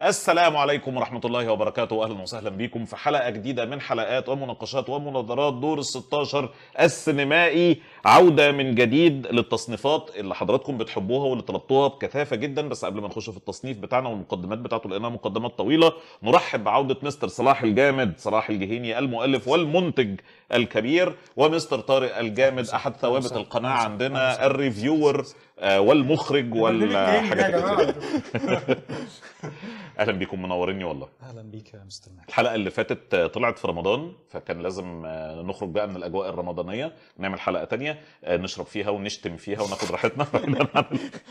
السلام عليكم ورحمة الله وبركاته أهلا وسهلا بكم في حلقة جديدة من حلقات ومناقشات ومناظرات دور ال 16 السينمائي عودة من جديد للتصنيفات اللي حضراتكم بتحبوها واللي طلبتوها بكثافة جدا بس قبل ما نخش في التصنيف بتاعنا والمقدمات بتاعته لأنها مقدمات طويلة نرحب بعودة مستر صلاح الجامد صلاح الجهيني المؤلف والمنتج الكبير ومستر طارق الجامد أحد ثوابت القناة عندنا الريفيور آه، والمخرج والحاجات يا كتير اهلا بيكم منوريني والله اهلا بيك يا مستر ماك الحلقه اللي فاتت آه، طلعت في رمضان فكان لازم آه، نخرج بقى من الاجواء الرمضانيه نعمل حلقه تانية آه، نشرب فيها ونشتم فيها وناخد راحتنا بعيداً عن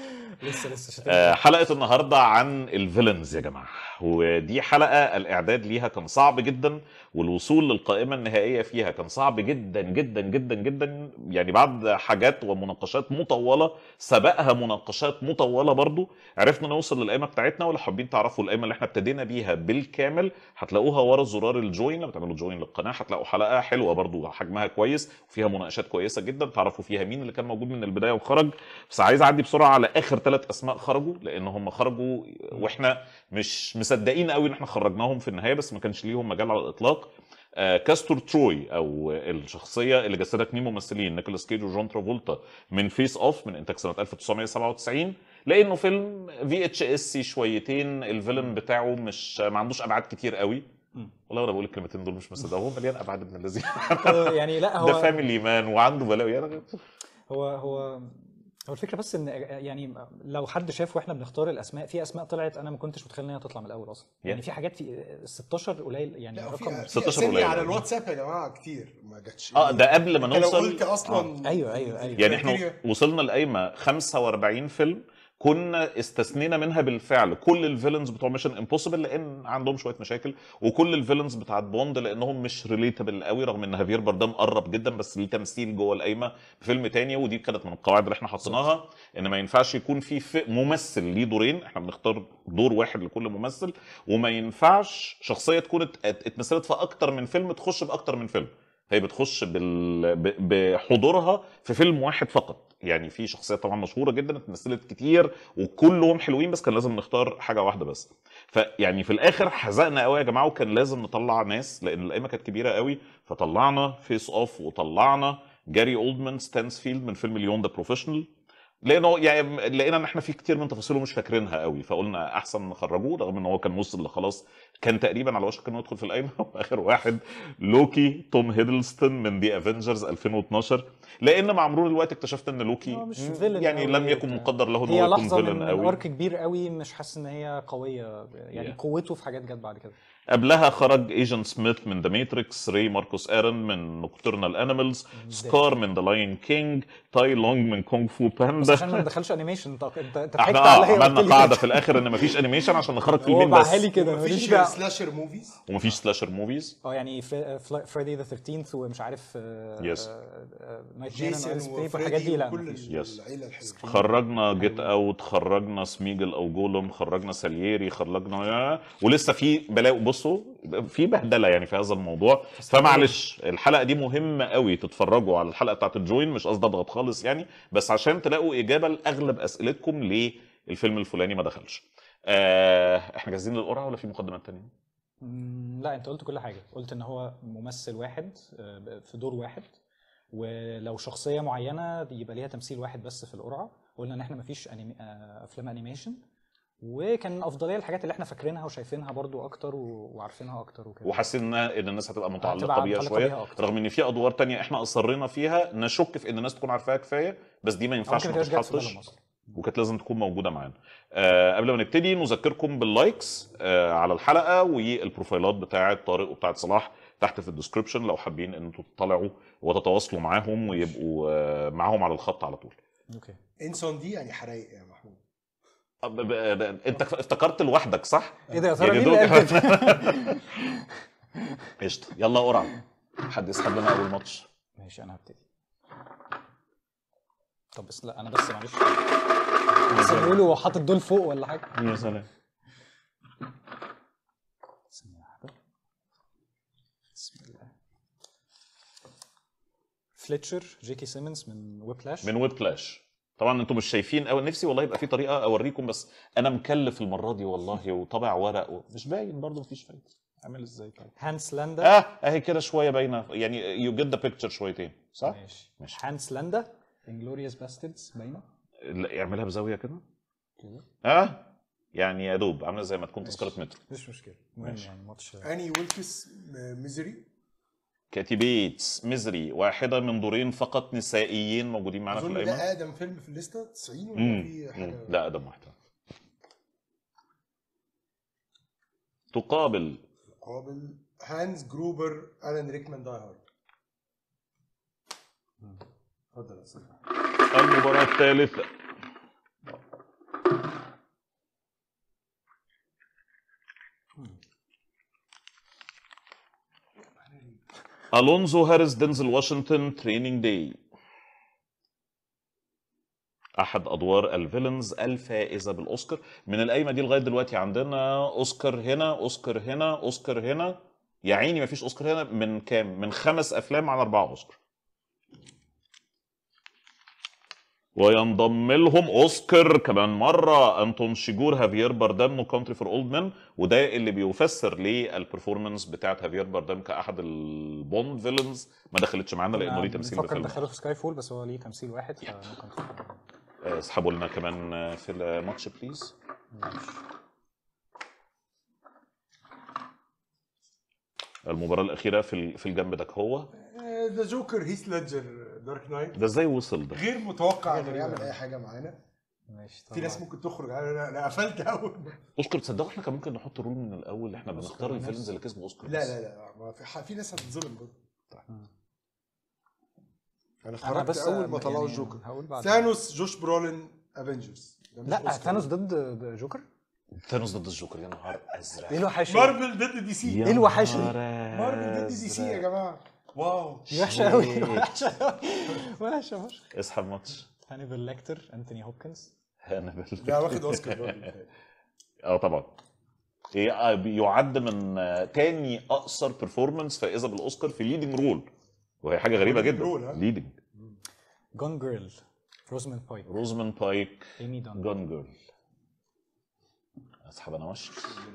لسه لسه شتيت آه، حلقه النهارده عن الفيلنز يا جماعه ودي حلقه الاعداد ليها كان صعب جدا والوصول للقائمه النهائيه فيها كان صعب جدا جدا جدا جدا يعني بعد حاجات ومناقشات مطوله سبقها مناقشات مطوله برضو عرفنا نوصل للقائمه بتاعتنا ولو حابين تعرفوا القائمه اللي احنا ابتدينا بيها بالكامل هتلاقوها ورا زرار الجوين لما تعملوا جوين للقناه هتلاقوا حلقه حلوه برضو حجمها كويس وفيها مناقشات كويسه جدا تعرفوا فيها مين اللي كان موجود من البدايه وخرج بس عايز اعدي بسرعه على اخر ثلاث اسماء خرجوا لان هم خرجوا واحنا مش مصدقين قوي ان احنا خرجناهم في النهايه بس ما كانش ليهم مجال على الاطلاق آه، كاستور تروي او الشخصيه اللي جسدها اتنين ممثلين نيكولاس كيج وجون ترافولتا من فيس اوف من انتاج سنه 1997 لانه فيلم في اتش اس شويتين الفيلم بتاعه مش ما عندوش ابعاد كتير قوي مم. والله انا بقول الكلمتين دول مش مصدق هو مليان ابعاد ابن الذين آه، يعني لا ده هو فاميلي مان وعنده بلاوي يعني هو هو هو الفكره بس ان يعني لو حد شاف واحنا بنختار الاسماء في اسماء طلعت انا ما كنتش متخيل ان هي تطلع من الاول اصلا يعني في حاجات في 16 قليل يعني لا رقم في 16 16 قليل. على الواتساب يا جماعه كتير ما جاتش اه ده قبل ما انت لو نوصل قلت اصلا أيوة، أيوة، أيوة. يعني احنا criteria- وصلنا القايمه 45 فيلم كنا استثنينا منها بالفعل كل الفيلنز بتوع ميشن امبوسيبل لان عندهم شويه مشاكل وكل الفيلنز بتاعت بوند لانهم مش ريليتابل قوي رغم ان هافير باردام قرب جدا بس ليه تمثيل جوه القايمه في فيلم تاني ودي كانت من القواعد اللي احنا حطيناها ان ما ينفعش يكون في في ممثل ليه دورين احنا بنختار دور واحد لكل ممثل وما ينفعش شخصيه تكون ات- ات- اتمثلت في اكتر من فيلم تخش باكتر من فيلم هي بتخش بال... ب- بحضورها في فيلم واحد فقط يعني في شخصيات طبعا مشهوره جدا اتمثلت كتير وكلهم حلوين بس كان لازم نختار حاجه واحده بس فيعني في الاخر حزقنا قوي يا جماعه وكان لازم نطلع ناس لان القائمه كانت كبيره قوي فطلعنا فيس اوف وطلعنا جاري اولدمان ستانسفيلد من فيلم ليون ذا بروفيشنال لانه يعني لقينا ان احنا في كتير من تفاصيله مش فاكرينها قوي فقلنا احسن نخرجوه رغم ان هو كان وصل لخلاص كان تقريبا على وشك انه يدخل في القايمه واخر واحد لوكي توم هيدلستون من دي افنجرز 2012 لان مع مرور الوقت اكتشفت ان لوكي هو مش مم، villain يعني أوي لم يكن بتاع. مقدر له ان هي هو يكون لحظه من فيلن من قوي ارك كبير قوي مش حاسس ان هي قويه يعني Yeah. قوته في حاجات جت بعد كده قبلها خرج ايجنت سميث من ذا ماتريكس ري ماركوس ايرن من نوكتورنال انيمالز سكار من ذا لاين كينج تاي لونج من كونغ فو بس باندا عشان ما ندخلش انيميشن انت انت انت احنا ضحكت اه عليا عملنا وقلت لي قاعده كده. في الاخر ان مفيش انيميشن عشان نخرج هو فيلمين باعها بس لي كده ماليش مفيش دعوه سلاشر موفيز ومفيش سلاشر موفيز اه يعني فريدي ذا 13 ومش عارف Yes. نايت جيسون والحاجات دي لا وكل مفيش. Yes. العيله الحلوه خرجنا جيت اوت خرجنا سميجل او جولم خرجنا سالييري خرجنا ولسه في بلاوي بصوا في بهدله يعني في هذا الموضوع فمعلش الحلقه دي مهمه قوي تتفرجوا على الحلقه بتاعت الجوين مش قصدي اضغط خالص يعني بس عشان تلاقوا اجابه لاغلب اسئلتكم ليه الفيلم الفلاني ما دخلش آه احنا جاهزين للقرعه ولا في مقدمات تانية؟ مم، لا انت قلت كل حاجه قلت ان هو ممثل واحد آه، في دور واحد ولو شخصيه معينه يبقى ليها تمثيل واحد بس في القرعه قلنا ان احنا مفيش أنيمي... آه، افلام انيميشن وكان افضليه الحاجات اللي احنا فاكرينها وشايفينها برضو اكتر و... وعارفينها اكتر وكده وحاسين ان إن الناس هتبقى متعلقه هتبقى بيها متعلقة شويه بيها أكتر. رغم ان في ادوار تانية احنا اصرينا فيها نشك في ان الناس تكون عارفاها كفايه بس دي ما أو ينفعش ممكن ما تبقاش جت في تتحطش بالهم أصلاً. وكانت لازم تكون موجوده معانا آه قبل ما نبتدي نذكركم باللايكس آه على الحلقه والبروفايلات بتاعه طارق وبتاعه صلاح تحت في الديسكربشن لو حابين ان انتوا تطلعوا وتتواصلوا معاهم ويبقوا آه معاهم على الخط على طول اوكي انسون دي يعني حرايق يا محمود آه، ب- ب- ب- انت افتكرت لوحدك صح؟ ايه ده يا ترى يعني مين اللي دوك- قال كده؟ قشطه يلا قرعه حد يسحب لنا اول ماتش ماشي انا هبتدي طب بس لا انا بس معلش بس بيقولوا حاطط دول فوق ولا حاجه يا سلام ثانية واحدة. بسم الله فليتشر جيكي سيمنز من ويبلاش من ويب كلاش طبعا انتم مش شايفين او نفسي والله يبقى في طريقه اوريكم بس انا مكلف المره دي والله وطبع ورق و... مش باين برضه مفيش فايده اعمل ازاي طيب هانس لاندا اه اهي كده شويه باينه يعني يو جيت ذا بيكتشر شويتين صح؟ ماشي ماشي. هانس لاندا انجلوريوس باستردز باينه لا اعملها بزاويه كده اه يعني يا دوب عامله زي ما تكون تذكره مترو مش مشكله المهم ماشي. يعني ماتش اني ويلكس م- ميزري كاتي بيتس ميزري واحده من دورين فقط نسائيين موجودين معانا في اظن القائمه ده اقدم فيلم في الليسته 90 ولا مم. في مم. حاجه لا اقدم واحده تقابل قابل هانز جروبر الان ريكمان داي هارد اتفضل يا استاذ المباراة الثالثة الونزو هاريس دينزل واشنطن تريننج داي احد ادوار الفيلنز الفائزه بالاوسكار من القايمه دي لغايه دلوقتي عندنا اوسكار هنا اوسكار هنا اوسكار هنا يا عيني مفيش اوسكار هنا من كام من خمس افلام على اربعه اوسكار وينضم لهم اوسكار كمان مره انتون شيجور هافير باردام نو كونتري فور اولد مان وده اللي بيفسر ليه البرفورمانس بتاعت هافير باردام كاحد البوند فيلنز ما دخلتش معانا لانه ليه تمثيل بفكر بفيلم ندخله في سكاي فول بس هو ليه تمثيل واحد فممكن تفكر. آه، اسحبوا لنا كمان آه، في الماتش بليز المباراة الأخيرة في ال- في الجنب ده هو ذا جوكر هيث ليدجر دارك نايت ده ازاي وصل ده؟ غير متوقع حاجة انه غريبة. يعمل اي حاجه معانا ماشي في ناس ممكن تخرج انا لا, لا قفلت اول اوسكار تصدقوا احنا كان ممكن نحط رول من الاول احنا بنختار أوسكار الفيلمز نفس. اللي كسبوا اوسكار لا بس. لا لا ما في ح- في ناس هتتظلم برضه انا انا خرجت بس اول ما طلعوا يعني الجوكر هقول بعد ثانوس جوش برولين افنجرز لا ثانوس ضد جوكر ثانوس ضد الجوكر يا نهار ازرق ايه الوحشه مارفل ضد دي سي ايه الوحشه دي؟ مارفل ضد دي سي يا جماعه واو دي وحشه قوي وحشه قوي وحشه فشخ اسحب ماتش هانيبال ليكتر انتوني هوبكنز هانبل ده واخد اوسكار برضه. اه طبعا إيه، آه، يعد من آه، تاني اقصر بيرفورمانس فائزه بالاوسكار في ليدنج رول وهي حاجه غريبه leading جدا role، ها؟ ليدنج جون جيرل روزموند بايك روزمان بايك ايمي دون جون جيرل اسحب انا ماتش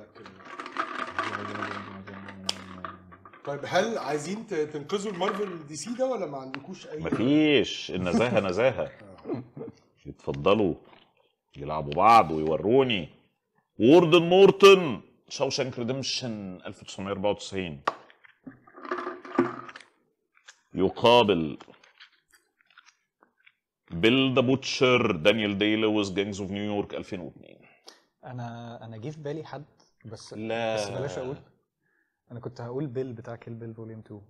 طيب هل عايزين ت- تنقذوا المارفل دي سي ده ولا ما عندكوش اي مفيش النزاهه نزاهه يتفضلوا يلعبوا بعض ويوروني ووردن مورتون شاوشانك ريدمشن 1994 يقابل بيل ذا بوتشر دانيال داي لويس جانجز اوف نيويورك 2002 انا انا جه في بالي حد بس لا بس بلاش اقول انا كنت هقول بيل بتاع كيل بيل فوليوم 2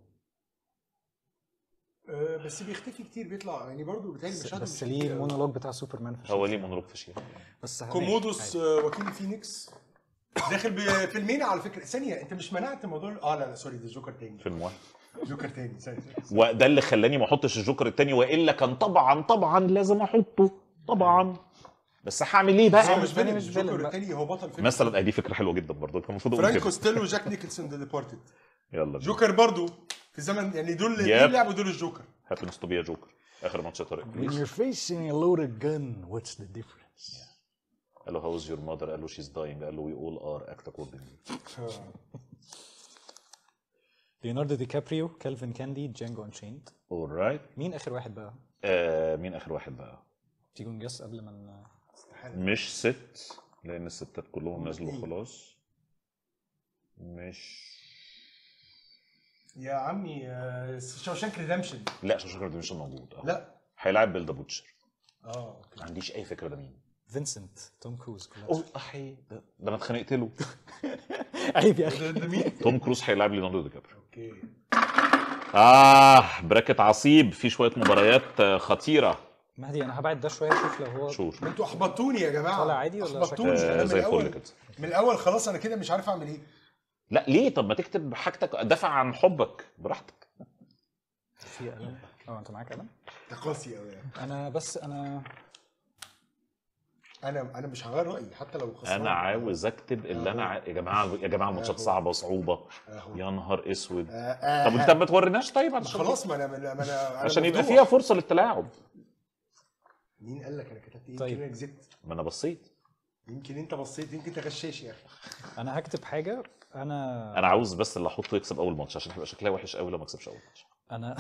آه، بس بيختفي كتير بيطلع يعني برضه بيتهيألي بس, مشاهده بس مش ليه كتير أوي. المونولوج بتاع سوبرمان في هو الشخص. ليه مونولوج فشيخ بس كومودوس عادي. آه، وكيل فينيكس داخل بفيلمين على فكره ثانيه انت مش منعت موضوع اه لا لا سوري ده جوكر تاني فيلم واحد جوكر تاني ثانيه ثانية. وده اللي خلاني ما احطش الجوكر التاني والا كان طبعا طبعا لازم احطه طبعا بس هعمل ايه بس هو بقى مش التاني فيلم مش الجوكر فيلم بقى. التاني هو بطل فيلم مثلا ادي فكره حلوه جدا برضه كان المفروض اقول فرانك كده كوستيلو وجاك نيكلسون ذا ديبارتد يلا بينا. جوكر برضه في زمن يعني دول Yep. دول لعبوا دول الجوكر happens to be a joker اخر ماتش يا طارق When بليز you're facing a loaded gun what's the difference قال له هاوز يور ماذر قال له شيز داينج قال له وي اول ار اكت اكوردنجلي ليوناردو دي كابريو كالفين كاندي جانجو انشيند اورايت مين اخر واحد بقى مين اخر واحد بقى تيجوا نجس قبل ما ن- مش ست لان الستات كلهم هم نزلوا اتنين. خلاص مش يا عمي شوشانك ريدمشن لا شوشك ريدمشن موجود اه لا هيلاعب بيل ذا بوتشر اه اوكي ما عنديش اي فكره ده مين فينسنت توم كروز اوه احي ده, ده انا اتخانقت له عيب يا اخي ده ده مين؟ توم كروز هيلاعب ليوناردو دي كابريو اوكي اه براكت عصيب في شويه مباريات آه، خطيره مهدي انا هبعد ده شويه اشوف لو هو شور انتوا احبطتوني يا جماعه طالع عادي ولا احبطوني شكله- انا آه من زي الفل الاول كده من الاول خلاص انا كده مش عارف اعمل ايه لا ليه طب ما تكتب حاجتك دافع عن حبك براحتك في قلم اه انت معاك قلم ده قاسي قوي يعني. انا بس انا انا انا مش هغير رايي حتى لو خسران انا عاوز اكتب اللي انا ع... يا جماعه يا جماعه الماتشات أهو. صعبه وصعوبه أهو. يا نهار اسود آه، آه، طب انت ما توريناش طيب عشان خلاص ما انا ما انا ما انا عشان يبقى مفتوح. فيها فرصه للتلاعب مين قال لك انا كتبت ايه طيب. يمكن انا كذبت ما انا بصيت يمكن انت بصيت يمكن انت غشاش يا اخي انا هكتب حاجه انا انا عاوز بس اللي احطه يكسب اول ماتش عشان هيبقى شكلها وحش قوي لو ما كسبش اول ماتش انا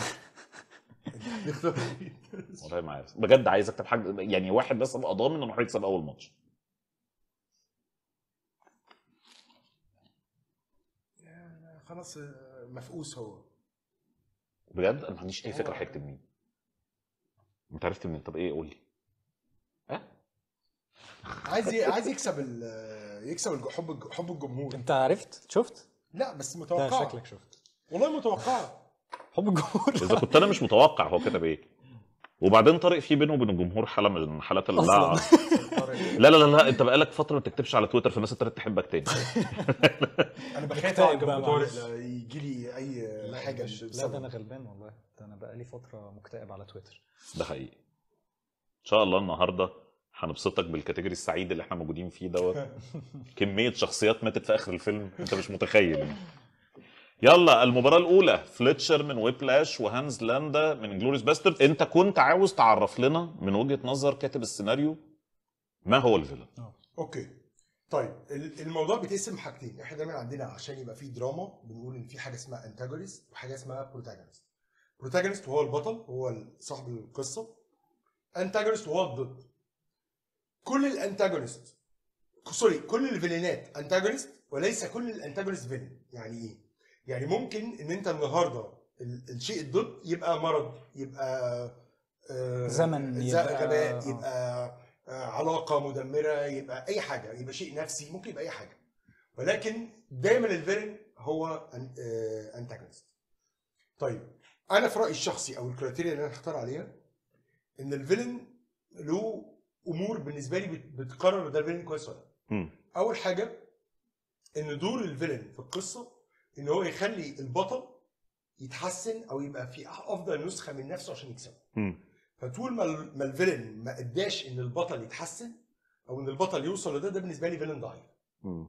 والله ما عارف بجد عايز اكتب حاجه يعني واحد بس ابقى ضامن انه هيكسب اول ماتش خلاص آه، مفقوس هو بجد انا ما عنديش اي فكره هيكتب مين انت عرفت منين طب ايه قول لي ها عايز ي- عايز يكسب ال- يكسب الج- حب الج- حب الجمهور انت عرفت شفت لا بس ده متوقع شكلك شفت والله متوقع حب الجمهور اذا كنت انا مش متوقع هو كتب ايه وبعدين طارق في بينه وبين الجمهور حاله من حالات اللعب لا لا لا لا انت بقالك فتره ما تكتبش على تويتر فالناس ابتدت تحبك تاني انا بخاف مكتئب اقعد بقى جنب طارق معلش. لا يجي لي اي حاجه لا بسبب. ده انا غلبان والله ده انا بقالي فتره مكتئب على تويتر ده حقيقي ان شاء الله النهارده هنبسطك بالكاتيجوري السعيد اللي احنا موجودين فيه دوت كميه شخصيات ماتت في اخر الفيلم انت مش متخيل يلا المباراة الأولى فليتشر من ويبلاش وهانز لاندا من جلوريس باسترد أنت كنت عاوز تعرف لنا من وجهة نظر كاتب السيناريو ما هو الفيلن اوكي طيب ال- الموضوع بيتقسم حاجتين احنا دايما عندنا عشان يبقى فيه دراما بنقول ان في حاجه اسمها انتاجونست وحاجه اسمها بروتاجونست بروتاجونست هو البطل هو صاحب القصه انتاجونست هو الضد كل الانتاجونست سوري كل الفيلينات انتاجونست وليس كل الانتاجونست فيلن يعني ايه يعني ممكن ان انت النهارده ال- الشيء الضد يبقى مرض يبقى آه، زمن، ز- يبقى- غباء آه. يبقى آه، علاقه مدمره يبقى اي حاجه يبقى شيء نفسي ممكن يبقى اي حاجه ولكن دايما الفيلن هو انتاجونست طيب انا في رايي الشخصي او الكريتيريا اللي انا هختار عليها ان الفيلن له امور بالنسبه لي بت- بتقرر ده الفيلن كويس ولا لا مم. اول حاجه ان دور الفيلن في القصه ان هو يخلي البطل يتحسن او يبقى في افضل نسخه من نفسه عشان يكسب مم. فطول ما ال- ما الفيلن ما اداش ان البطل يتحسن او ان البطل يوصل لده ده بالنسبه لي فيلن ضعيف مم.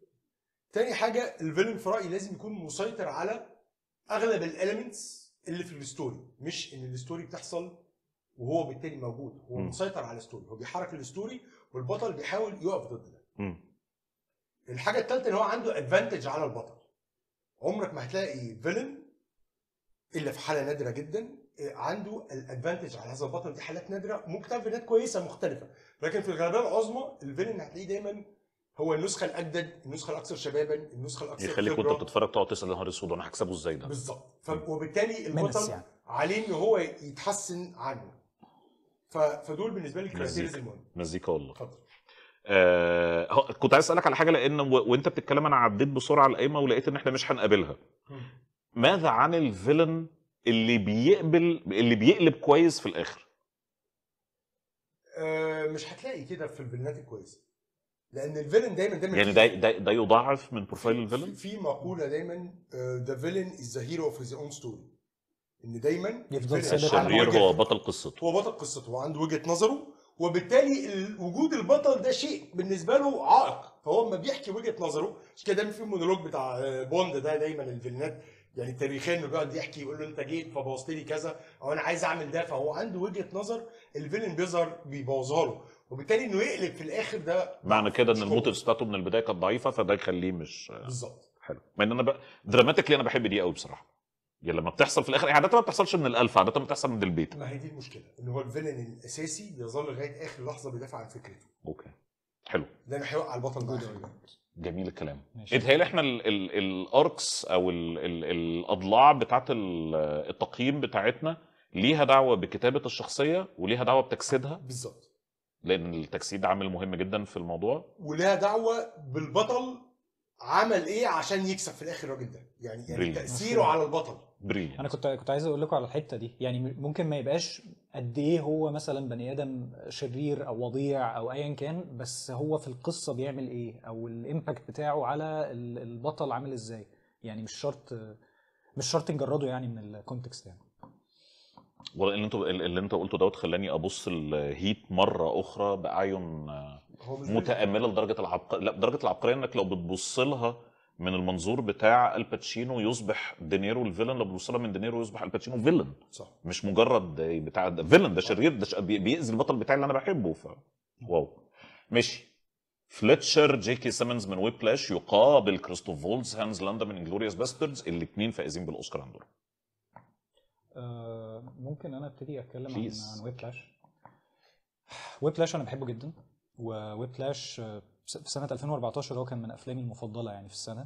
تاني حاجه الفيلن في رايي لازم يكون مسيطر على اغلب الاليمنتس اللي في الستوري مش ان الستوري بتحصل وهو بالتالي موجود هو مم. مسيطر على الستوري هو بيحرك الستوري والبطل بيحاول يقف ضد ده مم. الحاجه الثالثه ان هو عنده ادفانتج على البطل عمرك ما هتلاقي فيلن الا في حاله نادره جدا إيه، عنده الادفانتج على هذا البطل دي حالات نادره ممكن تعمل فيلنات كويسه مختلفه لكن في الغالبيه العظمى الفيلن هتلاقيه دايما هو النسخه الاجدد النسخه الاكثر شبابا النسخه الاكثر يخليك خبرة. وانت بتتفرج تقعد تسال يا نهار اسود وانا هكسبه ازاي ده بالظبط ف... وبالتالي منس البطل يعني عليه ان هو يتحسن عنه ف... فدول بالنسبه لي كرايتيريز مزيكا. المهم مزيكا والله اتفضل آه هو- كنت عايز اسالك على حاجه لان و... وانت بتتكلم انا عديت بسرعه القايمه ولقيت ان احنا مش هنقابلها ماذا عن الفيلن اللي بيقبل اللي بيقلب كويس في الاخر آه مش هتلاقي كده في الفيلنات الكويسه لان الفيلن دايما دايما يعني في- ده ده, ده يضاعف من بروفايل في- الفيلن في مقوله دايما ذا فيلن از ذا هيرو اوف هيز اون ستوري ان دايما يفضل الفيلن ثابت على الشرير عنده هو وجهة- بطل قصته هو بطل قصته هو عنده وجهه نظره وبالتالي ال- وجود البطل ده شيء بالنسبه له عائق فهو لما بيحكي وجهه نظره مش كده دايما في المونولوج بتاع آه، بوند ده دايما الفيلنات يعني تاريخيا انه بيقعد يحكي يقول له انت جيت فبوظت لي كذا او انا عايز اعمل ده فهو عنده وجهه نظر الفيلن بيظهر بيبوظها له وبالتالي انه يقلب في الاخر ده معنى كده ان مش الموتيفز بتاعته من البدايه كانت ضعيفه فده يخليه مش بالظبط حلو مع ان انا بقى دراماتيكلي انا بحب دي قوي بصراحه يعني لما بتحصل في الاخر عاده ما بتحصلش من الالف عاده بتحصل من البيت ما هي دي المشكله ان هو الفيلن الاساسي بيظل لغايه اخر لحظه بيدافع عن فكرته اوكي حلو لانه هيوقع البطل بآخر. جميل الكلام ماشي. اتهيألي احنا ال- ال- الاركس او ال- ال- الاضلاع بتاعت ال- التقييم بتاعتنا ليها دعوه بكتابه الشخصيه وليها دعوه بتجسيدها بالظبط لان التجسيد عامل مهم جدا في الموضوع ولها دعوه بالبطل عمل ايه عشان يكسب في الاخر الراجل ده يعني يعني Brilliant. تاثيره على البطل بريليانت انا كنت كنت عايز اقول لكم على الحته دي يعني م- ممكن ما يبقاش قد ايه هو مثلا بني ادم شرير او وضيع او ايا كان بس هو في القصه بيعمل ايه او الامباكت بتاعه على ال- البطل عامل ازاي يعني مش شرط مش شرط نجرده يعني من الكونتكست يعني واللي انت اللي انت قلته دوت خلاني ابص الهيت مره اخرى باعين هو مش متامله لدرجه العبقريه لا بدرجه العبقريه انك لو بتبص لها من المنظور بتاع الباتشينو يصبح دينيرو الفيلن لما بيوصلها من دينيرو يصبح الباتشينو فيلن صح مش مجرد بتاع ده فيلن ده شرير ده ش- بي- بيأذي البطل بتاعي اللي انا بحبه ف واو ماشي فليتشر جي كي سيمنز من ويب بلاش يقابل كريستوف فولز هانز لاندا من انجلوريوس باستردز الاثنين فائزين بالاوسكار عندهم آه، ممكن انا ابتدي اتكلم عن Please. عن ويب فلاش ويب فلاش انا بحبه جدا وويب فلاش آه، في سنه 2014 هو كان من افلامي المفضله يعني في السنه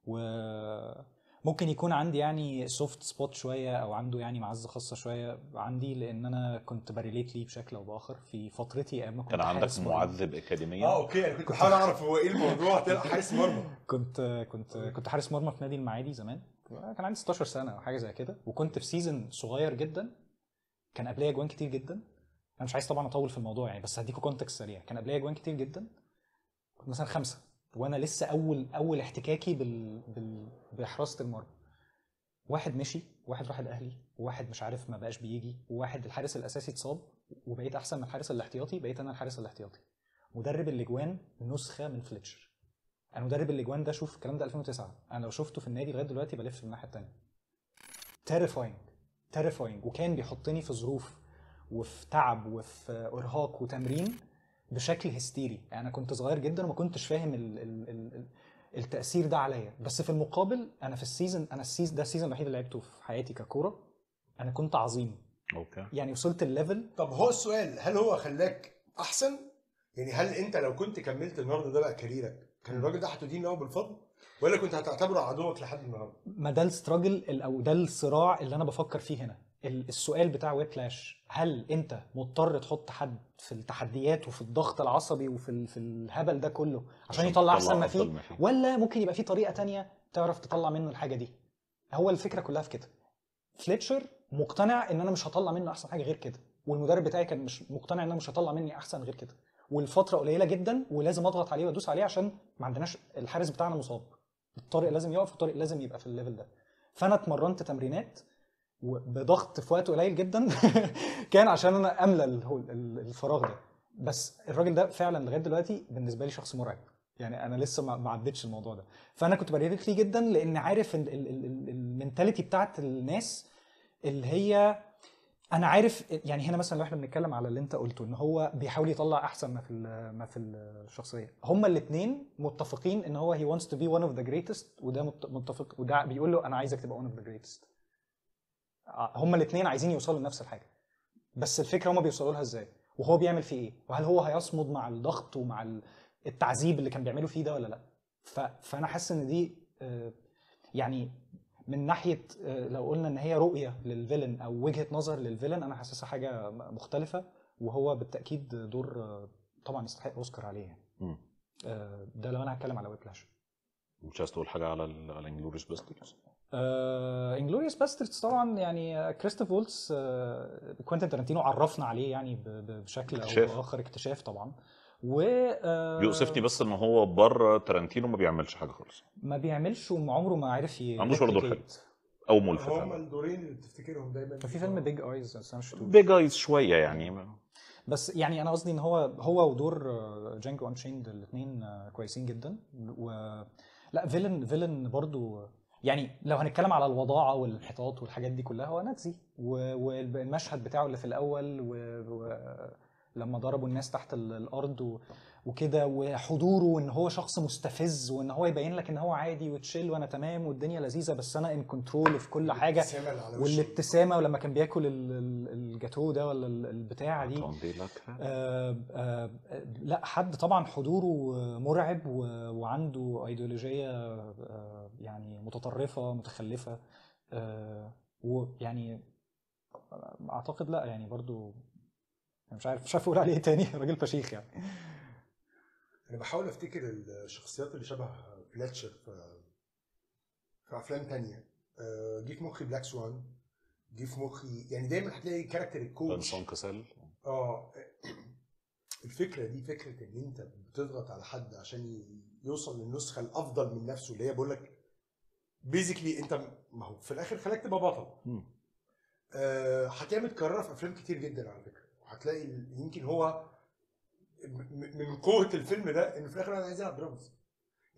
وممكن يكون عندي يعني سوفت سبوت شويه او عنده يعني معزه خاصه شويه عندي لان انا كنت بريليت ليه بشكل او باخر في فترتي ايام ما كنت كان عندك حارس مرمى. معذب اكاديميا اه اوكي انا كنت بحاول اعرف هو ايه الموضوع طلع حارس مرمى كنت كنت كنت حارس مرمى في نادي المعادي زمان كان عندي 16 سنه او حاجه زي كده وكنت في سيزون صغير جدا كان قبليه اجوان كتير جدا انا مش عايز طبعا اطول في الموضوع يعني بس هديكوا كونتكست سريع كان قبليه اجوان كتير جدا كنت مثلا خمسه وانا لسه اول اول احتكاكي بال... بال... بحراسه المرمى واحد مشي واحد راح الاهلي وواحد مش عارف ما بقاش بيجي وواحد الحارس الاساسي اتصاب وبقيت احسن من الحارس الاحتياطي بقيت انا الحارس الاحتياطي مدرب الاجوان نسخه من فليتشر انا مدرب الاجوان ده شوف الكلام ده 2009 انا لو شفته في النادي لغايه دلوقتي بلف في الناحيه الثانيه تيريفاينج تيريفاينج وكان بيحطني في ظروف وفي تعب وفي ارهاق وتمرين بشكل هستيري يعني انا كنت صغير جدا وما كنتش فاهم ال ال ال ال التاثير ده عليا بس في المقابل انا في السيزون انا السيزون ده السيزون الوحيد اللي لعبته في حياتي ككوره انا كنت عظيم اوكي يعني وصلت الليفل طب هو السؤال هل هو خلاك احسن؟ يعني هل انت لو كنت كملت النهارده ده بقى كاريرك كان الراجل ده هتدين له بالفضل؟ ولا كنت هتعتبره عدوك لحد النهارده؟ ما ده الستراجل او ده الصراع اللي انا بفكر فيه هنا ال- السؤال بتاع ويبلاش هل انت مضطر تحط حد في التحديات وفي الضغط العصبي وفي ال- في الهبل ده كله عشان يطلع احسن ما أفضل فيه ولا ممكن يبقى في طريقه تانية تعرف تطلع منه الحاجه دي هو الفكره كلها في كده فليتشر مقتنع ان انا مش هطلع منه احسن حاجه غير كده والمدرب بتاعي كان مش مقتنع ان انا مش هطلع مني احسن غير كده والفتره قليله جدا ولازم اضغط عليه وادوس عليه عشان ما عندناش الحارس بتاعنا مصاب الطارق لازم يقف والطارق لازم يبقى في الليفل ده فانا اتمرنت تمرينات وبضغط في وقت قليل جدا كان عشان انا املى ال- ال- الفراغ ده بس الراجل ده فعلا لغايه دلوقتي بالنسبه لي شخص مرعب يعني انا لسه ما ما عدتش الموضوع ده فانا كنت بريليت ليه جدا لان عارف ال- ال- ال- ال- المنتاليتي بتاعت الناس اللي هي انا عارف يعني هنا مثلا لو احنا بنتكلم على اللي انت قلته ان هو بيحاول يطلع احسن ما في ال- ما في الشخصيه هما الاثنين متفقين ان هو he wants to be one of the greatest وده مت- متفق وده بيقول له انا عايزك تبقى one of the greatest هما الاثنين عايزين يوصلوا لنفس الحاجه بس الفكره هما بيوصلوا لها ازاي وهو بيعمل فيه ايه وهل هو هيصمد مع الضغط ومع ال- التعذيب اللي كان بيعمله فيه ده ولا لا ف... فانا حاسس ان دي آه، يعني من ناحيه آه، لو قلنا ان هي رؤيه للفيلن او وجهه نظر للفيلن انا حاسسها حاجه م- مختلفه وهو بالتاكيد دور آه، طبعا يستحق اوسكار عليه يعني. مم. آه، ده لو انا هتكلم على ويبلاش مش عايز تقول حاجه على ال على انجلوريوس باستردز انجلوريوس باستردز طبعا يعني كريستوف وولتس آه، كوينتين تارانتينو عرفنا عليه يعني ب- ب- بشكل او اكتشاف. باخر اكتشاف طبعا و آه، يؤسفني بس ان هو بره تارانتينو ما بيعملش حاجه خالص ما بيعملش وعمره ما عرف ي ما عندوش ولا دور حلو. replicate. او ملفت هم الدورين اللي بتفتكرهم دايما كان في فيلم بيج ايز بس انا مش شفتوش. بيج ايز شويه يعني بس يعني انا قصدي ان هو هو ودور جانجو انشيند الاثنين كويسين جدا و لا فيلن فيلن برضو يعني لو هنتكلم على الوضاعه والانحطاط والحاجات دي كلها هو ناتزي و- والمشهد بتاعه اللي في الاول و- و- لما ضربوا الناس تحت ال- الارض و- وكده وحضوره وان هو شخص مستفز وان هو يبين لك ان هو عادي وتشيل وانا تمام والدنيا لذيذه بس انا ان كنترول في كل حاجه الابتسامة اللي على وشه. والابتسامه ولما كان بياكل ال- ال- الجاتو ده ولا ال- البتاعه دي توندي لك. آه، آه، لا حد طبعا حضوره مرعب و- وعنده ايديولوجيه آه، يعني متطرفه متخلفه آه، ويعني اعتقد لا يعني برضو مش عارف مش عارف اقول عليه ايه تاني راجل فشيخ يعني انا بحاول افتكر الشخصيات اللي شبه فلاتشر في في افلام تانية آه، جه في مخي بلاك سوان جه في مخي يعني دايما هتلاقي كاركتر الكوتش انسان كسل اه الفكره دي فكره ان انت بتضغط على حد عشان ي- يوصل للنسخه الافضل من نفسه اللي هي بقول لك بيزيكلي انت ما هو في الاخر خلاك تبقى بطل مم. آه، هتلاقيها متكرره في افلام كتير جدا على فكره وهتلاقي ال- يمكن هو م- من قوه الفيلم ده انه في الاخر انا عايز العب درامز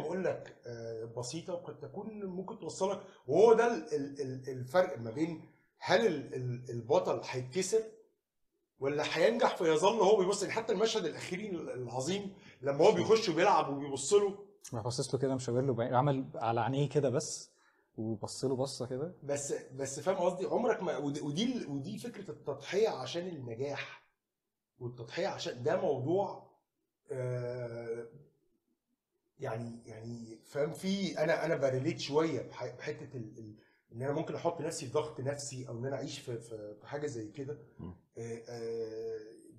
ما بقول لك آه، بسيطه وقد تكون ممكن توصلك وهو ده ال- ال- ال- الفرق ما بين هل ال- ال- البطل هيتكسر ولا هينجح فيظل هو بيبص يعني حتى المشهد الاخيري العظيم لما هو بيخش وبيلعب وبيبص له راح باصص له كده مشاور له بعين- عمل على عينيه كده بس وبص له بصه كده بس بس فاهم قصدي عمرك ما ودي ودي, ودي فكره التضحيه عشان النجاح والتضحيه عشان ده موضوع آه، يعني يعني فاهم في انا انا بريليت شويه بح- بحته ال- ال- ان انا ممكن احط نفسي في ضغط نفسي او ان انا اعيش في في في حاجه زي كده مم. آه، آه،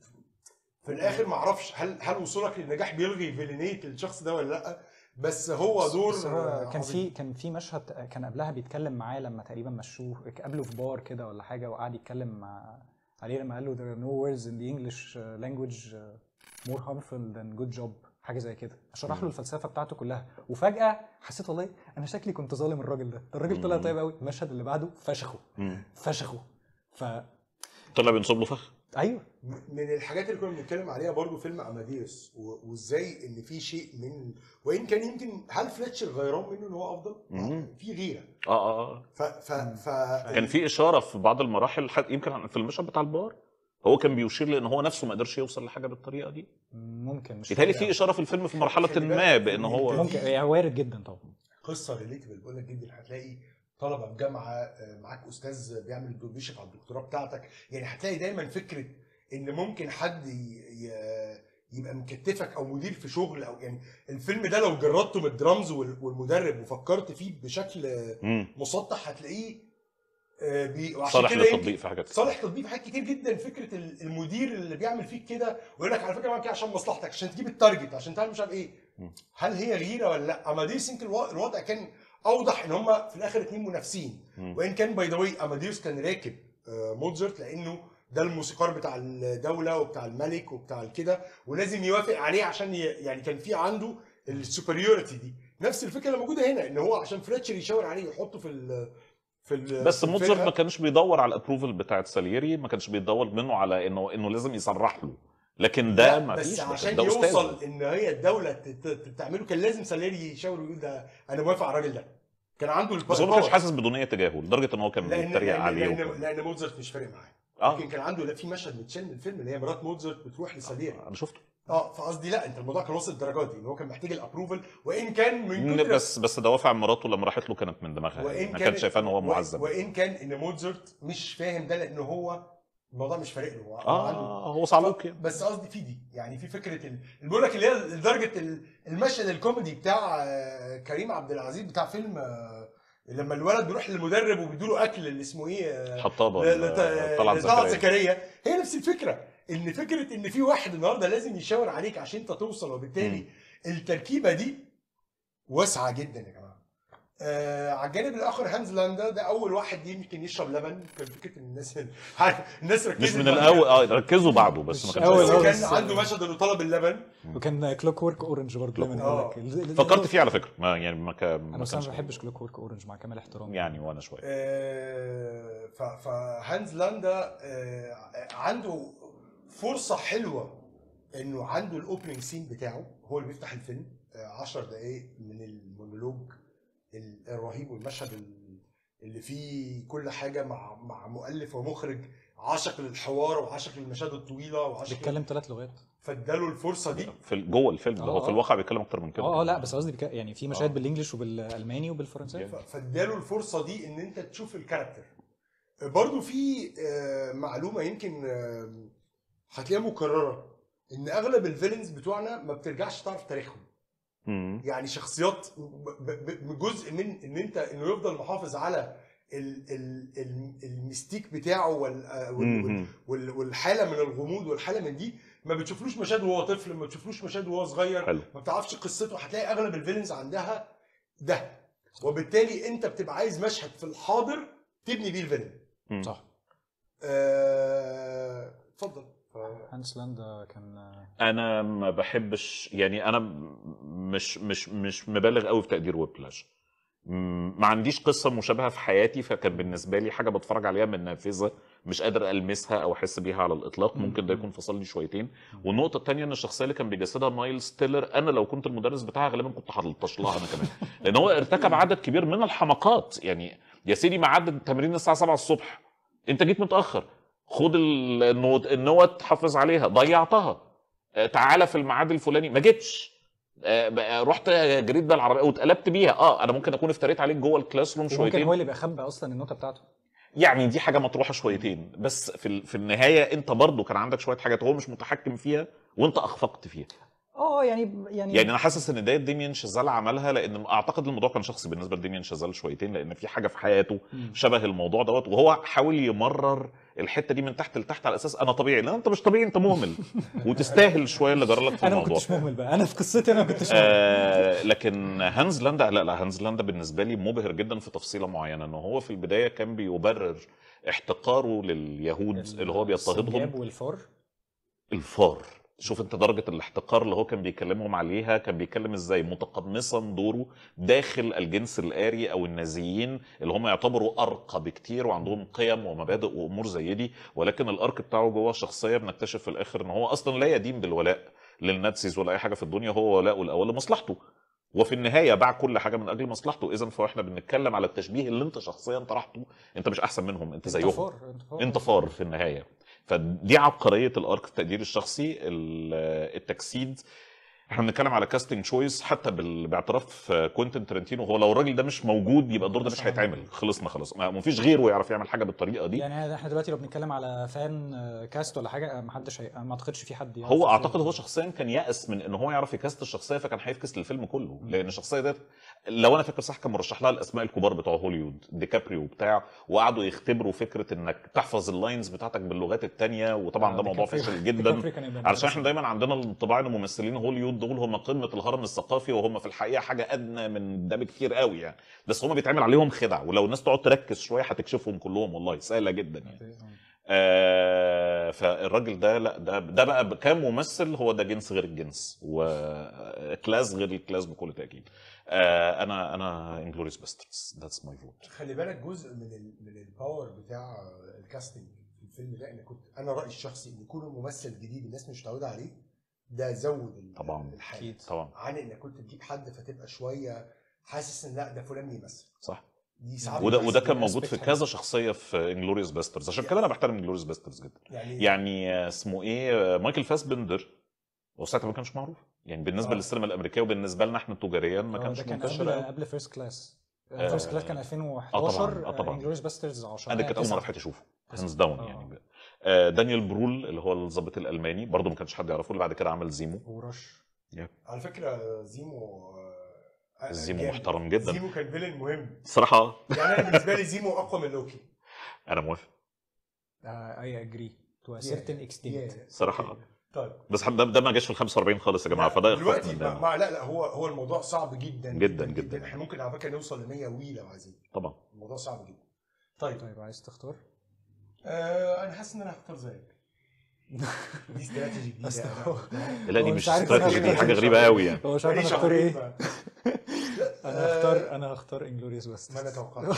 في الاخر ما اعرفش هل هل وصولك للنجاح بيلغي فيلينيه الشخص ده ولا لا بس هو دور بس هو آه، كان عظيم. في كان في مشهد كان قبلها بيتكلم معاه لما تقريبا مشوه قابله في بار كده ولا حاجه وقعد يتكلم مع عليه لما قال له there are no words in the English uh, language uh, more harmful than good job حاجه زي كده شرح له الفلسفه بتاعته كلها وفجاه حسيت والله انا شكلي كنت ظالم الراجل ده ده الراجل طلع مم. طيب قوي المشهد اللي بعده فشخه مم. فشخه ف طلع بينصب له فخ ايوه من الحاجات اللي كنا بنتكلم عليها برضو فيلم اماديوس و- وازاي ان في شيء من وان كان يمكن هل فليتشر غيران منه ان هو افضل؟ مم. في غيره اه اه اه ف ف ف كان في اشاره في بعض المراحل حت- يمكن في المشهد بتاع البار هو كان بيشير لان هو نفسه ما قدرش يوصل لحاجه بالطريقه دي ممكن مش يتهيألي فاكر في اشاره في الفيلم في مرحله خلي ما بالك بان إن هو أنت ممكن يعني وارد جدا طبعا قصه ريليتبل بقول لك جدا هتلاقي طلبه في جامعه آه، معاك استاذ بيعمل بيشرف على الدكتوراه بتاعتك يعني هتلاقي دايما فكره ان ممكن حد ي... ي... يبقى مكتفك او مدير في شغل او يعني الفيلم ده لو جردته من الدرامز وال- والمدرب وفكرت فيه بشكل مم. مسطح هتلاقيه آه، بي... وعشان صالح كده يمكن- للتطبيق في حاجات صالح تطبيق في حاجات كتير جدا فكره ال- المدير اللي بيعمل فيك كده ويقول لك على فكره بعمل كده عشان مصلحتك عشان تجيب التارجت عشان تعمل مش عارف ايه مم. هل هي غيره ولا لا اماديوس يمكن الو- الوضع كان اوضح ان هم في الاخر اتنين منافسين مم. وان كان باي ذا واي اماديوس كان راكب آه، موتزارت لانه ده الموسيقار بتاع الدوله وبتاع الملك وبتاع الكده ولازم يوافق عليه عشان ي... يعني كان في عنده السوبريورتي دي نفس الفكره اللي موجوده هنا ان هو عشان فليتشر يشاور عليه ويحطه في ال في ال بس في موتزارت الفرقة. ما كانش بيدور على الابروفل بتاعت ساليري ما كانش بيدور منه على انه انه لازم يصرح له لكن ده لا، ما بس فيش ده- عشان ده أستاذ. يوصل ان هي الدوله ت- ت- تعمله كان لازم ساليري يشاور ويقول ده انا موافق على الراجل ده كان عنده بس هو ما كانش الباور. حاسس بدونيه تجاهه لدرجه ان هو كان لان بيتريق لان عليه لان, وكده. لأن موتزارت مش فارق معاه اه لكن كان عنده لا في مشهد متشال من الفيلم اللي هي مرات موتزارت بتروح لساليري انا شفته اه فقصدي لا انت الموضوع كان واصل الدرجات دي ان هو كان محتاج الابروفل وان كان من كتر بس بس دوافع مراته لما راحت له كانت من دماغها وان يعني ما كان كانت شايفاه ان هو و- معذب وان كان ان موتزارت مش فاهم ده لان هو الموضوع مش فارق له هو هو عنده اه هو صعلوك يعني بس قصدي في دي يعني في فكره ال- اللي بقول لك اللي هي لدرجه ال- المشهد الكوميدي بتاع آه، كريم عبد العزيز بتاع فيلم آه، لما الولد بيروح للمدرب وبيدوا له اكل اللي اسمه ايه آه، حطابه ل- لط- طلعت لطلعت زكريا زكريا هي نفس الفكره ان فكره ان في واحد النهارده لازم يشاور عليك عشان انت توصل وبالتالي التركيبه دي واسعه جدا يا جماعه آه على الجانب الاخر هانز لاندا ده اول واحد يمكن يشرب لبن كان فكره إن الناس الناس ركزت مش من بعد الاول كده. اه ركزوا بعده بس ما مش كانش أول بس هو كان بس- عنده مشهد انه طلب اللبن وكان كلوك ورك اورنج برضه دايما آه. يقول لك ال- ال- فكرت فيه على فكره ما يعني ما كان انا ما بس أنا كانش ما بحبش كلوك ورك اورنج مع كامل احترامي يعني وانا شويه آه، ف- فهانز لاندا آه، عنده فرصه حلوه انه عنده الاوبننج سين بتاعه هو اللي بيفتح الفيلم 10 دقائق من المونولوج ال- الرهيب والمشهد ال- اللي فيه كل حاجه مع مع مؤلف ومخرج عاشق للحوار وعاشق للمشاهد الطويله وعاشق بيتكلم ثلاث لغات فاداله الفرصه دي في ال- جوه الفيلم ده آه، هو في آه. الواقع بيتكلم اكتر من كده اه اه لا بس قصدي بيك... يعني في مشاهد آه. بالانجلش وبالالماني وبالفرنساوي ف- فاداله الفرصه دي ان انت تشوف الكاركتر برضو في آه، معلومه يمكن آه، هتلاقيها مكرره ان اغلب الفيلنز بتوعنا ما بترجعش تعرف تاريخهم مم. يعني شخصيات ب- ب- ب- جزء من ان انت انه يفضل محافظ على ال ال ال الميستيك بتاعه وال آه، وال- وال- مم. وال- والحاله من الغموض والحاله من دي ما بتشوفلوش مشاهد وهو طفل ما بتشوفلوش مشاهد وهو صغير حلو ما بتعرفش قصته هتلاقي اغلب الفيلنز عندها ده وبالتالي انت بتبقى عايز مشهد في الحاضر تبني بيه الفيلن مم. صح آه، اتفضل ف... هانس لاندا كان انا ما بحبش يعني انا م- مش مش مش مبالغ قوي في تقدير ويبلاش م- ما عنديش قصه مشابهه في حياتي فكان بالنسبه لي حاجه بتفرج عليها من نافذه مش قادر المسها او احس بيها على الاطلاق ممكن ده يكون فصل لي شويتين والنقطه الثانيه ان الشخصيه اللي كان بيجسدها مايلز تيلر انا لو كنت المدرس بتاعها غالبا كنت هلطش لها انا كمان لان هو ارتكب عدد كبير من الحماقات يعني يا سيدي ميعاد التمرين الساعه 7 الصبح انت جيت متاخر خد ال- النوت النوت حافظ عليها ضيعتها آه، تعالى في الميعاد الفلاني ما جيتش آه، بقى رحت جريت بقى العربيه واتقلبت بيها اه انا ممكن اكون افتريت عليك جوه الكلاس روم وممكن شويتين هو اللي بيخبى اصلا النوتة بتاعته يعني دي حاجه مطروحه شويتين بس في ال- في النهايه انت برضو كان عندك شويه حاجات هو مش متحكم فيها وانت اخفقت فيها اه يعني يعني يعني انا حاسس ان ده ديميان شازال عملها لان اعتقد الموضوع كان شخصي بالنسبه لديميان شازال شويتين لان في حاجه في حياته مم. شبه الموضوع دوت وهو حاول يمرر الحته دي من تحت لتحت على اساس انا طبيعي لا انت مش طبيعي انت مهمل وتستاهل شويه اللي جرى لك في انا ما الموضوع كنتش مهمل بقى انا في قصتي انا ما كنتش مهمل آه لكن هانز لاندا لا لا هانز لاندا بالنسبه لي مبهر جدا في تفصيله معينه ان هو في البدايه كان بيبرر احتقاره لليهود اللي هو بيضطهدهم السنجاب والفار الفار شوف انت درجة الاحتقار اللي هو كان بيكلمهم عليها كان بيتكلم ازاي متقمصا دوره داخل الجنس الآري او النازيين اللي هم يعتبروا ارقى بكتير وعندهم قيم ومبادئ وامور زي دي ولكن الارك بتاعه جوه شخصية بنكتشف في الاخر ان هو اصلا لا يدين بالولاء للناتسيز ولا اي حاجة في الدنيا هو ولاؤه الاول لمصلحته وفي النهاية باع كل حاجة من أجل مصلحته إذا فإحنا بنتكلم على التشبيه اللي أنت شخصيا طرحته أنت مش أحسن منهم أنت انت زيهم فار انت فار انت فار في النهايه فدي عبقريه الارك التقدير الشخصي ال- التجسيد احنا بنتكلم على كاستنج تشويس حتى بال... باعتراف كوينتن ترنتينو هو لو الراجل ده مش موجود يبقى الدور ده مش هيتعمل خلصنا خلاص ما فيش غيره يعرف يعمل حاجه بالطريقه دي يعني احنا دلوقتي لو بنتكلم على فان آه، كاست ولا حاجه ما حدش هي... ما اعتقدش في حد يعرف هو يعمل. اعتقد هو شخصيا كان يأس من ان هو يعرف يكاست الشخصيه فكان هيفكس للفيلم كله لان الشخصيه ديت لو انا فاكر صح كان مرشح لها الاسماء الكبار بتوع هوليوود ديكابريو وبتاع وقعدوا يختبروا فكره انك تحفظ اللاينز بتاعتك باللغات التانية وطبعا ده موضوع ديكابريو- فاشل جدا ديكابريو كان يبقى علشان احنا ممثل. دايما عندنا الانطباع ان ممثلين هوليوود دول هم قمه الهرم الثقافي وهم في الحقيقه حاجه ادنى من ده بكتير قوي يعني بس هم بيتعمل عليهم خدع ولو الناس تقعد تركز شويه هتكشفهم كلهم والله سهله جدا يعني آه فالراجل ده لا ده ده بقى كان ممثل هو ده جنس غير الجنس وكلاس غير الكلاس بكل تاكيد آه انا انا انجلوريس باسترز ذاتس ماي فوت خلي بالك جزء من ال من الباور بتاع الكاستنج في الفيلم ده ان كنت انا رايي الشخصي ان يكون ممثل جديد الناس مش متعوده عليه ده زود ال- طبعاً. الحاجه أكيد. طبعا عن انك كنت تجيب حد فتبقى شويه حاسس ان لا ده فلان يمثل صح دي ساعات وده بتحس وده إن كان الناس موجود في بتحب- كذا شخصيه في انجلوريوس باسترز عشان كده انا بحترم انجلوريوس باسترز جدا يعني يعني آه، اسمه ايه آه، مايكل فاسبندر هو ساعتها ما كانش معروف يعني بالنسبه آه. للسينما الامريكيه وبالنسبه لنا احنا تجاريا ما آه، كانش ده كان منتشر قبل قوي. قبل فيرست كلاس آه، فيرست كلاس كان آه 2011 طبعاً، آه طبعاً. انجلوريس باسترز 10 انا كانت اول مره في حياتي اشوفه هانز داون آه. يعني آه، دانيال برول اللي هو الضابط الالماني برضه ما كانش حد يعرفه اللي بعد كده عمل زيمو ورش على فكره زيمو آه، زيمو جامد. محترم جدا. زيمو كان فيلن مهم الصراحه يعني انا بالنسبه لي زيمو اقوى من لوكي انا موافق اي اجري تو سيرتن اكستنت Yeah. صراحة. طيب بس ده ده ما جاش في ال 45 خالص يا جماعه لا، فده إخفاق دلوقتي من مع, ده. مع لا لا هو هو الموضوع صعب جدا جداً، جداً. احنا ممكن على فكره نوصل ل 100 وي لو عايزين طبعا الموضوع صعب جدا طيب طيب عايز تختار آه انا حاسس ان انا هختار زيك دي استراتيجي جديده أصل أنا هو- عملتها. لا دي هو مش مش عارف استراتيجي أنا دي مش حاجه عارف. غريبه قوي يعني هو مش عارف بقالي انا اختار شهرين ايه بقى. انا آه، هختار انا هختار انجلوريوس باسترز ما انا توقعت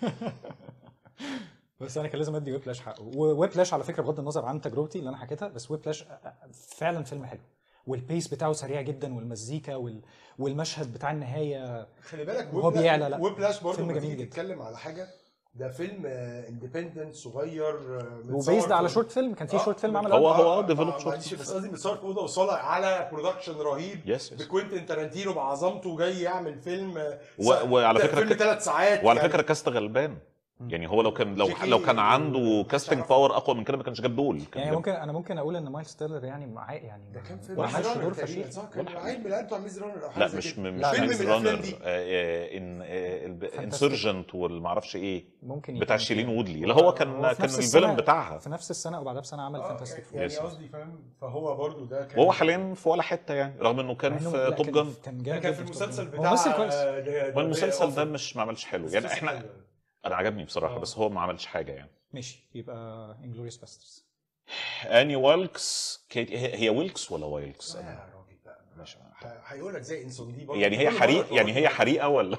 بس انا كان لازم ادي ويبلاش حقه وويبلاش على فكره بغض النظر عن تجربتي اللي انا حكيتها بس ويبلاش فعلا فيلم حلو والبيس بتاعه سريع جدا والمزيكا وال... والمشهد بتاع النهايه خلي بالك وهو بيعلى، لا. ويبلاش برضه فيلم لما جميل تيجي جدا. تتكلم على حاجه ده فيلم اندبندنت صغير آه، متصور وبيزد على في- شورت فيلم كان في آه، شورت فيلم عمل هو- قبل. هو آه، developed آه، short معلش film. بس قصدي متصور في اوضه وصاله على برودكشن رهيب يس يس بكوينتين تارانتينو بعظمته جاي يعمل فيلم آه، و- سا- وعلى فكرة فيلم ك- ثلاث ساعات وعلى يعني فكره كاست غلبان يعني هو لو كان لو جيكي لو كان عنده مش كاستنج عارف. باور اقوى من كده ما كانش جاب دول كان يعني جاب- ممكن انا ممكن اقول ان مايلز تيلر يعني معاه يعني ده كان ما فيلم عملش ميز دور رانر تقريبا فشيخ صح كان ولا عيد ميلاد بتاع ميز رانر او حاجه لا زي مش كده. م- لا، مش لا. فيلم ميز من الافلام رانر دي ان انسرجنت والمعرفش ايه ممكن بتاع يكون شيلين كده. وودلي اللي هو كان هو في كان نفس الفيلن السنة- بتاعها في نفس السنه وبعدها بسنه عمل آه، فانتاستيك فور يعني Yes. قصدي فاهم فهو برضو ده كان وهو حاليا في ولا حته يعني رغم انه كان مع إنه- في لا، توب كان- جان كان ده جامد كان في جدا المسلسل Top Gun. هو بتاع ممثل كويس آه، ده- ده- والمسلسل ده أوفر. مش ما عملش حلو يعني مسلسل احنا حلو. انا عجبني بصراحه آه. بس هو ما عملش حاجه يعني ماشي يبقى انجلوريوس باسترز اني ويلكس كيت هي هي ويلكس ولا وايلكس لا أنا يا راجل بقى ماشي. ه- هيقول لك زي انسون دي برضه. يعني هي كل حريق مرة يعني هي تقول- حريقه ولا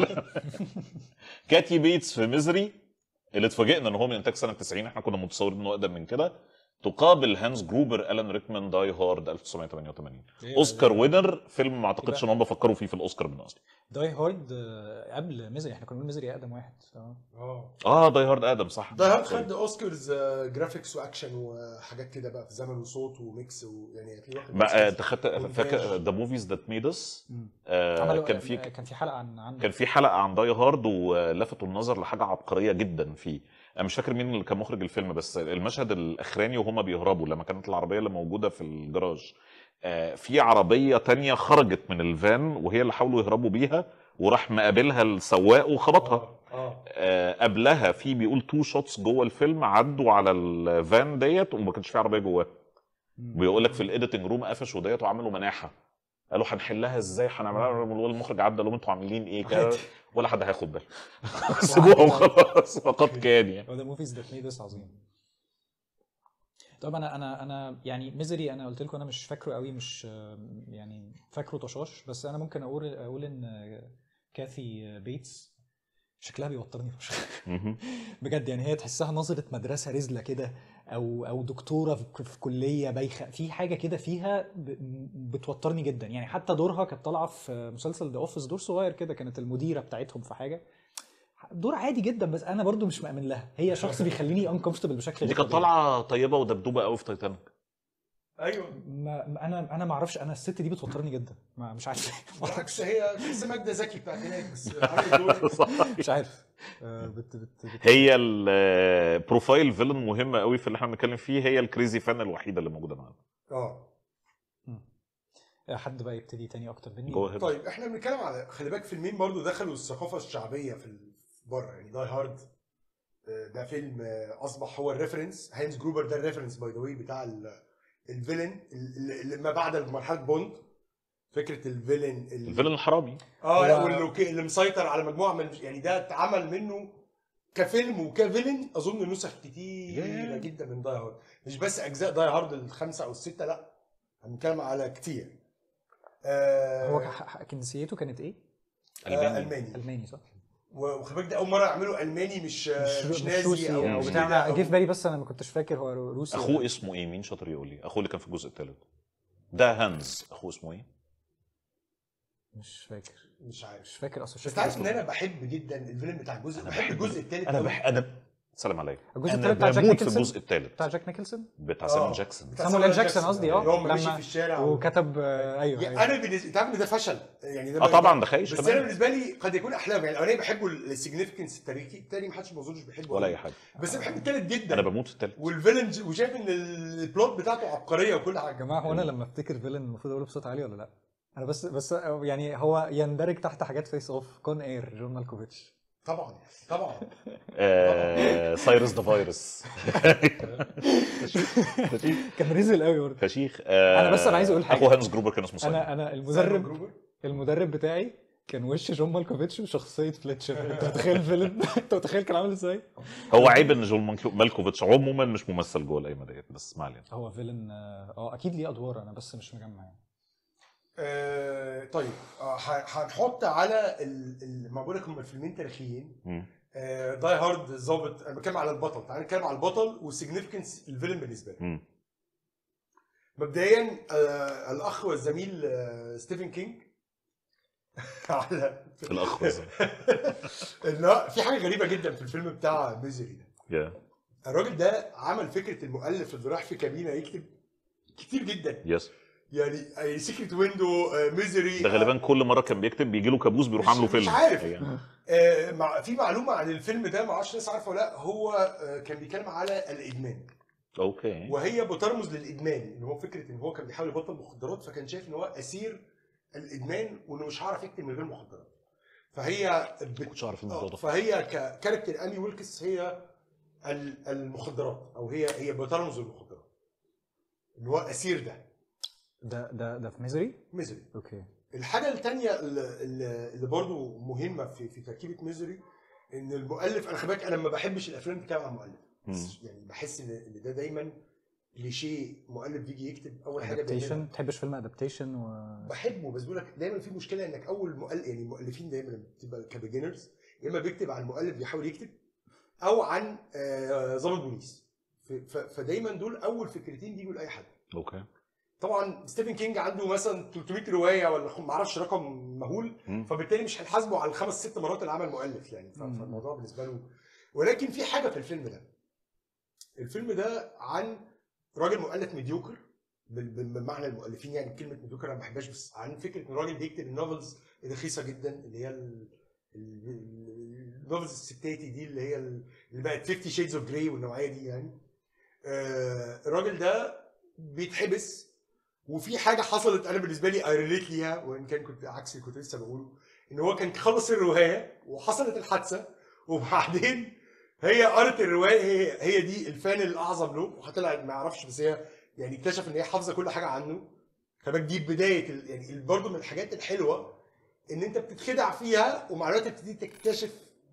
كاتي بيتس في ميزري اللي اتفاجئنا ان هو من انتاج سنه 90 احنا كنا متصورين انه اقدم من كده تقابل هانز جروبر الان ريكمان داي هارد 1988 اوسكار وينر فيلم ما اعتقدش ان هم فكروا فيه في الاوسكار من اصلا داي هارد آه، قبل ميزري احنا كنا بنقول ميزري اقدم واحد اه اه اه داي هارد ادم صح ده هارد خد اوسكارز آه، جرافيكس واكشن وحاجات كده بقى في زمن وصوت وميكس ويعني هتلاقيه واخد ما آه، أوسكارز. انت خدت فاكر ذا موفيز ذات ميد اس عملوا كان في كان في حلقه عن عنه كان في حلقه عن داي هارد ولفتوا النظر لحاجه عبقريه جدا فيه انا مش فاكر مين اللي كان مخرج الفيلم بس المشهد الاخراني وهما بيهربوا لما كانت العربيه اللي موجوده في الجراج آه، في عربيه تانية خرجت من الفان وهي اللي حاولوا يهربوا بيها وراح مقابلها السواق وخبطها اه اه آه، قبلها في بيقول تو شوتس جوه الفيلم عدوا على الفان ديت وما كانش في عربيه جواها بيقول لك في الايديتنج روم قفشوا ديت وعملوا مناحه قالوا هنحلها ازاي هنعملها والمخرج عدى قال لهم انتوا عاملين ايه كده ولا حد هياخد باله سيبوها وخلاص فقط كان يعني هو ده موفيز ذات ميد اس عظيم طب انا انا انا يعني ميزري انا قلت لكم انا مش فاكره قوي مش آه، يعني فاكره طشاش بس انا ممكن اقول اقول ان آه، كاثي بيتس شكلها بيوترني فشخ مهم. بجد يعني هي تحسها نظرة مدرسة رزلة كده او او دكتورة في في كلية بايخة في حاجة كده فيها ب- بتوترني جدا يعني حتى دورها كانت طالعة في مسلسل ذا اوفيس دور صغير كده كانت المديرة بتاعتهم في حاجة دور عادي جدا بس انا برضو مش مأمن لها هي شخص بيخليني انكمفتبل بشكل دي غير كانت طبيعي. طالعه طيبه ودبدوبه قوي في تايتانيك ايوه ما ما- انا انا ما اعرفش انا الست دي بتوترني جدا ما مش عارف بالعكس هي لسه ماجده زكي بتاعت هناك بس عملت دور مش عارف آه، بت بت بت هي البروفايل فيلن مهمه قوي في اللي احنا بنتكلم فيه هي الكريزي فان الوحيده اللي موجوده معانا اه حد بقى يبتدي تاني اكتر مني جو هيد طيب احنا بنتكلم على خلي بالك فيلمين برضو دخلوا الثقافه الشعبيه في ال- بره يعني داي هارد آه، ده فيلم آه، اصبح هو الريفرنس هاينز جروبر ده الريفرنس باي ذا واي بتاع ال- الفيلن اللي اللي ما بعد مرحله بوند فكره الفيلن ال- الفيلن الحرامي اه لا هو- واللي ك- اللي مسيطر على مجموعه من يعني ده اتعمل منه كفيلم وكفيلن اظن نسخ كتيره ياه. جدا من داي هارد مش بس اجزاء داي هارد الخمسه او السته لا هنتكلم على كتير آه هو ح- ح- جنسيته كانت ايه؟ آه الماني الماني الماني صح؟ وخلي بالك ده اول مره يعملوا الماني مش مش, مش نازي روسي او او مش بتاع كده أنا أو- جه في بالي بس انا ما كنتش فاكر هو روسي اخوه اسمه ايه مين شاطر يقول لي اخوه اللي كان في الجزء الثالث ده هانز اخوه اسمه ايه مش فاكر مش عارف مش فاكر اصلا مش بس فاكر عارف ان اسمه. انا بحب جدا الفيلم بتاع الجزء أنا بحب بحب- الجزء الثالث انا بح... انا سلام عليك الجزء انا التالت بتاع جاك بموت في نيكلسون؟ الجزء الثالث بتاع جاك نيكلسون بتاع سامويل جاكسون سامويل جاكسون قصدي، اه. هو ماشي لما- في الشارع وكتب آه، ايوه يعني ايوه انا بالنسبه انت عارف ان ده فشل يعني ده اه طبعا ده خايش بس انا تمام بالنسبه لي قد يكون احلام يعني الاولاني بحبه السيجنفكنس التاريخي الثاني ما حدش ما اظنش بيحبه ولا أوي. اي حاجه بس انا بحب الثالث جدا انا بموت في الثالث والفيلن وشايف ان البلوت بتاعته عبقريه وكل يا حاجه جماعه هو انا لما افتكر فيلن المفروض اقوله بصوت عالي ولا لا؟ انا بس بس يعني هو يندرج تحت حاجات فيس اوف كون اير جون مالكوفيتش طبعا طبعا آه... سايرس ذا فيروس كان رزل قوي برضه فشيخ آه... أنا بس أنا عايز أقول حاجة. اخو هانز جروبر كان اسمه سايمون انا انا سايمون المدرب جروبر المدرب بتاعي كان وش جون مالكوفيتش وشخصيه فليتشر انت متخيل فيلن انت متخيل كان عامل ازاي؟ هو عيب ان جون مانكو- مالكوفيتش عموما مش ممثل جوه القايمه ديت بس ما علينا هو فيلن اه آه، اكيد ليه ادوار انا بس مش مجمع يعني آه طيب آه ه- هنحط على ال- ال- ما بقول لك هم الفيلمين تاريخيين مم. آه داي هارد ظابط انا بتكلم على البطل تعال نتكلم على البطل والسيجنفكنس الفيلن بالنسبه لي مم. مبدئيا آه الاخ والزميل آه ستيفن كينج على الاخ والزميل. لا في حاجه غريبه جدا في الفيلم بتاع ميزري ده يا الراجل ده عمل فكره المؤلف اللي راح في كابينه يكتب كتير جدا يس يعني سيكريت ويندو ميزري ده غالبا كل مره كان بيكتب بيجي له كابوس بيروح مش- عامله مش فيلم عارف. يعني. آه، مع في معلومه عن الفيلم ده ما اعرفش الناس عارفه ولا لا هو آه، كان بيتكلم على الادمان اوكي وهي بترمز للادمان ان هو فكره ان هو كان بيحاول يبطل مخدرات فكان شايف ان هو اسير الادمان وانه مش هعرف يكتب من غير مخدرات فهي بت... كنتش اعرف الموضوع آه، ده فهي ككاركتر امي ويلكس هي ال- المخدرات او هي هي بترمز للمخدرات ان هو اسير ده ده ده ده في ميزري ميزري اوكي الحاجه الثانيه اللي, اللي برضو مهمه في في تركيبه ميزري ان المؤلف انا خلي بالك انا ما بحبش الافلام اللي بتتكلم عن المؤلف بس يعني بحس ان ان ده دايما كليشيه مؤلف بيجي يكتب اول حاجه بيعملها ادابتيشن ما تحبش فيلم ادابتيشن و بحبه بس بقول لك دايما في مشكله انك اول مؤلف يعني المؤلفين دايما لما بتبقى كبيجنرز يا اما بيكتب عن مؤلف بيحاول يكتب او عن آه، ضابط بوليس ف- ف- فدايما دول اول فكرتين بيجوا لاي حد اوكي طبعا ستيفن كينج عنده مثلا 300 روايه ولا خم- معرفش رقم مهول مم. فبالتالي مش هنحاسبه على الخمس ست مرات اللي عمل مؤلف يعني ف- مم. فالموضوع بالنسبه له ولكن في حاجه في الفيلم ده الفيلم ده عن راجل مؤلف ميديوكر بال- بال- بمعنى المؤلفين يعني كلمه ميديوكر انا ما بحبهاش بس عن فكره ان راجل بيكتب النوفلز الرخيصه جدا اللي هي ال- ال- ال- النوفلز الستاتي دي اللي هي ال- اللي بقت 50 شيدز اوف جراي والنوعيه دي يعني آه، الراجل ده بيتحبس وفي حاجه حصلت انا بالنسبه لي اي ريليت ليها وان كان كنت عكس اللي كنت لسه بقوله ان هو كان خلص الروايه وحصلت الحادثه وبعدين هي قرت الروايه هي هي دي الفان الاعظم له وطلع ما يعرفش بس هي يعني اكتشف ان هي حافظه كل حاجه عنه فبقى دي بدايه ال- يعني برضه من الحاجات الحلوه ان انت بتتخدع فيها ومع الوقت بتبتدي تكتشف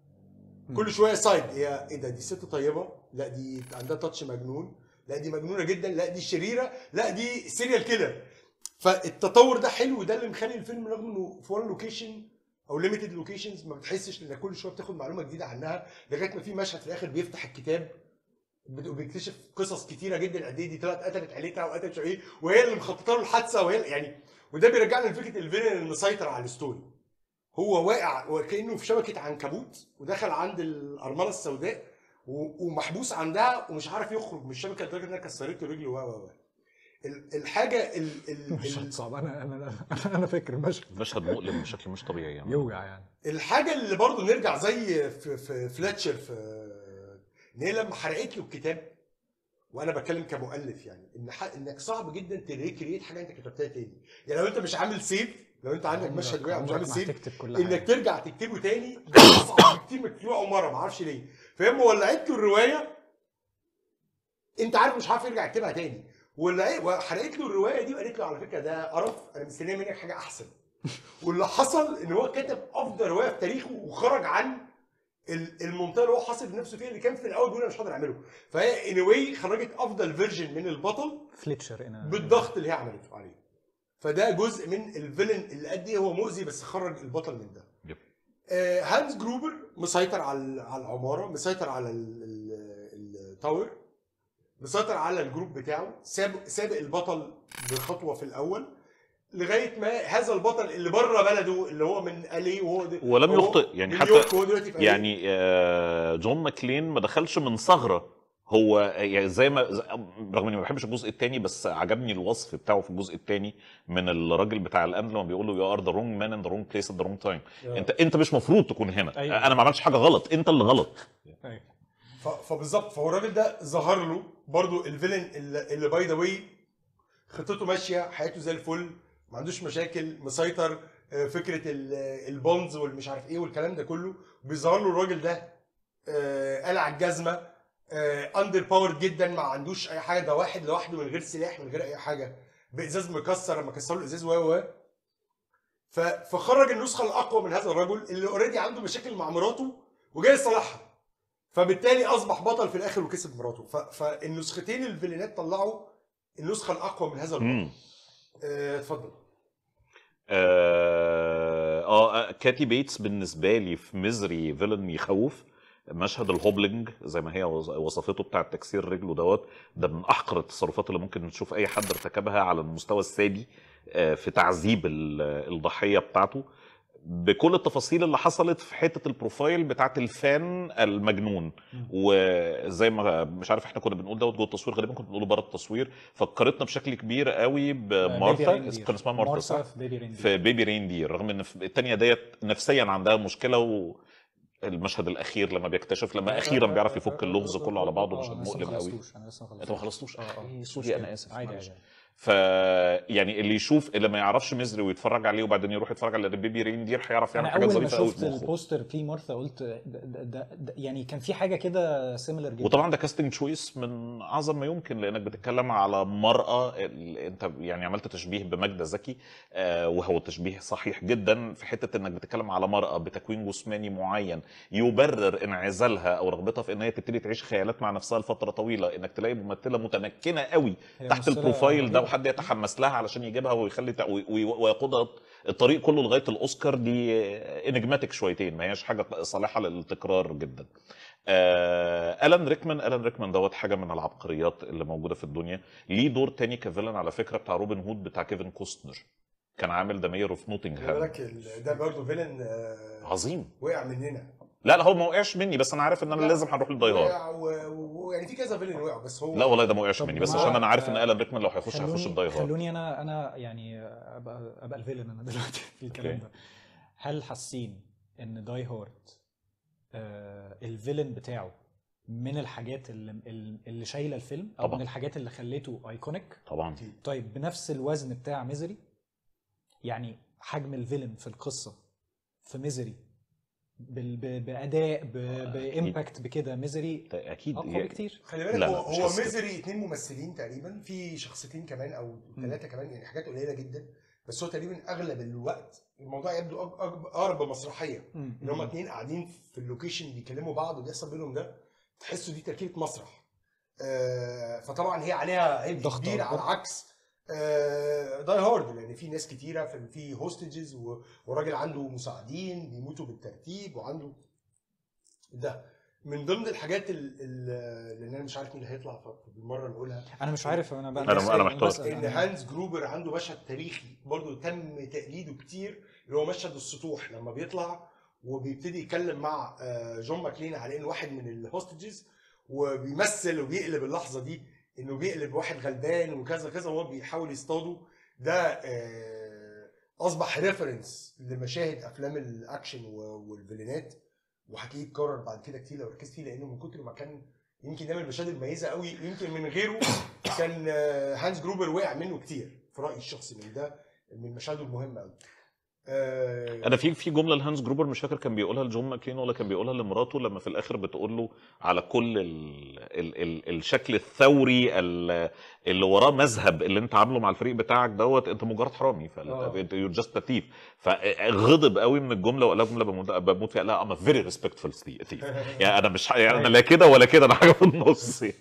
كل شويه سايد هي ايه ده دي ست طيبه لا دي عندها تاتش مجنون لا دي مجنونه جدا لا دي شريره لا دي سيريال كيلر فالتطور ده حلو ده اللي مخلي الفيلم رغم انه في وان لوكيشن او ليميتد لوكيشنز ما بتحسش انك كل شويه بتاخد معلومه جديده عنها لغايه ما في مشهد في الاخر بيفتح الكتاب بت- وبيكتشف قصص كتيره جدا قد ايه دي طلعت قتلت عيلتها وقتلت مش عارف ايه وهي اللي مخططه له الحادثه وهي اللي- يعني وده بيرجعنا لفكره الفيلن المسيطر على الستوري هو واقع وكانه في شبكه عنكبوت ودخل عند الارمله السوداء و- ومحبوس عندها ومش عارف يخرج من الشبكه لدرجه انها كسرت له رجله و و و ال- الحاجه ال ال مشهد ال صعب انا انا انا انا فاكر المشهد مشهد مؤلم بشكل مش طبيعي يعني يوجع يعني الحاجه اللي برضه نرجع زي في, في فلاتشر في ان هي لما حرقت له الكتاب وانا بتكلم كمؤلف يعني ان ح... انك صعب جدا تريكريت حاجه انت كتبتها تاني يعني لو انت مش عامل سيف لو انت عندك عمرك- مشهد وقع مش عمرك عامل ما سيف هتكتب كل انك حاجه ترجع تكتبه تاني ده اصعب بكتير من كتير اول مره ما اعرفش ليه فهي لما ولعت له الروايه انت عارف مش عارف يرجع يكتبها تاني ولع- وحرقت له الروايه دي وقالت له على فكره ده قرف انا مستنيه منك حاجه احسن واللي حصل ان هو كتب افضل روايه في تاريخه وخرج عن ال- المنطقه اللي هو حاصر نفسه فيها اللي كان في الاول بيقول انا مش هقدر اعمله فهي ان واي خرجت افضل فيرجن من البطل فليتشر هنا بالضغط اللي هي عملته عليه فده جزء من الفيلن اللي قد ايه هو مؤذي بس خرج البطل من ده يب. آه هانز جروبر مسيطر على على العماره مسيطر على ال- ال- التاور مسيطر على الجروب بتاعه سابق سابق البطل بخطوه في الاول لغايه ما هذا البطل اللي بره بلده اللي هو من الي وهو ده ولم هو يخطئ يعني من حتى نيويورك وهو دلوقتي في LA. يعني آه، جون ماكلين ما دخلش من ثغره هو يعني زي ما ز- رغم اني ما بحبش الجزء الثاني بس عجبني الوصف بتاعه في الجزء الثاني من الراجل بتاع الامن لما بيقول له يو ار ذا رونج مان ان ذا رونج بليس ات ذا رونج تايم آه. انت انت مش مفروض تكون هنا أيوة. انا ما عملتش حاجه غلط انت اللي غلط أيوة. ف- فبالظبط فهو الراجل ده ظهر له برضو الفيلن اللي, اللي باي ذا واي خطته ماشيه حياته زي الفل ما عندوش مشاكل مسيطر آه، فكره ال- البونز والمش عارف ايه والكلام ده كله بيظهر له الراجل ده آه، قلع الجزمه اندر باورد جدا ما عندوش اي حاجه ده واحد لوحده من غير سلاح من غير اي حاجه بازاز مكسر لما كسروا الازاز و و ف- فخرج النسخه الاقوى من هذا الرجل اللي اوريدي عنده مشاكل مع مراته وجاي يصلحها فبالتالي اصبح بطل في الاخر وكسب مراته ف... فالنسختين الفيلينات طلعوا النسخه الاقوى من هذا البطل مم. آه، اتفضل اه آه، كاتي بيتس بالنسبه لي في ميزري فيلن يخوف مشهد الهوبلنج زي ما هي وص- وصفته بتاع تكسير رجله دوت ده من احقر التصرفات اللي ممكن نشوف اي حد ارتكبها على المستوى السادي آه، في تعذيب ال- الضحيه بتاعته بكل التفاصيل اللي حصلت في حته البروفايل بتاعت الفان المجنون وزي ما مش عارف احنا كنا بنقول دوت جوه التصوير غالبا كنا بنقوله بره التصوير فكرتنا بشكل كبير قوي بمارثا كان اسمها مارثا صح؟ في بيبي ريندير في بيبي ريندير رغم ان في التانية ديت نفسيا عندها مشكله و المشهد الاخير لما بيكتشف لما اخيرا بيعرف يفك اللغز كله على بعضه مشهد أنا لسه مؤلم ما قوي خلصتوش، انا لسه ما انت ما خلصتوش خلصتوش اه اه إيه، سوري انا اسف عادي معلش. عادي ف يعني اللي يشوف اللي ما يعرفش ميزري ويتفرج عليه وبعدين يروح يتفرج على بيبي ريندير هيعرف يعمل انا حاجات اول ما ظريفه قوي شفت في مخه البوستر بلي مارثا قلت ده, ده, ده, ده يعني كان في حاجه كده سيميلر جدا وطبعا ده كاستنج تشويس من اعظم ما يمكن لانك بتتكلم على مراه ال- انت يعني عملت تشبيه بماجده زكي آه، وهو تشبيه صحيح جدا في حته انك بتتكلم على مراه بتكوين جسماني معين يبرر انعزالها او رغبتها في ان هي تبتدي تعيش خيالات مع نفسها لفتره طويله انك تلاقي ممثله متمكنه قوي هي تحت ممثلة البروفايل ده رهيبة. وحد يتحمس لها علشان يجيبها ويخلي تق- وي- وي- ويقودها الطريق كله لغايه الاوسكار دي انجماتيك شويتين ما هياش حاجه صالحه للتكرار جدا آه الان ريكمان الان ريكمان دوت حاجه من العبقريات اللي موجوده في الدنيا ليه دور تاني كفيلن على فكره بتاع روبن هود بتاع كيفن كوستنر كان عامل ذا مير اوف خلي نوتنغهام بالك ال- ده برضه فيلن آه، عظيم وقع مننا لا لا هو ما وقعش مني بس انا عارف ان انا لا، لازم هنروح للداي هارد وقع و- و- ويعني في كذا فيلن وقع بس هو لا والله ده ما وقعش طب مني بس ما- عشان انا عارف ان آه، الان ريكمان لو هيخش هيخش خلوني الداي هارد خلوني انا انا يعني ابقى ابقى الفيلن انا دلوقتي في الكلام أوكي. ده هل حاسين ان داي هارد آه الفيلن بتاعه من الحاجات اللي, اللي شايله الفيلم او طبعا. من الحاجات اللي خليته ايكونيك طبعا طيب بنفس الوزن بتاع ميزري يعني حجم الفيلن في القصه في ميزري بال- ب- باداء ب- بامباكت بكده ميزري اكيد اقوى بكتير خلي بالك لا، هو, لا، مش هو قصة. ميزري اتنين ممثلين تقريبا في شخصيتين كمان او ثلاثه كمان يعني حاجات قليله جدا بس هو تقريبا اغلب الوقت الموضوع يبدو أق- أق- اقرب بمسرحيه ان هما اتنين قاعدين في اللوكيشن بيكلموا بعض وبيحصل بينهم ده تحسوا دي تركيبه مسرح آه فطبعا هي عليها عبء ضغط كبير على أكبر. عكس آه داي هارد لان في ناس كتيره في, في هوستجز وراجل عنده مساعدين بيموتوا بالترتيب وعنده ده من ضمن الحاجات ال- ال- اللي انا مش عارف مين اللي هيطلع بالمره نقولها انا مش عارف انا بقى أنا- أنا محتار. بسأل. ان أنا- هانز جروبر عنده مشهد تاريخي برضه تم تقليده كتير اللي هو مشهد السطوح لما بيطلع وبيبتدي يتكلم مع آه، جون ماكلين على انه واحد من الهوستجز وبيمثل وبيقلب اللحظه دي انه بيقلب واحد غلبان وكذا كذا وهو بيحاول يصطاده ده آه، اصبح ريفرنس لمشاهد افلام الاكشن و- والفيلينات وهتلاقيه اتكرر بعد كده كتير لو ركزت فيه لانه من كتر ما كان يمكن ده من المشاهد المميزه قوي يمكن من غيره كان آه، هانز جروبر وقع منه كتير في رايي الشخصي من ده من مشاهده المهمه قوي آه، انا في في جمله لهانز جروبر مش فاكر كان بيقولها لجون ماكلين ولا كان بيقولها لمراته لما في الاخر بتقول له على كل ال ال ال الشكل الثوري ال- اللي وراه مذهب اللي انت عامله مع الفريق بتاعك دوت انت مجرد حرامي آه. يور جاست ثيف فغضب قوي من الجمله وقال لها جمله بموت, بموت فيها لا ام فيري ريسبكتفul ثيف يعني انا مش يعني انا لا كده ولا كده انا حاجه في النص يعني.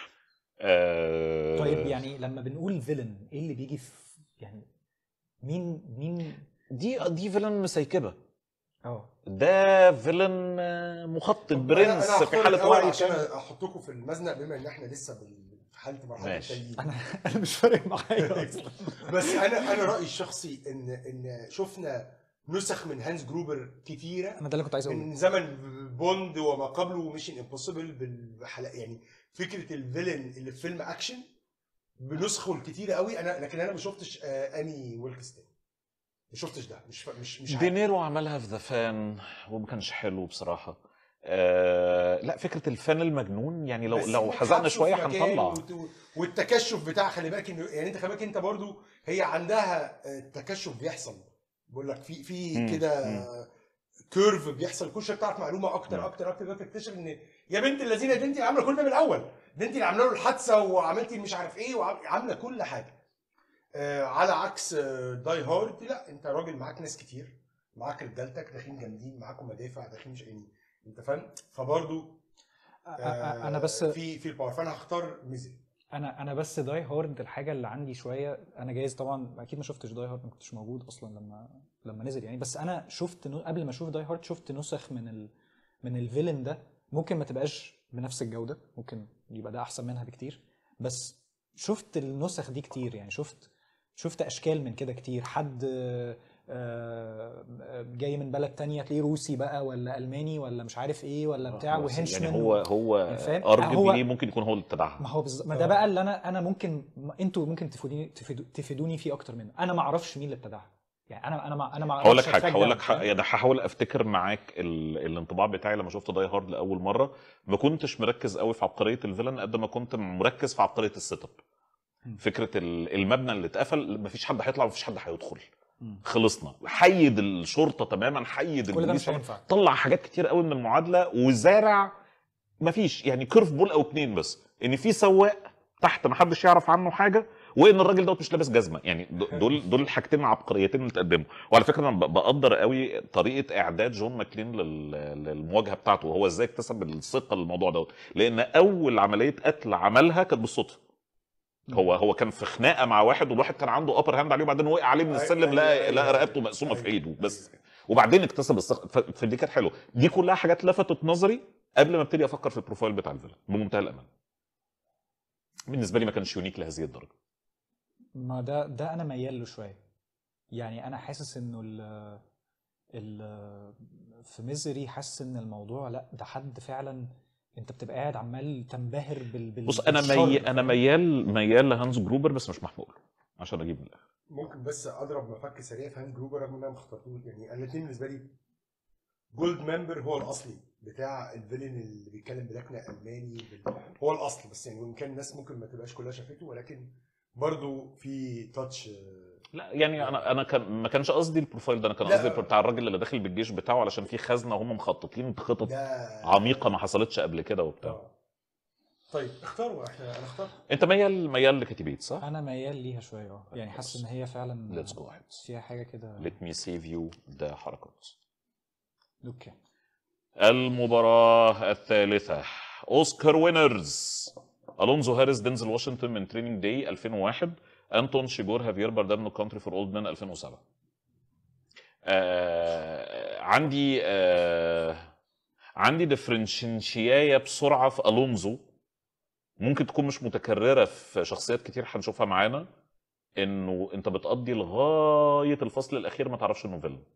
آه، طيب يعني لما بنقول فيلن ايه اللي بيجي في يعني مين مين دي دي فيلن مسيكبه اه ده فيلن آه، مخطط طب أنا- برنس أنا في هختار حاله الأول وعي عشان تام. احطكم في المزنق بما ان احنا لسه بال- في حاله مرحله ماشي. التأييد. انا انا مش فارق معايا اصلا بس انا انا رايي الشخصي ان ان شفنا نسخ من هانز جروبر كتيره انا ده اللي كنت عايز اقوله من زمن بوند وما قبله وميشن امبوسيبل بالحلقه يعني فكره الفيلن اللي في فيلم اكشن بنسخه الكتيره قوي انا لكن انا ما شفتش آه اني ويلكستين ما شفتش ده مش ف- مش مش عارف. دينيرو عملها في ذا فان وما كانش حلو بصراحه آه لا فكره الفان المجنون يعني لو بس لو إنك حزقنا حابسه شويه في مكان هنطلع وت- والتكشف بتاع خلي بالك انه يعني انت خلي بالك انت برضو هي عندها آه، تكشف بيحصل بقول لك في في مم، كده مم. كيرف بيحصل كل شويه بتعرف معلومه اكتر مم. اكتر اكتر بقى تكتشف ان يا بنت اللذينه دي انت اللي عامله كل ده من الاول ده انت اللي عامله له الحادثه وعملتي مش عارف ايه وعامله كل حاجه آه على عكس آه داي هارد لا انت راجل معاك ناس كتير معاك رجالتك داخلين جامدين معاكم مدافع داخلين مش يعني انت فاهم فبرضه آه، انا بس في في الباور فانا هختار ميزي انا انا بس داي هارد الحاجه اللي عندي شويه انا جايز طبعا اكيد ما شفتش داي هارد ما كنتش موجود اصلا لما لما نزل يعني بس انا شفت نو- قبل ما اشوف داي هارد شفت نسخ من ال من الفيلن ده ممكن ما تبقاش بنفس الجوده ممكن يبقى ده احسن منها بكتير بس شفت النسخ دي كتير يعني شفت شفت اشكال من كده كتير حد آه، آه، جاي من بلد تانية تلاقيه روسي بقى ولا الماني ولا مش عارف ايه ولا بتاع خلاص، وهنشمان يعني هو هو يعني فاهم؟ هو- ارجبلي ممكن يكون هو اللي ما ابتدعها هو بالظبط ما ده بقى اللي انا انا ممكن ما انتوا ممكن تفيدوني تفيدو- تفيدوني فيه اكتر منه انا ما اعرفش مين اللي ابتدعها يعني انا انا ما انا ما هقول لك أعرفش حاجه هقول لك أتراك حاجة ده، يعني هحاول افتكر معاك ال... الانطباع بتاعي لما شفت داي هارد لاول مره ما كنتش مركز قوي في عبقريه الفيلن قد ما كنت مركز في عبقريه السيت اب مم. فكره ال- المبنى اللي اتقفل مفيش حد هيطلع مفيش حد هيدخل مم. خلصنا حيد الشرطه تماما حيد كل ده البوليس مش هينفع طلع حاجات كتير قوي من المعادله وزارع مفيش يعني كيرف بول او اتنين بس ان في سواق تحت ما حدش يعرف عنه حاجه وان الراجل دوت مش لابس جزمه يعني د- دول دول الحاجتين العبقريتين اللي اتقدموا وعلى فكره انا ب- بقدر قوي طريقه اعداد جون ماكلين لل- للمواجهه بتاعته وهو ازاي اكتسب الثقه للموضوع دوت لان اول عمليه قتل عملها كانت بالصدفه هو هو كان في خناقه مع واحد والواحد كان عنده ابر هاند عليه وبعدين وقع عليه من أيوة، السلم أيوة، لقى أيوة، لقى أيوة. رقبته مقسومه في أيوة، ايده بس أيوة. وبعدين اكتسب الثقه ف- فدي كانت حلوه دي كلها حاجات لفتت نظري قبل ما ابتدي افكر في البروفايل بتاع الفيلم بمنتهى الامان بالنسبه لي ما كانش يونيك لهذه الدرجه ما ده ده انا ميال له شويه يعني انا حاسس انه ال ال في ميزري حاسس ان الموضوع لا ده حد فعلا انت بتبقى قاعد عمال تنبهر بال بال بص انا بالشر، مي... انا فاهم؟ ميال ميال لهانز جروبر بس مش محمول عشان اجيب من الاخر ممكن بس اضرب مفك سريع في هانز جروبر رغم ان انا ما اخترتوش يعني انا الاثنين بالنسبه لي جولد ممبر هو الاصلي بتاع الفيلن اللي بيتكلم بلكنه الماني بال... هو الاصل بس يعني وان كان الناس ممكن ما تبقاش كلها شافته ولكن برضو في تاتش لا يعني انا انا كان ما كانش قصدي البروفايل ده انا كان لا. قصدي بتاع الراجل اللي داخل بالجيش بتاعه علشان في خزنه هم مخططين خطط ده عميقه ما حصلتش قبل كده وبتاع آه. طيب اختاروا احنا انا اخترت انت ميال ميال لكتيبيت صح؟ انا ميال ليها شويه اه يعني حاسس ان هي فعلا Let's go ahead. فيها حاجه كده let me save you ده حركات اوكي المباراة الثالثة اوسكار وينرز الونزو هاريس دينزل واشنطن من تريننج داي 2001 انتون شيجور هافير باردام نو كونتري فور اولد مان 2007 آه عندي آه عندي ديفرنشيايه بسرعه في الونزو ممكن تكون مش متكرره في شخصيات كتير هنشوفها معانا انه انت بتقضي لغايه الفصل الاخير ما تعرفش انه فيلن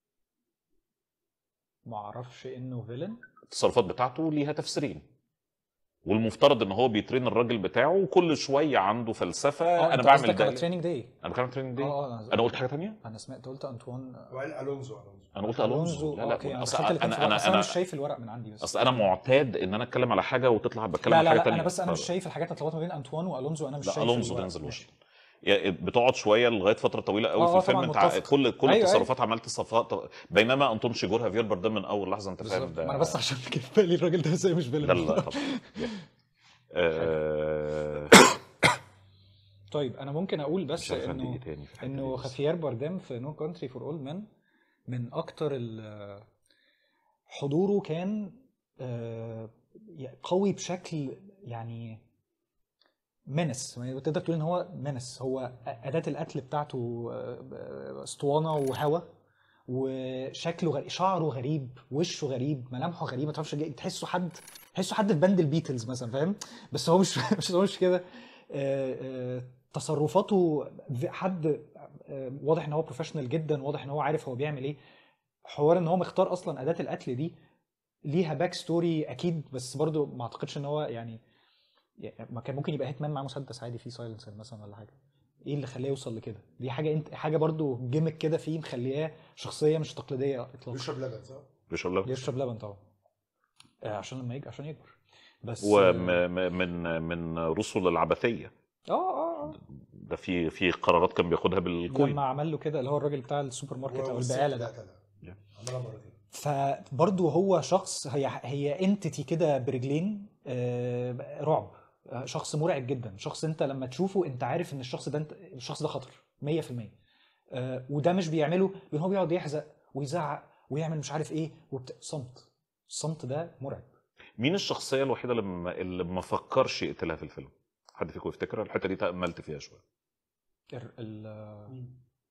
ما اعرفش انه فيلن التصرفات بتاعته ليها تفسيرين والمفترض ان هو بيترين الراجل بتاعه وكل شويه عنده فلسفه اه انا انت بعمل قصدك ده على ليه؟ تريننج داي انا بتكلم تريننج دي اه اه انا قلت حاجه تانية انا سمعت قلت انطوان وقال الونزو الونزو انا قلت الونزو لا اوكي لا انا اصل دخلت الاتنين في انا بعض، انا بس انا انا مش شايف الورق من عندي بس اصل انا معتاد ان انا اتكلم على حاجه وتطلع بتكلم لا على لا حاجه لا تانية انا بس انا مش ف- شايف الحاجات اللي ما بين انطوان والونزو انا مش لا شايف الونزو الورق. دينزل ماشي. واشنطن يعني بتقعد شويه لغايه فتره طويله قوي آه، في آه، الفيلم طبعاً انت ع- متفق. كل كل أيوة، التصرفات عملت صفات بينما انطون شيجور هافير باردام من اول لحظه انت فاهم بالظبط ده ما انا بس عشان كده في بالي الراجل ده ازاي مش فيلن ده لا طبعا آه، طيب انا ممكن اقول بس مش عارف عندي انه ايه تاني في الحتة انه دي بس. خافير باردام في نو كونتري فور اولد مان من اكتر ال- حضوره كان آه، قوي بشكل يعني منس يعني تقدر تقول ان هو منس هو اداه القتل بتاعته آه، اسطوانه وهوا وشكله غريب شعره غريب وشه غريب ملامحه غريبه ما تعرفش جاي- تحسه حد تحسه حد في باند البيتلز مثلا فاهم بس هو مش مش هو مش كده آه، آه، تصرفاته في- حد آه، واضح ان هو بروفيشنال جدا واضح ان هو عارف هو بيعمل ايه حوار ان هو مختار اصلا اداه القتل دي ليها باك ستوري اكيد بس برضو ما اعتقدش ان هو يعني يعني ما كان ممكن يبقى هيتمان معاه مسدس عادي فيه سايلنسر مثلا ولا حاجه ايه اللي خلاه يوصل لكده دي حاجه انت حاجه برضو جيمك كده فيه مخلياه شخصيه مش تقليديه اطلاقا بيشرب لبن صح؟ بيشرب لبن يشرب لبن طبعا آه، عشان لما يكبر عشان يكبر بس ومن من رسل العبثيه اه اه اه ده في في قرارات كان بياخدها بالكوين لما عمل له كده اللي هو الراجل بتاع السوبر ماركت او والست البقاله ده قتلها. عملها مرتين فبرضه هو شخص هي هي انتيتي كده برجلين آه، رعب آه، شخص مرعب جدا شخص انت لما تشوفه انت عارف ان الشخص ده انت الشخص ده خطر 100% آه، وده مش بيعمله بان هو بيقعد يحزق ويزعق ويعمل مش عارف ايه وبت... صمت الصمت ده مرعب مين الشخصيه الوحيده اللي ما, اللي ما فكرش يقتلها في الفيلم حد فيكم يفتكر الحته دي تاملت فيها شويه ال... ال...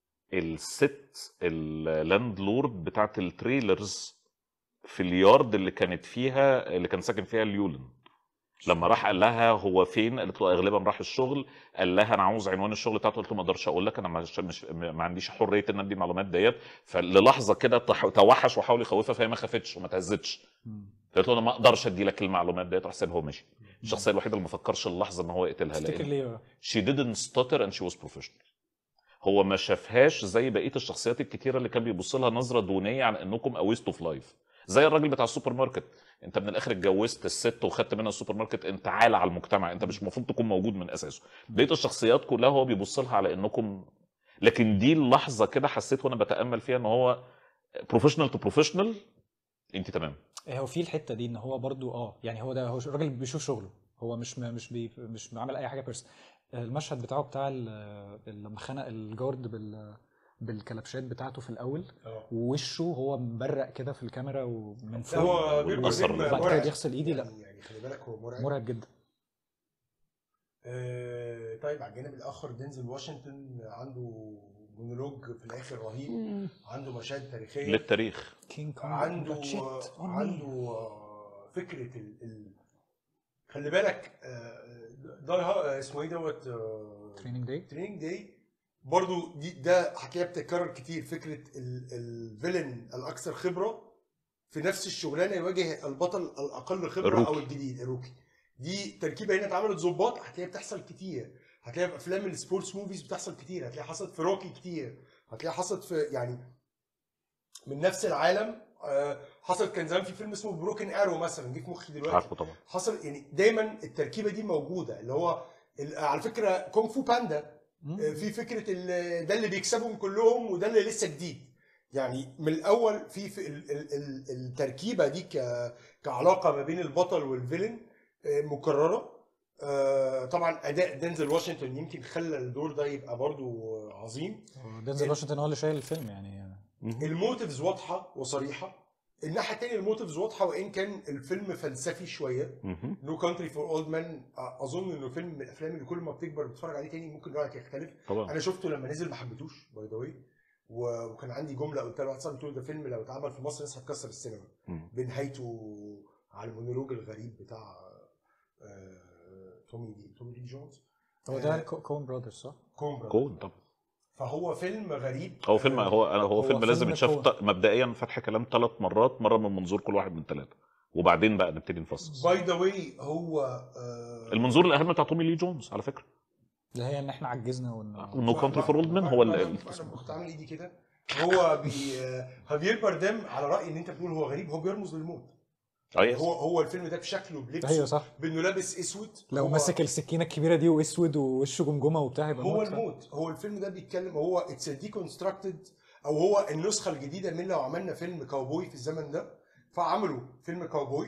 الست اللاند لورد بتاعت التريلرز في اليارد اللي كانت فيها اللي كان ساكن فيها اليولن لما راح قال لها هو فين قالت له غالبا راح الشغل قال لها انا عاوز عنوان الشغل بتاعته قلت له ما اقدرش اقول لك انا مش, مش ما عنديش حريه ان ادي المعلومات ديت فللحظه كده تح- توحش وحاول يخوفها فهي ما خافتش وما تهزتش مم. قالت له انا ما اقدرش ادي لك المعلومات ديت راح سايبها ومشي الشخصيه الوحيده اللي ما فكرش اللحظه ان هو يقتلها تفتكر لان ليه بقى؟ she didn't stutter and she was professional هو ما شافهاش زي بقيه الشخصيات الكتيره اللي كان بيبص لها نظره دونيه عن انكم a waste of life زي الراجل بتاع السوبر ماركت انت من الاخر اتجوزت الست وخدت منها السوبر ماركت انت عالة على المجتمع انت مش المفروض تكون موجود من اساسه بقيه الشخصيات كلها هو بيبص لها على انكم لكن دي اللحظه كده حسيت وانا بتامل فيها ان هو بروفيشنال تو بروفيشنال انت تمام إيه هو في الحته دي ان هو برضو اه يعني هو ده هو ش- الراجل بيشوف شغله هو مش م- مش بي مش عامل اي حاجه بيرس المشهد بتاعه بتاع ال- لما خنق الجارد بال بالكلبشات بتاعته في الاول اه ووشه هو مبرق كده في الكاميرا ومن لا فوق هو بيبقى والأثر فيلم اللي بعد كده مرعب. بيغسل ايدي لا يعني, يعني خلي بالك هو مرعب مرعب جدا آه طيب على الجانب الاخر دينزل واشنطن عنده مونولوج في الاخر رهيب عنده مشاهد تاريخيه للتاريخ كينج كونج عنده شيت اون مي عنده آه، فكره ال... ال... خلي بالك آه، داي ها- اسمه ايه دوت تريننج داي تريننج داي برضو دي ده هتلاقيها بتتكرر كتير فكره ال- الفيلن الاكثر خبره في نفس الشغلانه يواجه البطل الاقل خبره الروكي. او الجديد الروكي دي تركيبه هنا اتعملت ظباط هتلاقيها بتحصل كتير هتلاقيها في افلام السبورتس موفيز بتحصل كتير هتلاقيها حصلت في روكي كتير هتلاقيها حصلت في يعني من نفس العالم آه، حصلت كان زمان في فيلم اسمه بروكن ارو مثلا جه في مخي دلوقتي عارفه طبعا حصل يعني دايما التركيبه دي موجوده اللي هو ال- على فكره كونغ فو باندا آه، في فكره ال- ده اللي بيكسبهم كلهم وده اللي لسه جديد يعني من الاول في, في ال- ال- ال- التركيبه دي ك- كعلاقه ما بين البطل والفيلن آه، مكرره آه، طبعا اداء دينزل واشنطن يمكن خلى الدور ده يبقى برضو عظيم دينزل واشنطن هو اللي شايل الفيلم يعني الموتيفز واضحه وصريحه الناحيه الثانيه الموتيفز واضحه وان كان الفيلم فلسفي شويه مهم. نو كانتري فور اولد مان اظن انه فيلم من الافلام اللي كل ما بتكبر بتتفرج عليه تاني ممكن رايك يختلف طبعا انا شفته لما نزل ما حبيتوش باي ذا واي وكان عندي جمله قلتها لواحد صاحبي قلت له ده فيلم لو اتعمل في مصر الناس هتكسر السينما مم. بنهايته على المونولوج الغريب بتاع آه، تومي دي تومي دي جونز هو ده كون براذرز صح؟ كومبرا كون طبعا فهو فيلم غريب هو فيلم آه، هو هو, هو فيلم فيلم لازم يتشاف كون. ط- مبدئيا فتح كلام ثلاث مرات مره من منظور كل واحد من ثلاثه وبعدين بقى نبتدي نفصص باي ذا واي هو آه، المنظور الاهم بتاع تومي لي جونز على فكره اللي هي ان احنا عجزنا وان نو كونتري فور اولد مان هو انا ال- أنا كنت عامل ايدي كده هو بي آه، هافير بارديم على راي ان انت بتقول هو غريب هو بيرمز للموت اه يس هو هو الفيلم ده بشكله بلبسه ايوه صح بانه لابس اسود لو هو- ماسك السكينه الكبيره دي واسود ووشه جمجمه وبتاع يبقى هو موت، صح؟ الموت هو الفيلم ده بيتكلم هو اتس ديكونستراكتد او هو النسخه الجديده من لو عملنا فيلم كاوبوي في الزمن ده فعملوا فيلم كاوبوي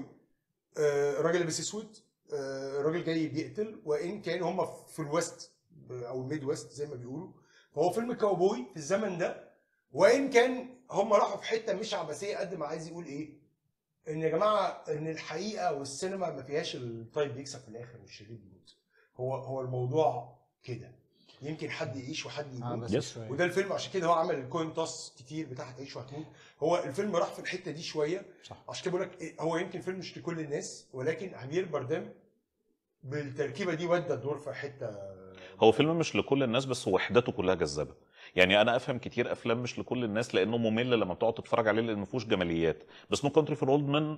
آه، راجل لابس اسود آه، راجل جاي بيقتل وان كان هم في الويست آه، او الميد ويست زي ما بيقولوا فهو فيلم كاوبوي في الزمن ده وان كان هم راحوا في حته مش عبثيه قد ما عايز يقول ايه ان يا جماعه ان الحقيقه والسينما ما فيهاش الطيب بيكسب في الاخر والشرير بيموت هو هو الموضوع كده يمكن حد يعيش وحد اه يموت بس يس. شوية. وده الفيلم عشان كده هو عمل الكوين توس كتير بتاع هتعيش وهتموت هو الفيلم راح في الحته دي شويه صح عشان كده بقول لك إيه، هو يمكن فيلم مش لكل الناس ولكن هافير بارديم بالتركيبه دي ودى الدور في حته هو فيلم مش لكل الناس بس وحدته كلها جذابه يعني انا افهم كتير افلام مش لكل الناس لانه ممل لما بتقعد تتفرج عليه لان ما فيهوش جماليات بس نو كونتري فور اولد مان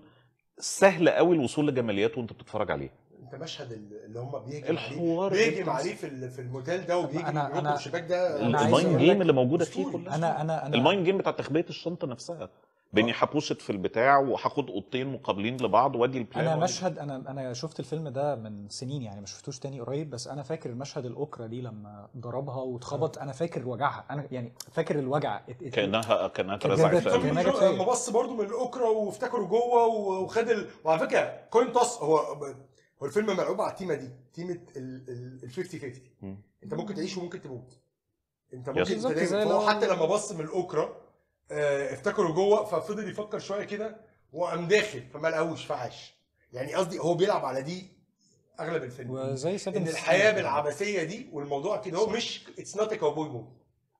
سهل قوي الوصول لجماليات وانت بتتفرج عليه انت مشهد اللي هم بيهجم الحوار عليه بيهجم جدا. عليه في ال- في الموتيل ده وبيجي أنا- بينط أنا- الشباك ده أنا عايز المايند أقول جيم لك اللي موجوده فيه أسطوري. كلها انا انا انا المايند جيم بتاع تخبيه الشنطه نفسها باني حبوشت في البتاع وهاخد اوضتين مقابلين لبعض وادي البلان انا وأدي- مشهد انا انا شفت الفيلم ده من سنين يعني ما شفتوش تاني قريب بس انا فاكر المشهد الاوكرا دي لما ضربها واتخبط انا فاكر وجعها انا يعني فاكر الوجع ات- ات- كانها كانها كان اترزعت جابت- في تومي قلبي كان- لي جت جو- فيا. لما بص برضه من الاوكرا وافتكروا جوه و- وخد ال... وعلى فكره كوين توس هو هو الفيلم ملعوب على التيمه دي تيمه ال 50 50 مم. انت ممكن تعيش وممكن تموت انت يس. ممكن بالظبط تلاقي- زي فهو لو- حتى لما بص من الاوكرا آه، افتكروا جوه ففضل يفكر شويه كده وقام داخل فما لقاهوش فعاش يعني قصدي هو بيلعب على دي اغلب الفيلم وزي سيفن ان الحياه بالعبثيه دي والموضوع كده هو مش اتس نوت ا كاوبوي موفي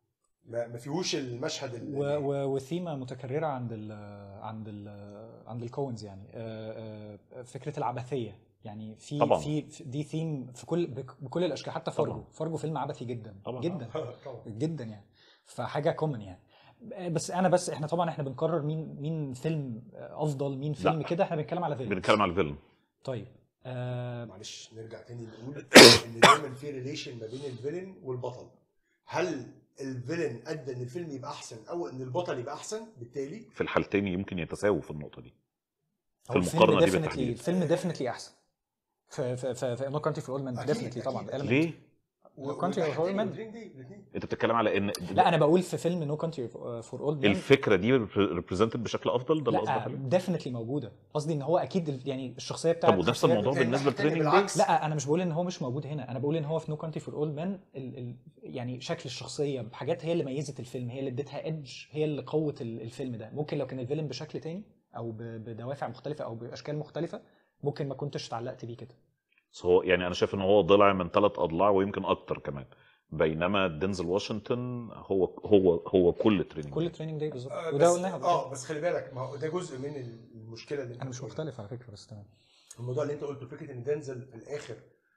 ما ما فيهوش المشهد ال- و- و- وثيمه متكرره عند ال عند ال عند الكوينز يعني آه، آه، فكره العبثيه يعني في طبعاً. في في- دي ثيم في كل بك- بكل الاشكال حتى طبعاً. فارجو فارجو فيلم عبثي جدا طبعاً. جدا طبعا جدا يعني فحاجه كومن يعني بس انا بس احنا طبعا احنا بنقرر مين مين فيلم افضل مين فيلم لا. كده احنا بنتكلم على فيلم بنتكلم على الفيلم طيب آه معلش نرجع تاني نقول ان دايما في ريليشن ما بين الفيلن والبطل هل الفيلن ادى ان الفيلم يبقى احسن او ان البطل يبقى احسن بالتالي في الحالتين يمكن يتساووا في النقطه دي في هو المقارنه دي definitely- بالتحديد الفيلم ديفنتلي احسن في في في في نو كانتري فور اول مان أكيد، ديفنتلي أكيد. طبعا element. ليه؟ Country of All Men. الاثنين انت بتتكلم على ان لا انا بقول في فيلم نو كانتري فور اول مان الفكره دي ريبريزنتد بشكل افضل ده اللي قصدك لا عليه ديفنتلي موجوده قصدي ان هو اكيد ال- يعني الشخصيه بتاعت طب ونفس شخصية- الموضوع تاني بالنسبه واحد تاني لتريننج بالعكس. لا انا مش بقول ان هو مش موجود هنا انا بقول ان هو في نو كانتري فور اول مان يعني شكل الشخصيه بحاجات هي اللي ميزت الفيلم هي اللي اديتها ايدج هي اللي قوت ال- الفيلم ده ممكن لو كان الفيلم بشكل تاني او ب- بدوافع مختلفه او باشكال مختلفه ممكن ما كنتش اتعلقت بيه كده بس هو يعني انا شايف ان هو ضلع من ثلاث اضلاع ويمكن اكتر كمان بينما دينزل واشنطن هو هو هو كل تريننج كل تريننج داي بالظبط آه، وده بس- قلناها قبل اه كده. بس خلي بالك ما هو ده جزء من المشكله اللي انت انا مش بتقولها. مختلف على فكره بس تمام الموضوع اللي انت قلته فكره ان دنزل في الاخر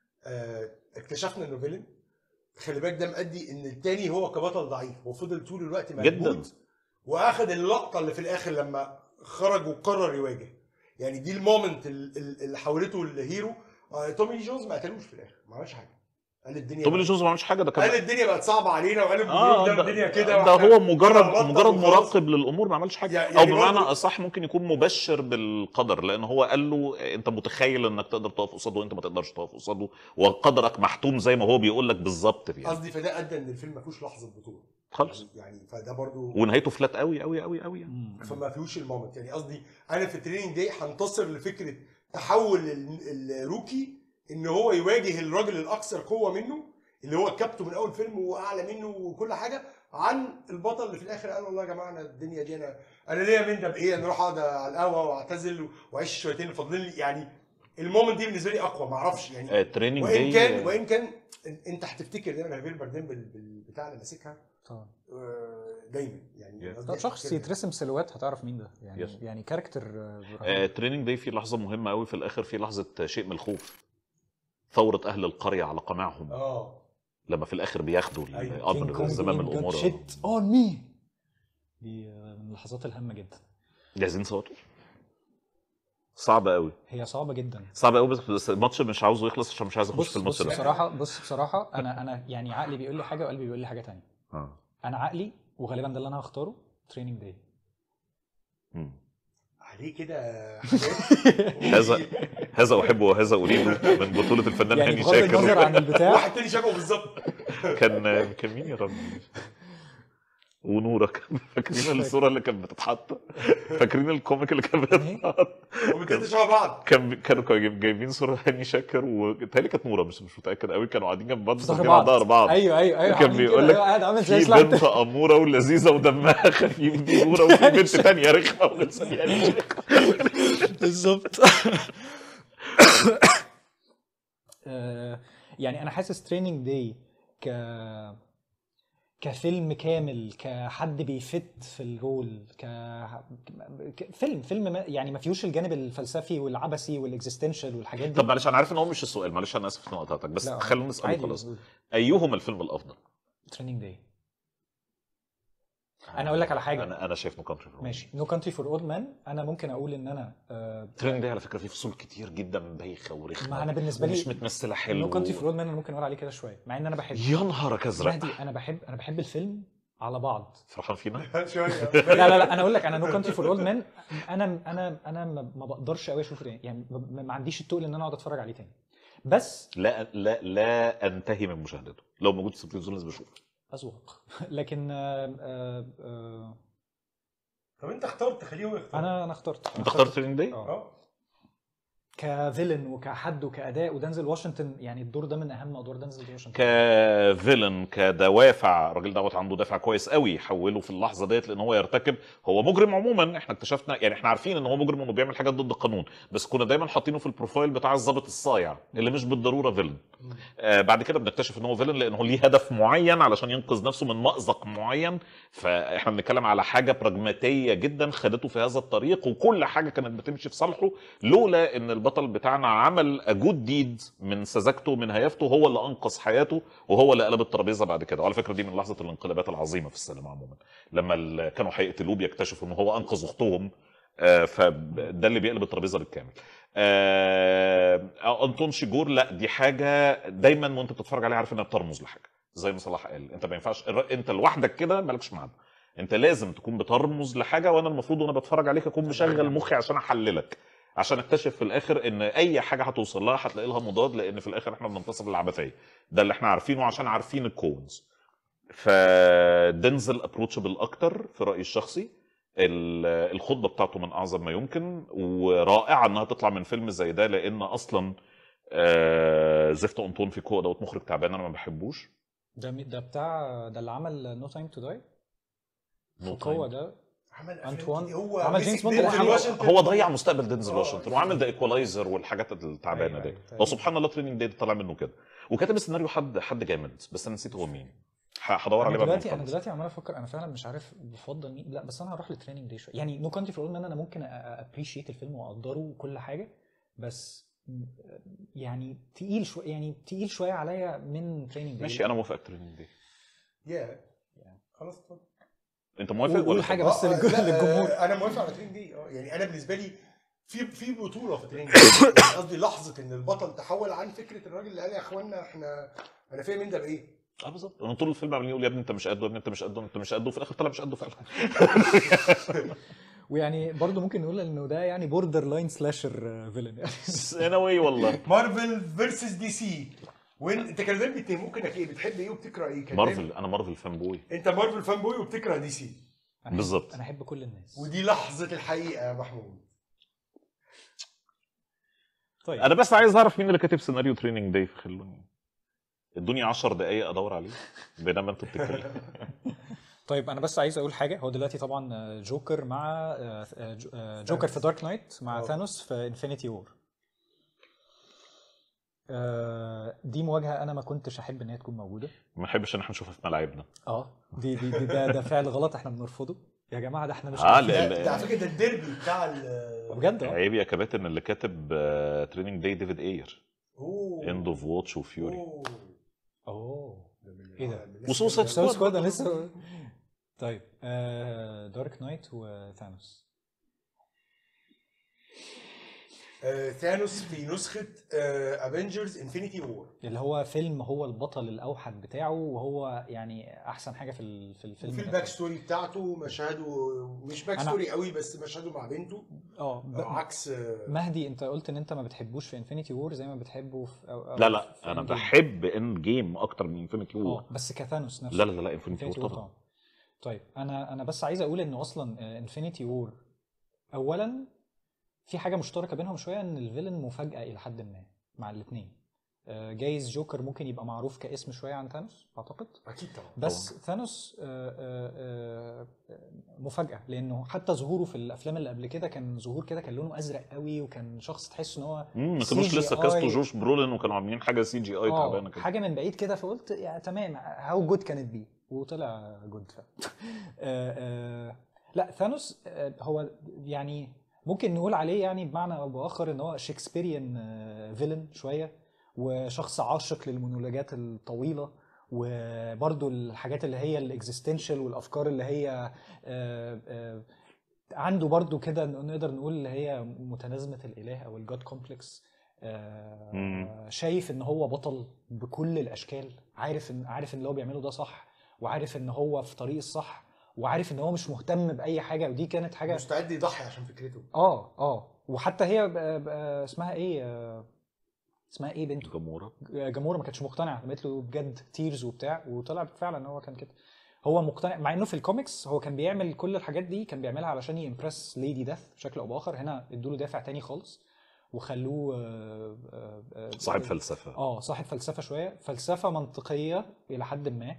آه اكتشفنا انه فيلن خلي بالك ده مؤدي ان التاني هو كبطل ضعيف هو فضل طول الوقت جداً. موجود واخد اللقطه اللي في الاخر لما خرج وقرر يواجه يعني دي المومنت ال- ال- اللي حولته الهيرو آه تومي لي جونز ما قتلوش في الاخر ما عملش حاجه قال الدنيا تومي لي جونز ما عملش حاجه ده قال كان الدنيا بقت صعبه علينا وقال اه ده ده, الدنيا كده ده وإحنا هو مجرد هنبطل مجرد وخلاص. مراقب للامور ما عملش حاجه يعني- او يعني بمعنى برضه- اصح ممكن يكون مبشر بالقدر لان هو قال له انت متخيل انك تقدر تقف قصاده وانت ما تقدرش تقف قصاده وقدرك محتوم زي ما هو بيقول لك بالظبط يعني قصدي فده ادى ان الفيلم ما فيهوش لحظه بطوله خالص يعني فده برضو ونهايته فلات قوي قوي قوي قوي يعني فما فيهوش المومنت يعني قصدي انا في التريننج داي هنتصر لفكره تحول ال- الروكي ان هو يواجه الراجل الاكثر قوه منه اللي هو كابته من اول فيلم واعلى منه وكل حاجه عن البطل اللي في الاخر قال والله يا جماعه انا الدنيا دي انا انا ليا من ده بايه انا اروح اقعد على القهوه واعتزل واعيش الشويتين اللي فاضلين لي يعني المومنت دي بالنسبه لي اقوى ما اعرفش يعني تريننج وان كان وان كان انت هتفتكر دايما هافير باردين بال- بالبتاع اللي ماسكها طبعا آه، دايما يعني Yeah. قصدي طب شخص هتفتكر- يترسم سيلوات هتعرف مين ده يعني Yes. يعني كاركتر آه، رهيب. تريننج داي في لحظه مهمه قوي في الاخر في لحظه شيء من الخوف ثوره اهل القريه على قمعهم اه لما في الاخر بياخدوا أيوة. الامر زمام الامور شيت اون مي دي آه، من اللحظات الهامه جدا جاهزين صوتوا صعب قوي هي صعبه جدا صعب قوي بس بس الماتش مش عاوزه يخلص عشان مش عايز اخش بص في الماتش بص ده بصراحه بص بصراحه انا انا يعني عقلي بيقول لي حاجه وقلبي بيقول لي حاجه تانية آه. انا عقلي وغالبا ده اللي انا هختاره تريننج داي مم. عليه كده هذا هذا احبه وهذا اريده من بطوله الفنان يعني هاني بغض النظر شاكر عن البتاع واحد تاني شبهه بالظبط كان كان مين يا رب ونورة كان فاكرين الصورة اللي كانت بتتحط فاكرين الكوميك اللي كان بيتحط وبالتالي شبه بعض كان كانوا جايب- جايبين صورة هاني شاكر وتهيألي كانت نورة مش مش متأكد قوي كانوا قاعدين جنب بعض في بس ظهر قاعدين على بعض ظهر بعض ايوه ايوه ايوه كان عاملين بيقول كده، لك أيوة، قاعد عامل زي في سلايد بنت أمورة ولذيذة ودمها خفيف دي نورة وفي بنت تانية رخمة ولسه يعني بالظبط آه، يعني انا حاسس تريننج داي ك كفيلم كامل كحد بيفت في الرول ك... ك... فيلم فيلم ما... يعني ما فيهوش الجانب الفلسفي والعبثي والاكزيستنشال والحاجات دي طب معلش أنا عارف إن هو مش السؤال معلش أنا آسف إن أنا قطعتك بس لا، خلونا نسأله عادي، خلاص قول. أيهما الفيلم الأفضل؟ تريننج داي انا اقول لك على حاجه أنا أنا شايف نو كانتري ماشي نو كانتري فور اولد مان انا ممكن اقول ان انا آه، تريننج داي على فكرة فيه فصول كتير جدا بايخة ورخمة ما انا بالنسبه لي مش متمثلة حلو نو كانتري فور اولد مان انا ممكن اقول عليه كده شويه مع ان انا بحب يا نهارك ازرق مهدي انا بحب انا بحب الفيلم على بعض فرحان فينا شويه لا لا لا انا اقول لك انا نو كانتري فور اولد مان انا انا انا ما ما بقدرش قوي اشوفه تاني يعني ما ما عنديش التقل ان انا اقعد اتفرج عليه تاني بس لا لا لا انتهي من مشاهدته لو موجود في سبريم زون لازم اشوفه اذوق لكن آه، آه، آه، طب انت اخترت خليه هو يختار انا انا اخترت انت اخترت تريننج داي؟ اه اه كفيلن وكحد وكاداء ودنزل واشنطن يعني الدور ده من اهم ادوار دنزل واشنطن كفيلن كدوافع الراجل دوت عنده دافع كويس قوي يحوله في اللحظه ديت لان هو يرتكب هو مجرم عموما احنا اكتشفنا يعني احنا عارفين ان هو مجرم وانه بيعمل حاجات ضد القانون بس كنا دايما حاطينه في البروفايل بتاع الضابط الصايع اللي مش بالضروره فيلن آه بعد كده بنكتشف ان هو فيلن لان هو ليه هدف معين علشان ينقذ نفسه من مأزق معين فاحنا بنتكلم على حاجه براجماتيه جدا خدته في هذا الطريق وكل حاجه كانت بتمشي في صالحه لولا ان البطل بتاعنا عمل اجود ديد من سذاجته من هيافته هو اللي انقذ حياته وهو اللي قلب الترابيزه بعد كده وعلى فكره دي من لحظه الانقلابات العظيمه في السينما عموما لما ال- كانوا هيقتلوه بيكتشفوا ان هو انقذ اختهم آه، فده اللي بيقلب الترابيزه بالكامل آه، انطون شيجور لا دي حاجه دايما وانت بتتفرج عليها عارف انها بترمز لحاجه زي ما صلاح قال انت ما ينفعش الر- انت لوحدك كده مالكش معنى انت لازم تكون بترمز لحاجه وانا المفروض وانا بتفرج عليك اكون مشغل مخي عشان احللك عشان اكتشف في الاخر ان اي حاجه هتوصل لها هتلاقي لها مضاد لان في الاخر احنا بننتصر للعبثيه ده اللي احنا عارفينه عشان عارفين الكونز فدنزل ابروتشبل اكتر في رايي الشخصي ال- الخطبه بتاعته من اعظم ما يمكن ورائعه انها تطلع من فيلم زي ده لان اصلا آه، زفت انطون في كو دوت مخرج تعبان انا ما بحبوش ده مي- ده بتاع ده اللي عمل نو تايم تو داي No هو Time. ده عمل أفلام أنطوان- كتير. هو عمل مسك جيمس بوند دينزل الأخير. واشنطن. هو ضيع مستقبل دينزل آه. واشنطن وعامل ذا ايكولايزر والحاجات التعبانه أيوة، دي أيوة. هو سبحان الله تريننج داي طلع منه كده وكاتب السيناريو حد حد جامد بس انا نسيت هو مين ه- هدور عليه انا بعد ما دلوقتي انا نخلص. دلوقتي عمال افكر انا فعلا مش عارف بفضل مين لا بس انا هروح للتريننج دي شويه يعني نو كانتري فور ان انا ممكن ابريشيت الفيلم واقدره وكل حاجه بس م- يعني تقيل شويه يعني تقيل شويه عليا من تريننج دي ماشي انا موافق تريننج داي يا خلاص اتفضل انت موافق قول- ولا قول حاجة لا؟ بس آه، للج- لا، للجمهور. آه، انا موافق على تريننج دي اه يعني انا بالنسبه لي في في بطوله في تريننج دي يعني قصدي لحظه ان البطل تحول عن فكره الراجل اللي قال يا اخوانا احنا انا فاهم انت بايه اه بالظبط انا طول الفيلم عمال يقول يا ابني انت مش قده يا ابني انت مش قده انت مش قده وفي الاخر طلع مش قده فعلا ويعني برضو ممكن نقول انه ده يعني بوردر لاين سلاشر فيلن يعني انا واي والله مارفل فيرسس دي سي وين انت كان دايما بيتهموك انك ايه بتحب ايه وبتكره ايه كان دايماً- مارفل انا مارفل فان بوي انت مارفل فان بوي وبتكره دي سي أنا أحب- بالظبط. انا احب كل الناس ودي لحظه الحقيقه يا محمود طيب انا بس عايز اعرف مين اللي كاتب سيناريو تريننج داي فخلوني ادوني 10 دقايق ادور عليه بينما انتوا بتتكلموا طيب انا بس عايز اقول حاجه هو دلوقتي طبعا آه، جوكر مع آه، آه، جو- آه، جوكر في دارك نايت مع آه. ثانوس في انفينيتي وور دي مواجهه انا ما كنتش احب ان هي تكون موجوده ما بحبش ان احنا نشوفها في ملاعبنا اه دي دي, دي ده, ده فعل غلط احنا بنرفضه يا جماعه ده احنا مش آه، عارفين. لا، ده ده على فكره ده الديربي بتاع ال بجد اه عيب يا كباتن اللي كاتب تريننج داي ديفيد اير اوه اند اوف واتش وفيوري أوه. اوه ايه ده؟ وسوسايد سوسايد سكواد سكواد انا لسه طيب دارك نايت وثانوس آه، ثانوس في نسخه افنجرز انفينيتي وور اللي هو فيلم هو البطل الاوحد بتاعه وهو يعني احسن حاجه في ال- في الفيلم وفي ده. الباك ستوري بتاعته مشاهده مش باك أنا- ستوري قوي بس مشاهده مع بنته اه ب- عكس آه، مهدي انت قلت ان انت ما بتحبوش في انفينيتي وور زي ما بتحبه في أو أو لا لا في انا Endgame. بحب اند جيم اكتر من انفينيتي وور اه بس كثانوس نفسه لا لا لا انفينيتي انفينيتي وور وور طبعا طبعا طيب انا انا بس عايز اقول انه اصلا انفينيتي وور اولا في حاجه مشتركه بينهم شويه ان الفيلن مفاجاه الى حد ما مع الاثنين جايز جوكر ممكن يبقى معروف كاسم شويه عن ثانوس اعتقد اكيد طبعا بس ثانوس آه، آه، آه، مفاجاه لانه حتى ظهوره في الافلام اللي قبل كده كان ظهور كده كان لونه ازرق قوي وكان شخص تحس ان هو مم، ما كانوش لسه CGI. كاستو جوش برولين وكانوا عاملين حاجه سي جي اي اه تعبانه كده حاجه من بعيد كده فقلت يا تمام هاو جود كانت بي وطلع جود فعلا آه، آه، لا ثانوس آه، هو يعني ممكن نقول عليه يعني بمعنى او باخر ان هو شكسبيريان فيلن شويه وشخص عاشق للمونولوجات الطويله وبرده الحاجات اللي هي الاكزيستنشال والافكار اللي هي آه، آه، عنده برضو كده نقدر نقول اللي هي متنازمه الاله او الجاد كومبلكس مم. شايف ان هو بطل بكل الاشكال عارف ان عارف ان اللي هو بيعمله ده صح وعارف ان هو في طريق الصح وعارف ان هو مش مهتم باي حاجه ودي كانت حاجه مستعد يضحي عشان فكرته اه اه وحتى هي ب- ب- اسمها ايه آه، اسمها ايه بنته جمهورة جمهور ما كانتش مقتنعه قالت له بجد تيرز وبتاع وطلع فعلا هو كان كده هو مقتنع مع انه في الكوميكس هو كان بيعمل كل الحاجات دي كان بيعملها علشان يمبرس ليدي ديث بشكل او باخر هنا ادوا له دافع تاني خالص وخلوه آه، آه، آه، صاحب فلسفه اه صاحب فلسفه شويه فلسفه منطقيه الى حد ما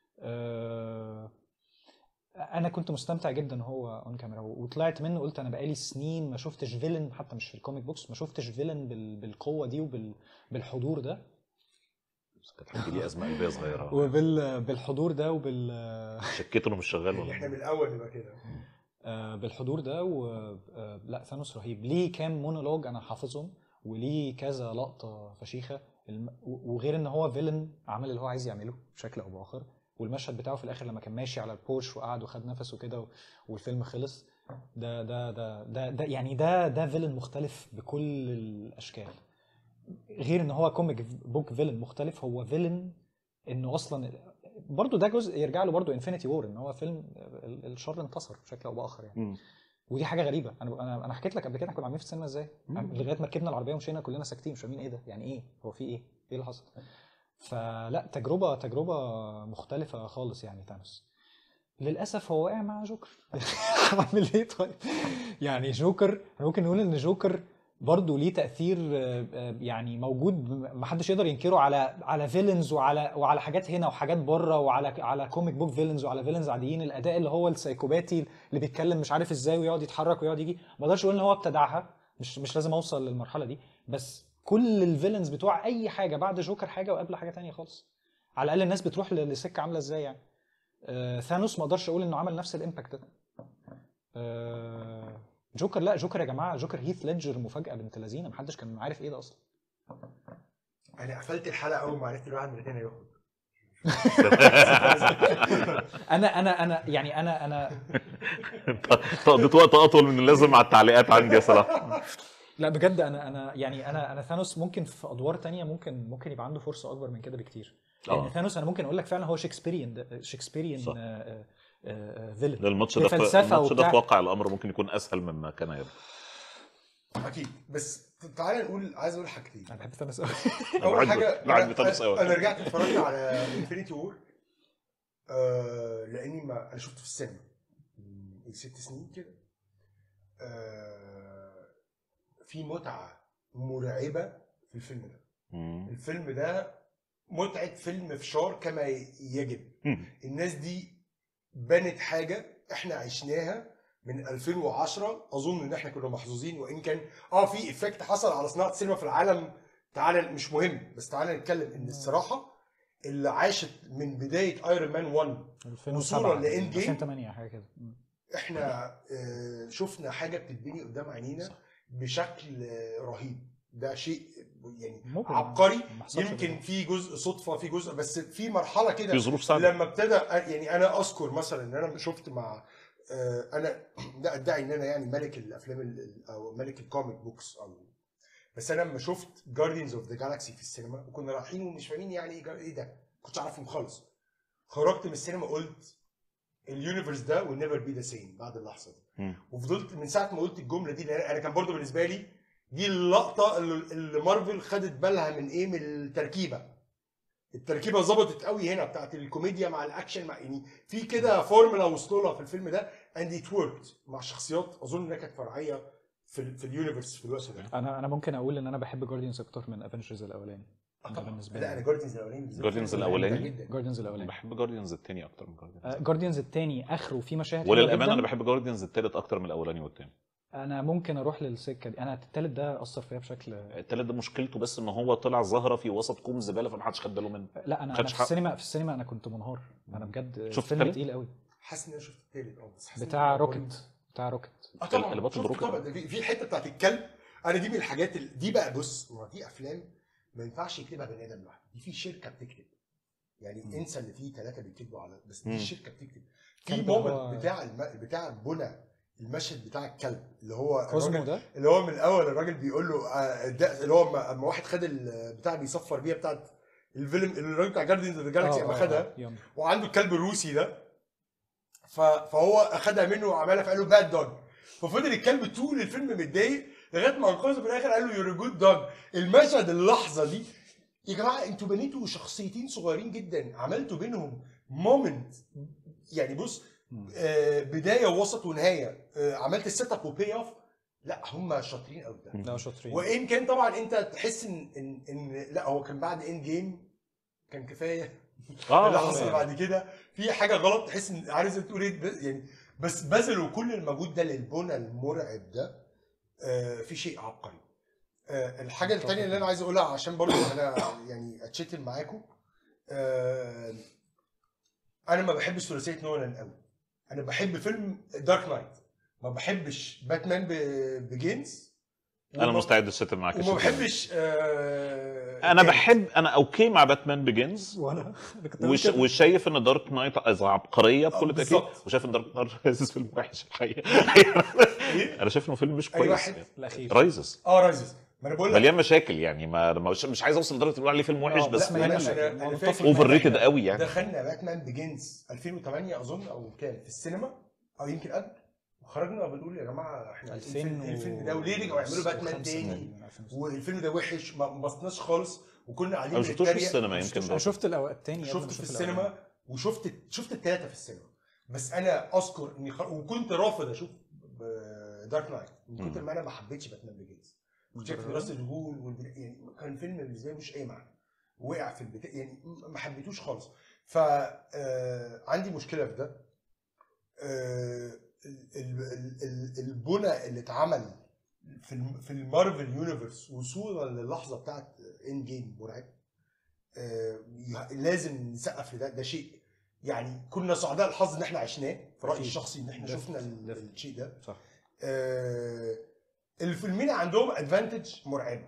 آه، انا كنت مستمتع جدا هو اون كاميرا وطلعت منه قلت انا بقالي سنين ما شفتش فيلن حتى مش في الكوميك بوكس ما شفتش فيلن بال- بالقوه دي وبالحضور ده بس كانت حد ليه ازمه قلبيه صغيره وبالحضور ده وبال شكيت انه مش شغال يعني احنا ولا من الاول نبقى كده آه، بالحضور ده و آه، لا ثانوس رهيب ليه كام مونولوج انا حافظهم وليه كذا لقطه فشيخه الم... و- وغير ان هو فيلن عمل اللي هو عايز يعمله بشكل او باخر والمشهد بتاعه في الاخر لما كان ماشي على البورش وقعد وخد نفسه كده و- والفيلم خلص ده ده ده ده, ده يعني ده ده فيلن مختلف بكل الاشكال غير ان هو كوميك بوك فيلن مختلف هو فيلن انه اصلا برضو ده جزء يرجع له برضو انفينيتي وور ان هو فيلم ال- الشر انتصر بشكل او باخر يعني مم. ودي حاجه غريبه انا انا انا حكيت لك قبل كده إحنا كنا عاملين في السينما ازاي لغايه ما ركبنا العربيه ومشينا كلنا ساكتين مش فاهمين ايه ده يعني ايه هو في ايه ايه اللي حصل فلا تجربه تجربه مختلفه خالص يعني ثانوس للاسف هو وقع مع جوكر اعمل ايه طيب يعني جوكر إحنا ممكن نقول ان جوكر برضه ليه تاثير آه، آه، يعني موجود ما حدش يقدر ينكره على على فيلنز وعلى وعلى حاجات هنا وحاجات بره وعلى على كوميك بوك فيلنز وعلى فيلنز عاديين الاداء اللي هو السايكوباتي اللي بيتكلم مش عارف ازاي ويقعد يتحرك ويقعد يجي ما اقدرش اقول ان هو ابتدعها مش مش لازم اوصل للمرحله دي بس كل الفيلنز بتوع اي حاجه بعد جوكر حاجه وقبل حاجه تانية خالص على الاقل الناس بتروح ل- لسكه عامله ازاي يعني آه ثانوس ما اقدرش اقول انه عمل نفس الامباكت ده آه جوكر لا جوكر يا جماعه جوكر هيث ليدجر مفاجاه بنت لذينه محدش كان عارف ايه ده اصلا انا قفلت الحلقه اول ما عرفت الواحد من الاثنين هيخرج انا انا انا يعني انا انا انت قضيت وقت اطول من اللازم مع التعليقات عندي يا صراحه لا بجد انا انا يعني انا انا ثانوس ممكن في ادوار تانية ممكن ممكن يبقى عنده فرصه اكبر من كده بكتير لان آه. ثانوس انا ممكن اقول لك فعلا هو شكسبيريان ده- شكسبيريان صح. آه، آه، آه، فيلن الماتش ده في بفلسفة الماتش ده وبتاع. في واقع الامر ممكن يكون اسهل مما كان يبدو اكيد بس تعالى نقول عايز اقول حاجتين انا بحب ثانوس قوي اول بحب- حاجه بحب أنا- تونس أوي. انا رجعت اتفرجت على انفينيتي وور آه لاني ما انا شفته في السينما من ست سنين كده آه في متعه مرعبه في الفيلم ده مم. الفيلم ده متعه فيلم فشار كما يجب مم. الناس دي بنت حاجه احنا عشناها من 2010 اظن ان احنا كنا محظوظين وان كان اه في افكت حصل على صناعه السينما في العالم تعالى مش مهم بس تعالى نتكلم ان الصراحه اللي عاشت من بدايه ايرون مان 1 وصولا لإند جيم. 2008 حاجه كده مم. احنا آه، شفنا حاجه بتتبني قدام عينينا صح. بشكل آه، رهيب ده شيء يعني ممكن. عبقري ما حصلش يمكن قبل في جزء صدفه في جزء بس في مرحله كده في ظروف صعبه لما ابتدى يعني انا اذكر مثلا ان انا شفت مع آه، انا لا ادعي ان انا يعني ملك الافلام ال- ال- او ملك الكوميك بوكس او بس انا لما شفت جاردينز اوف ذا جالاكسي في السينما وكنا رايحين ومش فاهمين يعني ايه جا- ايه ده كنتش اعرفهم خالص خرجت من السينما قلت اليونيفرس ده will never be the same بعد اللحظه دي مم. وفضلت من ساعه ما قلت الجمله دي لأن انا كان برضو بالنسبه لي دي اللقطه اللي اللي مارفل خدت بالها من ايه من التركيبه التركيبه ظبطت قوي هنا بتاعت الكوميديا مع الاكشن مع يعني في كده فورمولا وصلوا لها في الفيلم ده اند ات وركت مع شخصيات اظن انها كانت فرعيه في ال في اليونيفرس في الوقت ده انا انا ممكن اقول ان انا بحب جارديانز اكتر من افنجرز الاولاني آه ده طبعا بالنسبة لا لي. انا جاردينز الاولاني بالذات Guardians فيلم الأولاني؟ ممتع جدا جارديانز الاولاني بحب جارديانز التاني اكتر من جارديانز جارديانز التاني اخره في مشاهد حلوة وللامانه جداً. انا بحب جارديانز التالت اكتر من الاولاني والتاني انا ممكن اروح للسكه دي انا التالت ده اثر فيا بشكل التالت ده مشكلته بس ان هو طلع ظاهره في وسط كوم زباله فمحدش خد باله منه لا انا انا خدش في حقه. السينما في السينما انا كنت منهار انا بجد شفت فيلم التالت؟ تقيل قوي حاسس ان انا شفت التالت اه بس حاسس إن بتاع هو روكيت بتاع روكيت اه طبعا اللي بطل شفت روكيت. طبعا ده في في الحته بتاعت الكلب انا دي من الحاجات ال- دي بقى بص ما دي افلام ما ينفعش يكتبها بني ادم لوحده دي في شركه بتكتب يعني مم. انسى اللي فيه ثلاثه بيكتبوا على بس دي مم. الشركه بتكتب في كان هو- مومنت بتاع الم... بتاع بنى المشهد بتاع الكلب اللي هو كوزمو الراجل ده اللي هو من الاول الراجل بيقول له آه، ده اللي هو اما أما واحد خد البتاع بيصفر بيها بتاعت الفيلم الراجل بتاع جاردينز اوف ذا جالاكسي آه، اما آه، خدها آه، يلا. وعنده الكلب الروسي ده ف... فهو اخدها منه وعملها فقال له باد دوج ففضل الكلب طول الفيلم متضايق لغايه ما انقذه في الاخر قال له يور جود دوج المشهد اللحظه دي يا جماعه انتوا بنيتوا شخصيتين صغيرين جدا عملتوا بينهم مومنت يعني بص مم. آه بدايه ووسط ونهايه آه عملت السيت اب وبي اوف لا هم شاطرين قوي ده لا شاطرين وان كان طبعا انت تحس ان ان, إن لا هو كان بعد اند جيم كان كفايه اللي اه حصل بعد كده في حاجه غلط تحس ان عارف زي ما تقول ايه ب- يعني بس بذلوا كل المجهود ده للبنى المرعب ده آه في شيء عبقري آه الحاجه الثانيه اللي انا عايز اقولها عشان برضو انا يعني اتشتم معاكم آه انا ما بحبش ثلاثيه نولان قوي انا بحب فيلم دارك نايت ما بحبش باتمان بيجينز انا مستعد اشتم معاك وما الشتيمة. بحبش آه انا تاني. بحب انا اوكي مع باتمان بيجنز وانا أنا كنت وش هقول كده. وشايف ان دارك نايت عبقريه آه، بكل تاكيد بالظبط. وشايف ان دارك نايت رايزز فيلم وحش الحقيقه إيه؟ انا شايف انه فيلم مش أي كويس واحد؟ الاخير رايزز اه رايزز ما انا بقول لك مليان مشاكل يعني ما ما- مش, مش عايز اوصل لدرجه تقول عليه فيلم وحش آه، بس لا، لا مليان معلش مشاكل. انا هو انا متفق فاكر معاك. اوفر ريتد قوي يعني دخلنا باتمان بيجنز 2008 اظن او كام في السينما او يمكن قبل وخرجنا بنقول يا جماعه احنا 2000 الفيلم, الفيلم ده وليه رجعوا يعملوا باتمان وخمسة تاني تقريباً، 2006. والفيلم ده وحش ما انبسطناش خالص وكنا قاعدين انا ما شفتوش في بنتريق. السينما ما يمكن شفتوش انا شفت الاوقات التاني قبل ما شفته في أشوف الأولاني. السينما وشفت شفت الثلاثه في السينما بس انا اذكر اني خر... وكنت رافض اشوف دارك نايت من كتر مم. ما انا ما حبيتش باتمان بيجنز كنت شايف راس الهول والبدا... يعني كان فيلم بالنسبه لي مش اي معنى وقع في البتاع يعني ما حبيتوش خالص ف آه، عندي مشكله في ده آه، ال- ال- ال- البنى اللي اتعمل في الم- في المارفل يونيفرس وصولا للحظه بتاعت ان جيم مرعب آه، يه- لازم نسقف لده ده شيء يعني كنا سعداء الحظ ان احنا عشناه في رايي أكيد. الشخصي ان احنا Definitely. شفنا ال- Definitely. الشيء ده صح آه، الفيلمين عندهم ادفانتج مرعبه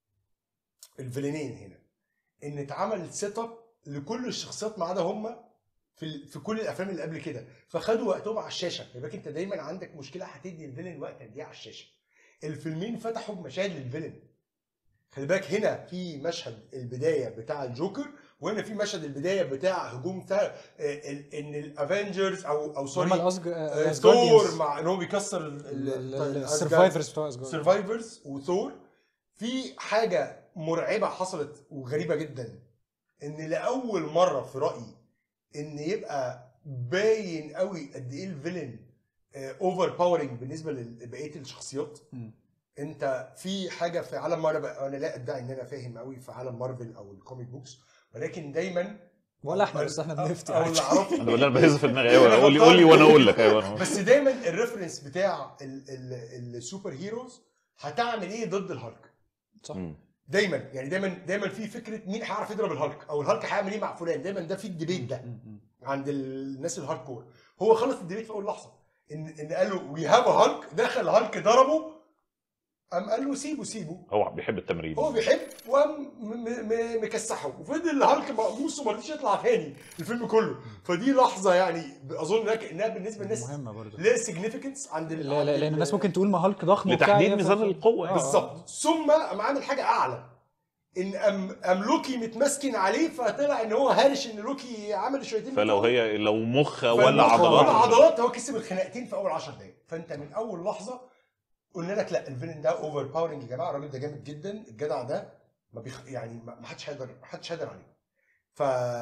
الفيلنين هنا ان اتعمل سيت اب لكل الشخصيات ما عدا هم في ال- في كل الافلام اللي قبل كده فخدوا وقتهم على الشاشه خلي بالك انت دايما عندك مشكله هتدي الفيلن وقت قد ايه على الشاشه الفيلمين فتحوا بمشاهد للفيلن خلي بالك هنا في مشهد البدايه بتاع الجوكر وهنا في مشهد البدايه بتاع هجوم بتاع آه، ال- ان الافنجرز او او هم سوري الأسج... آه، الأسجارديانز. ثور مع ان هو بيكسر ال- ال- ال- ال- الأسجارد. السرفايفرز بتوع اسجارد سرفايفرز وثور في حاجه مرعبه حصلت وغريبه جدا ان لاول مره في رايي ان يبقى باين قوي قد ايه الفيلن اوفر باورنج بالنسبه لبقيه الشخصيات مم. انت في حاجه في عالم مارفل انا لا ادعي ان انا فاهم قوي في عالم مارفل او الكوميك بوكس ولكن دايما ولا احنا بس احنا بنفتي او عادي. اللي اعرفه انا بقول انا بهز في دماغي ايوه قول لي قول لي وانا اقول لك ايوه بس دايما الريفرنس بتاع ال- ال- السوبر هيروز هتعمل ايه ضد الهالك صح مم. دايما يعني دايما دايما في فكره مين هيعرف يضرب الهالك او الهالك هيعمل ايه مع فلان دايما ده في الديبيت ده مم. مم. عند الناس الهارد كور هو خلص الديبيت في اول لحظه ان ان قال له وي هاف هالك دخل هالك ضربه قام قال له سيبه سيبه هو بيحب التمرين هو بيحب وقام م- م- م- مكسحه وفضل هالك مقموص وما رضيش يطلع تاني الفيلم كله فدي لحظه يعني اظن إنها ك- انها بالنسبه للناس مهمه برضه ليها سيجنيفيكانس عند ال- لا عند لا لان ال- الناس ممكن تقول ما هالك ضخم وبتاع لتحديد يا ميزان ف- القوة. آه، آه. بالظبط ثم قام عامل حاجه اعلى ان ام ام لوكي متمسكن عليه فطلع ان هو هارش ان لوكي عمل الشويتين فلو بتوعه. هي لو مخ فالمخ ولا ولا عضلات عضلات هو كسب الخناقتين في اول 10 دقايق فانت من اول لحظه قلنا لك لا الفيلن ده اوفر باورنج يا جماعه الراجل ده جامد جدا الجدع ده ما بيخ... يعني ما ما حدش هيقدر ما حدش هيقدر عليه ف...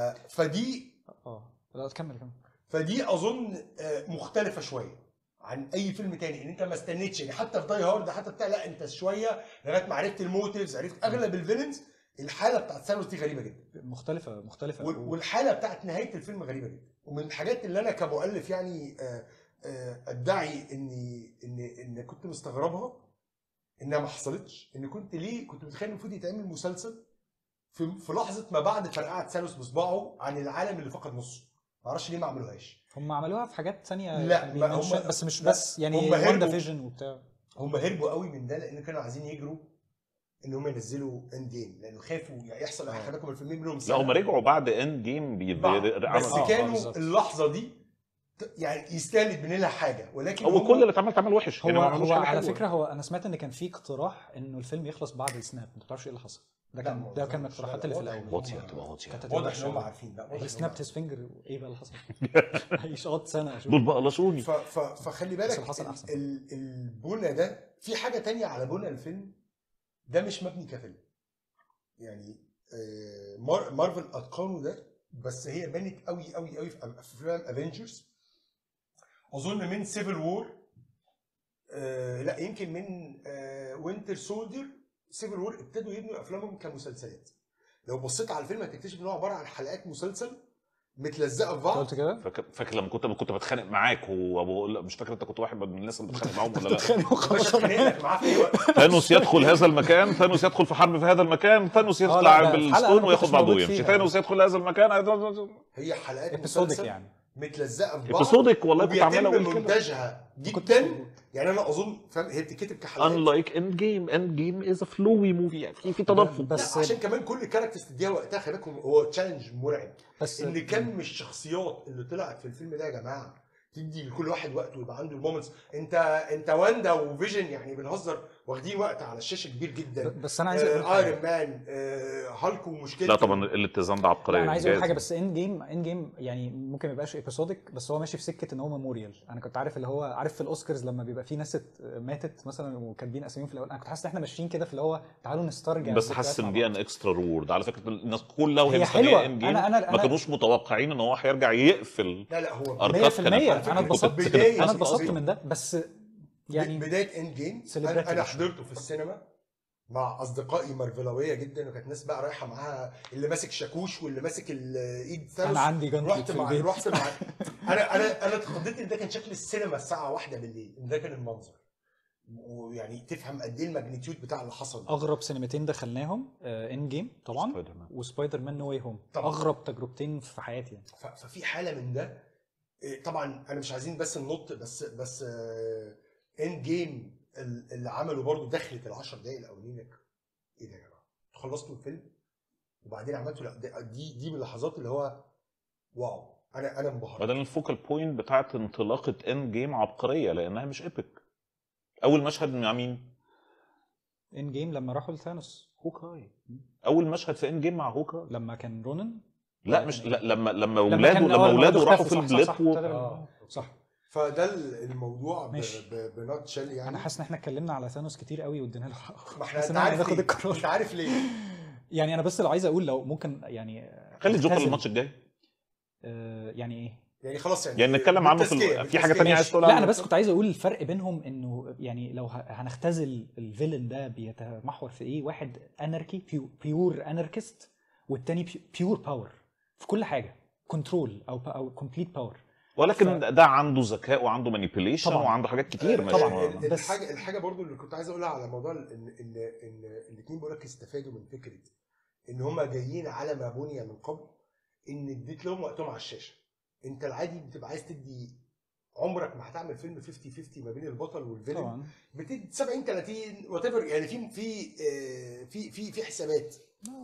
فدي اه لا تكمل كمل فدي اظن آه، مختلفه شويه عن اي فيلم تاني ان انت ما استنيتش يعني حتى في داي هارد حتى بتاع لا انت شويه لغايه ما عرفت الموتيفز عرفت اغلب الفيلنز الحاله بتاعت ثانوس دي غريبه جدا مختلفه مختلفه وال- والحاله بتاعت نهايه الفيلم غريبه جدا ومن الحاجات اللي انا كمؤلف يعني آه، آه، ادعي اني ان ان كنت مستغربها انها ما حصلتش ان كنت ليه كنت متخيل المفروض يتعمل مسلسل في في لحظه ما بعد فرقعه ثانوس بصباعه عن العالم اللي فقد نصه ما اعرفش ليه ما عملوهاش هم عملوها في حاجات ثانيه لا، يعني ما مش- هم- بس مش لا، بس يعني هم واندا هربوا. فيجن وبتاع هم هربوا قوي من ده لان كانوا عايزين يجروا ان هم ينزلوا اند جيم لانه خافوا يعني يحصل آه. خلي بالكم الفيلمين منهم لا هم رجعوا بعد اند جيم بي... بعض. بي... بس آه، آه، كانوا بالظبط. اللحظه دي ت- يعني يستاهل يتبني لها حاجه ولكن هو هم- كل اللي اتعمل اتعمل وحش هو يعني ما عملوش هو حاجة على حلوة. فكره هو انا سمعت ان كان في اقتراح انه الفيلم يخلص بعد السناب انت ما تعرفش ايه اللي حصل ده لا، كان ما ده كان من أظنش. الاقتراحات لا، اللي في واضح. الاول واطية هتبقى واطية كانت هتبقى واضح ان هم وحشة. عارفين لا واضح هي إن هم سنابت هيز فينجر ايه بقى اللي حصل؟ هيشقط سنه اشوف دول بقى لشوني ف... ف... فخلي بس بالك اللي حصل ال- أحسن. ال... البنى ده في حاجه تانية على بنى الفيلم ده مش مبني كفيلم يعني آه، مار... مارفل اتقنوا ده بس هي بنت قوي قوي قوي في أم- في افلام افنجرز اظن من سيفل وور لا يمكن من وينتر سولدر سيفل وور ابتدوا يبنوا افلامهم كمسلسلات لو بصيت على الفيلم هتكتشف ان هو عباره عن حلقات مسلسل متلزقه في أنت بعض قلت كده؟ فاكر فاكر لما كنت كنت بتخانق معاك وبقول مش فاكر انت كنت واحد من الناس اللي بتخانق معاهم ولا لا بتتخانق مش وخلاص هتخانق معاه في اي وقت ثانوس يدخل هذا المكان ثانوس يدخل في حرب في هذا المكان ثانوس لا، يطلع لا، الحلقة بالستون أنا وياخد كنتش بعضه موجود ويمشي فيها. ثانوس يدخل هذا المكان هي حلقات ابيسودك مسلسل يعني متلزقه في بعض ابيسودك والله كنت عمال وبيتم اقول كده مونتاجها كنت جدا موجود. يعني انا اظن فاهم هي بتتكتب كحلقات unlike end game end game is a flowy movie يعني في في تدفق بس لا عشان كمان كل كاركترز تديها وقتها خلي بالكم هو تشالنج مرعب بس ان كم الشخصيات اللي طلعت في الفيلم ده يا جماعه تدي لكل واحد وقته ويبقى عنده المومنتس انت انت واندا وفيجن يعني بنهزر واخدين وقت على الشاشه كبير جدا بس انا عايز اقول حاجه ايرون مان آه، هالك ومشكلته لا طبعا الاتزان ده عبقريه لا انا عايز اقول إنجاز. حاجه بس ان جيم ان جيم يعني ممكن ما يبقاش ايبيسودك بس هو ماشي في سكه ان هو ميموريال انا كنت عارف اللي هو عارف في الاوسكارز لما بيبقى في ناس ات- ماتت مثلا وكاتبين اساميهم في الاول انا كنت حاسس ان احنا ماشيين كده في اللي هو تعالوا نسترجع بس الذكريات حاسس مع ان دي بعض. ان اكسترا رورد على فكره الناس كلها وهي هي مستنيه حلوة. ان جيم أنا- أنا- ما أنا- كانوش متوقعين ان هو هيرجع يقفل لا لا هو أركاد 100% كانت- انا كنت اتبسطت بداية انا أصلاً اتبسطت عظيم. من ده بس يعني يعني بدايه اند جيم Celebrity انا انا edition. حضرته في السينما مع اصدقائي مارفلاويه جدا وكانت ناس بقى رايحه معاها اللي ماسك شاكوش واللي ماسك الايد ثانوس انا عندي جنطة رحت في مع البيت رحت مع انا انا انا اتخضيت ان ده كان شكل السينما الساعه واحدة بالليل ان ده كان المنظر ويعني تفهم قد ايه الماجنتيود بتاع اللي حصل اغرب سينمتين دخلناهم ان جيم طبعا سبايدر مان. وسبايدر مان نو واي هوم طبعاً. اغرب تجربتين في حياتي يعني ف- ففي حاله من ده إيه، طبعا انا مش عايزين بس ننط بس بس اند جيم اللي عمله برضو دخلت العشر دقايق الاولانيين ايه ده يا جماعه انتوا خلصتوا الفيلم وبعدين عملتوا لا ده- دي دي من اللحظات اللي هو واو انا انا انبهرت بعدين الفوكال بوينت بتاعت انطلاقه اند جيم عبقريه لانها مش ايبك اول مشهد مع مين؟ ان جيم لما راحوا لثانوس هوكاي اول مشهد في اند جيم مع هوكاي لما كان رونن لا مش لا لما لما لما اولاده كان- لما آه، اولاده اختفوا، راحوا في صح، صح، البليت صح، و... ابتدى- آه. صح فده ال- الموضوع ب- ماشي. ب- بنات شيل يعني انا حاسس ان احنا اتكلمنا على ثانوس كتير قوي وادينا له حقه ما احنا حاسس انت ان احنا عارف بناخد ليه القرار انت عارف ليه يعني انا بس لو عايز اقول لو ممكن يعني خلي جوكر أختزل. الماتش الجاي آه، يعني ايه يعني خلاص يعني يعني نتكلم عنه في بالتزكية- ال- في حاجه بالتزكية تانية عايز ماشي. تقولها لا انا بس كنت عايز اقول الفرق بينهم انه يعني لو ه- هنختزل الفيلن ده بيتمحور في ايه واحد اناركي بيور اناركست والتاني بيور باور في كل حاجه كنترول او او كومبليت باور ولكن ده عنده ذكاء وعنده مانيبيوليشن طبعاً. وعنده حاجات كتير آه، مش طبعاً. ال- ال- بس- الحاجه الحاجه برضو اللي كنت عايز اقولها على موضوع ال- ان ان ان الاثنين بيقول لك استفادوا من فكره ان هم جايين على ما بني من قبل ان اديت لهم وقتهم على الشاشه انت العادي بتبقى عايز تدي عمرك ما هتعمل فيلم 50 50 ما بين البطل والفيلن طبعا بتدي 70 30 وات يعني في في آه، في في في حسابات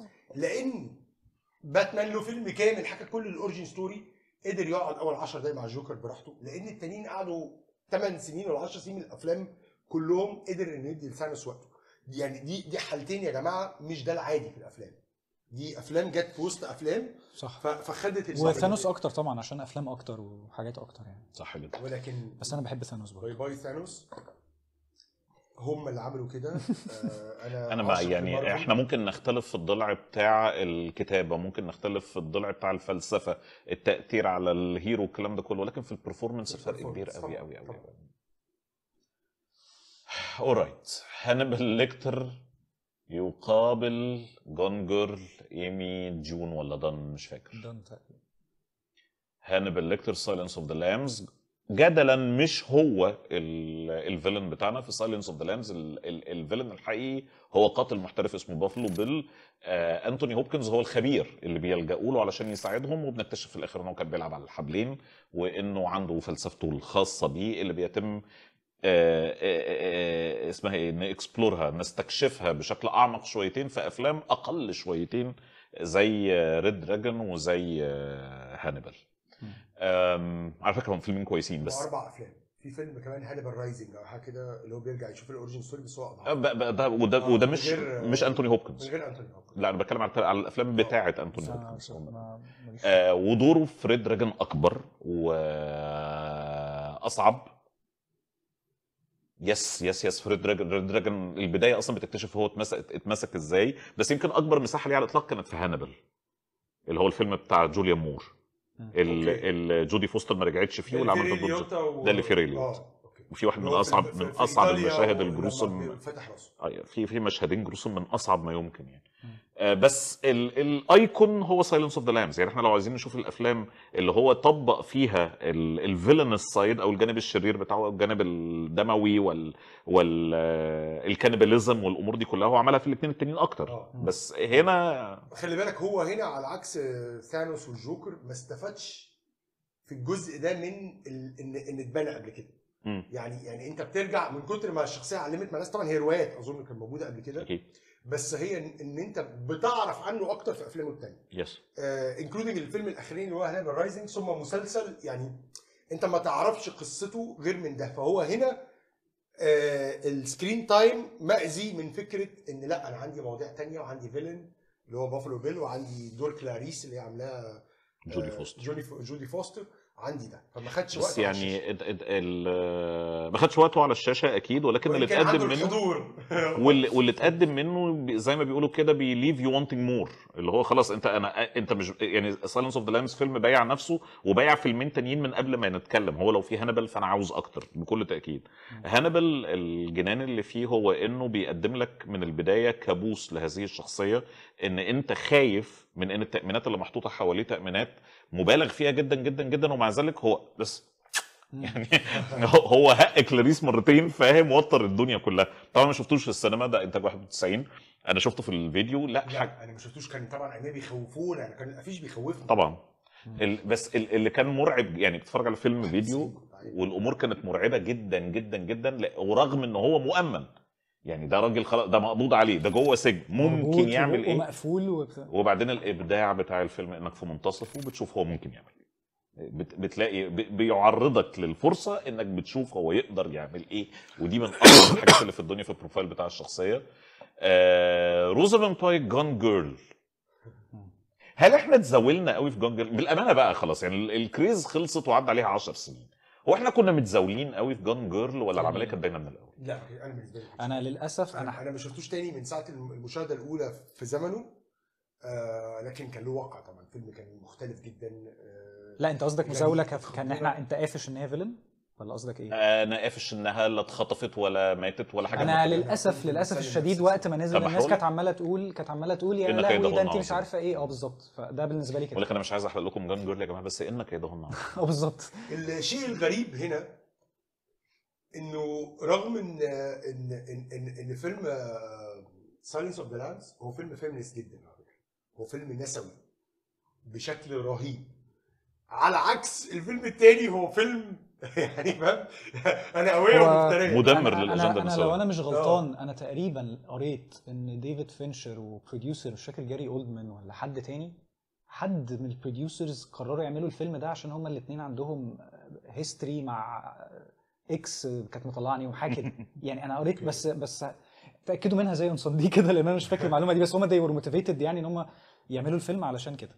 لان باتمان له فيلم كامل حكى كل الاوريجين ستوري قدر يقعد اول 10 دقايق مع الجوكر براحته لان التانيين قعدوا 8 سنين ولا 10 سنين من الافلام كلهم قدر انه يدي لثانوس وقته دي يعني دي دي حالتين يا جماعه مش ده العادي في الافلام دي افلام جت في وسط افلام صح ف- فخدت وثانوس اكتر طبعا عشان افلام اكتر وحاجات اكتر يعني صح جدا ولكن بس انا بحب ثانوس برضه باي باي ثانوس هم اللي عملوا كده آه، انا انا بقى عاشق يعني لمارفل. احنا ممكن نختلف في الضلع بتاع الكتابه ممكن نختلف في الضلع بتاع الفلسفه التاثير على الهيرو الكلام ده كله ولكن في البرفورمانس الفرق كبير قوي قوي قوي طبعاً. اورايت هانيبال ليكتر يقابل جون جيرل ايمي جون ولا دان مش فاكر دون تقريبا. هانيبال ليكتر سايلنس اوف ذا لامز جدلا مش هو ال- الفيلن بتاعنا في سايلنس اوف ذا لامز الفيلن الحقيقي هو قاتل محترف اسمه بافلو بيل آه انتوني هوبكنز هو الخبير اللي بيلجأوا له علشان يساعدهم وبنكتشف في الاخر ان هو كان بيلعب على الحبلين وانه عنده فلسفته الخاصه بيه اللي بيتم آه، آه، آه، آه، اسمها ايه نكسبلورها نستكشفها بشكل اعمق شويتين في افلام اقل شويتين زي ريد دراجون وزي آه، هانيبال أم، على فكره هم فيلمين كويسين بس واربع افلام في فيلم كمان هانيبال رايزنج او حاجه كده اللي هو بيرجع يشوف الاوريجين ستوري بس هو أه، اضعف ب- ب- ده وده آه، وده من مش غير- مش انتوني من هوبكنز غير انتوني هوبكنز لا انا بتكلم على على الافلام بتاعه انتوني بس أنا هوبكنز ما- ماليش آه، ودوره في ريد دراجون اكبر واصعب يس يس يس في ريد دراجون ريد دراجون البدايه اصلا بتكتشف هو اتمسك اتمسك ازاي بس يمكن اكبر مساحه ليه على الاطلاق كانت في هانبل اللي هو الفيلم بتاع جوليان مور ال- أوكي. ال- جودي فوستر ما رجعتش فيه واللي عمل ضد ليوتا و... ده اللي في ريليوتا. اه اوكي وفي واحد من اللي هو في- اصعب في- من في اصعب إيطاليا المشاهد ولما الجروسم فتح راسه آه، في في مشهدين جروسم من اصعب ما يمكن يعني مم. آه، بس ال- الايكون هو سايلنس اوف ذا لامز يعني احنا لو عايزين نشوف الافلام اللي هو طبق فيها الفيلنس سايد او الجانب الشرير بتاعه أو الجانب الدموي وال والكانيباليزم والامور دي كلها هو عملها في الاثنين التانيين اكتر اه بس هنا خلي بالك هو هنا على عكس ثانوس والجوكر ما استفادش في الجزء ده من ال... ان ان اتبنى قبل كده مم. يعني يعني انت بترجع من كتر ما الشخصيه علمت مع ناس طبعا هي روايات اظن كانت موجوده قبل كده اكيد بس هي ان, إن انت بتعرف عنه اكتر في افلامه الثانيه يس انكلودنج الفيلم الاخراني اللي هو هانبل رايزنج ثم مسلسل يعني انت ما تعرفش قصته غير من ده فهو هنا آه السكرين تايم مأذي من فكره ان لا انا عندي مواضيع تانية وعندي فيلن اللي هو بافلو بيل وعندي دور كلاريس اللي هي عاملاها جودي آه، فوستر جودي جودي فوستر عندي ده فما خدش وقت بس على الشاشة. يعني ال- ال- ال- ما خدش وقته على الشاشه اكيد ولكن اللي وإن كان اتقدم عنده منه الحضور واللي, واللي اتقدم منه ب- زي ما بيقولوا كده بيليف يو wanting مور اللي هو خلاص انت انا انت مش يعني سايلنس اوف ذا لامز فيلم بايع نفسه وبايع فيلمين تانيين من قبل ما نتكلم هو لو في هانبل فانا عاوز اكتر بكل تاكيد هانبل الجنان اللي فيه هو انه بيقدم لك من البدايه كابوس لهذه الشخصيه ان انت خايف من ان التامينات اللي محطوطه حواليه تامينات مبالغ فيها جدا جدا جدا ومع ذلك هو بس يعني هو- هو هق كلاريس مرتين فاهم وتر الدنيا كلها طبعا ما شفتوش في السينما ده انتاج 91 انا شفته في الفيديو لا حاجه لا انا ما شفتوش كان طبعا ايامها بيخوفونا انا كان الافيش بيخوفني طبعا ال- بس ال- اللي كان مرعب يعني بتتفرج على فيلم فيديو والامور كانت مرعبه جدا جدا جدا لا- ورغم ان هو مؤمن يعني ده راجل خلاص ده مقبوض عليه ده جوه سجن مربوط ممكن يعمل ايه ومقفول وبتاع وبعدين الابداع بتاع الفيلم انك في منتصفه بتشوف هو ممكن يعمل ايه بت- بتلاقي ب- بيعرضك للفرصه انك بتشوف هو يقدر يعمل ايه ودي من اكثر الحاجات اللي في الدنيا في البروفايل بتاع الشخصيه آه روزفنت بايك جون جيرل هل احنا اتزاولنا قوي في جون جيرل بالامانه بقى خلاص يعني ال- الكريز خلصت وعدى عليها 10 سنين هو احنا كنا متزاولين قوي في جون جيرل ولا العمليه كانت باينه من الاول لا انا بالنسبه لي انا للاسف انا انا انا ما شفتوش تاني من ساعه المشاهده الاولى في زمنه آه لكن كان له وقع طبعا الفيلم كان مختلف جدا آه لا انت قصدك يعني مزاوله كان خطيرة. احنا انت قافش ان هي فيلن ولا قصدك ايه؟ انا قافش انها لا اتخطفت ولا ماتت ولا حاجه انا من كده. للاسف للاسف بتسلم الشديد نفسك. وقت ما نزل طب الناس محروق؟ كانت عماله تقول كانت عماله تقول يا إنك لهوي يدهن ده انت مش عظيم. عارفه ايه اه بالظبط فده بالنسبه لي كده ولكن انا مش عايز احرق لكم جون جيرل يا جماعه بس انك يدهن عظيم اه بالظبط الشيء الغريب هنا انه رغم ان ان ان ان, إن فيلم سايلنس اوف ذا لامز هو فيلم فيمنست جدا على فكره هو فيلم نسوي بشكل رهيب على عكس الفيلم التاني هو فيلم يعني فاهم انا قويه هو ومفتريه مدمر أنا- للأجندة انا, أنا النسوية. لو انا مش غلطان انا تقريبا قريت ان ديفيد فينشر وبروديوسر مش فاكر جاري اولدمان ولا حد تاني حد من البروديوسرز قرروا يعملوا الفيلم ده عشان هما الاثنين عندهم هيستوري مع اكس كانت مطلعني وحاجه كده يعني انا قريت بس بس تاكدوا منها زي اون دي كده لان انا مش فاكر المعلومه دي بس هما they were motivated يعني ان هم يعملوا الفيلم علشان كده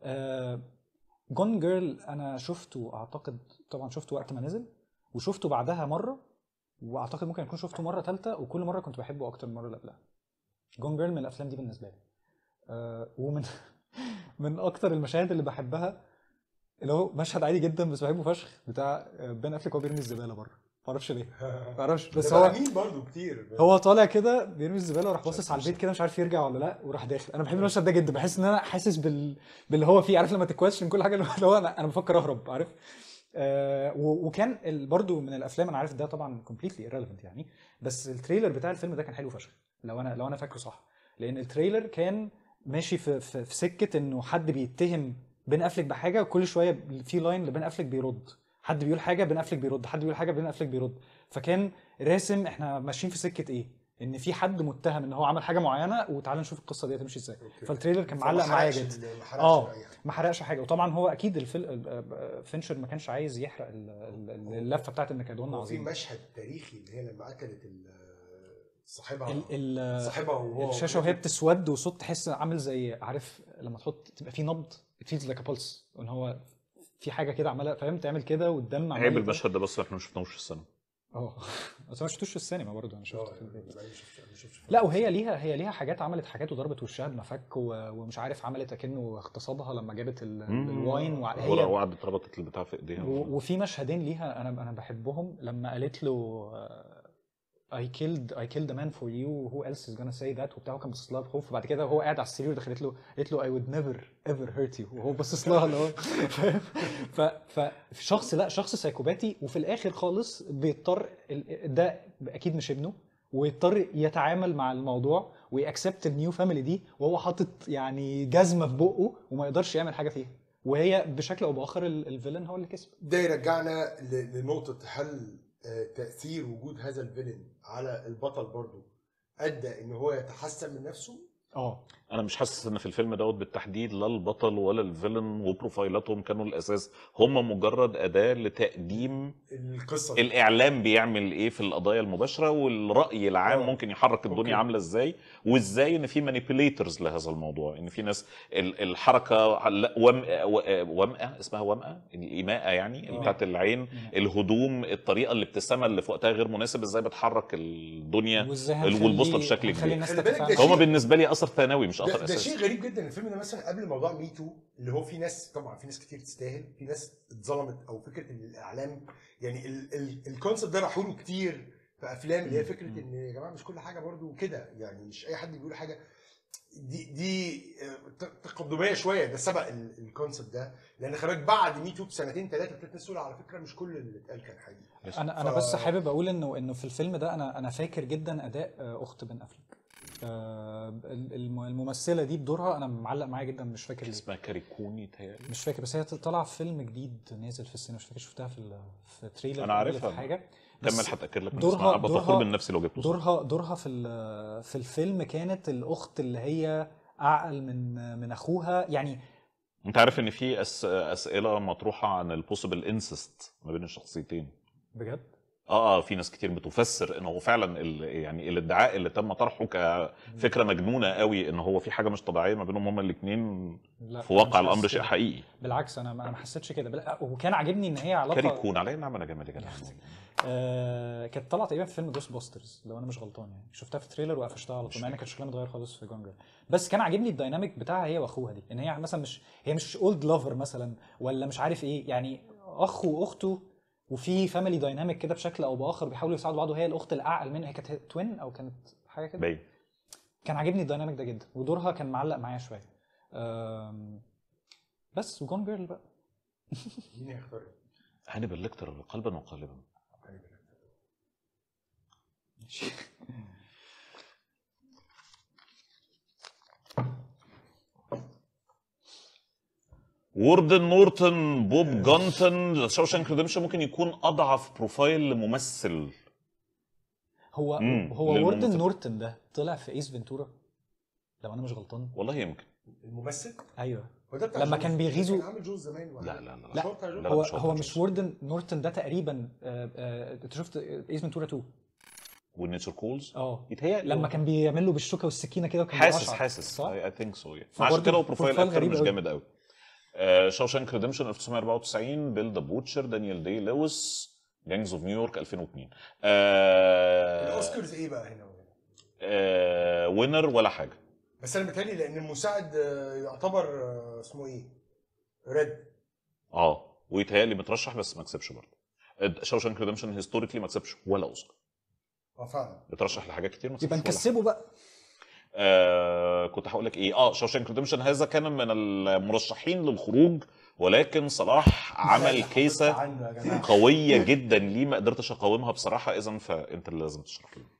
جون جيرل انا شفته اعتقد طبعا شفته وقت ما نزل وشفته بعدها مره واعتقد ممكن اكون شفته مره ثالثه وكل مره كنت بحبه اكتر من المره اللي قبلها جون جيرل من الافلام دي بالنسبه لي آه ومن من اكتر المشاهد اللي بحبها اللي هو مشهد عادي جدا بس بحبه فشخ بتاع آه، بين افليك وهو بيرمي الزباله بره معرفش ليه معرفش بس ده هو بقى مين برضه كتير هو طالع كده بيرمي الزباله وراح باصص على البيت كده مش عارف يرجع ولا لا وراح داخل انا بحب المشهد ده جدا بحس ان انا حاسس بال... باللي هو فيه عارف لما تكويشن كل حاجه اللي هو انا انا بفكر اهرب عارف آه و- وكان ال- برضو من الافلام انا عارف ده طبعا كومبليتلي irrelevant يعني بس التريلر بتاع الفيلم ده كان حلو فشخ لو انا لو انا فاكره صح لان التريلر كان ماشي في في, في سكه انه حد بيتهم بين افلك بحاجه وكل شويه في لاين لبين افلك بيرد حد بيقول حاجه بين افلك بيرد حد بيقول حاجه بين افلك بيرد فكان راسم احنا ماشيين في سكه ايه ان في حد متهم ان هو عمل حاجه معينه وتعالى نشوف القصه دي هتمشي ازاي أوكي. فالتريلر كان فما معلق معايا حرقش جدا ال- ما حرقش آه. أي حاجة. ما حرقش حاجه وطبعا هو اكيد الفيلم فينشر ما كانش عايز يحرق ال- ال- اللفه بتاعت ان كادونا هو في عظيم مشهد تاريخي اللي هي لما قتلت ال- صاحبها ال- ال- صاحبها وهو الشاشه وهي بتسود وصوت تحس عامل زي عارف لما تحط تبقى في نبض it feels like a pulse ان هو في حاجه كده عماله فاهم تعمل كده والدم عمال عيب يطلع. المشهد ده بس احنا ما شفناهوش في السينما اه بس انا ما شفتوش في السينما برضه انا شفته آه، في البيت يبقى أنا شفت- أنا شفت- لا وهي ليها هي ليها حاجات عملت حاجات وضربت وشها بمفك و- ومش عارف عملت اكنه اغتصبها لما جابت ال- الواين هو وهي وقعدت ربطت البتاع في ايديها و- وفي مشهدين ليها انا انا بحبهم لما قالت له I killed I killed a man for you who else is gonna say that وبتاع هو كان باصص لها بخوف وبعد كده وهو قاعد على السرير دخلت له قالت له I would never ever hurt you وهو باصص لها اللي هو فاهم ف فشخص لا شخص سايكوباتي وفي الاخر خالص بيضطر ال- ده اكيد مش ابنه ويضطر يتعامل مع الموضوع ويأكسبت النيو فاميلي دي وهو حاطط يعني جزمه في بقه وما يقدرش يعمل حاجه فيها وهي بشكل او باخر ال- الفيلن هو اللي كسب ده يرجعنا ل- لنقطة هل آه، تأثير وجود هذا الفيلن على البطل برضو أدى إن هو يتحسن من نفسه اه انا مش حاسس ان في الفيلم دوت بالتحديد لا البطل ولا الفيلن وبروفايلاتهم كانوا الاساس هم مجرد اداه لتقديم القصه دي. الاعلام بيعمل ايه في القضايا المباشره والراي العام آه. ممكن يحرك الدنيا أوكي. عامله ازاي وازاي ان في مانيبيوليترز لهذا الموضوع ان في ناس ال- الحركه لا، ومقه ومقه اسمها ومقه الايماءه يعني آه. بتاعت العين الهدوم الطريقه الابتسامه اللي في وقتها غير مناسب ازاي بتحرك الدنيا وازاي والبوصلة هنخلي- بشكل هنخلي كبير. الناس خلي بالك ده تتفاعل فهم بالنسبه لي اثر ثانوي مش ده, اثر ده اساسي شيء غريب جدا الفيلم ده مثلا قبل موضوع ميتو اللي هو في ناس طبعا في ناس كتير تستاهل في ناس اتظلمت او فكره ان الاعلام يعني ال- ال- الكونسيبت ده راحوا له كتير في افلام اللي هي فكره ان يا جماعه مش كل حاجه برضو كده يعني مش اي حد بيقول حاجه دي دي آه، ت- تقدميه شويه ده سبق ال- الكونسيبت ده لان خلي بالك بعد ميتو بسنتين ثلاثه ابتدت الناس تقول على فكره مش كل اللي اتقال كان حقيقي انا انا ف- بس حابب اقول انه انه في الفيلم ده انا انا فاكر جدا اداء آه، اخت بن افلك آه، الم- الممثله دي بدورها انا معلق معايا جدا مش فاكر ليه اسمها كاريكوني تهيألي مش فاكر بس هي طالعه في فيلم جديد نازل في السينما مش فاكر شفتها في ال- في تريلر أنا أو عارفها. في حاجه بس كمل هتاكد لك من دورها- اسمها ابقى فخور دورها- من نفسي لو جبته صح. دورها دورها في ال- في الفيلم كانت الاخت اللي هي اعقل من من اخوها يعني انت عارف ان في أس... اسئله مطروحه عن البوسيبل انسست ما بين الشخصيتين بجد اه اه في ناس كتير بتفسر ان هو فعلا ال... يعني الادعاء اللي تم طرحه كفكره مجنونه قوي ان هو في حاجه مش طبيعيه ما بينهم هما الاثنين لا في واقع أنا مش الامر حاسس شيء كده. حقيقي بالعكس انا انا ما حسيتش كده بل- وكان عاجبني ان هي علاقه كاريكون عليا نعم انا جامد يا جدع آه كانت طالعه تقريبا في فيلم جوست باسترز لو انا مش غلطان يعني شفتها في تريلر وقفشتها على طول مع ان كان شكلها متغير خالص في جونجر بس كان عاجبني الدايناميك بتاعها هي واخوها دي ان هي مثلا مش هي مش اولد لافر مثلا ولا مش عارف ايه يعني اخ واخته وفي فاميلي دايناميك كده بشكل او باخر بيحاولوا يساعدوا بعض وهي الاخت الاعقل منها هي كانت توين او كانت حاجه كده باين كان عاجبني الدايناميك ده جدا ودورها كان معلق معايا شويه آم، بس وجون جيرل بقى مين هيختار إيه؟ هانيبال ليكتر قلبا وقالبا ووردن نورتون بوب جونتون شوشانك ريدمشن ممكن يكون اضعف بروفايل لممثل هو مم، هو للممثل. ووردن نورتون ده طلع في ايس فينتورا لو انا مش غلطان والله يمكن الممثل ايوه هو ده بتاع لما جوز. كان بيغيظوا- كان عامل جوز زمان ولا لا لا لا لا، مش هو بتاع جوز؟ لا، هو مش هو هو ده مش جوز. ووردن نورتون ده تقريبا آه، آه، انت شفت ايس فينتورا 2 والنيتشر كولز اه يتهيألي لما هو. كان بيعمل له بالشوكه والسكينه كده وكان حاسس بيقشعر، حاسس صح؟ اي ثينك سو عشان فبرضه كده هو بروفايل بروفايل اكتر غريب مش أوي. جامد قوي شوشانك ريدمشن 1994 بيل ذا بوتشر دانيال دي لويس جانجز اوف نيويورك 2002 آه الاوسكارز ايه بقى هنا وهنا؟ آه وينر ولا حاجه بس انا متهيألي لان المساعد آه، يعتبر آه، اسمه ايه؟ ريد اه ويتهيألي مترشح بس ما كسبش برضه شوشانك ريدمشن هيستوريكلي ما كسبش ولا اوسكار اه فعلا بترشح لحاجات كتير ما كسبش يبقى ولا حاجة. نكسبه بقى آه كنت هقول لك ايه اه شوشانك ريدمشن هذا كان من المرشحين للخروج ولكن صلاح عمل كيسه عنه يا جماعه قويه جدا ليه ما قدرتش اقاومها بصراحه اذا فانت اللي لازم تشرح لي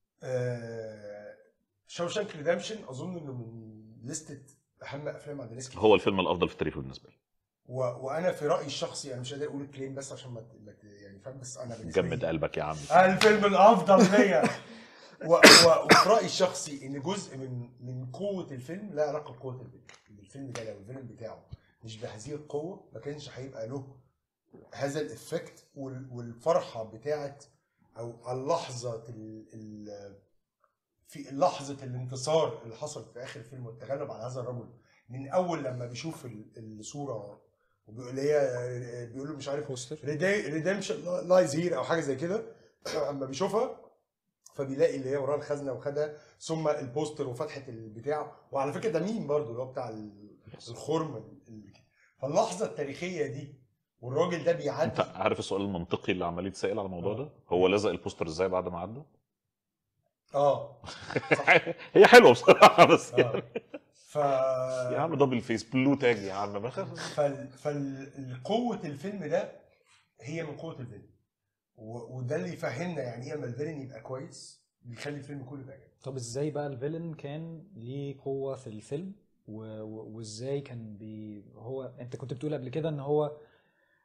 شوشانك ريدمشن اظن انه من لستة اهم افلام عند ناس كتير هو الفيلم الافضل في التاريخ بالنسبه لي و... وانا في رايي الشخصي انا مش قادر اقول الكليم بس عشان ما ت- ما ت- يعني فاهم بس انا بالنسبة لي- جمد قلبك يا عم الفيلم الافضل ليا و... و... وفي رايي الشخصي ان جزء من من قوه الفيلم لا علاقه بقوه الفيلم ان الفيلم ده لو الفيلم بتاعه مش بهذه القوه ما كانش هيبقى له هذا الافكت وال... والفرحه بتاعت او اللحظه ال... ال... في لحظه الانتصار اللي حصلت في اخر الفيلم والتغلب على هذا الرجل من اول لما بيشوف ال- الصوره وبيقول هي بيقول له مش عارف بوستر ريديمشن لايز هير او حاجه زي كده اما بيشوفها فبيلاقي اللي هي وراها الخزنه وخدها ثم البوستر وفتحه البتاع وعلى فكره ده مين برضو اللي هو بتاع ال- الخرم ال- فاللحظه التاريخيه دي والراجل ده بيعدي انت عارف السؤال المنطقي اللي عمال يتسال على الموضوع ده هو لزق البوستر ازاي بعد ما عدى اه هي حلوه بصراحه بس اه ف يا عم دبل فيس بلو تاج يا عم ما خ- فال... فالقوة الفيلم ده هي من قوة الفيلم و... وده اللي يفهمنا يعني ايه اما الفيلن يبقى كويس بيخلي الفيلم كله يبقى جامد طب ازاي بقى الفيلن كان ليه قوه في الفيلم و... و... وازاي كان بي هو انت كنت بتقول قبل كده ان هو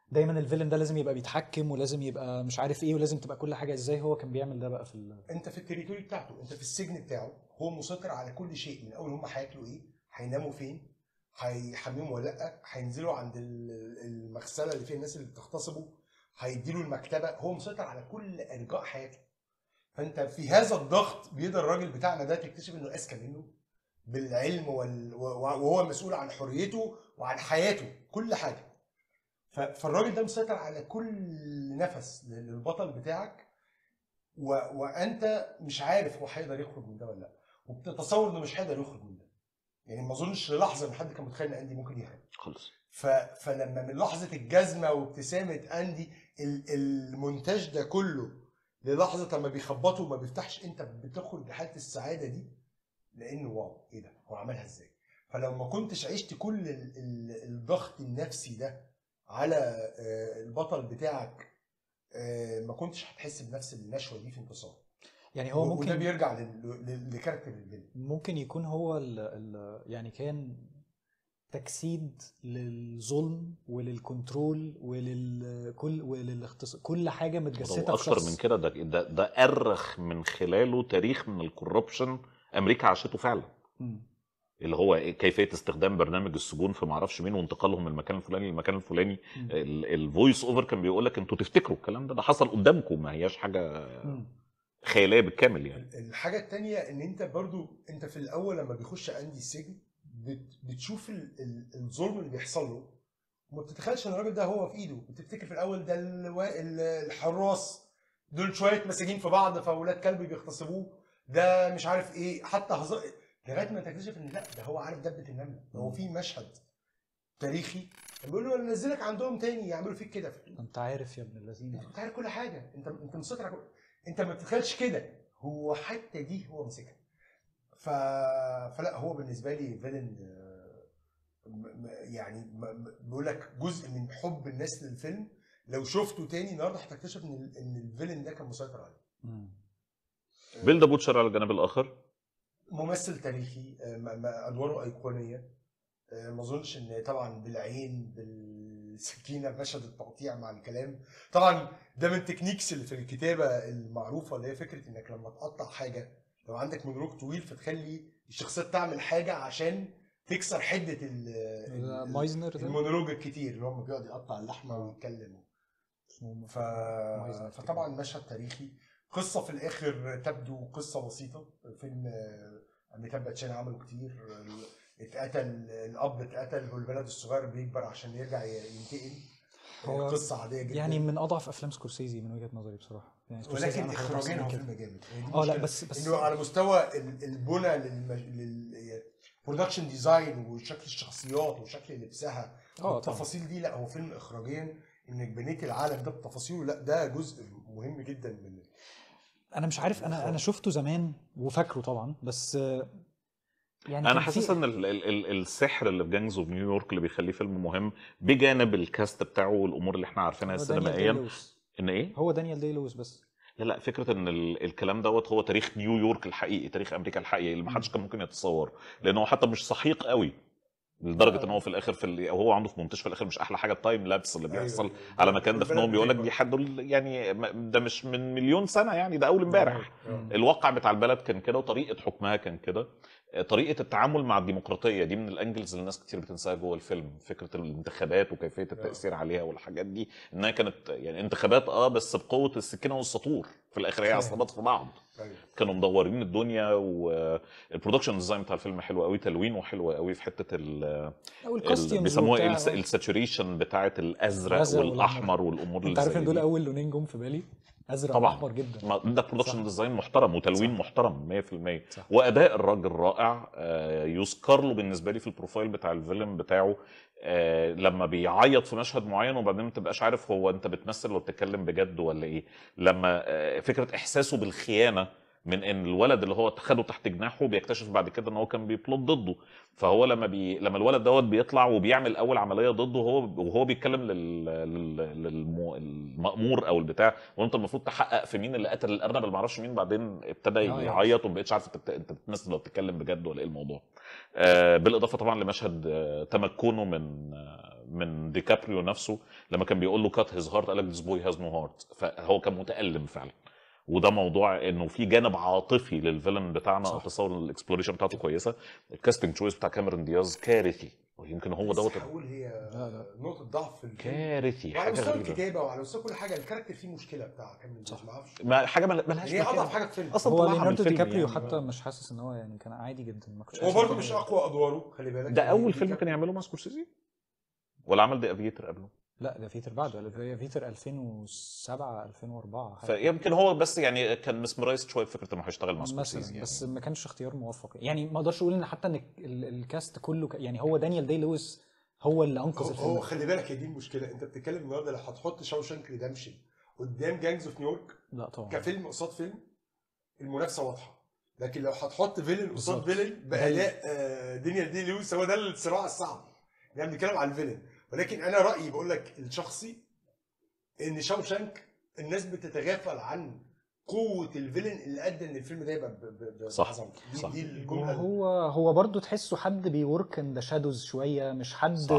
دايما الفيلن ده لازم يبقى بيتحكم ولازم يبقى مش عارف ايه ولازم تبقى كل حاجه ازاي هو كان بيعمل ده بقى في ال... انت في التريتوري بتاعته انت في السجن بتاعه هو مسيطر على كل شيء من اول هم هياكلوا ايه هيناموا فين هيحمموا ولا لا هينزلوا عند ال- المغسله اللي فيها الناس اللي بتغتصبوا هيديله المكتبه هو مسيطر على كل ارجاء حياته فانت في هذا الضغط بيقدر الراجل بتاعنا ده تكتشف انه اذكى منه بالعلم وال... وهو مسؤول عن حريته وعن حياته كل حاجه ف... فالراجل ده مسيطر على كل نفس للبطل بتاعك و... وانت مش عارف هو هيقدر يخرج من ده ولا لا وبتتصور انه مش هيقدر يخرج من ده يعني ما اظنش للحظه ان حد كان متخيل ان اندي ممكن يهرب خالص ف... فلما من لحظه الجزمه وابتسامه اندي ال- المونتاج ده كله للحظه لما بيخبطوا وما بيفتحش انت بتخرج لحاله السعاده دي لانه واو ايه ده هو عملها ازاي فلو ما كنتش عشت كل ال... ال... الضغط النفسي ده على آه، البطل بتاعك آه، ما كنتش هتحس بنفس النشوه دي في انتصار يعني هو وده ممكن بيرجع لل... لل- لكاركتر الفيلم ممكن يكون هو ال ال يعني كان تجسيد للظلم وللكنترول وللكل وللاختصاص كل حاجه متجسده في اكتر شخص من كده ده ده ده ارخ من خلاله تاريخ من الكوربشن امريكا عاشته فعلا مم. اللي هو كيفيه استخدام برنامج السجون في معرفش مين وانتقالهم من المكان الفلاني للمكان الفلاني مم. الفويس اوفر كان بيقول لك انتوا تفتكروا الكلام ده ده حصل قدامكم ما هياش حاجه مم. خياليه بالكامل يعني الحاجه التانية ان انت برضو انت في الاول لما بيخش اندي السجن بت- بتشوف ال- ال- الظلم اللي بيحصل له وما بتتخيلش ان الراجل ده هو في ايده بتفتكر في الاول ده الوا- ال- الحراس دول شويه مساجين في بعض فاولاد كلب بيغتصبوه ده مش عارف ايه حتى هزار لغايه ما تكتشف ان لا ده هو عارف دبه النمله ده هو في مشهد تاريخي كان بيقول له انا انزلك عندهم تاني يعملوا فيك كده انت عارف يا ابن الذين انت عارف كل حاجه انت انت مسيطر على كل- انت ما بتتخيلش كده هو حتى دي هو مسكها ف... فلا هو بالنسبه لي فيلن آه، م- م- يعني م- م- بيقول لك جزء من حب الناس للفيلم لو شفته تاني النهارده هتكتشف ان ال- ان الفيلن ده كان مسيطر عليه مم. بيل ذا بوتشر على الجانب الاخر ممثل تاريخي آه، م- م- ادواره ايقونيه آه، ما اظنش ان طبعا بالعين بالسكينه بمشهد التقطيع مع الكلام طبعا ده من التكنيكس اللي في الكتابه المعروفه اللي هي فكره انك لما تقطع حاجه لو عندك مونولوج طويل فتخلي الشخصيات تعمل حاجه عشان تكسر حده ال- ده ال- مايزنر ده المونولوج الكتير اللي هم بيقعد يقطع اللحمه ويتكلم اسمه ف... مايزنر فطبعا مشهد تاريخي قصه في الاخر تبدو قصه بسيطه فيلم آه، اميتاب باتشان عمله كتير اتقتل الاب اتقتل والولد الصغير بيكبر عشان يرجع ي- ينتقم هو قصه عاديه جدا يعني من اضعف افلام سكورسيزي من وجهه نظري بصراحه يعني سكورسيزي ولكن عمل حاجات اخراجيا أحسن هو من كده. فيلم جامد هي دي اه لا المشكلة. بس بس انه على مستوى ال- البنى للمج... لل برودكشن ديزاين وشكل الشخصيات وشكل لبسها اه طبعا التفاصيل دي لا هو فيلم اخراجيا انك بنيت العالم ده بتفاصيله لا ده جزء مهم جدا من انا مش عارف انا انا شفته زمان وفاكره طبعا بس آه، يعني انا كان حاسس في- ان ال ال ال السحر اللي في جانجز اوف نيويورك اللي بيخليه فيلم مهم بجانب الكاست بتاعه والامور اللي احنا عارفينها هو دانيال دي سينمائيا لويس. ان ايه هو دانيال دي لويس بس لا لا فكره ان ال- الكلام دوت هو تاريخ نيويورك الحقيقي تاريخ امريكا الحقيقي اللي ما حدش كان ممكن يتصور لان هو حتى مش سحيق قوي لدرجه ان هو في الاخر في ال- هو عنده في منتج في الاخر مش احلى حاجه التايم لابس اللي بيحصل أيوة. على مكان ده في والبلد انهم بيقول لك بتكبر. دي حد يعني ما- ده مش من مليون سنه يعني ده اول امبارح آه. الواقع بتاع البلد كان كده وطريقه حكمها كان كده طريقه التعامل مع الديمقراطيه دي من الانجلز اللي الناس كتير بتنساها جوه الفيلم فكره الانتخابات وكيفيه التاثير عليها والحاجات دي انها كانت يعني انتخابات اه بس بقوه السكينه والسطور في الاخر هي فاهم. عصابات في بعض أيوة. كانوا مدورين الدنيا والبرودكشن ديزاين بتاع الفيلم حلو قوي تلوينه حلو قوي في حته ال او ال- الكاستيومز بيسموها ايه وبتاع. الساتوريشن بتاعه الازرق الأزرق والاحمر والامور اللي انت عارف زي ان دول دي. اول لونين جم في بالي ازرق طبعاً. واحمر جدا ما ده برودكشن صح. ديزاين محترم وتلوين صح. محترم 100% صح. واداء الراجل رائع آه، يذكر له بالنسبه لي في البروفايل بتاع الفيلم بتاعه آه، لما بيعيط في مشهد معين وبعدين ما تبقاش عارف هو انت بتمثل ولا بتتكلم بجد ولا ايه لما آه، فكره احساسه بالخيانه من ان الولد اللي هو خده تحت جناحه بيكتشف بعد كده ان هو كان بيبلوت ضده فهو لما بي... لما الولد دوت بيطلع وبيعمل اول عمليه ضده وهو وهو بيتكلم لل... لل... للم... المامور او البتاع وانت المفروض تحقق في مين اللي قتل الارنب اللي ما اعرفش مين بعدين ابتدى آه، يعيط وما بقتش عارف انت بت- انت الناس لو بتتكلم بجد ولا ايه الموضوع آه بالاضافه طبعا لمشهد آه تمكنه من آه من ديكابريو نفسه لما كان بيقول له كات هيز هارت قال لك ذيس بوي هاز نو هارت فهو كان متالم فعلا وده موضوع انه في جانب عاطفي للفيلن بتاعنا او صح. تصور الاكسبلوريشن بتاعته كويسه الكاستنج تشويس بتاع كاميرون دياز كارثي ويمكن هو دوت لسه هقول هي لا، لا. نقطه ضعف في الفيلم كارثي وعلى حاجه مستوى غريبه الكتابه وعلى مستوى كل حاجه الكاركتر فيه مشكله بتاع كامل صح. ما اعرفش ما حاجه ما لهاش هي مكان. اضعف حاجه في الفيلم اصلا هو طلعها من ليوناردو الفيلم دي كابريو يعني. حتى مش حاسس ان هو يعني كان عادي جدا ما كنتش هو حاسس برضه إن مش اقوى ادواره خلي بالك ده يعني اول دي فيلم كان- كان يعمله مع سكورسيزي ولا عمل دي افيتر قبله لا ده فيتر بعده ده فيتر 2007 2004 حاجة. فيمكن هو بس يعني كان مسمرايز شويه بفكره انه هيشتغل مع سكورسيزي مثلا يعني. بس ما كانش اختيار موفق يعني ما اقدرش اقول ان حتى ان ال- الكاست كله ك... يعني هو دانيال داي لويس هو اللي انقذ هو, الفيلم هو خلي بالك هي دي المشكله انت بتتكلم النهارده لو هتحط شاوشانك ريدمشن قدام جانجز اوف نيويورك لا طبعا كفيلم قصاد فيلم المنافسه واضحه لكن لو هتحط فيلن قصاد بالظبط. فيلن باداء آه، دانيال دي لويس هو ده الصراع الصعب يعني بنتكلم عن الفيلن ولكن انا رايي بقول لك الشخصي ان شاوشانك الناس بتتغافل عن قوه الفيلن اللي ادى ان الفيلم ده يبقى ب- ب- ب- صح، بعظمته. دي, صح. دي الجمله اللي- هو هو برضه تحسه حد بيورك ان ذا شادوز شويه مش حد صح.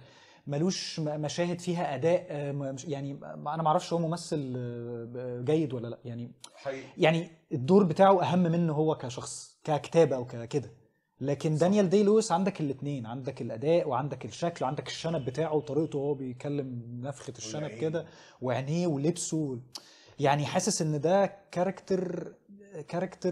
ملوش م- مشاهد فيها اداء آه، م- مش- يعني ما- انا ما اعرفش هو ممثل آه، جيد ولا لا يعني حقيقي يعني الدور بتاعه اهم منه هو كشخص ككتابه وككده لكن دانيال دي لويس عندك الاثنين عندك الاداء وعندك الشكل وعندك الشنب بتاعه وطريقته وهو بيتكلم نفخه الشنب والعين. كده وعينيه ولبسه يعني حاسس ان ده كاركتر كاركتر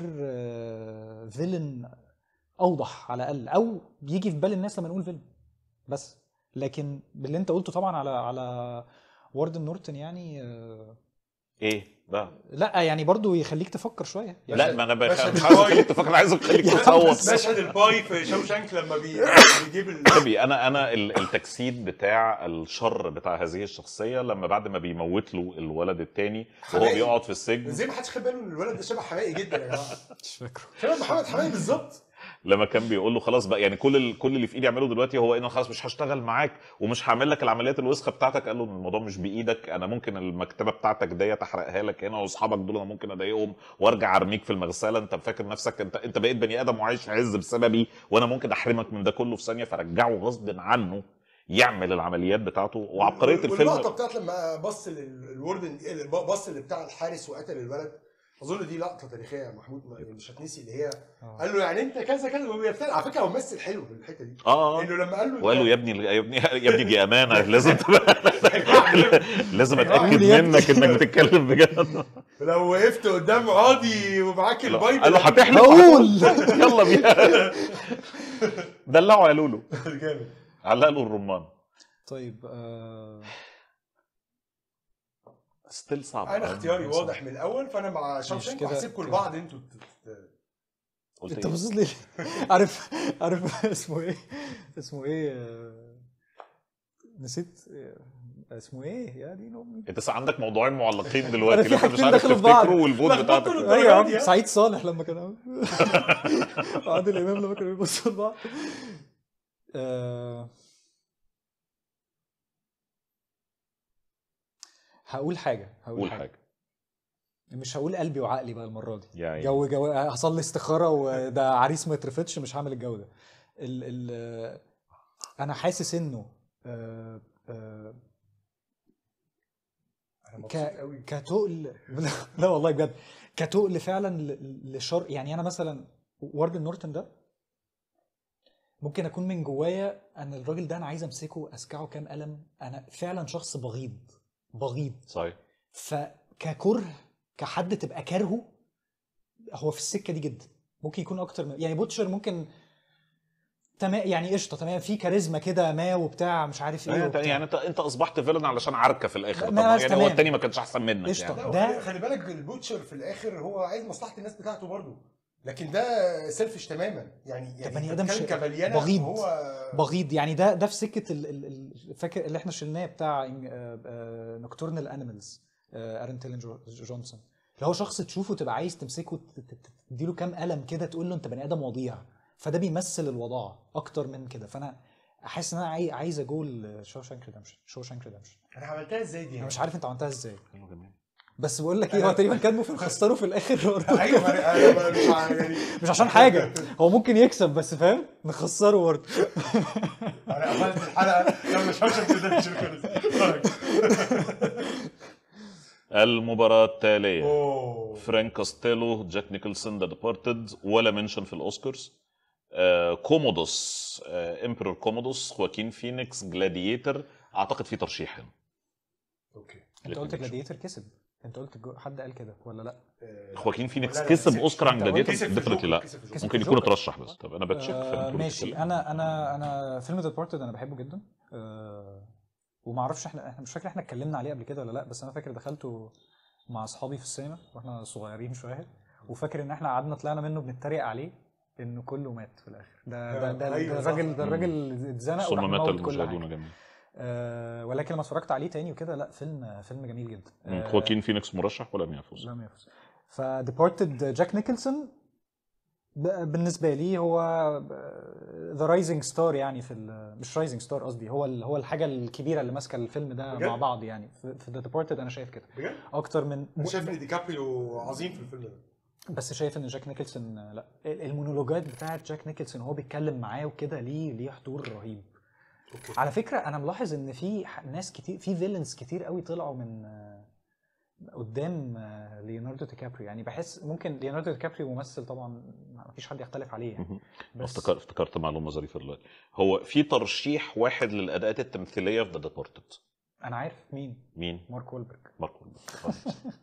فيلن اوضح على الاقل او بيجي في بال الناس لما نقول فيلن بس لكن باللي انت قلته طبعا على على واردن نورتن يعني آه، ايه ده لا يعني برضو يخليك تفكر شويه يعني لا ما انا بخ... مشهد مش عايز الباي. اخليك تفكر انا عايز اخليك يا عم تصوت مشهد الباي في شاوشانك لما بي- بيجيب ال... غبي انا انا ال- التجسيد بتاع الشر بتاع هذه الشخصيه لما بعد ما بيموت له الولد التاني وهو حقيقي. بيقعد في السجن زي ما حدش خد باله ان الولد ده شبه حماقي جدا يا جماعه مش فاكره شبه محمد حماقي بالظبط لما كان بيقول له خلاص بقى يعني كل ال- كل اللي في ايدي اعمله دلوقتي هو انه خلاص مش هشتغل معاك ومش هعمل لك العمليات الوسخه بتاعتك قال له إن الموضوع مش بايدك انا ممكن المكتبه بتاعتك ديت احرقها لك هنا واصحابك دول انا ممكن اضايقهم وارجع ارميك في المغسله انت فاكر نفسك انت انت بقيت بني ادم وعايش في عز بسببي وانا ممكن احرمك من ده كله في ثانيه فرجعه غصب عنه يعمل العمليات بتاعته وعبقريه واللقطه الفيلم بتاعت لما بص للوردن بص اللي بتاع الحارس وقتل الولد اظن دي لقطه تاريخيه يا محمود ما- مش هتنسي اللي هي آه. قال له يعني انت كذا كذا وبيفتن على فكره هو ممثل حلو في الحته دي اه انه لما قال له وقال له أنت- يا ابني يا ابني يا ابني دي امانه لازم لازم اتاكد قول يا ابني. منك انك بتتكلم بجد لو وقفت قدام قاضي ومعاك البايبل قال له هتحلف بقول يلا بينا دلعوا يا لولو جامد علق له الرمان طيب آه ستيل صعب انا اختياري صح. واضح من الاول فانا مع شاوشانك كده- وهسيبكم كده. لبعض انتوا ت- ت- قلت انت إيه؟ باصص لي عارف عارف اسمه ايه اسمه ايه آه، نسيت آه، اسمه ايه يا دين امي انت عندك موضوعين معلقين دلوقتي أنا في لسه مش حاجتين عارف دخلوا في بعض. تفتكروا والفوت لخبطوا بتاعتك الدرجة ايوه يا دي، عم ها؟ سعيد صالح لما كان عادل امام لما كانوا بيبصوا لبعض آه، هقول حاجه هقول قول حاجه حاجه مش هقول قلبي وعقلي بقى المره دي يا عيني. جو جو هصلي استخاره وده عريس ما يترفضش مش هعمل الجو ده ال ال انا حاسس انه آه، آه، انا مبسوط ك... قوي كتقل لا, لا والله بجد كتقل فعلا ل- لشر يعني انا مثلا واردن نورتن ده ممكن اكون من جوايا انا الراجل ده انا عايز امسكه اسكعه كام قلم انا فعلا شخص بغيض بغيض صحيح فككره كحد تبقى كارهه هو في السكه دي جدا ممكن يكون اكتر من يعني بوتشر ممكن تمام يعني قشطه تمام في كاريزما كده ما وبتاع مش عارف ايه يعني وبتاع. يعني انت انت اصبحت فيلن علشان عركه في الاخر ما- طبعا بس يعني هو تمام. التاني ما كانش احسن منك قشطة. يعني لا ده- وخلي- خلي بالك البوتشر في الاخر هو عايز مصلحه الناس بتاعته برضه لكن ده سيلفش تماما يعني يعني بني أنت آدم بتتكلم شيء- كمليانه بغيض. هو بغيض يعني ده ده في سكه ال- ال- ال- فاكر اللي احنا شلناه بتاع نوكتورنال انيمالز ارن تيلن جو- جونسون اللي هو شخص تشوفه تبقى عايز تمسكه ت- ت- ت- تديله كام قلم كده تقول له انت بني ادم وضيع فده بيمثل الوضاعه اكتر من كده فانا حاسس ان انا عاي- عايز اقول شوشانك ريدمشن شوشانك ريدمشن انا عملتها ازاي دي انا مش عارف انت عملتها ازاي حلو جميل بس بقول لك ايه هو تقريبا كاتبه في خسره في الاخر برضه. ايوه ما أنا- أنا مش ع- يعني مش عشان حاجه هو ممكن يكسب بس فاهم نخسره برضه انا قفلت الحلقه لما شوشك كده مش خلص. المباراة التالية اوه فرانك كاستيلو جاك نيكلسون ذا ديبارتد ولا منشن في الاوسكارز آه كومودوس آه امبرور كومودوس خواكين فينيكس جلاديتر اعتقد في ترشيح هنا اوكي انت قلت جلاديتر كسب انت قلت جو- حد قال كده ولا لا آه، خواكين فينيكس لا، لا، كسب كسب. اوسكار عن أنت قلت جلاديتر كسب في ديفنتلي الجوكر، لا كسب في الجوكر. كسب ممكن في يكون الجوكر. اترشح بس طب انا بتشيك آه فأنت ماشي بتتكلم. انا انا انا فيلم ديبارتد انا بحبه جدا آه وما اعرفش احنا احنا مش فاكر احنا اتكلمنا عليه قبل كده ولا لا بس انا فاكر دخلته مع اصحابي في السينما واحنا صغيرين شويه وفاكر ان احنا قعدنا طلعنا منه بنتريق عليه انه كله مات في الاخر ده ده ده, أيوة ده صح. الراجل ده الراجل اتزنق ثم وراح مات موت كل المشاهدون حاجه جميعا آه ولكن لما اتفرجت عليه تاني وكده لا فيلم فيلم جميل جدا مم. آه، خواكين فينيكس مرشح ولم يفوز لم يفوز فديبارتد جاك نيكلسون ب- بالنسبه لي هو ذا رايزنج ستار يعني في ال- مش رايزنج ستار قصدي هو ال- هو الحاجه الكبيره اللي ماسكه الفيلم ده بجد؟ مع بعض يعني في ذا ديبارتد انا شايف كده بجد؟ اكتر من انا شايف ان ديكابريو عظيم في الفيلم ده بس شايف ان جاك نيكلسون لا المونولوجات بتاعت جاك نيكلسون وهو بيتكلم معاه وكده ليه ليه حضور رهيب اوكي على فكره انا ملاحظ ان في ح- ناس كتير في فيلنز كتير قوي طلعوا من آه، قدام آه، ليوناردو دي كابريو يعني بحس ممكن ليوناردو دي كابريو ممثل طبعا ما فيش حد يختلف عليه يعني مهم. بس افتكر افتكرت معلومه ظريفه دلوقتي هو في ترشيح واحد للاداءات التمثيليه في ذا ديبارتد انا عارف مين مين؟ مارك وولبرج مارك وولبرج.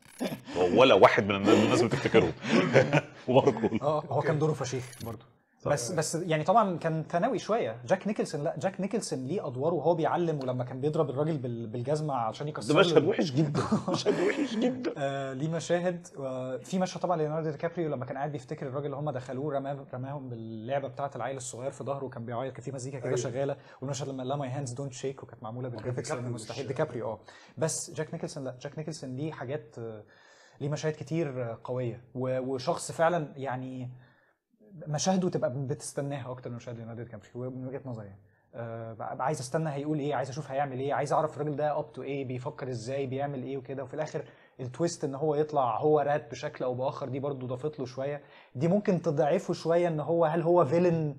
هو ولا واحد من الناس الناس بتفتكره مارك وولبرج. اه هو كان دوره فشيخ برضه بس بس يعني طبعا كان ثانوي شويه جاك نيكلسون لا جاك نيكلسون ليه ادواره وهو بيعلم ولما كان بيضرب الراجل بال- بالجزمه عشان يكسر ده له مشهد وحش جدا مشهد وحش جدا آه ليه مشاهد آه في مشهد طبعا ليوناردو دي كابريو لما كان قاعد بيفتكر الراجل اللي هم دخلوه رماه رماهم باللعبه بتاعه العيل الصغير في ظهره وكان بيعيط كان في مزيكا كده أيوة. شغاله والمشهد لما قال ماي هاندز دونت شيك وكانت معموله بالجرافيكس لان ديكابريو مستحيل مش- دي كابريو اه بس جاك نيكلسون لا جاك نيكلسون ليه حاجات آه، ليه مشاهد كتير آه، قويه و- وشخص فعلا يعني مشاهده تبقى بتستناها اكتر من مشاهد ليوناردو دي كابريو من وجهه نظري يعني أه ببقى عايز استنى هيقول ايه عايز اشوف هيعمل ايه عايز اعرف الراجل ده اب تو ايه بيفكر ازاي بيعمل ايه وكده وفي الاخر التويست ان هو يطلع هو رات بشكل او باخر دي برضو ضافت له شويه دي ممكن تضعفه شويه ان هو هل هو فيلن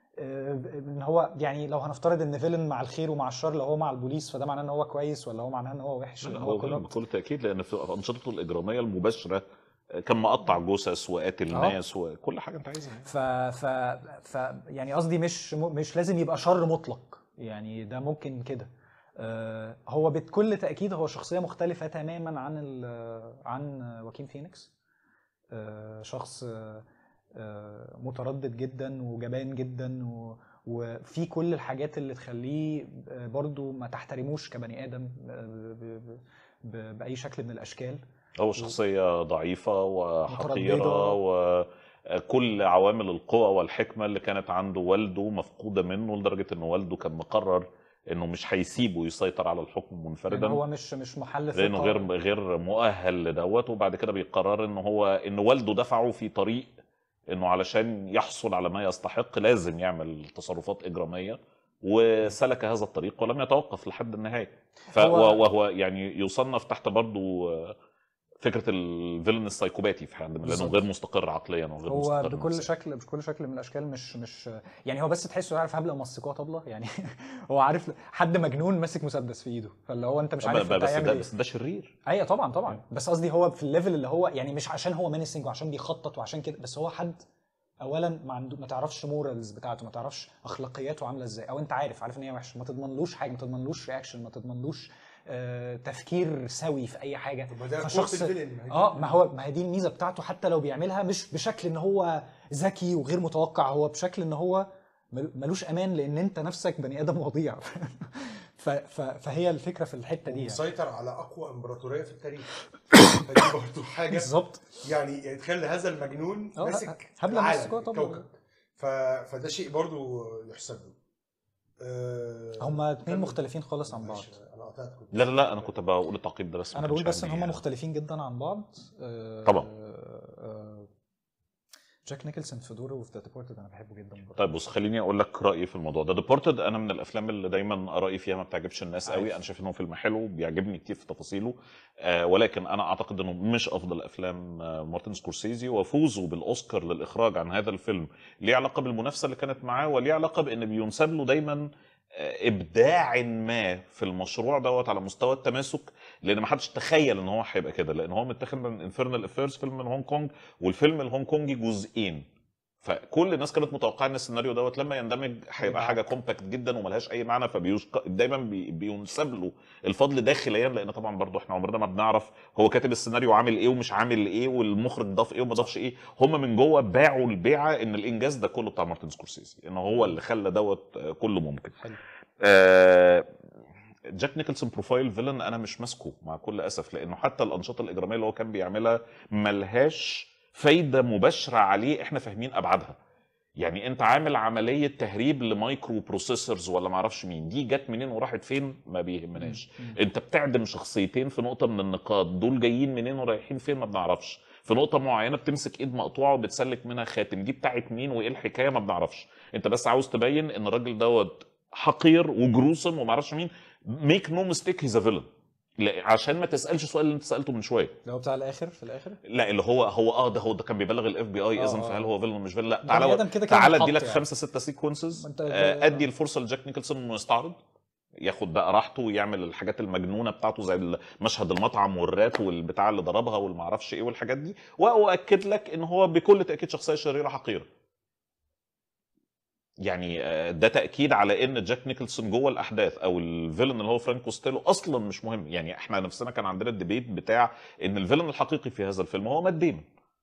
ان هو يعني لو هنفترض ان فيلن مع الخير ومع الشر لو هو مع البوليس فده معناه ان هو كويس ولا هو معناه ان هو وحش لا، إن هو كله- بكل تاكيد لان في انشطته الاجراميه المباشره كان مقطع جثث وقاتل آه. ناس وكل حاجه انت عايزها ف ف ف يعني قصدي مش مش لازم يبقى شر مطلق يعني ده ممكن كده آه، هو بكل تاكيد هو شخصيه مختلفه تماما عن ال- عن واكين فينيكس آه، شخص آه، آه، متردد جدا وجبان جدا و وفي كل الحاجات اللي تخليه آه، برضو ما تحترموش كبني ادم آه، ب- ب- ب- باي شكل من الاشكال هو شخصيه ضعيفه وحقيره مترددة. وكل عوامل القوة والحكمة اللي كانت عنده والده مفقودة منه لدرجة ان والده كان مقرر انه مش هيسيبه يسيطر على الحكم يعني منفردا هو مش مش محل ثقة. لانه غير غير مؤهل لدوت وبعد كده بيقرر ان هو ان والده دفعه في طريق انه علشان يحصل على ما يستحق لازم يعمل تصرفات اجراميه وسلك هذا الطريق ولم يتوقف لحد النهايه فهو هو- وهو يعني يصنف تحت برضه فكره الفيلن السايكوباتي في حد لانه بالظبط. غير مستقر عقليا وغير هو مستقر بكل نفسياً. شكل بكل شكل من الاشكال مش مش يعني هو بس تحسه عارف هبله مسكوها طبله يعني هو عارف حد مجنون ماسك مسدس في ايده فاللي هو انت مش عارف ب- انت بس هيعمل ده ايه بس ده شرير ايوه طبعا طبعا بس قصدي هو في الليفل اللي هو يعني مش عشان هو مينيسنج وعشان بيخطط وعشان كده بس هو حد اولا ما عنده ما تعرفش مورالز بتاعته ما تعرفش اخلاقياته عامله ازاي او انت عارف عارف ان هي وحشه ما تضمنلوش حاجه ما تضمنلوش رياكشن ما تضمنلوش آه تفكير سوي في اي حاجه طب ما ده فشخص- قوة الفيلن، ما هي دي- اه ما هو ما هي دي الميزه بتاعته حتى لو بيعملها مش بشكل ان هو ذكي وغير متوقع هو بشكل ان هو مل- ملوش امان لان انت نفسك بني ادم وضيع ف- ف- فهي الفكره في الحته دي يعني. مسيطر على اقوى امبراطوريه في التاريخ فدي برضه حاجه بالظبط يعني يعني تخيل هذا المجنون آه، ماسك هبلة العالم مسكوها طبعاً. الكوكب ف... فده شيء برضه يحسب له آه، هما اتنين كمل. مختلفين خالص عن بعض معلش، انا قطعت كنت لا لا لا انا كنت بقول التعقيد ده بس ما انا بقول كانش بس ان عندي هم يعني. مختلفين جدا عن بعض آه، طبعا. آه، جاك نيكلسون في دوره في ذا ديبورتد انا بحبه جدا برضه طيب بص خليني اقول لك رايي في الموضوع ده ديبورتد انا من الافلام اللي دايما رايي فيها ما بتعجبش الناس قوي عارف. انا شايف انه فيلم حلو بيعجبني كتير في تفاصيله آه ولكن انا اعتقد انه مش افضل افلام آه مارتن سكورسيزي وفوزه بالاوسكار للاخراج عن هذا الفيلم ليه علاقه بالمنافسه اللي كانت معاه وليه علاقه بان بينسب له دايما آه، ابداع ما في المشروع دوت على مستوى التماسك لان ما حدش تخيل ان هو هيبقى كده لان هو متاخد من انفيرنال افيرز فيلم من هونج كونج والفيلم الهونج كونجي جزئين فكل الناس كانت متوقعه ان السيناريو دوت لما يندمج هيبقى يبقى حاجه كومباكت جدا وملهاش اي معنى فبيشق دايما بي بينسب له الفضل داخليا لان طبعا برضو احنا عمرنا ما بنعرف هو كاتب السيناريو عامل ايه ومش عامل ايه والمخرج ضاف ايه وما ضافش ايه هم من جوه باعوا البيعه ان الانجاز ده كله بتاع مارتن سكورسيزي ان هو اللي خلى دوت آه، كله ممكن حلو آه، جاك نيكلسون بروفايل فيلن انا مش ماسكه مع كل اسف لانه حتى الانشطه الاجراميه اللي هو كان بيعملها ملهاش فايده مباشره عليه احنا فاهمين ابعادها يعني انت عامل عمليه تهريب لمايكرو بروسيسورز ولا معرفش مين دي جت منين وراحت فين ما بيهمناش انت بتعدم شخصيتين في نقطه من النقاط دول جايين منين ورايحين فين ما بنعرفش في نقطه معينه بتمسك ايد مقطوعه وبتسلك منها خاتم دي بتاعت مين وايه الحكايه ما بنعرفش انت بس عاوز تبين ان الراجل دوت حقير وجروسم وما اعرفش مين ميك نو ميستيك هيز فيلن عشان ما تسالش السؤال اللي انت سالته من شويه اللي هو بتاع الاخر في الاخر لا اللي هو هو اه ده هو ده كان بيبلغ الاف بي اي آه، اذا آه. فهل هو فيلن ولا مش فيلن لا بني تعالى آدم كده كده تعالى متحط ادي لك يعني. خمسه سته سيكونسز ما انت- آه، ادي الفرصه لجاك نيكلسون انه يستعرض ياخد بقى راحته ويعمل الحاجات المجنونه بتاعته زي مشهد المطعم والرات والبتاع اللي ضربها والمعرفش ايه والحاجات دي واؤكد لك ان هو بكل تاكيد شخصيه شريره حقيره يعني آه، ده تاكيد على ان جاك نيكلسون جوه الاحداث او الفيلن اللي هو فرانك كوستيلو اصلا مش مهم يعني احنا نفسنا كان عندنا الديبيت بتاع ان الفيلن الحقيقي في هذا الفيلم هو مات ديمون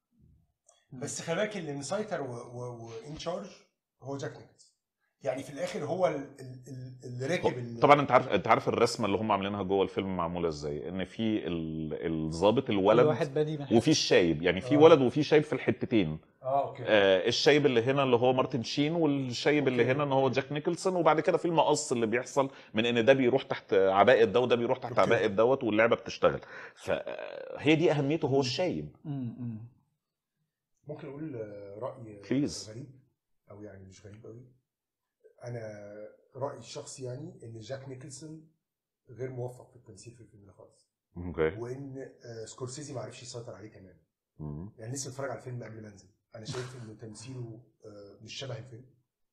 بس خلي بالك اللي مسيطر وان تشارج هو جاك نيكلز يعني في الاخر هو ال- ال- ال- اللي راكب ال- طبعا انت عارف انت عارف الرسمه اللي هم عاملينها جوه الفيلم معموله ازاي ان في ال- الضابط كل الولد واحد بادي من حتة. وفي الشايب يعني في آه. ولد وفي شايب في الحتتين اه اوكي آه الشايب اللي هنا اللي هو مارتن شين والشايب اللي أوكي. هنا ان هو جاك نيكلسون وبعد كده في المقص اللي بيحصل من ان ده بيروح تحت عباءه ده وده بيروح تحت أوكي. عباءه دوت واللعبه بتشتغل فهي دي اهميته هو الشايب مم، مم. ممكن اقول آه، راي Please. غريب او يعني مش غريب قوي انا رايي الشخصي يعني ان جاك نيكلسون غير موفق في التمثيل في الفيلم ده خالص اوكي وان آه، سكورسيزي ما عرفش يسيطر عليه تماما مم. يعني لسه بتفرج على الفيلم قبل ما انزل انا شايف انه تمثيله آه، مش شبه الفيلم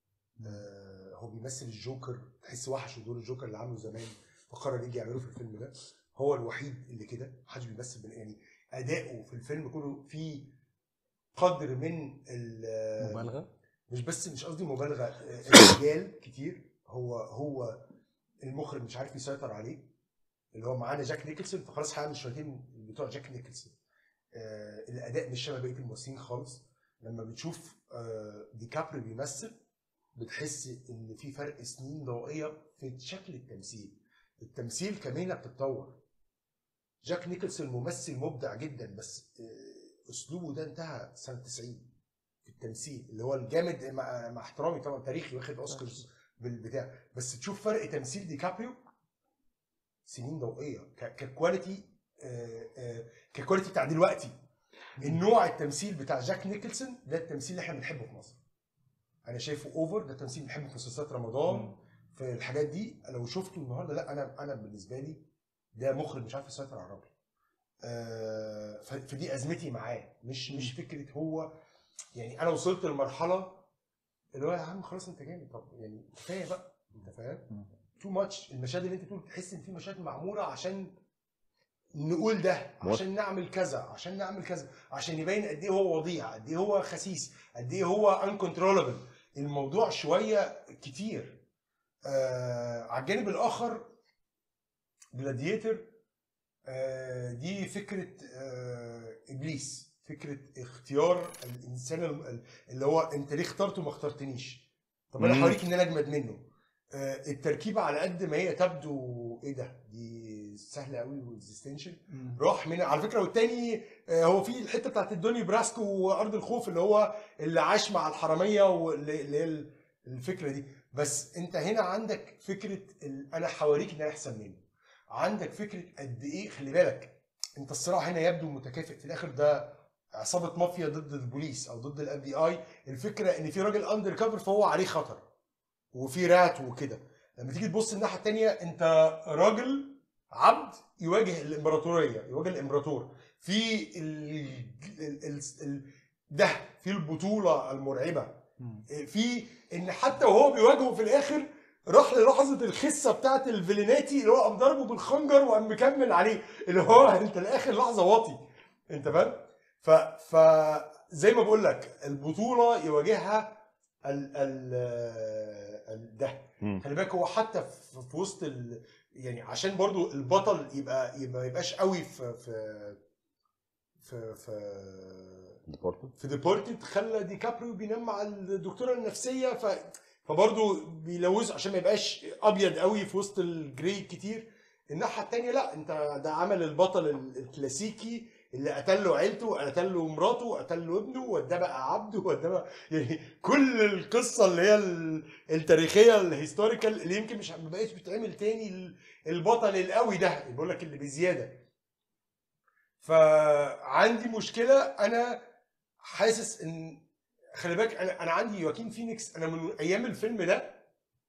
آه، هو بيمثل الجوكر تحس وحش دور الجوكر اللي عامله زمان فقرر يجي يعمله في الفيلم ده هو الوحيد اللي كده محدش بيمثل بال- يعني اداؤه في الفيلم كله فيه قدر من ال- مبالغه مش بس مش قصدي مبالغه آه، الرجال كتير هو هو المخرج مش عارف يسيطر عليه اللي هو معانا جاك نيكلسون فخلاص هعمل شويتين بتوع جاك نيكلسون آه الاداء مش شبه بقيه الممثلين خالص لما بتشوف آه ديكابريو بيمثل بتحس ان في فرق سنين ضوئيه في شكل التمثيل التمثيل كمهنه بتتطور جاك نيكلسون ممثل مبدع جدا بس آه اسلوبه ده انتهى سنه 90 في التمثيل اللي هو الجامد مع, مع احترامي طبعا تاريخي واخد اوسكارز بالبتاع بس تشوف فرق تمثيل ديكابريو سنين ضوئيه ك- ككواليتي آه، آه، ككواليتي بتاع دلوقتي النوع التمثيل بتاع جاك نيكلسون ده التمثيل اللي احنا بنحبه في مصر انا شايفه اوفر ده التمثيل اللي بنحبه في مسلسلات رمضان في الحاجات دي لو شفته النهارده لا انا انا بالنسبه لي ده مخرج مش عارف يسيطر على الراجل آه، ف- فدي ازمتي معاه مش مش فكره هو يعني انا وصلت لمرحله اللي هو يا عم خلاص انت جامد طب يعني كفايه بقى انت فاهم تو ماتش المشاهد اللي انت بتقول تحس ان في مشاهد معموله عشان نقول ده عشان نعمل كذا عشان نعمل كذا عشان يبين قد ايه هو وضيع قد ايه هو خسيس قد ايه هو انكنترولبل الموضوع شويه كتير آه على الجانب الاخر جلاديتر آه دي فكره آه ابليس فكره اختيار الانسان الم- اللي هو انت ليه اخترته ما اخترتنيش طب انا مم. هوريك ان انا اجمد منه آه التركيبه على قد ما هي تبدو ايه ده دي سهله قوي واكزيستنشال راح من على فكره والتاني آه، هو في الحته بتاعت الدوني براسكو وارض الخوف اللي هو اللي عاش مع الحراميه واللي اللي هي ال- الفكره دي بس انت هنا عندك فكره ال... انا حواليك ان انا احسن منه عندك فكره قد ايه خلي بالك انت الصراع هنا يبدو متكافئ في الاخر ده عصابه مافيا ضد البوليس او ضد الاف بي اي الفكره ان في راجل اندر كفر فهو عليه خطر وفي رات وكده لما تيجي تبص الناحيه الثانيه انت راجل عبد يواجه الامبراطوريه يواجه الامبراطور في ال... ال... ال... ال... ده في البطوله المرعبه مم. في ان حتى وهو بيواجهه في الاخر راح للحظه الخسه بتاعت الفيليناتي اللي هو قام ضربه بالخنجر وقام مكمل عليه اللي هو انت لاخر لحظه واطي انت فاهم؟ ف ف زي ما بقول لك البطوله يواجهها ال ال ال ده مم. خلي بالك هو حتى في, في وسط ال يعني عشان برضو البطل يبقى يبقى ما يبقاش قوي في في في في في ديبورتد خلى ديكابريو بينام مع الدكتوره النفسيه ف فبرضه بيلوث عشان ما يبقاش ابيض قوي في وسط الجراي كتير الناحيه التانية لا انت ده عمل البطل ال- الكلاسيكي اللي قتل له عيلته قتل له مراته قتل له ابنه وده بقى عبده وده بقى يعني كل القصه اللي هي ال- التاريخيه الهيستوريكال اللي يمكن مش ما بقتش بتتعمل تاني ال- البطل القوي ده اللي بقول لك اللي بزياده فعندي مشكله انا حاسس ان خلي بالك انا انا عندي يواكين فينيكس انا من ايام الفيلم ده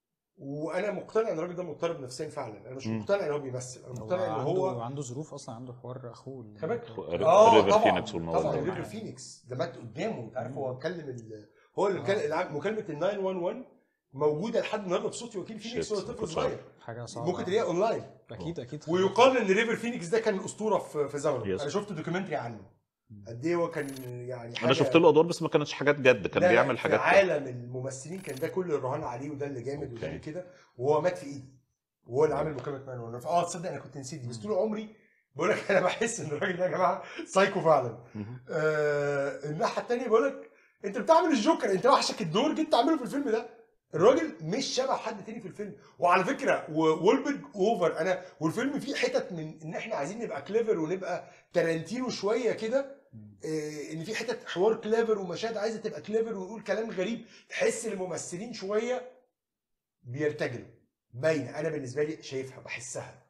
وانا مقتنع ان الراجل ده مضطرب نفسيا فعلا انا مش مم. مقتنع ان هو بيمثل انا هو مقتنع ان عنده هو عنده ظروف اصلا عنده حوار اخوه اللي- خلي بالك ريفر اه طبعا فينيكس والموضوع طبعا ده. ريفر فينيكس ده مات قدامه انت عارف هو مم. اتكلم ال- هو اللي آه. كان الع- مكالمه ال 911 موجوده لحد النهارده بصوت يواكين فينيكس Shit، وهو ما طفل كنتش صغير حاجه صعبه ممكن تلاقيها اونلاين اكيد اكيد ويقال ان ريفر فينيكس ده كان اسطوره في في زمنه Yes. انا شفت دوكيومنتري عنه قد ايه هو كان يعني حاجه انا شفت له ادوار بس ما كانتش حاجات جد كان لا، لا، بيعمل في حاجات عالم الممثلين كان ده كل الرهان عليه وده اللي جامد وده اللي أوكي. كده وهو مات في ايدي وهو اللي عامل مكالمه مان وان اه تصدق انا كنت نسيت دي بس طول عمري بقول لك انا بحس ان الراجل ده يا جماعه سايكو فعلا مهم. آه الناحيه الثانيه بقول لك انت بتعمل الجوكر انت وحشك الدور جيت تعمله في الفيلم ده الراجل مش شبه حد تاني في الفيلم وعلى فكره وولبرج اوفر انا والفيلم فيه حتت من ان احنا عايزين نبقى كليفر ونبقى تارانتينو شويه كده آه، ان في حتت حوار كليفر ومشاهد عايزه تبقى كليفر ونقول كلام غريب تحس الممثلين شويه بيرتجلوا باينه انا بالنسبه لي شايفها بحسها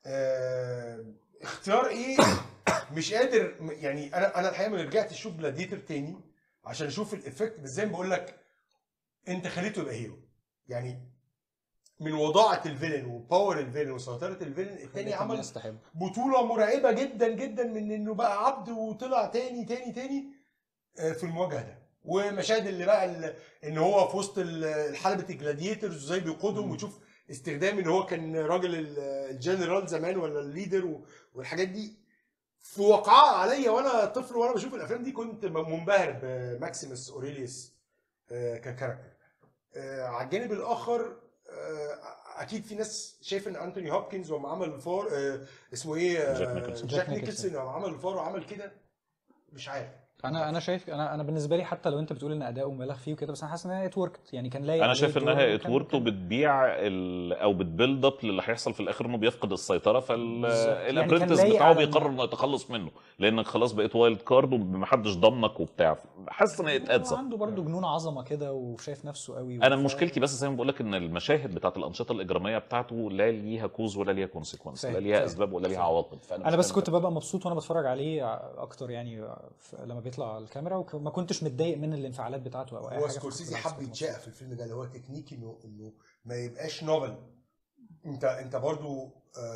آه، اختيار ايه مش قادر م- يعني انا انا الحقيقه ما رجعت اشوف جلاديتر تاني عشان اشوف الافكت بس زي ما بقول لك انت خليته يبقى هيرو يعني من وضاعه الفيلن وباور الفيلن وسيطره الفيلن التاني عمل الناس تحب بطوله مرعبه جدا جدا من انه بقى عبد وطلع تاني تاني تاني آه، في المواجهه ده ومشاهد اللي بقى ال- ان هو في وسط ال- حلبة الجلاديترز وازاي بيقودهم مم. وتشوف استخدام ان هو كان راجل ال- الجنرال زمان ولا الليدر و- والحاجات دي في واقعها عليا وانا طفل وانا بشوف الافلام دي كنت م- منبهر بماكسيموس اوريليوس آه، ككاركتر آه، على الجانب الاخر آه، اكيد في ناس شايف ان انتوني هوبكنز لما عمل الفار آه، اسمه ايه آه، جاك نيكلسون. جاك جاك نيكلسون. نيكلسون لما عمل الفار وعمل كده مش عارف انا انا شايف انا انا بالنسبه لي حتى لو انت بتقول ان اداؤه مبالغ فيه وكده بس انا حاسس ان هي اتوركت يعني كان لايق انا عليه شايف الدور انها وكان- اتورك كان- وبتبيع ال... او بتبيلد اب للي هيحصل في الاخر انه بيفقد السيطره بالظبط. يعني فالابرنتس كان لايق بتاعه على بيقرر انه يتخلص منه لانك خلاص بقيت وايلد كارد ومحدش ضمنك وبتاع حاسس ان هو اتقدس عنده برضه جنون عظمه كده وشايف نفسه قوي انا وف- مشكلتي بس زي ما بقول لك ان المشاهد بتاعت الانشطه الاجراميه بتاعته لا ليها كوز ولا ليها كونسيكونس لا فاهم، ليها فاهم، اسباب ولا ليها فاهم. عواقب فانا انا مش بس فاهم كنت ببقى مبسوط وانا بتفرج عليه اكتر يعني ف- لما بيطلع على الكاميرا وما كنتش متضايق من الانفعالات بتاعته او اي هو حاجه سكورسيزي بالعكس حب كنت يتشاق مبسوط. في الفيلم ده اللي هو تكنيك انه انه ما يبقاش نوفل انت انت برضو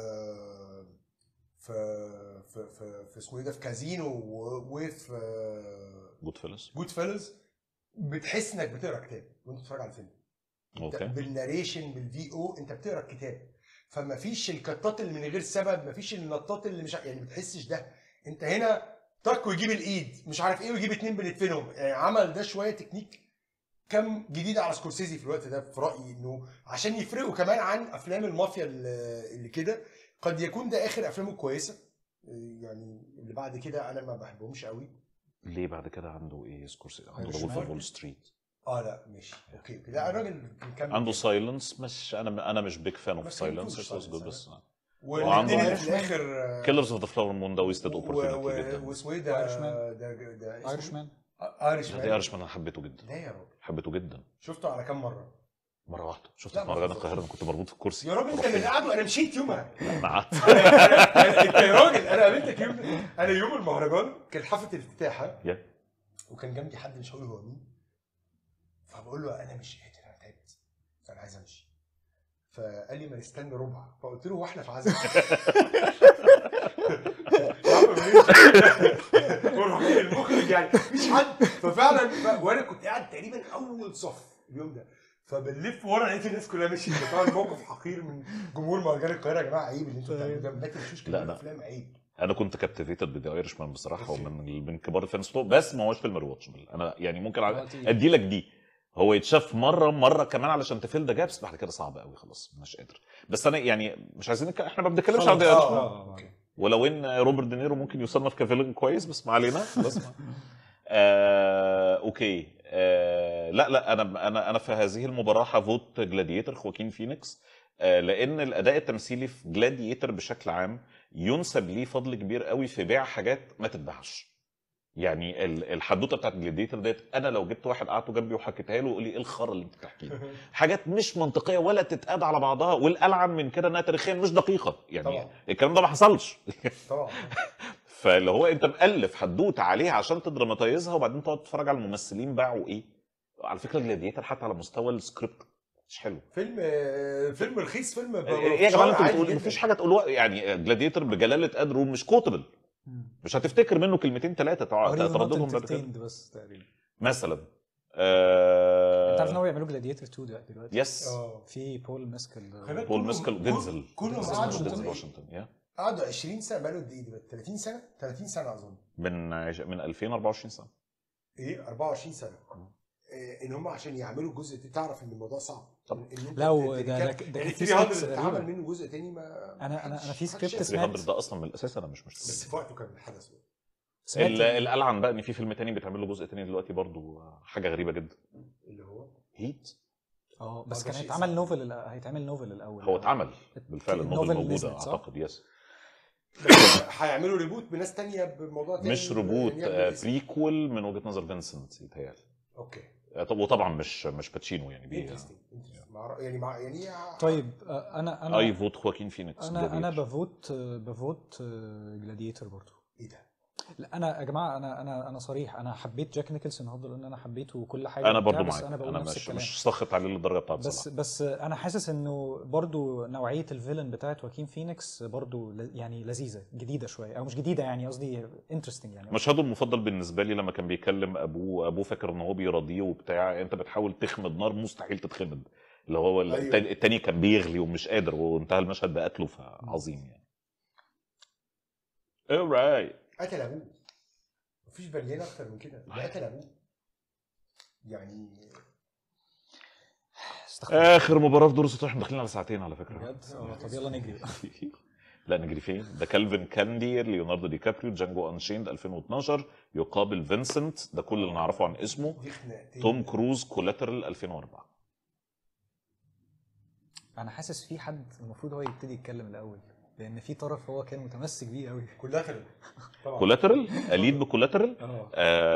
آه، في في في في اسمه ايه ده في كازينو و- وفي جود فيلس جود فيلز بتحس انك بتقرا كتاب وانت بتتفرج على الفيلم انت اوكي بالناريشن بالفي او انت بتقرا الكتاب فما فيش الكتات اللي من غير سبب ما فيش النطات اللي مش ع- يعني ما بتحسش ده انت هنا تك ويجيب الايد مش عارف ايه ويجيب اتنين بندفنهم يعني عمل ده شويه تكنيك كم جديد على سكورسيزي في الوقت ده في رايي انه عشان يفرقوا كمان عن افلام المافيا اللي اللي كده قد يكون ده اخر افلامه الكويسه يعني اللي بعد كده انا ما بحبهمش قوي ليه بعد كده عنده ايه سكورسيزي عنده ايرش ذا وولف مان. اوف وول ستريت اه لا ماشي اوكي اوكي لا الراجل كان عنده سايلنس مش انا انا مش بيج فان ما اوف سايلنس فهمتوش ات واز جود Silence، بس والاثنين اللي وعنده في الاخر كيلرز اوف ذا فلاور مون ده ويستد و- اوبورتيونيتي و- جدا واسمه ايه ده Irishman. ده ده اسمه ايرش مان ايرش ده ايرش مان انا حبيته جدا لا يا راجل حبيته جدا شفته على كام مره مره واحده شفت لا، في ما مهرجان تهزرش. القاهره انا كنت مربوط في الكرسي يا راجل انت اللي قاعد وانا مشيت يومها انا قعدت انت يا راجل انا قابلتك يوم انا يوم المهرجان كان حفله الافتتاح ها؟ يا. وكان جنبي حد مش هقول هو مين فبقول له انا مش قادر انا تعبت فانا عايز امشي فقال لي ما نستنى ربع فقلت له هو احنا في عزم يا عم ماشي. والراجل المخرج يعني مفيش حد ففعلا ف... وانا كنت قاعد تقريبا اول صف اليوم ده فبنلف ورا لقيت الناس كلها مشيت طبعا موقف حقير من جمهور مهرجان القاهره يا جماعه عيب اللي انتوا بتعملوه ده ما تمشوش كده لا، لا. الافلام عيب انا كنت كابتيفيتد بدي ايرش مان بصراحه أوكي. ومن من كبار الفانز بتوعه بس ما هوش فيلم ريواتشبل انا يعني ممكن هو على- تقيل. ادي لك دي هو يتشاف مره مره كمان علشان تفيل ذا جابس بعد كده صعب قوي خلاص مش قادر بس انا يعني مش عايزين نك... احنا ما بنتكلمش خلاص. عن ذا آه، ايرش مان آه، آه. ولو ان روبرت دينيرو ممكن يصنف كفيلن كويس بس ما علينا خلاص آه، اوكي آه، لا لا انا انا انا في هذه المباراه هفوت جلاديتر خواكين فينيكس آه، لان الاداء التمثيلي في جلاديتر بشكل عام ينسب ليه فضل كبير قوي في بيع حاجات ما تتباعش يعني ال- الحدوته بتاعت جلاديتر ديت انا لو جبت واحد قعدته جنبي وحكيتها له يقول لي ايه الخرا اللي انت بتحكيه ده؟ حاجات مش منطقيه ولا تتقاد على بعضها والالعن من كده انها تاريخيا مش دقيقه يعني طبعا. الكلام ده ما حصلش طبعا فاللي هو انت مؤلف حدوته عليها عشان تدراماتيزها وبعدين تقعد تتفرج على الممثلين باعوا ايه على فكره جلاديتر حتى على مستوى السكريبت مش حلو فيلم آه، فيلم رخيص فيلم ب- ايه يا جماعه شارع انتوا عادي بتقولوا جداً. مفيش حاجه تقولوها يعني جلاديتر بجلاله قدره مش كوتبل مم. مش هتفتكر منه كلمتين ثلاثه Are you not ترددهم بعد كده entertained بس تقريبا مثلا انت عارف ان آه... هو بيعملوا جلاديتر 2 دلوقتي دلوقتي يس اه في بول ماسك ال- خلي بالك بول كله- ميسكل كل- دينزل كلهم دينزل قعدوا واشنطن. دينزل قعدوا واشنطن يا قعدوا 20 سنه بقالوا قد ايه دلوقتي 30 سنه 30 سنه اظن من عش... من 2024 سنه ايه 24 سنه آه، ان هم عشان يعملوا الجزء ده تعرف ان الموضوع صعب طبعا. إن أنت لا، و- ت- ده- يعني ده- ده يعني كان في 300 scripts اتعمل غريبة. منه جزء تاني ما أنا- أنا- أنا في محدش- script محدش اسمه- سمعت- 300 ده اصلا من الاساس انا مش مش بس في وقته كان الحدث سمعت ال- الالعن بقى ان في فيلم تاني بيتعمل له جزء تاني دلوقتي برضو حاجه غريبه جدا اللي هو هيت اه بس ده كان شيء هيتعمل صعب. نوفل الأ- هيتعمل نوفل الاول هو اتعمل بالفعل النوفل النوفل موجوده نزلت، صح؟ اعتقد يس هيعملوا ريبوت بناس تانية بموضوع تاني مش روبوت يعني يعملوا اسم. بريكول من وجهه نظر فينسنت يتهيألي اوكي آه، طب وطبعا مش مش باتشينو يعني بي انترستنج يعني مع يعني طيب آه، انا انا اي فوت خواكين فينيكس انا انا Gladiator. بفوت آه، بفوت جلاديتر برضو ايه ده؟ لا انا يا جماعه انا انا انا صريح انا حبيت جاك نيكلسون هفضل ان انا حبيته وكل حاجه انا برضو وبتاع، بس معاك انا بقول انا نفس مش الكلام مش ساخط عليه للدرجه بتاعت بس صلاح بس انا حاسس انه برضو نوعيه الفيلن بتاعت واكين فينيكس برضو ل- يعني لذيذه جديده شويه او مش جديده يعني قصدي انترستنج يعني مشهده المفضل بالنسبه لي لما كان بيكلم ابوه ابوه فاكر ان هو بيراضيه وبتاع انت بتحاول تخمد نار مستحيل تتخمد اللي هو أيوة. التاني, التاني كان بيغلي ومش قادر وانتهى المشهد بقتله فعظيم يعني alright قتل ابوه مفيش بليان اكتر من كده ده قتل ابوه يعني استغفر الله. اخر مباراه في دور الستار احنا داخلين على ساعتين على فكره بجد آه، طب يلا نجري بقى. لا نجري فين ده كالفين كاندي ليوناردو دي كابريو جانجو انشيند 2012 يقابل فينسنت ده كل اللي نعرفه عن اسمه دي خناقتين توم كروز كولاترال 2004 انا حاسس في حد المفروض هو يبتدي يتكلم الاول لان في طرف هو كان متمسك بيه قوي كلها كده طبعا كولاترال اليد بكولاترال اه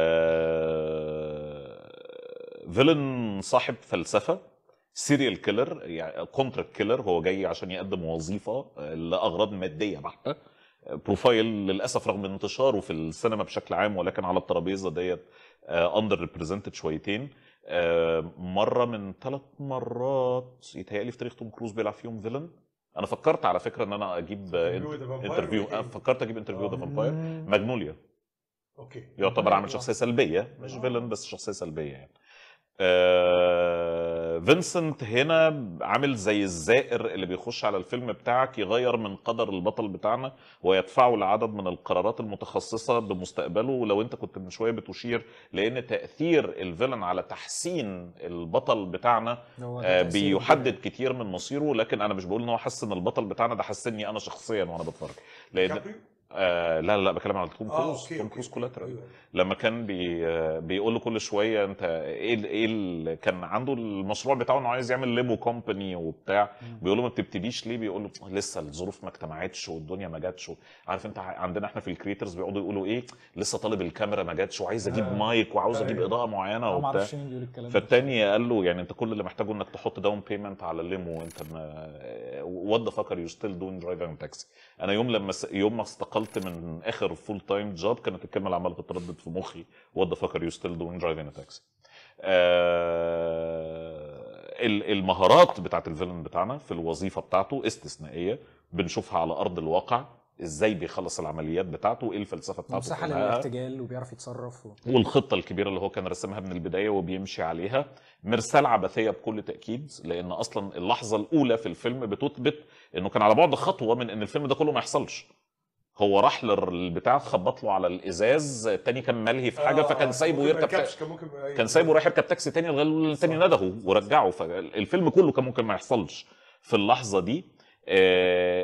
آه... فيلن صاحب فلسفه سيريال كيلر يعني كونتراكت كيلر هو جاي عشان يقدم وظيفه آه، لاغراض ماديه بحته آه، بروفايل للاسف رغم انتشاره في السينما بشكل عام ولكن على الترابيزه ديت اندر ريبريزنتد شويتين آه، مره من ثلاث مرات يتهيألي في تاريخ توم كروز بيلعب فيهم فيلن انا فكرت على فكره ان انا اجيب Interview with the Vampire انترفيو ولا إيه؟ فكرت اجيب انترفيو ذا آه. فامباير مم. ماجنوليا اوكي يعتبر عامل شخصيه سلبيه مش فيلن بس شخصيه سلبيه يعني آه فينسنت هنا عامل زي الزائر اللي بيخش على الفيلم بتاعك يغير من قدر البطل بتاعنا ويدفعه لعدد من القرارات المتخصصه بمستقبله ولو انت كنت من شويه بتشير لان تاثير الفيلن على تحسين البطل بتاعنا هو ده آه تأثيره بيحدد كتير من مصيره لكن انا مش بقول ان هو حسن البطل بتاعنا ده حسني انا شخصيا وانا بتفرج لان كابريو آه لا لا لا بتكلم على توم اه كروز اوكي توم أوكي، كروز أوكي. كولاترال أيوة. لما كان بي آه، بيقول له كل شويه انت ايه ال- ايه ال- كان عنده المشروع بتاعه انه عايز يعمل ليمو كومباني وبتاع مم. بيقول له ما بتبتديش ليه بيقول له لسه الظروف ما اجتمعتش والدنيا ما جاتش عارف انت عندنا احنا في الكريترز بيقعدوا يقولوا ايه لسه طالب الكاميرا ما جاتش وعايز اجيب آه. مايك وعاوز اجيب أيوة. اضاءه معينه انا ما وبتاع اعرفش مين بيقول الكلام ده فالتاني قال له يعني انت كل اللي محتاجه انك تحط داون بيمنت على الليمو وانت وات ذا فاكر يو ستيل دوينج درايفنج تاكسي انا يوم لما س... يوم ما استقلت من اخر فول تايم جوب كانت الكلمه اللي عماله تتردد في مخي وات ذا فاكر يو ستيل دوينج درايفنج تاكسي المهارات بتاعت الفيلن بتاعنا في الوظيفه بتاعته استثنائيه بنشوفها على ارض الواقع ازاي بيخلص العمليات بتاعته وايه الفلسفه بتاعته مساحه في الحقيقة. للارتجال وبيعرف يتصرف و... والخطه الكبيره اللي هو كان رسمها من البدايه وبيمشي عليها مرسال عبثيه بكل تاكيد لان اصلا اللحظه الاولى في الفيلم بتثبت انه كان على بعد خطوه من ان الفيلم ده كله ما يحصلش هو راح للبتاع خبط له على الازاز التاني كان ملهي في حاجه آه، فكان آه، سايبه ممكن ما يركب يركبش، كان ممكن أيوة. كان سايبه رايح يركب تاكسي تاني لغايه التاني نده ورجعه فالفيلم كله كان ممكن ما يحصلش في اللحظه دي آه،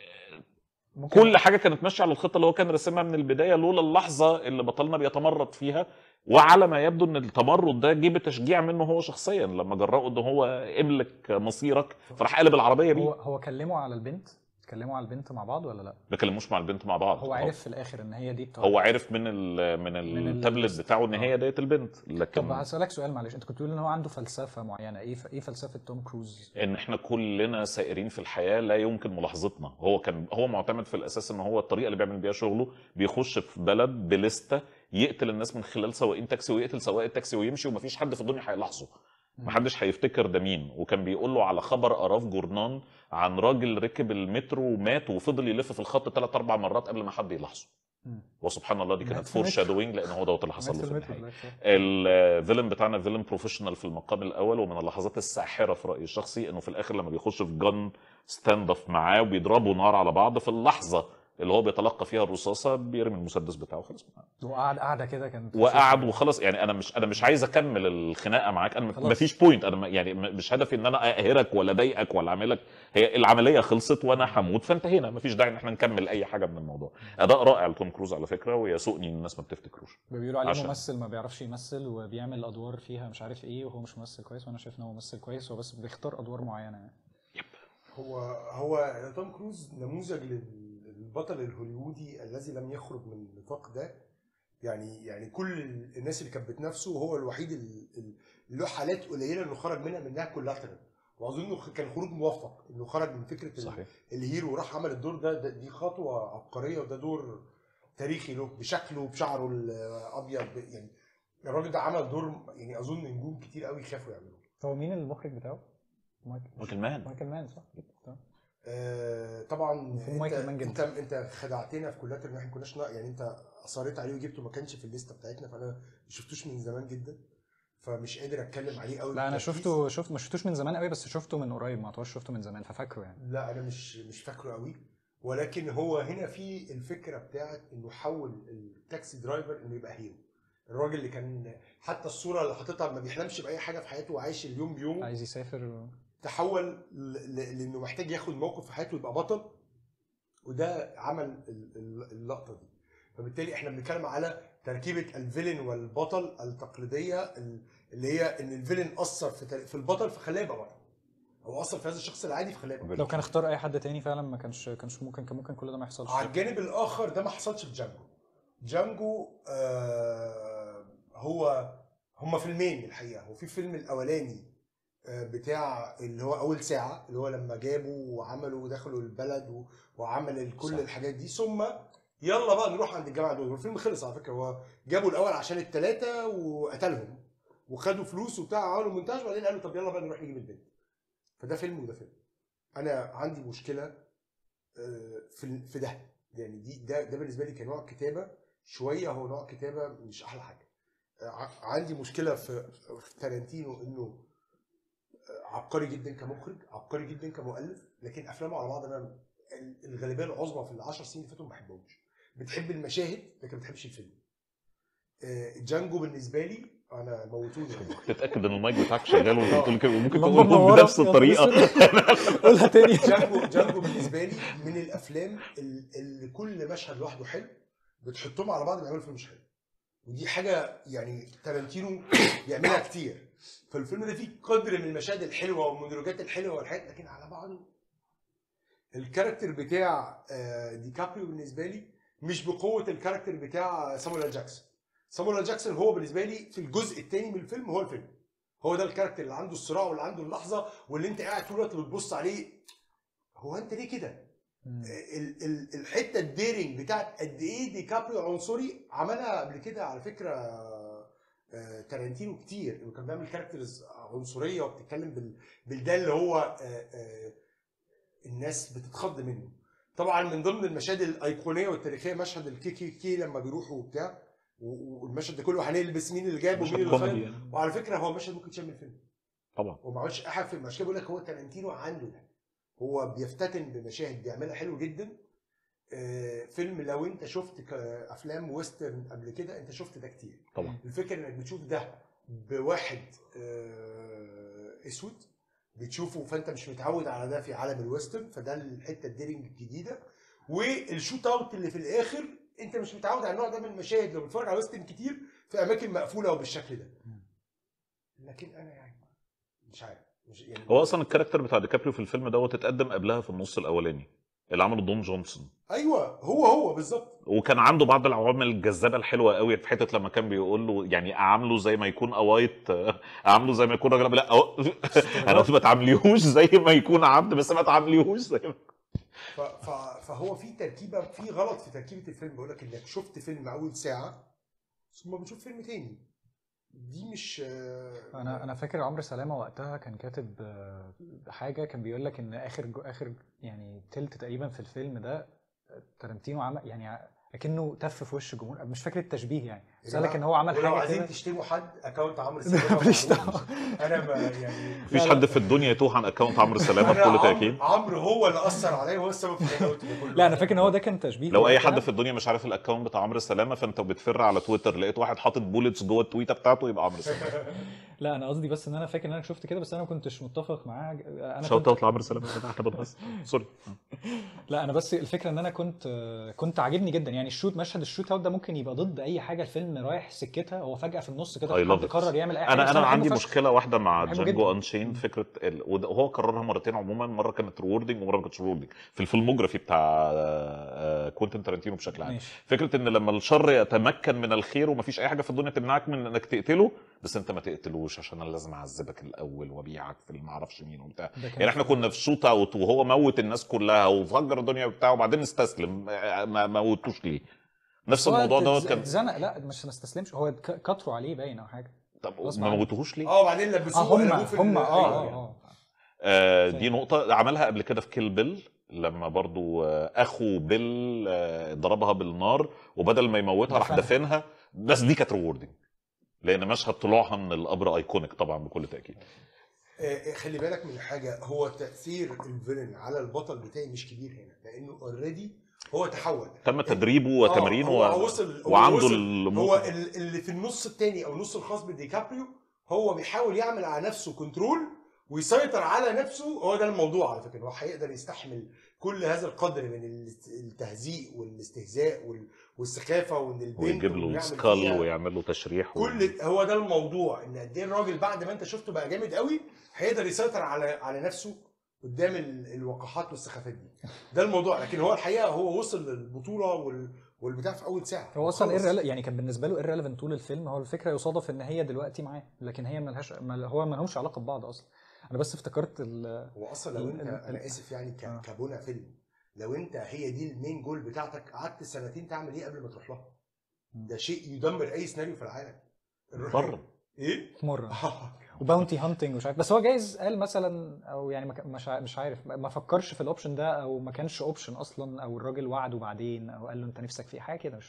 ممكن كل حاجه كانت ماشيه على الخطه اللي هو كان راسمها من البدايه لولا اللحظه اللي بطلنا بيتمرد فيها وعلى ما يبدو ان التمرد ده جه بتشجيع منه هو شخصيا لما جرأه ان هو املك مصيرك فراح قلب العربيه هو بيه هو كلموا على البنت اتكلموا على البنت مع بعض ولا لا ما كلموش مع البنت مع بعض هو عرف في الاخر ان هي دي التارجت. هو عرف من ال من ال- التابلت بتاعه ان هي ديت البنت طب لكن هسألك سؤال معلش انت كنت بتقول ان هو عنده فلسفه معينه ايه ف... ايه فلسفه توم كروز ان احنا كلنا سائرين في الحياه لا يمكن ملاحظتنا هو كان هو معتمد في الاساس ان هو الطريقه اللي بيعمل بيها شغله بيخش في بلد بليسته يقتل الناس من خلال سواقين تاكسي ويقتل سواق التاكسي ويمشي ومفيش حد في الدنيا هيلاحظه محدش هيفتكر ده مين وكان بيقول له على خبر قراه في جورنان عن راجل ركب المترو ومات وفضل يلف في الخط ثلاث اربع مرات قبل ما حد يلاحظه مم. وسبحان الله دي مات كانت في فور المترو. شادوينج لان هو دوت اللي حصل له مات في في المترو النهايه دلوقتي. الفيلن بتاعنا فيلن بروفيشنال في المقام الاول ومن اللحظات الساحره في رايي الشخصي انه في الاخر لما بيخش في جن ستاند اب معاه وبيضربوا نار على بعض في اللحظه اللي هو بيتلقى فيها الرصاصه بيرمي المسدس بتاعه خلاص وقعد قاعده كده كانت وقعد وخلاص يعني انا مش انا مش عايز اكمل الخناقه معاك انا خلاص. ما فيش بوينت انا ما- يعني م- مش هدفي ان انا اقهرك ولا اضايقك ولا اعملك هي العمليه خلصت وانا هموت فانتهينا ما فيش داعي ان احنا نكمل اي حاجه من الموضوع اداء رائع لتوم كروز على فكره ويسوقني ان الناس ما بتفتكروش بيقولوا عليه عشان- ممثل ما بيعرفش يمثل وبيعمل ادوار فيها مش عارف ايه وهو مش ممثل كويس وانا شايف ان هو ممثل كويس هو بس بيختار ادوار معينه يعني هو هو توم كروز نموذج لل- للبطل الهوليودي الذي لم يخرج من النطاق ده يعني يعني كل الناس اللي كانت بتنافسه هو الوحيد ال- ال- اللي له حالات قليله انه خرج منها منها كولاترال واظن كان خروج موفق انه خرج من فكره ال- صحيح الهيرو وراح عمل الدور ده, ده دي خطوه عبقريه وده دور تاريخي له بشكله بشعره الابيض ب- يعني الراجل ده عمل دور يعني اظن نجوم كتير قوي خافوا يعملوه هو مين المخرج بتاعه؟ مايكل مايكل مان مايكل مان صح؟ تمام. آه طبعا في مايكل انت مان جدا. انت انت خدعتنا في كلات ان احنا كناش نا- يعني انت اصريت عليه وجبته ما كانش في الليسته بتاعتنا فانا ما شفتوش من زمان جدا فمش قادر اتكلم عليه قوي لا انا بالتركيز. شفته شفت ما شفتوش من زمان قوي بس شفته من قريب ما اعتبرش شفته من زمان ففاكره يعني لا انا مش مش فاكره قوي ولكن هو هنا في الفكره بتاعت انه حول التاكسي درايفر انه يبقى هيرو الراجل اللي كان حتى الصوره اللي حاططها ما بيحلمش باي حاجه في حياته وعايش اليوم بيومه عايز يسافر تحول ل- ل- لانه محتاج ياخد موقف في حياته يبقى بطل وده عمل ال- ال- اللقطه دي فبالتالي احنا بنتكلم على تركيبه الفيلن والبطل التقليديه ال- اللي هي ان الفيلن اثر في تل- في البطل فخلاه يبقى بطل او اثر في هذا الشخص العادي فخلاه يبقى بطل. لو كان اختار اي حد تاني فعلا ما كانش كانش ممكن كان ممكن كل ده ما يحصلش على الجانب الاخر ده ما حصلش في جانجو جانجو آه هو هما فيلمين الحقيقه هو في فيلم الاولاني آه بتاع اللي هو اول ساعه اللي هو لما جابوا وعملوا ودخلوا البلد و- وعمل ال- كل صح. الحاجات دي ثم يلا بقى نروح عند الجماعه دول والفيلم خلص على فكره هو جابوا الاول عشان الثلاثه وقتلهم وخدوا فلوس وبتاع عملوا مونتاج وبعدين قالوا طب يلا بقى نروح نجيب البنت فده فيلم وده فيلم انا عندي مشكله آه، في في ده يعني دي ده ده بالنسبه لي كنوع كتابه شويه هو نوع كتابه مش احلى حاجه آه، ع- عندي مشكله في في تارانتينو انه آه، عبقري جدا كمخرج عبقري جدا كمؤلف لكن افلامه على بعض انا ال- الغالبيه العظمى في العشر سنين اللي فاتوا ما بحبهمش بتحب المشاهد لكن ما بتحبش الفيلم آه، جانجو بالنسبه لي انا موتوني تتاكد ان المايك بتاعك شغال وانت بتقول كده وممكن اللمبة تقول منورة. بنفس الطريقه قولها تاني جانجو جانجو بالنسبه لي من الافلام ال- اللي كل مشهد لوحده حلو بتحطهم على بعض بيعملوا فيلم مش حلو ودي حاجه يعني تارانتينو بيعملها كتير فالفيلم ده فيه قدر من المشاهد الحلوه والمونولوجات الحلوه والحاجات لكن على بعضه الكاركتر بتاع آه، ديكابريو بالنسبه لي مش بقوه الكاركتر بتاع سامويل إل جاكسون سامويل إل جاكسون هو بالنسبه لي في الجزء الثاني من الفيلم هو الفيلم هو ده الكاركتر اللي عنده الصراع واللي عنده اللحظه واللي انت قاعد طول الوقت بتبص عليه هو انت ليه كده؟ ال- ال- الحته الديرنج بتاعت قد ايه ديكابريو عنصري عملها قبل كده على فكره آه، تارانتينو كتير كان بيعمل كاركترز عنصريه وبتتكلم بال بالده اللي هو آه، آه، الناس بتتخض منه طبعا من ضمن المشاهد الايقونيه والتاريخيه مشهد الكي كي كي لما بيروحوا وبتاع و- والمشهد ده كله هنلبس مين اللي جاب ومين اللي كوميدي خايف يعني. وعلى فكره هو مشهد ممكن يتعمل فيلم طبعا وما عملش احد فيلم عشان كده بقول لك هو تارانتينو عنده ده هو بيفتتن بمشاهد بيعملها حلو جدا آه، فيلم لو انت شفت ك- افلام ويسترن قبل كده انت شفت ده كتير طبعا الفكره انك بتشوف ده بواحد آه، اسود بتشوفه فانت مش متعود على ده في عالم الويسترن فده الحته الديرنج الجديده والشوت اوت اللي في الاخر انت مش متعود على النوع ده من المشاهد لو بتتفرج على ويسترن كتير في اماكن مقفوله وبالشكل ده لكن انا يعني مش عارف مش يعني هو اصلا الكاركتر بتاع ديكابريو في الفيلم دوت اتقدم قبلها في النص الاولاني اللي عمله دون جونسون ايوه هو هو بالظبط وكان عنده بعض العوامل الجذابه الحلوه قوي في حته لما كان بيقول له يعني اعامله زي ما يكون اوايت اعامله زي ما يكون راجل لا أو... انا قلت ما تعامليهوش زي ما يكون عبد بس ما تعامليهوش زي ما ف... ف... فهو في تركيبه في غلط في تركيبه الفيلم بقول لك انك شفت فيلم اول ساعه ثم بتشوف فيلم تاني دي مش آه، انا انا فاكر عمرو سلامه وقتها كان كاتب آه، حاجه كان بيقول لك ان اخر جو اخر يعني تلت تقريبا في الفيلم ده تارنتينو عمل يعني ع- اكنه تف في وش الجمهور مش فاكر التشبيه يعني يا بس قال لك جماعة، ان هو عمل ولو حاجه عايزين كده تشتموا حد اكونت عمرو لا، سلامه ماليش معروف. دعوة. انا ما يعني مفيش حد في الدنيا يتوه عن اكونت عمرو سلامه أنا بكل عمرو- تاكيد عمرو هو اللي اثر عليا وهو السبب في اللي انا قلته ده كله لا انا فاكر ان هو ده كان تشبيه لو اي وقتها. حد في الدنيا مش عارف الاكونت بتاع عمرو سلامه فانت بتفر على تويتر لقيت واحد حاطط بولتس جوه التويته بتاعته يبقى عمرو سلامه لا انا قصدي بس ان انا فاكر ان انا شفت كده بس انا ما كنتش متفق معاه انا شوت كنت اوت لعمرو سلامه يا جماعة، احنا بنهزر سوري لا انا بس الفكره ان انا كنت كنت عاجبني جدا يعني الشوت مشهد الشوت اوت ده ممكن يبقى ضد اي حاجه الفيلم رايح سكتها هو فجاه في النص كده I حد love it. قرر يعمل اي حاجه انا بس انا بحبه عندي فشخ. مشكله واحده مع بحبه جانجو جدا. انشين فكره ال... وده- وهو كررها مرتين عموما مره كانت ريوردنج ومره ما كانتش ريوردنج في الفيلموجرافي بتاع آه، كوينتين تارانتينو بشكل عام ماشي فكره ان لما الشر يتمكن من الخير ومفيش اي حاجه في الدنيا تمنعك من انك تقتله بس انت ما تقتلوش عشان انا لازم اعذبك الاول وابيعك في ما اعرفش مين وبتاع ده كان يعني احنا كنا في شوت اوت وهو موت الناس كلها وفجر الدنيا وبتاع وبعدين استسلم آه، ما ما موتوش ليه نفس هو الموضوع اتز- دوت كان اتزنق لا مش ما استسلمش هو ك- كتروا عليه باين او حاجه طب غصب ما عنه. موتوهوش ليه؟ اه وبعدين لبسوه اه هم قلبوه في ال- هم اه أيوة. اه اه آه، دي فاهم. نقطة عملها قبل كده في كيل بيل لما برضو آه، اخو بيل آه، ضربها بالنار وبدل ما يموتها راح دفنها. دفنها بس دي كانت ريوردنج لان مشهد طلوعها من القبر ايكونيك طبعا بكل تاكيد آه، خلي بالك من حاجه هو تاثير الفيلن على البطل بتاعي مش كبير هنا لانه اوريدي هو تحول تم تدريبه وتمرينه آه، هو و... وصل هو وعنده وصل الموت هو ال- اللي في النص التاني او النص الخاص بديكابريو هو بيحاول يعمل على نفسه كنترول ويسيطر على نفسه هو ده الموضوع على فكره هو هيقدر يستحمل كل هذا القدر من الاست- التهزيء والاستهزاء وال- والسخافه وان البنت ويجيب له وإنه يعمل السكال فيها- ويعمل له تشريح و... كل هو ده الموضوع ان قد ايه الراجل بعد ما انت شفته بقى جامد قوي هيقدر يسيطر على على نفسه قدام ال- الوقاحات والسخافات دي ده الموضوع لكن هو الحقيقه هو وصل للبطوله وال والبتاع في اول ساعه هو اصلا خلص. irrele- يعني كان بالنسبه له irrelevant طول الفيلم هو الفكره يصادف ان هي دلوقتي معاه لكن هي ملهاش مل هو ما لهمش علاقه ببعض اصلا انا بس افتكرت ال- هو اصلا لو ال- انت ال- انا اسف يعني ك- آه. كبنى فيلم لو انت هي دي المين جول بتاعتك قعدت سنتين تعمل ايه قبل ما تروح لها ده شيء يدمر اي سيناريو في العالم الراجل- بره ايه مره وباونتي هانتنج ومش عارف بس هو جايز قال مثلا او يعني ما كان- مش ع- مش عارف ما فكرش في الاوبشن ده او ما كانش اوبشن اصلا او الراجل وعده بعدين او قال له انت نفسك في حاجه كده مش فاكر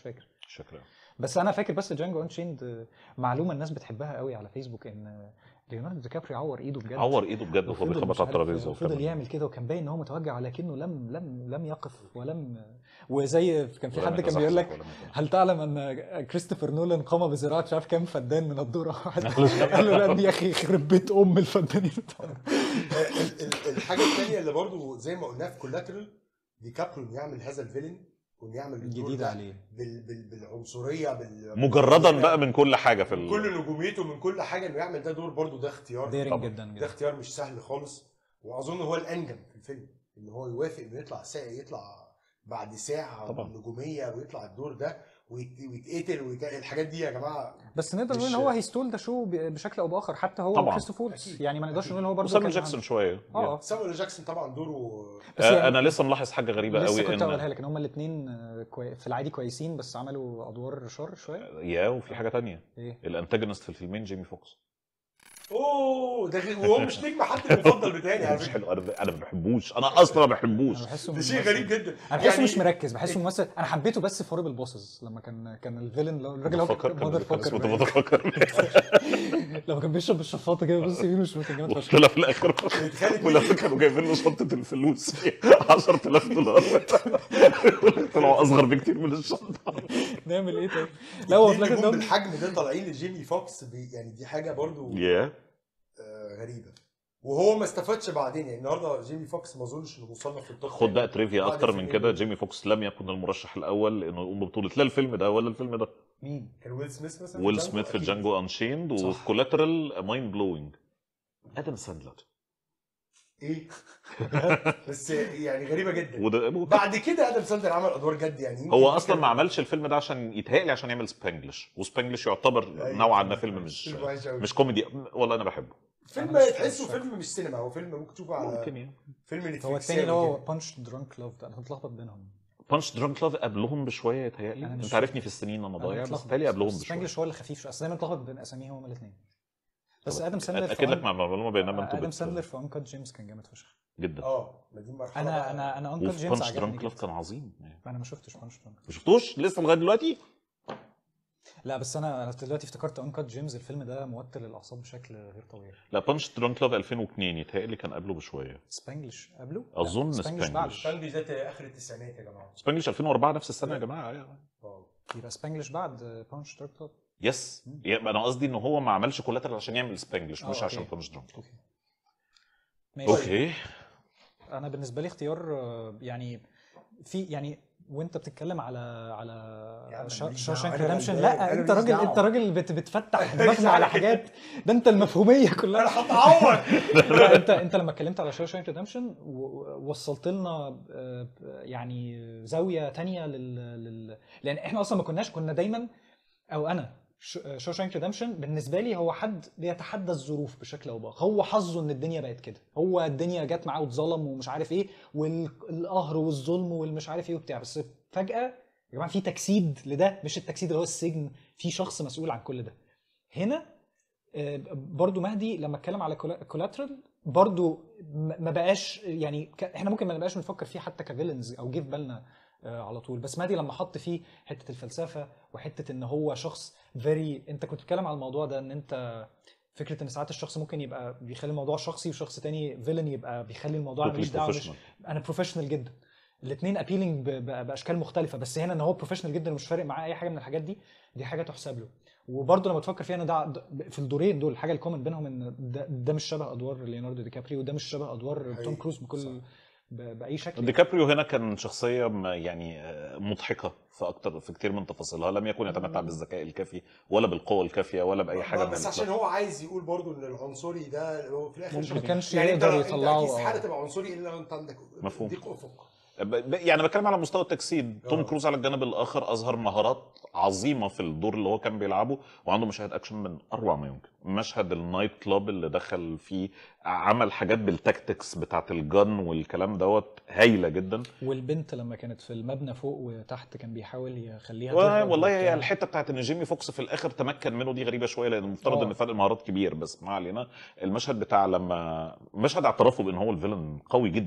شكرا بس انا فاكر بس جانجو انشيند معلومه الناس بتحبها قوي على فيسبوك ان ليوناردو دي كابريو عور ايده بجد عور ايده بجد وهو وفضل بيخبط مش على عارف- الترابيزه وفضل وكمل. يعمل كده وكان باين ان هو متوجع ولكنه لم لم لم يقف ولم وزي كان في ولم حد كان بيقول لك يتزحزح ولم يتزحزح. هل تعلم ان كريستوفر نولان قام بزراعه مش عارف كام فدان من الدوره واحد قال له لا يا اخي يخرب بيت ام الفدانين ال- ال- الحاجه الثانيه اللي برضو زي ما قلنا في كولاترال دي كابريو يعمل هذا الفيلن وانه يعمل الدور جديد ده عليه بال بال بالعنصريه بال مجردا بقى من كل حاجه في من ال... كل نجوميته من كل حاجه انه يعمل ده دور برضو ده اختيار ديرنج طبعاً. جدا ده جدا اختيار مش سهل خالص واظن هو الانجم في الفيلم ان هو يوافق انه يطلع ساعه يطلع بعد ساعه طبعاً. نجوميه ويطلع الدور ده ويت- ويتقتل ويت... الحاجات دي يا جماعه بس نقدر نقول مش- ان هو هيستول ده شو ب- بشكل او باخر حتى هو طبعاً. كريستوف وولتز أكيد. يعني ما نقدرش أكيد. نقول هو برضه وسامويل كان جاكسون شويه اه سامويل جاكسون طبعا دوره بس آه، يعني- انا لسه ملاحظ حاجه غريبه لسه قوي كنت ان هقولها لك ان هما الاثنين في العادي كويسين بس عملوا ادوار شر شويه يا وفي حاجه تانية ايه الانتاجونست في الفيلمين جيمي فوكس اوه ده غير- وهو مش نجم حتى المفضل بتاعي على مش فكره حلو انا انا ما بحبوش انا اصلا ما بحبوش انا بحسه ده من شيء ممثل- غريب جدا انا بحسه يعني- مش مركز بحسه ممثل انا حبيته بس في هوريبل بوسز لما كان كان الفيلن لو- الراجل هو متفكر مادر كان اسمه فوكر متفكر لما كان بيشرب الشفاطه كده بص يمين وشمال كان جامد فشخ وطلع في الاخر اتخانق ولما كانوا جايبين له شنطه الفلوس فيها 10000 دولار طلعوا اصغر بكتير من الشنطه نعمل ايه طيب لا هو في اتنين الاخر نجوم ده بالحجم ده طالعين لجيمي فوكس بي يعني دي حاجه برضو يا آه غريبه وهو ما استفادش بعدين يعني النهارده جيمي فوكس ما اظنش انه مصنف في التوب خد بقى تريفيا بعد اكتر من الفيلمين كده دول. جيمي فوكس لم يكن المرشح الاول لانه يقوم ببطوله لا الفيلم ده ولا الفيلم ده مين كان ويل سميث مثلا ويل جانجو؟ سميث في أكيد. جانجو انشيند صح. وكولاترال مايند بلوينج ادم ساندلر ايه بس يعني غريبه جدا وده بعد كده ادم ساندر عمل ادوار جد يعني يمكن هو دي اصلا كانت- ما عملش الفيلم ده عشان يتهيألي عشان يعمل سبانجلش وسبانجلش يعتبر أيوة. نوعا ما فيلم مش فيلم وحش أوي. مش كوميدي والله انا بحبه فيلم أنا مش- تحسه مش فيلم مش سينما هو فيلم ممكن تشوفه على ممكن يعني فيلم هو نتفليكس الثاني اللي هو بانش درانك لاف ده انا متلخبط بينهم بانش درانك لاف قبلهم بشويه يتهيألي أنا مش انت عارفني في السنين انا أنا ضايع بس متلخبط. يتهيألي قبلهم بس بشويه سبانجلش هو اللي خفيف شويه اصل دايما متلخبط بين اساميهم هما الاثنين بس طب ادم ساندلر اكد لك مع معلومه بينما انتوا ادم بت- ساندلر في انكت جيمس كان جامد فشخ جدا اه ما دي مرحله انا بقى. انا انا انكت وفي جيمس بانش عجبني درانك لاف جدا كان عظيم يعني. انا ما شفتش بانش درانك ما شفتوش لسه لغايه دلوقتي لا بس انا انا دلوقتي افتكرت انكت جيمس الفيلم ده موتر للاعصاب بشكل غير طبيعي لا بانش درانك لاف 2002 يتهيألي كان قبله بشويه سبانجلش قبله أظن لا، سبانجلش. بعده شانجي ذات اخر التسعينات يا جماعه سبانجلش 2004 نفس السنه يا جماعه أيوة. اه يبقى سبانجلش بعد بانش درانك لاف يس يعني انا قصدي ان هو ما عملش كولاترال عشان يعمل سبانجلش آه، مش عشان أوكي. بانش درانك اوكي ماشي اوكي انا بالنسبه لي اختيار آه، يعني في يعني وانت بتتكلم على يا عم على ماليش شوشانك دعوة، أنا ريدمشن غلبان، لا أنا انت ماليش راجل دعوة. انت راجل بت بتفتح دماغنا على حاجات ده انت المفهوميه كلها انا هتعور لا انت انت لما اتكلمت على شوشانك ريدمشن وصلت لنا آه، يعني زاويه تانية لل... لل... لان احنا اصلا ما كناش كنا دايما او انا شوشانك ريدمشن بالنسبه لي هو حد بيتحدى الظروف بشكل او باخر هو حظه ان الدنيا بقت كده هو الدنيا جت معاه واتظلم ومش عارف ايه والقهر والظلم والمش عارف ايه وبتاع بس فجاه يا جماعه في تجسيد لده مش التجسيد اللي هو السجن في شخص مسؤول عن كل ده هنا آه، برضو مهدي لما اتكلم على كولاترال برضو م- ما بقاش يعني ك- احنا ممكن ما نبقاش بنفكر فيه حتى كفيلنز او جه في بالنا آه، على طول بس مهدي لما حط فيه حته الفلسفه وحته ان هو شخص فيري انت كنت بتتكلم على الموضوع ده ان انت فكره ان ساعات الشخص ممكن يبقى بيخلي الموضوع شخصي وشخص تاني فيلن يبقى بيخلي الموضوع ملوش دعوه مش انا بروفيشنال جدا الاثنين ابيلينج باشكال مختلفه بس هنا ان هو بروفيشنال جدا ومش فارق معاه اي حاجه من الحاجات دي دي حاجه تحسب له وبرضه لما تفكر فيها ان ده ده- في الدورين دول الحاجه الكومن بينهم ان ده, ده مش شبه ادوار ليوناردو دي كابريو وده مش شبه ادوار توم حقيقي. كروز بكل ب- باي شكل ديكابريو هنا كان شخصيه ما- يعني آه، مضحكه في اكتر في كتير من تفاصيلها لم يكن يتمتع بالذكاء الكافي ولا بالقوه الكافيه ولا باي حاجه من بس عشان الإطلاق. هو عايز يقول برضو ان العنصري ده هو في الاخر ما شخص- كانش يعني انت يقدر انت يطلعه اكيد استحاله آه. تبقى عنصري الا لو انت عندك مفهوم. ضيق افق ب- ب- يعني بتكلم على مستوى التجسيد توم آه. كروز على الجانب الاخر اظهر مهارات عظيمه في الدور اللي هو كان بيلعبه وعنده مشاهد اكشن من اروع ما يمكن مشهد النايت كلاب اللي دخل فيه عمل حاجات بالتكتكس بتاعت الجن والكلام دوت هايله جدا والبنت لما كانت في المبنى فوق وتحت كان بيحاول يخليها والله تهرب والله هي وبتاع. الحته بتاعت ان جيمي فوكس في الاخر تمكن منه دي غريبه شويه لان المفترض آه. ان فرق المهارات كبير بس ما علينا المشهد بتاع لما مشهد اعترافه بان هو الفيلن قوي جدا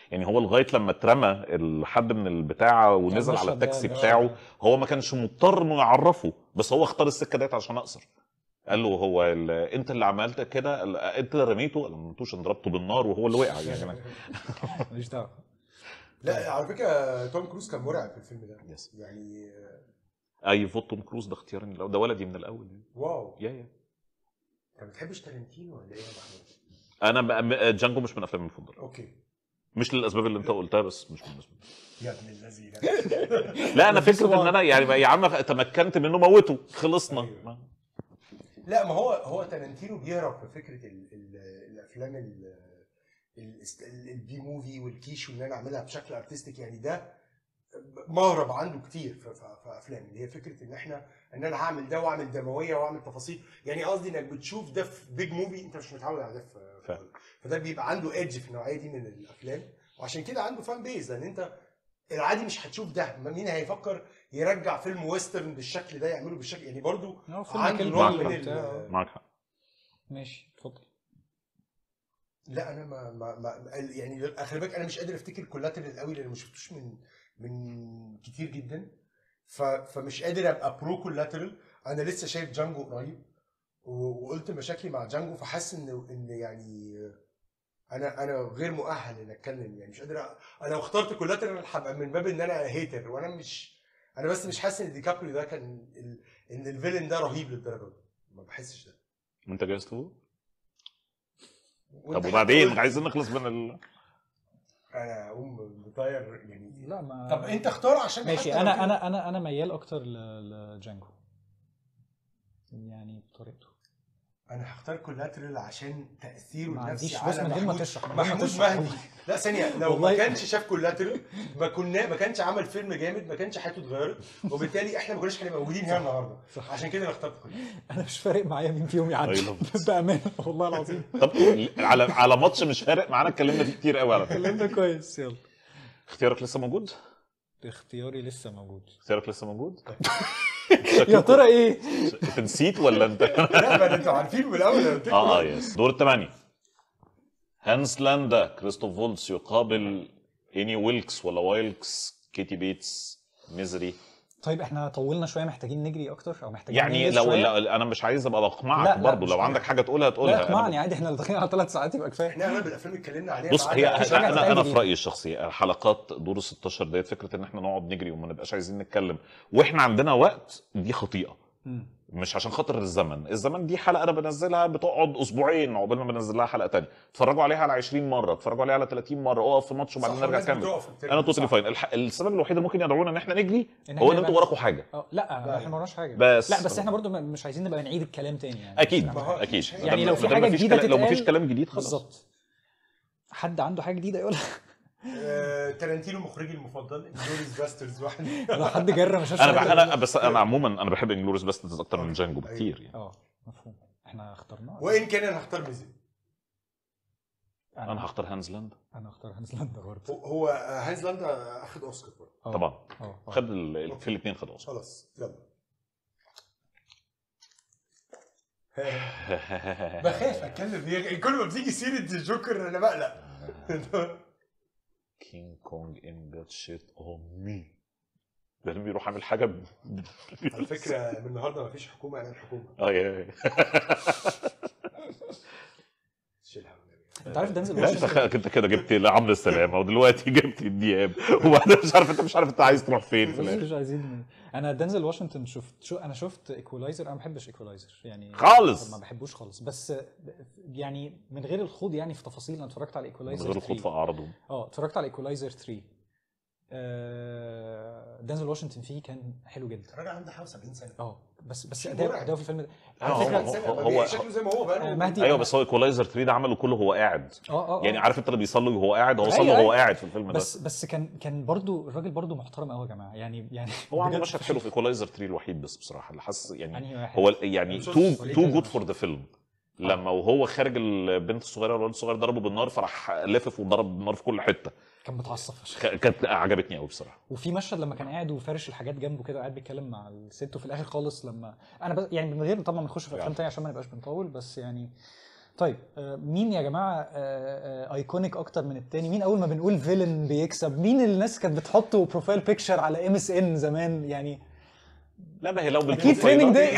يعني هو لغايه لما اترمى الحد من البتاع ونزل على المشهد ده- التاكسي المشهد بتاعه ده. هو ما كانش مضطر انه يعرفه بس هو اختار السكه ديت عشان اقصر قال له هو ال- انت اللي عملت كده ال- انت اللي رميته انا ما رميتوش انا ضربته بالنار وهو اللي وقع يعني أنا- ماليش دعوه لا على فكره توم كروز كان مرعب في الفيلم ده يس. يعني آه، اي فوت توم كروز ده اختياري من الأول. ده ولدي من الاول يعني. واو يا يا انت ما بتحبش تارنتينو ولا ايه يا محمود؟ انا م- م- جانجو مش من افلامي المفضله اوكي مش للاسباب اللي انت قلتها بس مش من الاسباب يا ابن اللذينه لا انا فكره ان انا يعني يا عم تمكنت منه موته خلصنا أيوة. لا ما هو هو تارنتينو بيهرب في فكره ال ال الافلام ال ال- ال- البي موفي والكيش وان انا اعملها بشكل ارتستيك يعني ده مهرب عنده كتير في, في, في افلام اللي هي فكره ان احنا ان انا هعمل ده واعمل دمويه واعمل تفاصيل يعني قصدي انك بتشوف ده في بيج موفي انت مش متعود على ده في فعلا. فده بيبقى عنده ايدج في النوعيه دي من الافلام وعشان كده عنده فان بيز لان انت العادي مش هتشوف ده ما مين هيفكر يرجع فيلم ويسترن بالشكل ده يعمله بالشكل يعني برضو هو فيلم عنده كلمة نوع معاك من حق. ال- بتاع- معاك حق ماشي اتفضل لا انا ما, ما, ما يعني خلي بالك انا مش قادر افتكر كولاترال قوي لان ما شفتوش من من كتير جدا ف فمش قادر ابقى برو كولاترال انا لسه شايف جانجو قريب و- وقلت مشاكلي مع جانجو فحاسس ان ان يعني انا انا غير مؤهل ان اتكلم يعني مش قادر أ- انا لو اخترت كولاترال هبقى من باب ان انا هيتر وانا مش انا بس مش حاسس ان ديكابريو ده كان ال... ان الفيلن ده رهيب للدرجه دي ما بحسش ده انت جاهز تقول وأنت طب حتى وبعدين قلت- عايزين نخلص من ال... انا اقوم مطير يعني لا ما طب انت اختار عشان ماشي حتى لو انا كده- انا انا انا ميال اكتر ل- لجانجو يعني بطريقته انا هختار كولاترال عشان تاثيره ما النفسي عنديش- على بص، من غير ما محمود- تشرح، من غير ما محمود تشرح. مهدي لا ثانيه لو والله- ما كانش شاف كولاترال ما كنا ما كانش عمل فيلم جامد ما كانش حياته اتغيرت وبالتالي احنا ما كناش هنبقى موجودين هنا النهارده صح. عشان كده انا اخترت كولاترال انا مش فارق معايا مين فيهم يعدي I love this. بامانه والله العظيم طب على على ماتش مش فارق معانا اتكلمنا فيه كتير قوي على فكره كلامنا كويس يلا اختيارك لسه موجود اختياري لسه موجود اختيارك لسه موجود يا ترى ايه انت نسيت ولا انت لا ما انتوا عارفين من الاول انا قلت لكم اه اه يس دور الثمانية هانس لاندا كريستوف فولتس يقابل اني ويلكس ولا وايلكس كيتي بيتس ميزري طيب احنا طولنا شويه محتاجين نجري اكتر او محتاجين يعني ننجز لو, شوية. لو انا مش عايز ابقى لا، بقمعك لا، برضه مش لو كده. عندك حاجه تقولها تقولها لا أنا اقنعني عادي احنا داخلين على ثلاث ساعات يبقى كفايه احنا اغلب الافلام اللي اتكلمنا عليها بص هي بعد- مش حاجة انا تتقال انا في جديد. رايي الشخصي حلقات دور ال 16 ديت فكره ان احنا نقعد نجري وما نبقاش عايزين نتكلم واحنا عندنا وقت دي خطيئه مم. مش عشان خاطر الزمن الزمن دي حلقه انا بنزلها بتقعد اسبوعين عقبال ما بنزل لها حلقه تانية اتفرجوا عليها على 20 مره اتفرجوا عليها على 30 مره اقف في ماتش وبعدين صح، نرجع والناس نكمل بتقف وبترجع. انا توتالي صح. فاين الح... السبب الوحيد اللي ممكن يدعونا ان احنا نجري إن هو إحنا ان انتوا نبقى- وراكوا حاجه اه لا لا. احنا ما وراناش حاجه بس لا بس احنا برضو م- مش عايزين نبقى نعيد الكلام تاني يعني اكيد مش- ما هو اكيد مش- يعني ما لو دام- في ما دام حاجة مفيش جديدة كلام- لو مفيش تتقال- كلام جديد خلاص بالظبط حد عنده حاجه جديده يقولها آه، تارانتينو مخرجي المفضل انجلوريز باسترز واحد لو حد جرى ما شافش انا بح... حاجة. انا بس انا عموما انا بحب انجلوريس باسترز اكتر من جانجو بكتير يعني اه مفهوم احنا اخترناه وان كان انا هختار ميزي انا هختار هانزلاند انا اختار هانزلاند برضه هو- هو آه، هانز لاندا اخد اوسكار برضه آه. طبعا اه آه. خد ال... في الاثنين خد اوسكار خلاص يلا بخاف اتكلم هي كل ما بتيجي سيره الجوكر انا بقلق كينج كونج ان جاد شيت اون مي ده اللي بيروح عامل حاجه ب... على فكره من النهارده مفيش حكومه اعلان حكومه اه يا- يا. شيلها والنبي. انت عارف دنزل لا انت واشنطن خ- انت كده جبت عمرو السلامه ودلوقتي جبت الدياب وبعدين مش عارف انت مش عارف انت عايز تروح فين في بس الاخر مش عايزين انا دنزل واشنطن شفت شو انا شفت ايكولايزر انا ما بحبش ايكولايزر يعني خالص. ما بحبوش خالص بس يعني من غير الخوض يعني في تفاصيل انا اتفرجت على من ايكولايزر غير الخوض في اعراضهم اه اتفرجت على ايكولايزر 3 آه، دنزل واشنطن فيه كان حلو جدا الراجل عنده حوالي 70 سنه اه بس بس شيء اداؤه مرعب. اداؤه في الفيلم ده آه، على هو- فكره هو- سنة، ما هو- بي- شكله زي ما هو بقى آه، مهدي ايوه بس هو ايكولايزر 3 ده عمله كله هو قاعد اه اه يعني آه. عارف انت اللي بيصلي وهو قاعد هو أيوة، صلى وهو أيوة. قاعد في الفيلم ده بس بس كان كان برضو الراجل برضو محترم قوي يا جماعه يعني يعني هو عنده بجد مشهد حلو في ايكولايزر 3 الوحيد بس بصراحه اللي حاسس يعني انهي واحد هو يعني I'm so تو sorry. تو جود فور ذا فيلم لما وهو خارج البنت الصغيره والولد الصغير ضربه بالنار فراح لافف وضرب بالنار في كل حته كان متعصب فشخ خ- كانت عجبتني قوي بصراحه وفي مشهد لما كان قاعد وفارش الحاجات جنبه كده قاعد بيتكلم مع الست وفي الاخر خالص لما انا بس يعني من غير طبعا ما نخش في افلام يعني. تانية عشان ما نبقاش بنطول بس يعني طيب آه، مين يا جماعه ايكونيك اكتر من التاني مين اول ما بنقول فيلن بيكسب مين اللي الناس كانت بتحطه بروفايل بيكتشر على ام اس ان زمان يعني لا ما هي لو اكيد تريننج داي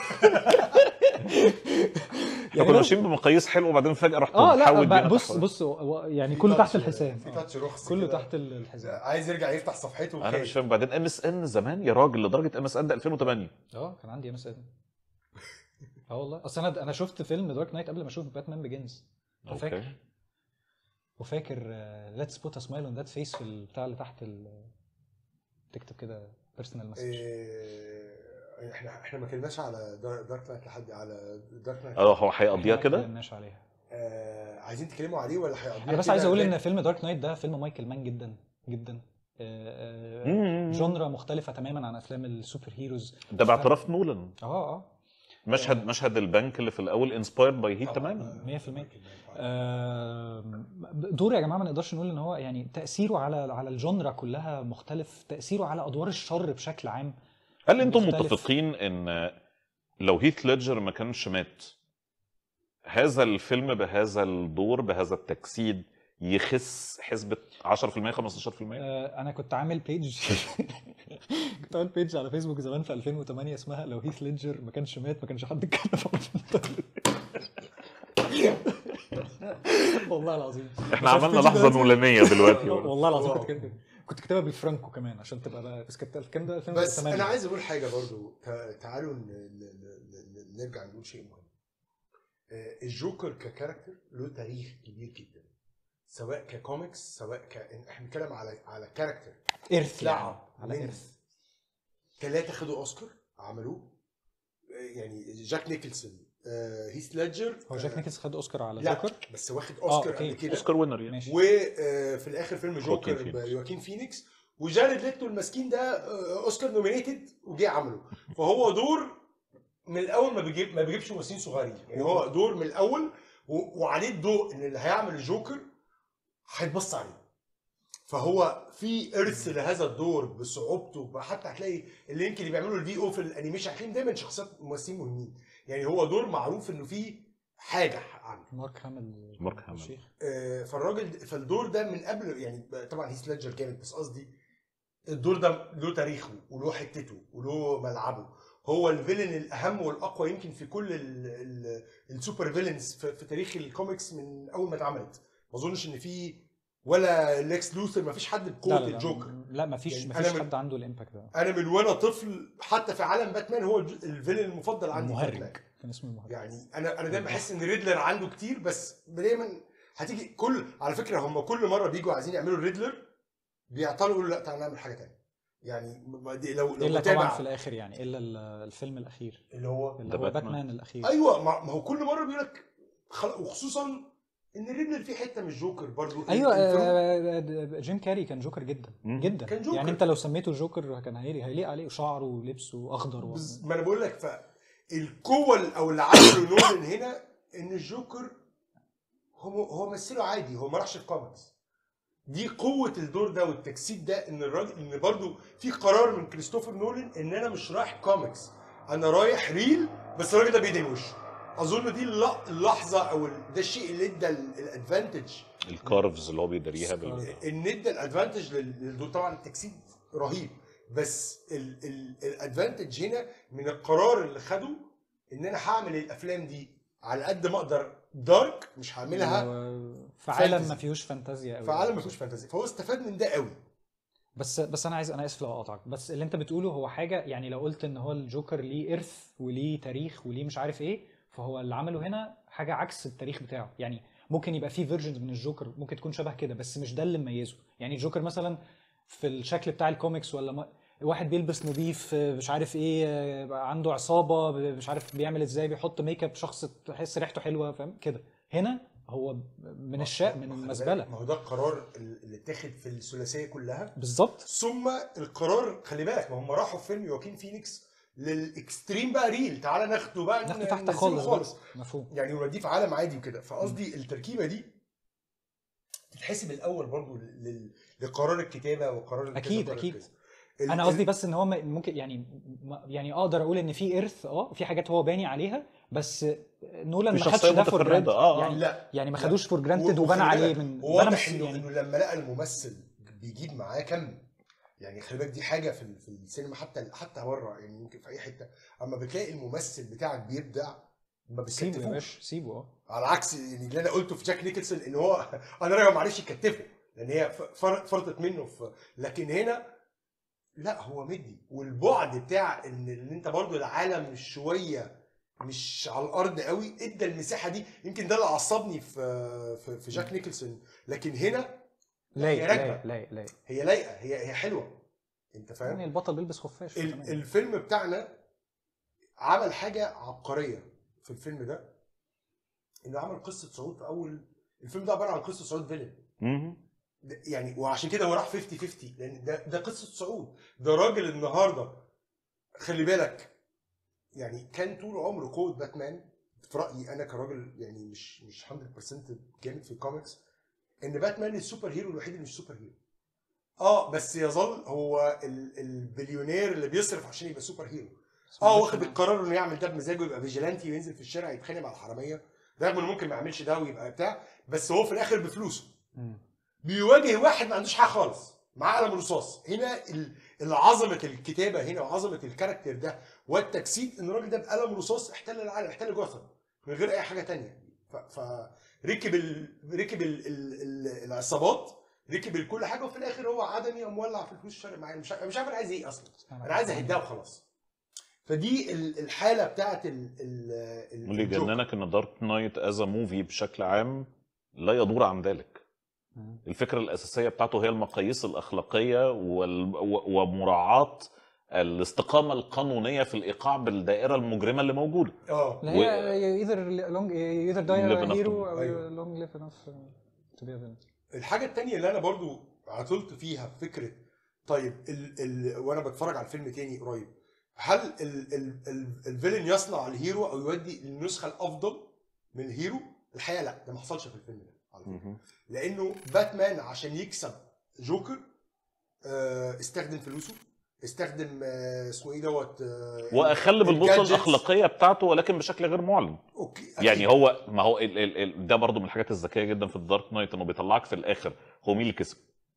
احنا كنا ماشيين بمقاييس حلوه وبعدين فجاه رحت اه لا محود بينا بقى بص تحت. بص هو يعني في كله تحت تاتش- الحزام في آه. تاتش رخص كله كده. تحت ال- الحزام عايز يرجع يفتح صفحته انا وخايف. مش فاهم بعدين ام اس ان زمان يا راجل لدرجه ام اس ان ده 2008 اه كان عندي ام اس ان اه والله اصل انا انا شفت فيلم دارك نايت قبل ما اشوف باتمان بيجنز فاكر اوكي وفاكر ليتس بوت ا سمايل اون ذات فيس في البتاع اللي تحت ال- تكتب كده بيرسونال مسج إيه، احنا احنا ما كلمناش على دار- دارك نايت لحد على دارك نايت اه هو هيقضيها كده اتكلمناش عليها آه عايزين تتكلموا عليه ولا هيقضيها انا بس كده عايز اقول زي- ان فيلم دارك نايت ده فيلم مايكل مان جدا جدا آه، آه، مم. جونرا مختلفه تماما عن افلام السوبر هيروز ده باعتراف نولان اه اه مشهد مشهد البنك اللي في الاول انسبايرد باي هيت طبعاً. تماما 100% آم، دور يا جماعه ما نقدرش نقول ان هو يعني تاثيره على على الجونرا كلها مختلف تاثيره على ادوار الشر بشكل عام هل انتم مختلف. متفقين ان لو هيث ليدجر ما كانش مات هذا الفيلم بهذا الدور بهذا التجسيد يخس حسبة 10% 15%؟ آه، انا كنت عامل بيج كنت عامل بيج على فيسبوك زمان في 2008 اسمها لو هيث ليدجر ما كانش مات ما كانش حد اتكلم عن الفيلم ده. والله العظيم احنا بس عملنا البيج لحظة ده- نولانية دلوقتي والله العظيم واو. كنت كاتب كنت كاتبها بالفرانكو كمان عشان تبقى بقى بس كانت الكلام ده 2008 بس انا عايز اقول حاجه برضو تع- تعالوا ن- ن- ن- ن- نرجع نقول شيء مهم آه، الجوكر ككاركتر له تاريخ كبير جدا سواء ككوميكس سواء ك احنا بنتكلم على على كاركتر ارث يعني لعب على من ارث ثلاثه خدوا اوسكار عملوه آه، يعني جاك نيكلسون آه، هيث ليدجر هو جاك نيكلز خد اوسكار على لا جوكر بس واخد اوسكار أوكي. قبل كده اوسكار وينر يعني ماشي وفي الاخر فيلم خواكين جوكر فينيكس. بيواكين فينيكس وجارد ليتو المسكين ده آه، اوسكار نومينيتد وجه عمله فهو دور من الاول ما بيجيب ما بيجيبش ممثلين صغيرين يعني هو دور من الاول و- وعليه الضوء ان اللي هيعمل الجوكر هيتبص عليه فهو في ارث لهذا الدور بصعوبته حتى هتلاقي اللينك اللي بيعملوا الفي او في الانيميشن هتلاقيهم دايما شخصيات ممثلين مهمين يعني هو دور معروف انه فيه حاجه عنه مارك هامل مارك هامل. الشيخ. آه، فالراجل فالدور ده من قبل يعني طبعا هيث ليدجر جامد بس قصدي الدور ده له تاريخه وله حتته وله ملعبه هو الفيلن الاهم والاقوى يمكن في كل ال- ال- السوبر فيلنز في, في تاريخ الكوميكس من اول ما اتعملت ما اظنش ان في ولا ليكس لوثر ما فيش حد لا بقوه لا لا الجوكر لا ما فيش يعني ما أنا فيش من- حد عنده الامباكت ده انا من وانا طفل حتى في عالم باتمان هو الج- الفيلن المفضل عندي المهرج باتمان. كان اسمه المهرج يعني انا انا دايما بحس ان ريدلر عنده كتير بس دايما هتيجي كل على فكره هم كل مره بيجوا عايزين يعملوا ريدلر بيعطلوا يقولوا لا تعالى نعمل حاجه تانية يعني ما دي لو لو الا طبعا متابع في الاخر يعني الا ال- الفيلم الاخير اللي هو اللي ده هو باتمان. باتمان الاخير ايوه ما ما هو كل مره بيقول لك خل... وخصوصا ان ريدلر فيه حته من الجوكر برضو ايوه الفيلم- آه، آه، جيم كاري كان جوكر جدا مم. جدا كان جوكر. يعني انت لو سميته جوكر كان هيليق هيليق عليه شعره ولبسه اخضر و... بز- ما انا بقول لك فالقوه ال- او اللي عمله نولان هنا ان الجوكر هو هو مثله عادي هو ما راحش الكوميكس دي قوه الدور ده والتجسيد ده ان الراجل ان برضو في قرار من كريستوفر نولان ان انا مش رايح كوميكس انا رايح ريل بس الراجل ده بيدعي وشه اظن دي الل- اللحظه او ال- ده الشيء اللي ادى ال- الادفانتج الكارفز اللي هو بيداريها بال... سكار. ان ادى الادفانتج لل- للدور طبعا التجسيد رهيب بس ال- ال- الادفانتج هنا من القرار اللي خده ان انا هعمل الافلام دي على قد ما اقدر دارك مش هعملها و- في عالم فانتزي. ما فيهوش فانتازيا قوي في عالم ما فيهوش فانتازي فهو استفاد من ده قوي بس بس انا عايز انا اسف لو اقطعك بس اللي انت بتقوله هو حاجه يعني لو قلت ان هو الجوكر ليه ارث وليه تاريخ وليه مش عارف ايه فهو اللي عمله هنا حاجه عكس التاريخ بتاعه يعني ممكن يبقى فيه فيرجنز من الجوكر ممكن تكون شبه كده بس مش ده اللي مميزه يعني الجوكر مثلا في الشكل بتاع الكوميكس ولا ما واحد بيلبس نظيف مش عارف ايه عنده عصابه مش عارف بيعمل ازاي بيحط ميك اب شخص تحس ريحته حلوه فاهم كده هنا هو من الشاء من خلي بالك، المزبله ما هو ده القرار اللي اتاخد في الثلاثيه كلها بالظبط ثم القرار خلي بالك ما هم راحوا في فيلم يواكين فينيكس للاكستريم بقى ريل تعالى ناخده بقى ناخده ن- تحت ننزله خالص خالص بقى. مفهوم يعني نوديه في عالم عادي وكده فقصدي التركيبه دي تتحسب الاول برضو لل- لقرار الكتابه وقرار الكتابة أكيد، وقرار أكيد. الكذا. ال- انا ال- قصدي بس ان هو م- ممكن يعني م- يعني اقدر اقول ان في ارث اه في حاجات هو باني عليها بس نولان في ما خدش شخصية ده فور متفردة، آه، آه. يعني لا يعني ما لا. خدوش فور جرانتد و- وبنى وخلي عليه بالك، من بنى واضح مش انه يعني انه لما لقى الممثل بيجيب معاه كم يعني خلي بالك دي حاجه في ال- في السينما حتى حتى بره يعني يمكن في اي حته اما بتلاقي الممثل بتاعك بيبدع ما سيبه يا بتكتفوش باشا سيبه اه على عكس يعني اللي انا قلته في جاك نيكلسون ان هو انا راجل ما عرفش يكتفه لان هي ف- فر- فرطت منه في لكن هنا لا هو مدي والبعد بتاع ان ان انت برضو العالم شويه مش على الارض قوي ادى المساحه دي يمكن ده اللي عصبني في في, في جاك نيكلسون لكن هنا لايق هي راكبة. لايق لايق لايق هي لايقه هي هي حلوه انت فاهم يعني البطل بيلبس خفاش ال- فتمام. الفيلم بتاعنا عمل حاجه عبقريه في الفيلم ده انه عمل قصه صعود في اول الفيلم ده عباره عن قصه صعود فيلن مهم. ده- يعني وعشان كده هو راح 50 50 لان ده ده قصه صعود ده راجل النهارده خلي بالك يعني كان طول عمره قوه باتمان في رايي انا كراجل يعني مش مش 100% جامد في الكوميكس ان باتمان السوبر هيرو الوحيد اللي مش سوبر هيرو اه بس يظل هو ال- البليونير اللي بيصرف عشان يبقى سوبر هيرو اه واخد القرار انه يعمل ده بمزاجه يبقى فيجيلانتي وينزل في الشارع يتخانق مع الحراميه رغم انه ممكن ما يعملش ده ويبقى بتاع بس هو في الاخر بفلوسه مم. بيواجه واحد ما عندوش حاجه خالص معاه قلم رصاص هنا ال- العظمه الكتابه هنا وعظمه الكاركتر ده والتجسيد ان الراجل ده بقلم رصاص احتل العالم احتل جوثام من غير اي حاجه تانية ف- فركب ال... ركب ال... ال... ال... العصابات ركب كل حاجه وفي الاخر هو عدمي قام مولع في الفلوس فارق معايا مش عارف مش عارف انا عايز ايه اصلا انا عايز اهدها وخلاص فدي ال- الحاله بتاعت ال... ال... ال... واللي الجوكر. يجننك ان دارك نايت از موفي بشكل عام لا يدور عن ذلك مم. الفكره الاساسيه بتاعته هي المقاييس الاخلاقيه وال... و- ومراعاه الاستقامه القانونيه في الايقاع بالدائره المجرمه اللي موجوده اه لا هي ايذر لونج ايذر داي أيوه. Live enough هيرو to- او أيوه. لونج ليف انف تو بي فيلن الحاجه التانية اللي انا برضو عطلت فيها في فكره طيب ال ال وانا بتفرج على الفيلم تاني قريب هل ال ال ال الفيلن يصنع الهيرو او يودي النسخه الافضل من الهيرو الحقيقه لا ده ما حصلش في الفيلم ده على فكره مهم. لانه باتمان عشان يكسب جوكر آه، استخدم فلوسه استخدم آه، اسمه ايه دوت آه، واخل بالبوصله الجادجتس. الاخلاقيه بتاعته ولكن بشكل غير معلن اوكي يعني أكيد. هو ما هو ال ال ال ده برضه من الحاجات الذكيه جدا في الدارك نايت انه بيطلعك في الاخر هو مين اللي كسب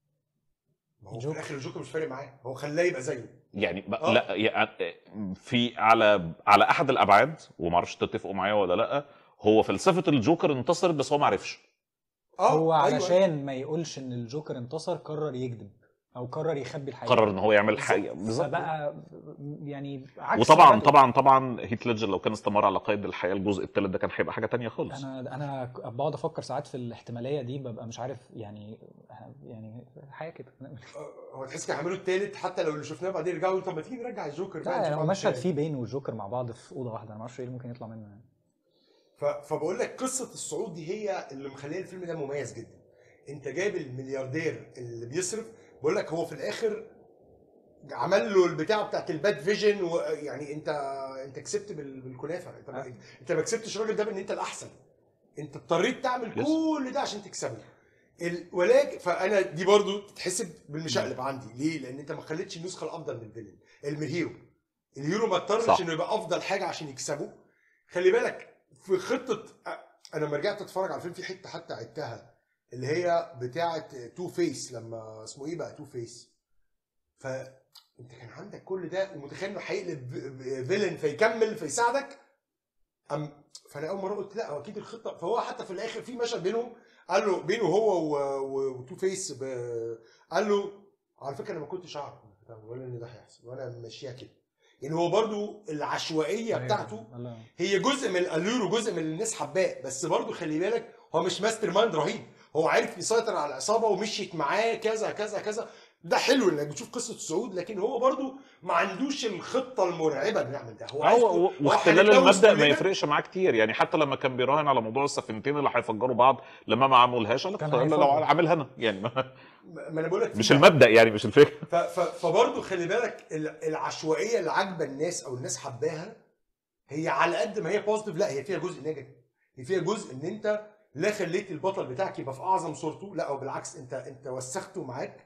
ما هو في جوكر. الاخر الجوكر مش فارق معاه هو خلاه يبقى زيه يعني ب... آه. لا يعني في على على احد الابعاد وما اعرفش تتفقوا معايا ولا لا هو فلسفه الجوكر انتصرت بس هو ما عرفش اه هو أيوة. علشان ما يقولش ان الجوكر انتصر قرر يكذب او قرر يخبي الحقيقه قرر ان هو يعمل بالظبط. حاجه بالظبط فبقى يعني عكس وطبعا عادته. طبعا طبعا هيت ليدجر لو كان استمر على قيد الحياه الجزء الثالث ده كان هيبقى حاجه تانية خالص انا انا بقعد افكر ساعات في الاحتماليه دي ببقى مش عارف يعني يعني حاجه كده آه، هو تحس كانوا هيعملوا التالت حتى لو اللي شفناه بعدين يرجعوا يقولوا طب ما تيجي نرجع الجوكر بقى لا نشوف يعني هو عمل مشهد إيه. فيه بين والجوكر مع بعض في اوضه واحده انا ما اعرفش ايه اللي ممكن يطلع منه يعني ف... فبقول لك قصه الصعود دي هي اللي مخليه الفيلم ده مميز جدا انت جايب الملياردير اللي بيصرف بقول لك هو في الاخر عمل له البتاع بتاعت الباد فيجن ويعني انت انت كسبت بال- بالكنافه انت ما... انت ما كسبتش الراجل ده بان انت الاحسن انت اضطريت تعمل Yes. كل ده عشان تكسبه ال... ولكن فانا دي برضو تتحسب بالمشقلب عندي ليه؟ لان انت ما خليتش النسخه الافضل من الفيلن من الهيرو الهيرو ما صح. اضطرش انه يبقى افضل حاجه عشان يكسبه خلي بالك في خطه انا لما رجعت اتفرج على الفيلم في حته حتى عدتها اللي هي بتاعه تو فيس لما اسمه ايه بقى تو فيس فانت كان عندك كل ده ومتخيل انه هيقلب فيلن فيكمل فيساعدك أم فانا اول مره قلت لا هو اكيد الخطه فهو حتى في الاخر في مشهد بينهم قال له بينه هو و- و- وتو فيس ب... قال له على فكره انا ما كنتش اعرف ولا ان ده هيحصل وانا ماشيها كده يعني هو برضو العشوائيه بتاعته الله. هي جزء من الالور وجزء من الناس حباه بس برضو خلي بالك هو مش ماستر مايند رهيب هو عارف يسيطر على العصابه ومشيت معاه كذا كذا كذا ده حلو انك بتشوف قصه الصعود لكن هو برضو ما عندوش الخطه المرعبه انه يعمل ده هو عايز هو هو واختلال هنتجوز المبدا ما كلنا. يفرقش معاه كتير يعني حتى لما كان بيراهن على موضوع السفينتين اللي هيفجروا بعض لما ما عملهاش قال لك كان طيب لو هيفجر. عاملها انا يعني ما ما انا بقول لك مش المبدا يعني مش الفكره ف- ف- فبرضه خلي بالك ال- العشوائيه اللي عاجبه الناس او الناس حباها هي على قد ما هي بوزيتيف لا هي فيها جزء نيجاتيف هي فيها جزء ان انت لا خليت البطل بتاعك يبقى في اعظم صورته لا او بالعكس انت انت وسخته معاك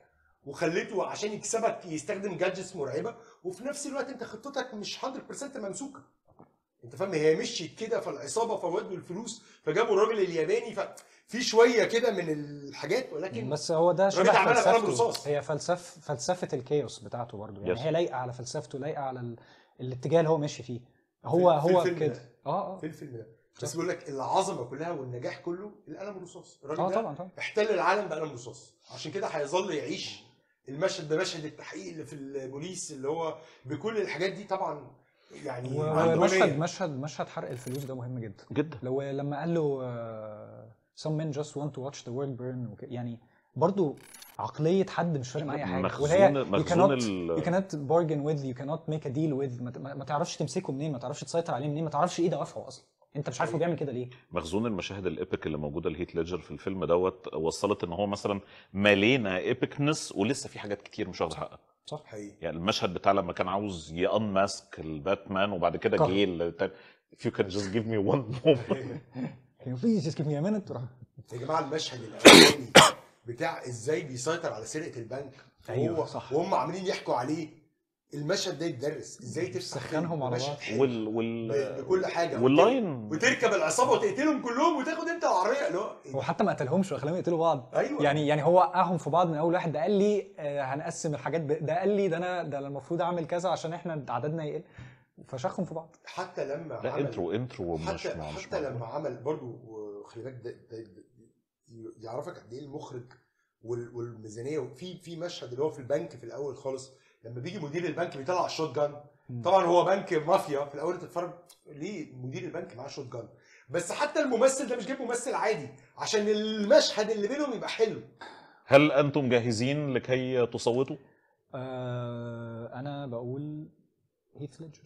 وخليته عشان يكسبك يستخدم جادجتس مرعبه وفي نفس الوقت انت خطتك مش 100% ممسوكه انت فاهم هي مشيت كده فالعصابه فودوا الفلوس فجابوا الراجل الياباني ففي شويه كده من الحاجات ولكن بس هو ده الراجل شبه عملها بقلم فلسفته رصاص. هي فلسفه فلسفه الكيوس بتاعته برضه يعني Yes. هي لايقه على فلسفته لايقه على ال... الاتجاه اللي هو ماشي فيه هو في هو الفيلم كده ده. اه اه في الفيلم ده بس بيقول لك العظمه كلها والنجاح كله القلم الرصاص الراجل اه ده طبعا طبعا احتل العالم بقلم رصاص عشان كده هيظل يعيش المشهد ده مشهد التحقيق اللي في البوليس اللي هو بكل الحاجات دي طبعا يعني و- عنده ومشهد نية. مشهد مشهد حرق الفلوس ده مهم جدا جدا لو لما قال له آه، some men just want to watch the world burn وك- يعني برضو عقلية حد مش فارق معاه أي حاجة مخزون وهي you مخزون cannot, ال- you cannot bargain with you cannot make a deal with ما, ت- ما ما تعرفش تمسكه منين ما تعرفش تسيطر عليه منين ما تعرفش ايه دوافعه اصلا انت مش عارف هو بيعمل كده ليه مخزون المشاهد الابيك اللي موجوده لهيت ليدجر في الفيلم دوت وصلت ان هو مثلا مالينا ايبكنس ولسه في حاجات كتير مش واخده حقها صح حقيقي يعني المشهد بتاع لما كان عاوز يانماسك الباتمان وبعد كده كره. جه التاني if you can just give me one moment can you please just give me a minute راح يا جماعه المشهد الاولاني بتاع ازاي بيسيطر على سرقه البنك أيوة، وهو- صح. وهم عاملين يحكوا عليه المشهد ده يتدرس ازاي تفتح سخنهم فيلم على مشهد بعض. حلو وال وال ب- بكل حاجه واللاين وتركب العصابه وتقتلهم كلهم وتاخد انت العربيه اللي هو هو حتى ما قتلهمش وخلاهم يقتلوا بعض ايوه يعني يعني هو وقعهم في بعض من اول واحد ده قال لي آه، هنقسم الحاجات ب... ده قال لي ده انا ده أنا المفروض اعمل كذا عشان احنا عددنا يقل فشخهم في بعض حتى لما لا عمل انترو انترو مش حتى مع- مش حتى مع- لما عمل برضو خلي بالك ده, ده, ده يعرفك قد ايه المخرج وال- والميزانيه وفي في مشهد اللي هو في البنك في الاول خالص لما بيجي مدير البنك بيطلع الشوت جان مم. طبعا هو بنك مافيا في الاول تتفرج ليه مدير البنك معاه شوت جان بس حتى الممثل ده مش جايب ممثل عادي عشان المشهد اللي بينهم يبقى حلو هل انتم جاهزين لكي تصوتوا؟ آه انا بقول هيث ليدجر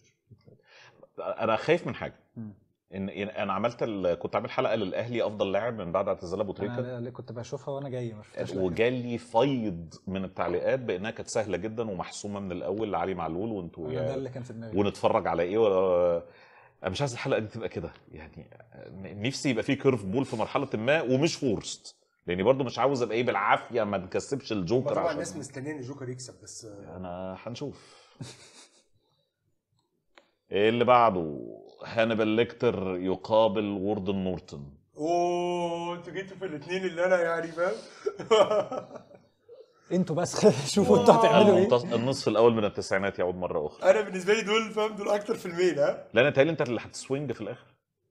انا خايف من حاجه مم. ان إن انا عملت ال... كنت عامل حلقه للاهلي افضل لاعب من بعد اعتزال ابو تريكه انا اللي كنت بشوفها وانا جاي ما شفتهاش لكن- وجالي فيض من التعليقات بانها كانت سهله جدا ومحسومه من الاول لعلي معلول وانتوا أنا ده يا... اللي كان في دماغي ونتفرج على ايه ولا انا مش عايز الحلقه دي تبقى كده يعني نفسي يبقى في كيرف بول في مرحله ما ومش فورست لاني برضو مش عاوز ابقى ايه بالعافيه ما نكسبش هما الجوكر طبعا عشان الناس مستنيه ان الجوكر يكسب بس انا هنشوف ايه اللي بعده هانيبال ليكتر يقابل ووردن نورتون اوه انتوا جيتوا في الاثنين اللي انا يعني فاهم انتوا بس شوفوا انتوا هتعملوا ايه المنتص- النصف الاول من التسعينات يعود مره اخرى انا بالنسبه لي دول فاهم دول اكتر فيلمين ها لا انا تهيألي انت اللي هتسوينج في الاخر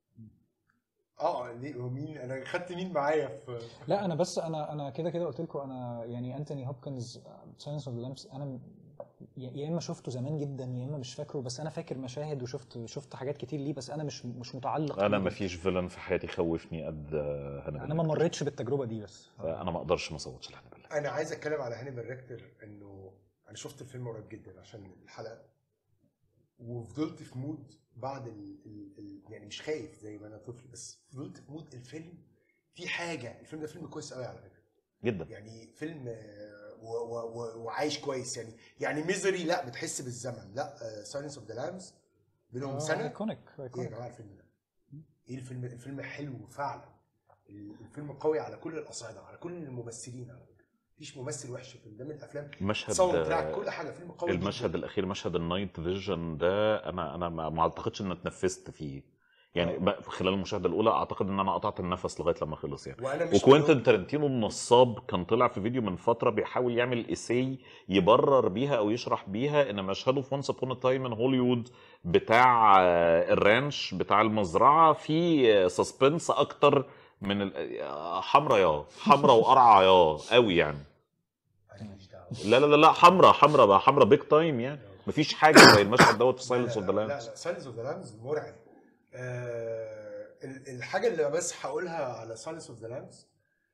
اه ليه ومين انا خدت مين معايا في لا انا بس انا انا كده كده قلت لكم انا يعني انتوني هوبكنز ساينس اوف لامبس انا م- يا يا اما شفته زمان جدا يا اما مش فاكره بس انا فاكر مشاهد وشفت شفت حاجات كتير ليه بس انا مش مش متعلق انا بيه. ما فيش فيلن في حياتي خوفني قد هانيبال انا ما مريتش بالتجربه دي بس انا ما اقدرش ما اصوتش لهانيبال انا عايز اتكلم على هانيبال ريكتر انه انا شفت الفيلم قريب جدا عشان الحلقه وفضلت في مود بعد ال... ال... ال... يعني مش خايف زي ما انا طفل بس فضلت في مود الفيلم في حاجه الفيلم ده فيلم كويس قوي على فكره جدا يعني فيلم آه، و... و... و... وعايش كويس يعني يعني ميزري لا بتحس بالزمن لا سايلنس اوف ذا لامز بينهم سنه ايكونيك ايه يا ايكونيك جماعه الفيلم ده؟ ايه الفيلم الفيلم حلو فعلا الفيلم قوي على كل الاصعده على كل الممثلين على فكره مفيش ممثل وحش في الفيلم ده من الافلام المشهد الصوت بتاعك كل حاجه فيلم قوي المشهد جداً. الاخير مشهد النايت فيجن ده انا انا ما ما اعتقدش ان اتنفست فيه يعني ب- خلال المشاهده الاولى اعتقد ان انا قطعت النفس لغايه لما خلص يعني وانا مش وكوينتن تارنتينو النصاب كان طلع في فيديو من فتره بيحاول يعمل ايساي يبرر بيها او يشرح بيها ان مشهده في وانس ابون تايم ان هوليوود بتاع آه، الرانش بتاع المزرعه في سسبنس اكتر من ال- آه، حمرا يا حمرا وقرعه يا قوي يعني أنا ماليش دعوة. لا لا لا لا حمرا حمرا بقى حمرا بيج تايم يعني مفيش حاجه زي المشهد دوت في سايلنس اوف ذا لا لامبس لا سايلنس اوف ذا لامز مرعب آه ال- الحاجه اللي بس هقولها على سايلنس اوف ذا لامز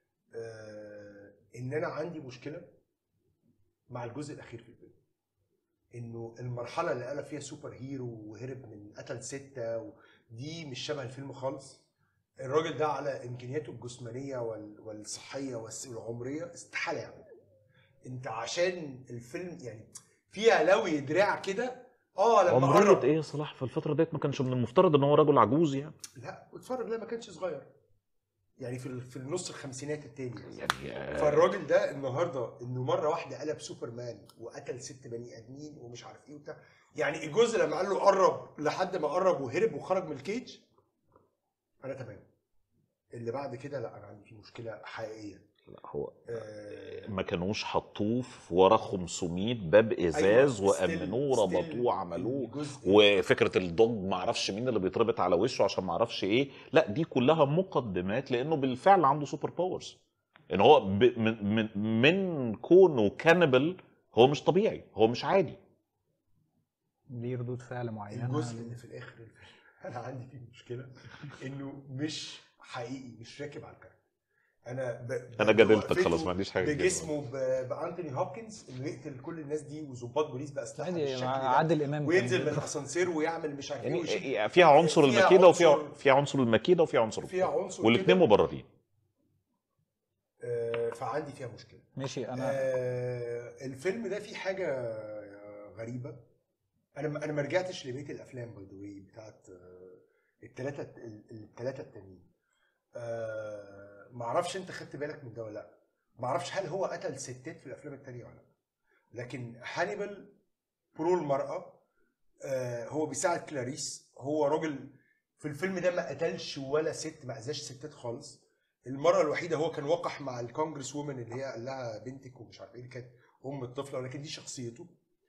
آه ان انا عندي مشكله مع الجزء الاخير في الفيلم انه المرحله اللي قلب فيها سوبر هيرو وهرب من قتل سته و- دي مش شبه الفيلم خالص الراجل ده على امكانياته الجسمانيه وال- والصحيه والس- والعمريه استحاله يعمل انت عشان الفيلم يعني فيها لوي دراع كده اه لما عمرية قرب ايه يا صلاح في الفتره ديت ما كانش من المفترض ان هو رجل عجوز يعني لا اتفرج لا ما كانش صغير يعني في ال- في النص الخمسينات التاني يعني آه، فالراجل ده النهارده انه مره واحده قلب سوبرمان وقتل ست بني ادمين ومش عارف ايه وبتاع يعني الجزء لما قال له قرب لحد ما قرب وهرب وخرج من الكيج انا تمام اللي بعد كده لا انا عندي فيه مشكله حقيقيه لا، هو آه، ما كانوش حطوه في ورا 500 باب ازاز أيوة، وامنوه still- ربطوه still عملوه الجزء- وفكره الدوج ما اعرفش مين اللي بيتربط على وشه عشان ما اعرفش ايه لا دي كلها مقدمات لانه بالفعل عنده سوبر باورز ان هو ب من من من كونه كانبل هو مش طبيعي هو مش عادي ليه ردود فعل معينه الجزء اللي في الاخر الفيلم انا عندي فيه مشكله انه مش حقيقي مش راكب على الكاركتر انا ب... ب- انا جادلتك بوقفته خلاص ما عنديش حاجه جديدة. بجسمه ب... بانتوني هوبكنز انه يقتل كل الناس دي وظباط بوليس باسلحه عادي بالشكل مع ده عادل امام كان وينزل من بيضرب. الاسانسير ويعمل مش عارف ايه ويشيل- يعني فيها عنصر فيها المكيده وفيها عنصر- فيها عنصر المكيده وفيها عنصر فيها القوة. عنصر والاثنين كده، مبررين آه، فعندي فيها مشكله ماشي انا آه الفيلم ده فيه حاجه غريبه انا انا ما رجعتش لبيت الافلام باي ذا واي بتاعت الثلاثه الثلاثه التانيين آه ما اعرفش انت خدت بالك من ده ولا لا ما اعرفش هل هو قتل ستات في الافلام التانيه ولا لا لكن هانيبال برو المراه آه هو بيساعد كلاريس هو راجل في الفيلم ده ما قتلش ولا ست ما اذاش ستات خالص المره الوحيده هو كان وقح مع الكونجرس وومن اللي هي قال لها بنتك ومش عارف ايه اللي كانت ام الطفله ولكن دي شخصيته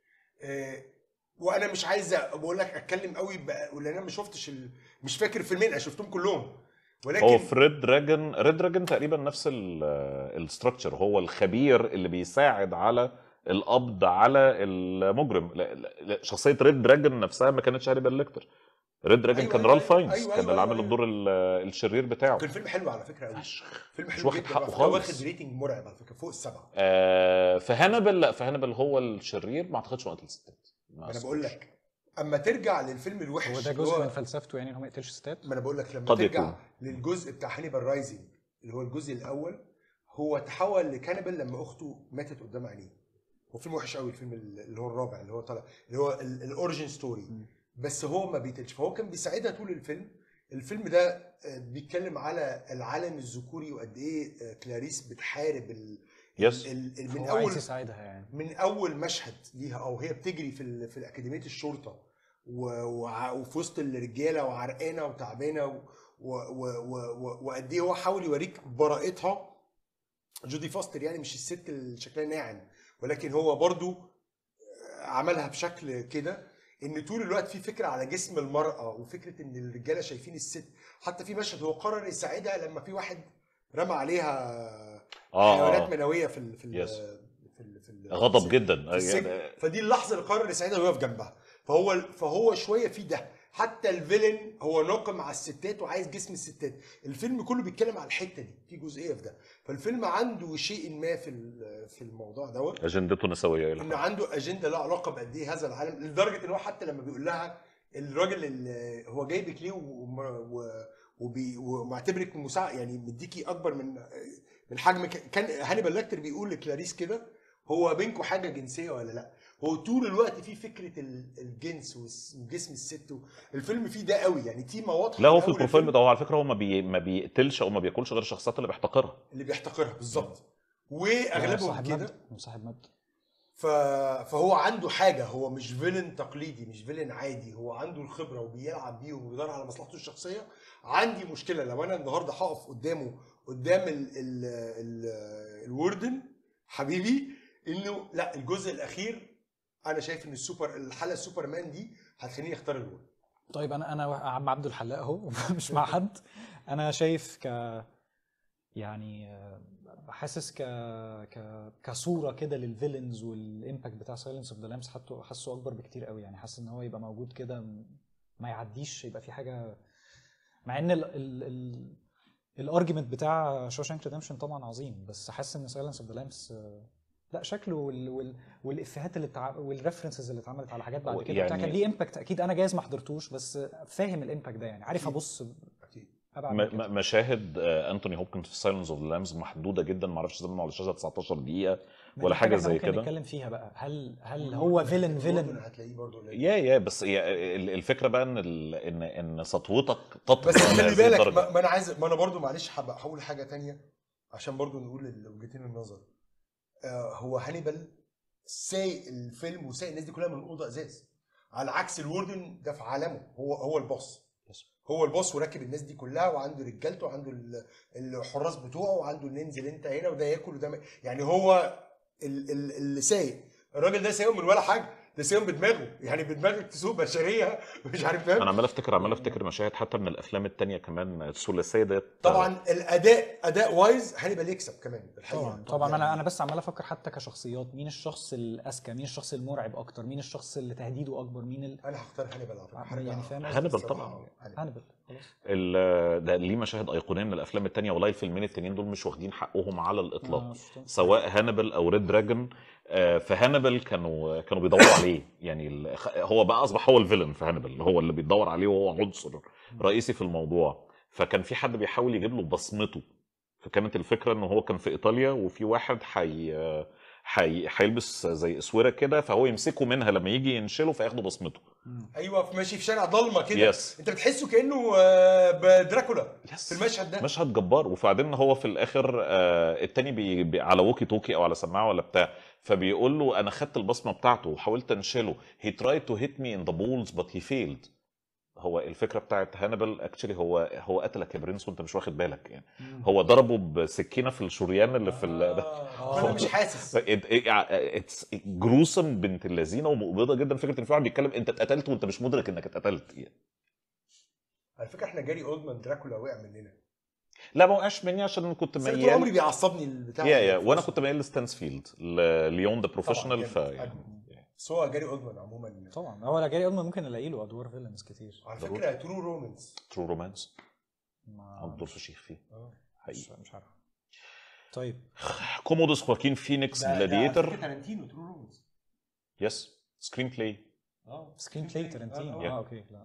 آه، وانا مش عايز بقول لك اتكلم قوي بقى- لان انا ما شفتش ال... مش فاكر الفيلمين انا شفتهم كلهم ولكن هو في ريد دراجون ريد دراجون تقريبا نفس الستراكشر هو الخبير اللي بيساعد على القبض على المجرم لا- لا- لا، شخصيه ريد دراجون نفسها ما كانتش هاري ليكتر ريد دراجون أيوة، كان أيوة، رالف أيوة، فاينز أيوة، كان اللي أيوة، عامل أيوة. الدور ال- الشرير بتاعه كان فيلم حلو على فكره قوي فيلم مش حلو واخد جدا حقه على فكرة، خالص. واخد ريتنج مرعب على فكره فوق السبعه آه في هانبل لا في هانبل هو الشرير ما اعتقدش هو قتل ستات ما انا بقول أذكرش. لك اما ترجع للفيلم الوحش هو ده اللي جزء من فلسفته يعني ان هو ما يقتلش ستات ما انا بقول لك لما قد ترجع يكون. للجزء بتاع هانيبال رايزنج اللي هو الجزء الاول هو تحول لكانبل لما اخته ماتت قدام عينيه هو فيلم وحش قوي الفيلم اللي هو الرابع اللي هو طالع اللي هو الاوريجن ستوري م. بس هو ما بيتلش فهو كان بيساعدها طول الفيلم الفيلم ده آه، بيتكلم على العالم الذكوري وقد ايه آه، كلاريس بتحارب ال يس ال- ال- من هو عايز اول يساعدها يعني من اول مشهد ليها او هي بتجري في ال- في اكاديميه الشرطه و- وع- وفي وسط الرجاله وعرقانه وتعبانه و- و- و- و- و- وقد ايه هو حاول يوريك براءتها جودي فاستر يعني مش الست اللي شكلها ناعم ولكن هو برضو عملها بشكل كده ان طول الوقت في فكره على جسم المراه وفكره ان الرجاله شايفين الست حتى في مشهد هو قرر يساعدها لما في واحد رمى عليها اه حيوانات آه. منويه في ال في ال Yes. في ال في ال غضب جدا في السجن فدي اللحظه اللي قرر يساعدها ويقف جنبها فهو فهو شويه في ده حتى الفيلن هو ناقم على الستات وعايز جسم الستات الفيلم كله بيتكلم على الحته دي في جزئيه في ده فالفيلم عنده شيء ما في ال- في الموضوع دوت اجندته نسويه إلى ان حد. عنده اجنده لها علاقه بقد ايه هذا العالم لدرجه ان هو حتى لما بيقول لها الراجل اللي هو جايبك ليه وم- و- وبي- ومعتبرك مساعد يعني مديكي اكبر من من حجم ك- كان هانيبال لاكتر بيقول لكلاريس كده هو بينكم حاجه جنسيه ولا لا هو طول الوقت في فكره ال- الجنس والس- وجسم الست و- الفيلم فيه ده قوي يعني تيمه واضحه لا هو من في أول البروفايل الفيلم بتاعه على فكره هو ما, بي... ما بيقتلش او ما بياكلش غير الشخصيات اللي بيحتقرها اللي بيحتقرها بالظبط هو واغلبهم صاحب كده مبدأ هو صاحب مبدأ ف... فهو عنده حاجه هو مش فيلن تقليدي مش فيلن عادي هو عنده الخبره وبيلعب بيهم وبيدور على مصلحته الشخصيه عندي مشكله لو انا النهارده هقف قدامه قدام ال... ال... ال... الوردن حبيبي انه لا الجزء الاخير انا شايف ان السوبر الحلقه السوبرمان دي هتخليني اختار الوردن طيب انا انا عم عبد الحلاق اهو مش مع حد انا شايف ك يعني آه، حاسس ك ك كصوره كده للفيلنز والامباكت بتاع سايلنس اوف ذا لامس حاسه حاسه اكبر بكتير قوي يعني حاسس ان هو يبقى موجود كده م- ما يعديش يبقى في حاجه مع ان ال ال ال الارجيومنت بتاع شوشانك ريدمشن طبعا عظيم بس حاسس ان سايلنس اوف ذا لامس لا شكله وال وال والافيهات اللي بتاع والريفرنسز اللي اتعملت على حاجات بعد هو كده بتاع يعني- كان ليه امباكت اكيد انا جايز ما حضرتوش بس فاهم الامباكت ده يعني عارف أكيد. ابص اكيد ابعد من م- كده. م- مشاهد آه، انتوني هوبكنز في سايلنس اوف لامز محدوده جدا ما اعرفش زمانه على الشاشه 19 دقيقه ما ولا دي حاجه احنا زي ممكن كده نتكلم فيها بقى هل هل هو فيلن فيلن هتلاقيه برضه قليل. يا يا بس هي ال- الفكره بقى ان ال- ان ان سطوتك تطغى بس خلي لهذه بالك الدرجة. ما ما انا عايز ما انا برضو معلش حب- هقول حاجه تانية عشان برضو نقول ال- وجهتين النظر آه هو هانيبال سايق الفيلم وسايق الناس دي كلها من اوضه ازاز على عكس الوردن ده في عالمه هو هو الباص هو الباص وراكب الناس دي كلها وعنده رجالته وعنده ال- الحراس بتوعه وعنده اللي انزل انت هنا وده ياكل وده ما- يعني هو ال- ال- اللي سايق الراجل ده سايقهم من ولا حاجه ده سايقهم بدماغه يعني بدماغك تسوق بشريه مش عارف فاهم انا عمال افتكر عمال افتكر مشاهد حتى من الافلام التانية كمان الثلاثيه ديت طبعا الاداء اداء وايز هانيبال يكسب كمان الحقيقه طبعا طبعا انا انا بس عمال افكر حتى كشخصيات مين الشخص الاذكى مين الشخص المرعب اكتر مين الشخص اللي تهديده اكبر مين ال... انا هختار هانيبال على فكره آه، هرجع- يعني فاهم قصدي؟ هانيبال الصراحة طبعا. هانيبال. هانيبال خلاص ال- ده ليه مشاهد ايقونيه من الافلام التانية والله الفيلمين التانيين دول مش واخدين حقهم على الاطلاق آه، شفتهم. سواء هانيبال او ريد دراجون آه، في هانيبال كانوا كانوا بيدوروا عليه يعني ال- خ- هو بقى اصبح هو الفيلن في هانيبال هو اللي بيدور عليه وهو عنصر رئيسي في الموضوع فكان في حد بيحاول يجيب له بصمته فكانت الفكره ان هو كان في ايطاليا وفي واحد حي حي... هيلبس زي اسوره كده فهو يمسكه منها لما يجي ينشله فياخدوا بصمته مم. ايوه في ماشي في شارع ضلمه كده يس انت بتحسه كانه آه، بدراكولا يس في المشهد ده مشهد جبار وبعدين هو في الاخر آه التاني بي بي على ووكي توكي او على سماعه ولا بتاع فبيقول له انا خدت البصمه بتاعته وحاولت انشله he tried to hit me in the balls but he failed هو الفكره بتاعت هانيبال اكشلي هو هو قتلك يا برنس وانت مش واخد بالك يعني مم. هو ضربه بسكينه في الشريان اللي في ال... آه، انا مش حاسس اتس جروسم بنت اللذينه ومقبضه جدا فكره ان في واحد بيتكلم انت اتقتلت وانت مش مدرك انك اتقتلت يعني. على فكره احنا جاري اولدمان دراكولا وقع مننا لا ما وقعش مني عشان أنا كنت بس أنا طول ميال عمري بيعصبني البتاع يا ده. يا وانا كنت ميال لستانسفيلد ليون ذا بروفيشنال جامد. ف يعني بس هو جاري اولدمان عموما طبعا هو جاري اولمان ممكن الاقي له ادوار فيلنز كتير على ضروري. فكره ترو رومانس ترو رومانس ما عنده دور فشيخ فيه مش, حقيقي مش عارف طيب كومودوس خواكين فينيكس جلاديتر تارانتينو ترو رومانس يس سكرين بلاي اه سكرين بلاي تارنتينو آه، اه اوكي لا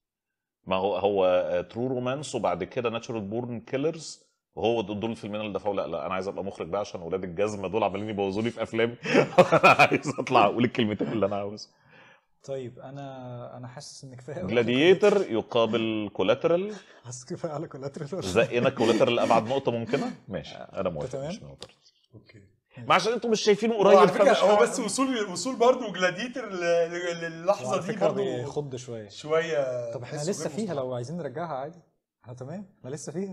ما هو هو ترو رومانس وبعد كده ناتشورال بورن كيلرز وهو دول دول الفيلمين اللي دفعوا لا لا انا عايز ابقى مخرج بقى عشان ولاد الجزمه دول عمالين يبوظوا لي في افلامي انا عايز اطلع اقول الكلمتين اللي انا عاوزها طيب انا انا حاسس ان كفايه أوي. جلاديتر يقابل كولاترال حاسس كفايه على كولاترال زقنا كولاترال لابعد نقطه ممكنه ماشي انا موافق تمام؟ مش معترض اوكي ما عشان انتوا مش شايفينه هو على قريب فكره فمش هو ه- بس وصول وصول برضه جلاديتر ل- للحظه على دي فكره برضه بيخض شويه شويه طب احنا بحسه لسه غير فيها مستحب. لو عايزين نرجعها عادي احنا تمام احنا لسه فيها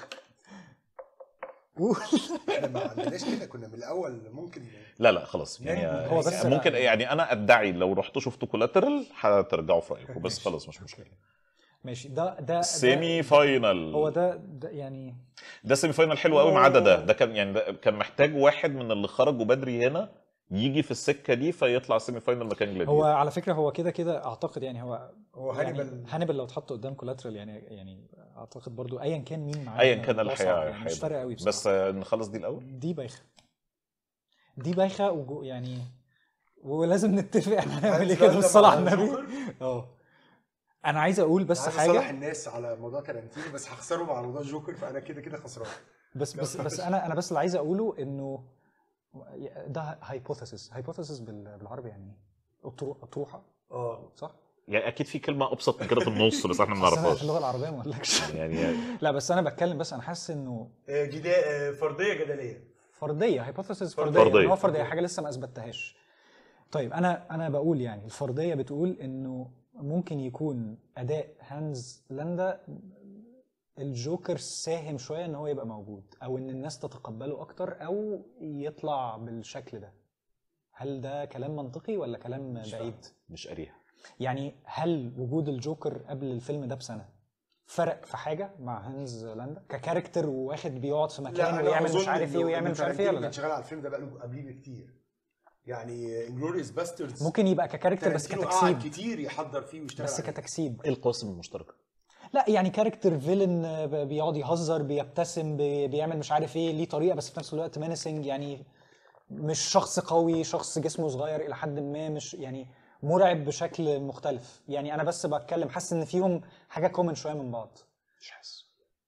قول احنا ما عملناش كده كنا من الاول ممكن لا لا خلاص يعني يعني هو بس ممكن أنا- يعني انا ادعي لو رحتوا شفتوا كولاترال هترجعوا في رايكم بس خلاص مش مشكله ماشي ده ده سيمي ده- فاينل هو ده, ده يعني ده سيمي فاينل حلو قوي ما عدا ده ده كان يعني ده كان محتاج واحد من اللي خرجوا بدري هنا يجي في السكه دي فيطلع سيمي فاينل مكان جلاديتر هو على فكره هو كده كده اعتقد يعني هو هو يعني هانيبال هانيبال لو اتحط قدام كولاترال يعني يعني اعتقد برضو ايا كان مين معاه ايا كان الموضوع الحقيقه صعب يعني مش فارقه قوي بصراحه بس آه، نخلص دي الاول دي بايخه دي بايخه وجو يعني ولازم نتفق احنا هنعمل ايه كده بالصلاه على النبي اه انا عايز اقول بس عايز اصالح حاجه الناس على موضوع تارانتينو بس هخسره مع موضوع جوكر فانا كده كده خسران بس بس بس انا انا بس اللي عايز اقوله انه ده هايبوثيسيس هايبوثيسيس بالعربي يعني ايه أطرو- اطروحه اه صح؟ يعني اكيد في كلمه ابسط من كده في النص بس احنا ما أصل أنا في نعرفهاش اللغه العربيه ما اقولكش يعني لا بس انا بتكلم بس انا حاسس انه جدا فرضيه جدليه فرديه هايبوثيسيس فردية. فرديه فردية. إن هو فرديه حاجه لسه ما اثبتهاش طيب انا انا بقول يعني الفرديه بتقول انه ممكن يكون اداء هانز لاندا الجوكر ساهم شويه ان هو يبقى موجود او ان الناس تتقبله اكتر او يطلع بالشكل ده هل ده كلام منطقي ولا كلام مش بعيد مش قاريها يعني هل وجود الجوكر قبل الفيلم ده بسنه فرق في حاجه مع هانز لاندا ككاركتر وواخد بيقعد في مكان أنا ويعمل مش أظن عارف ايه إنه- ويعمل إنه مش عارف ايه تارانتينو ولا كان لا شغال على الفيلم ده بقاله قبليه بكتير يعني انجلوريوس باستردز ممكن يبقى ككاركتر بس تارانتينو قعد كتجسيد كتير يحضر فيه ويشتغل بس عليه. كتجسيد ايه القواسم المشتركه؟ لا يعني كاركتر فيلن بيقعد يهزر بيبتسم بي- بيعمل مش عارف ايه ليه طريقه بس في نفس الوقت مانسنج يعني مش شخص قوي شخص جسمه صغير الى حد ما مش يعني مرعب بشكل مختلف يعني انا بس بتكلم حاسس ان فيهم حاجه كومن شويه من بعض مش حاسس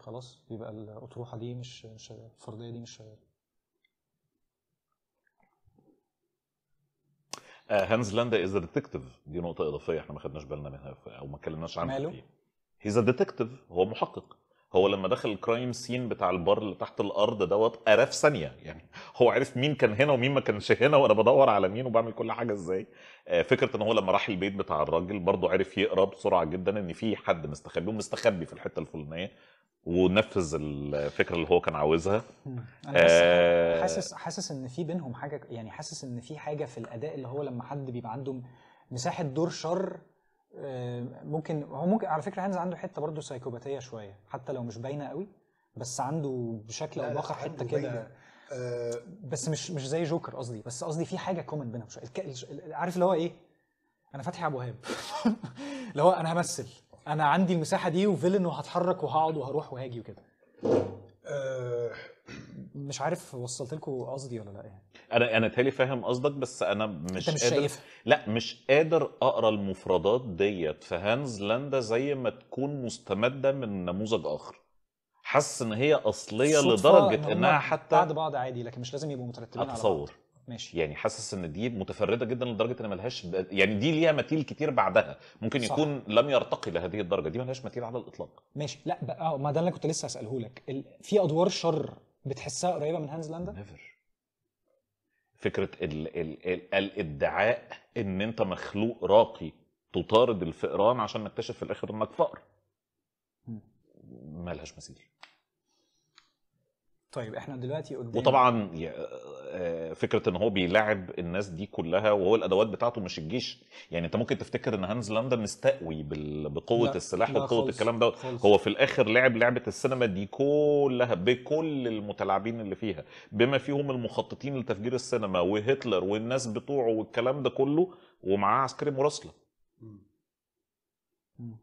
خلاص يبقى الاطروحه دي مش مش الفرضيه دي مش شغاله آه هانز لاندا از ديتكتيف دي نقطه اضافيه احنا ما خدناش بالنا منها ف- او ما اتكلمناش عنها ماله؟ فيه هيز ديتكتيف هو محقق هو لما دخل الكرايم سين بتاع البار اللي تحت الارض دوت قراه في ثانيه يعني هو عرف مين كان هنا ومين ما كانش هنا وانا بدور على مين وبعمل كل حاجه ازاي آه، فكره ان هو لما راح البيت بتاع الراجل برضه عرف يقرا بسرعه جدا ان في حد مستخبي ومستخبي في الحته الفلانيه ونفذ الفكره اللي هو كان عاوزها انا بس آه. حاسس حاسس ان في بينهم حاجه يعني حاسس ان في حاجه في الاداء اللي هو لما حد بيبقى عنده مساحه دور شر آه، ممكن هو ممكن على فكره هانز عنده حته برضه سايكوباتيه شويه حتى لو مش باينه قوي بس عنده بشكل لا، او لا، باخر عنده حته كده باينة. آه، بس مش مش زي جوكر قصدي بس قصدي في حاجه كومن بينهم شويه الك- الش- ال- عارف اللي هو ايه انا فتحي ابو وهاب اللي هو انا همثل انا عندي المساحه دي وفيلن وهتحرك وهقعد وهروح وهاجي وكده آه، مش عارف وصلت لكم قصدي ولا لا يعني انا انا تالي فاهم قصدك بس انا مش, انت مش قادر شايفها لا مش قادر اقرا المفردات ديت في هانز لاندا زي ما تكون مستمده من نموذج اخر حاسس ان هي اصليه صدفة لدرجه إن انها هما حتى بعد بعض عادي لكن مش لازم يبقوا مترتبين على بعض اتصور ماشي يعني حاسس ان دي متفرده جدا لدرجه ان ملهاش يعني دي ليها مثيل كتير بعدها ممكن صح. يكون لم يرتقي لهذه الدرجه دي ملهاش مثيل على الاطلاق ماشي لا بقى آه، ما ده اللي أنا كنت لسه اساله لك ال... في ادوار شر بتحسها قريبه من هانز لاندا نيفر فكره ال ال ال الادعاء ان انت مخلوق راقي تطارد الفئران عشان نكتشف في الاخر انك فقر مم. ملهاش مثيل طيب احنا دلوقتي قدام وطبعا ي- آه، فكره ان هو بيلاعب الناس دي كلها وهو الادوات بتاعته مش الجيش يعني انت ممكن تفتكر ان هانز لاندا مستقوي بال- بقوه لا، السلاح لا وبقوه خالص، الكلام ده خالص. هو في الاخر لعب لعبه السينما دي كلها بكل المتلاعبين اللي فيها بما فيهم المخططين لتفجير السينما وهتلر والناس بتوعه والكلام ده كله ومعاه عسكري مراسله مم. مم.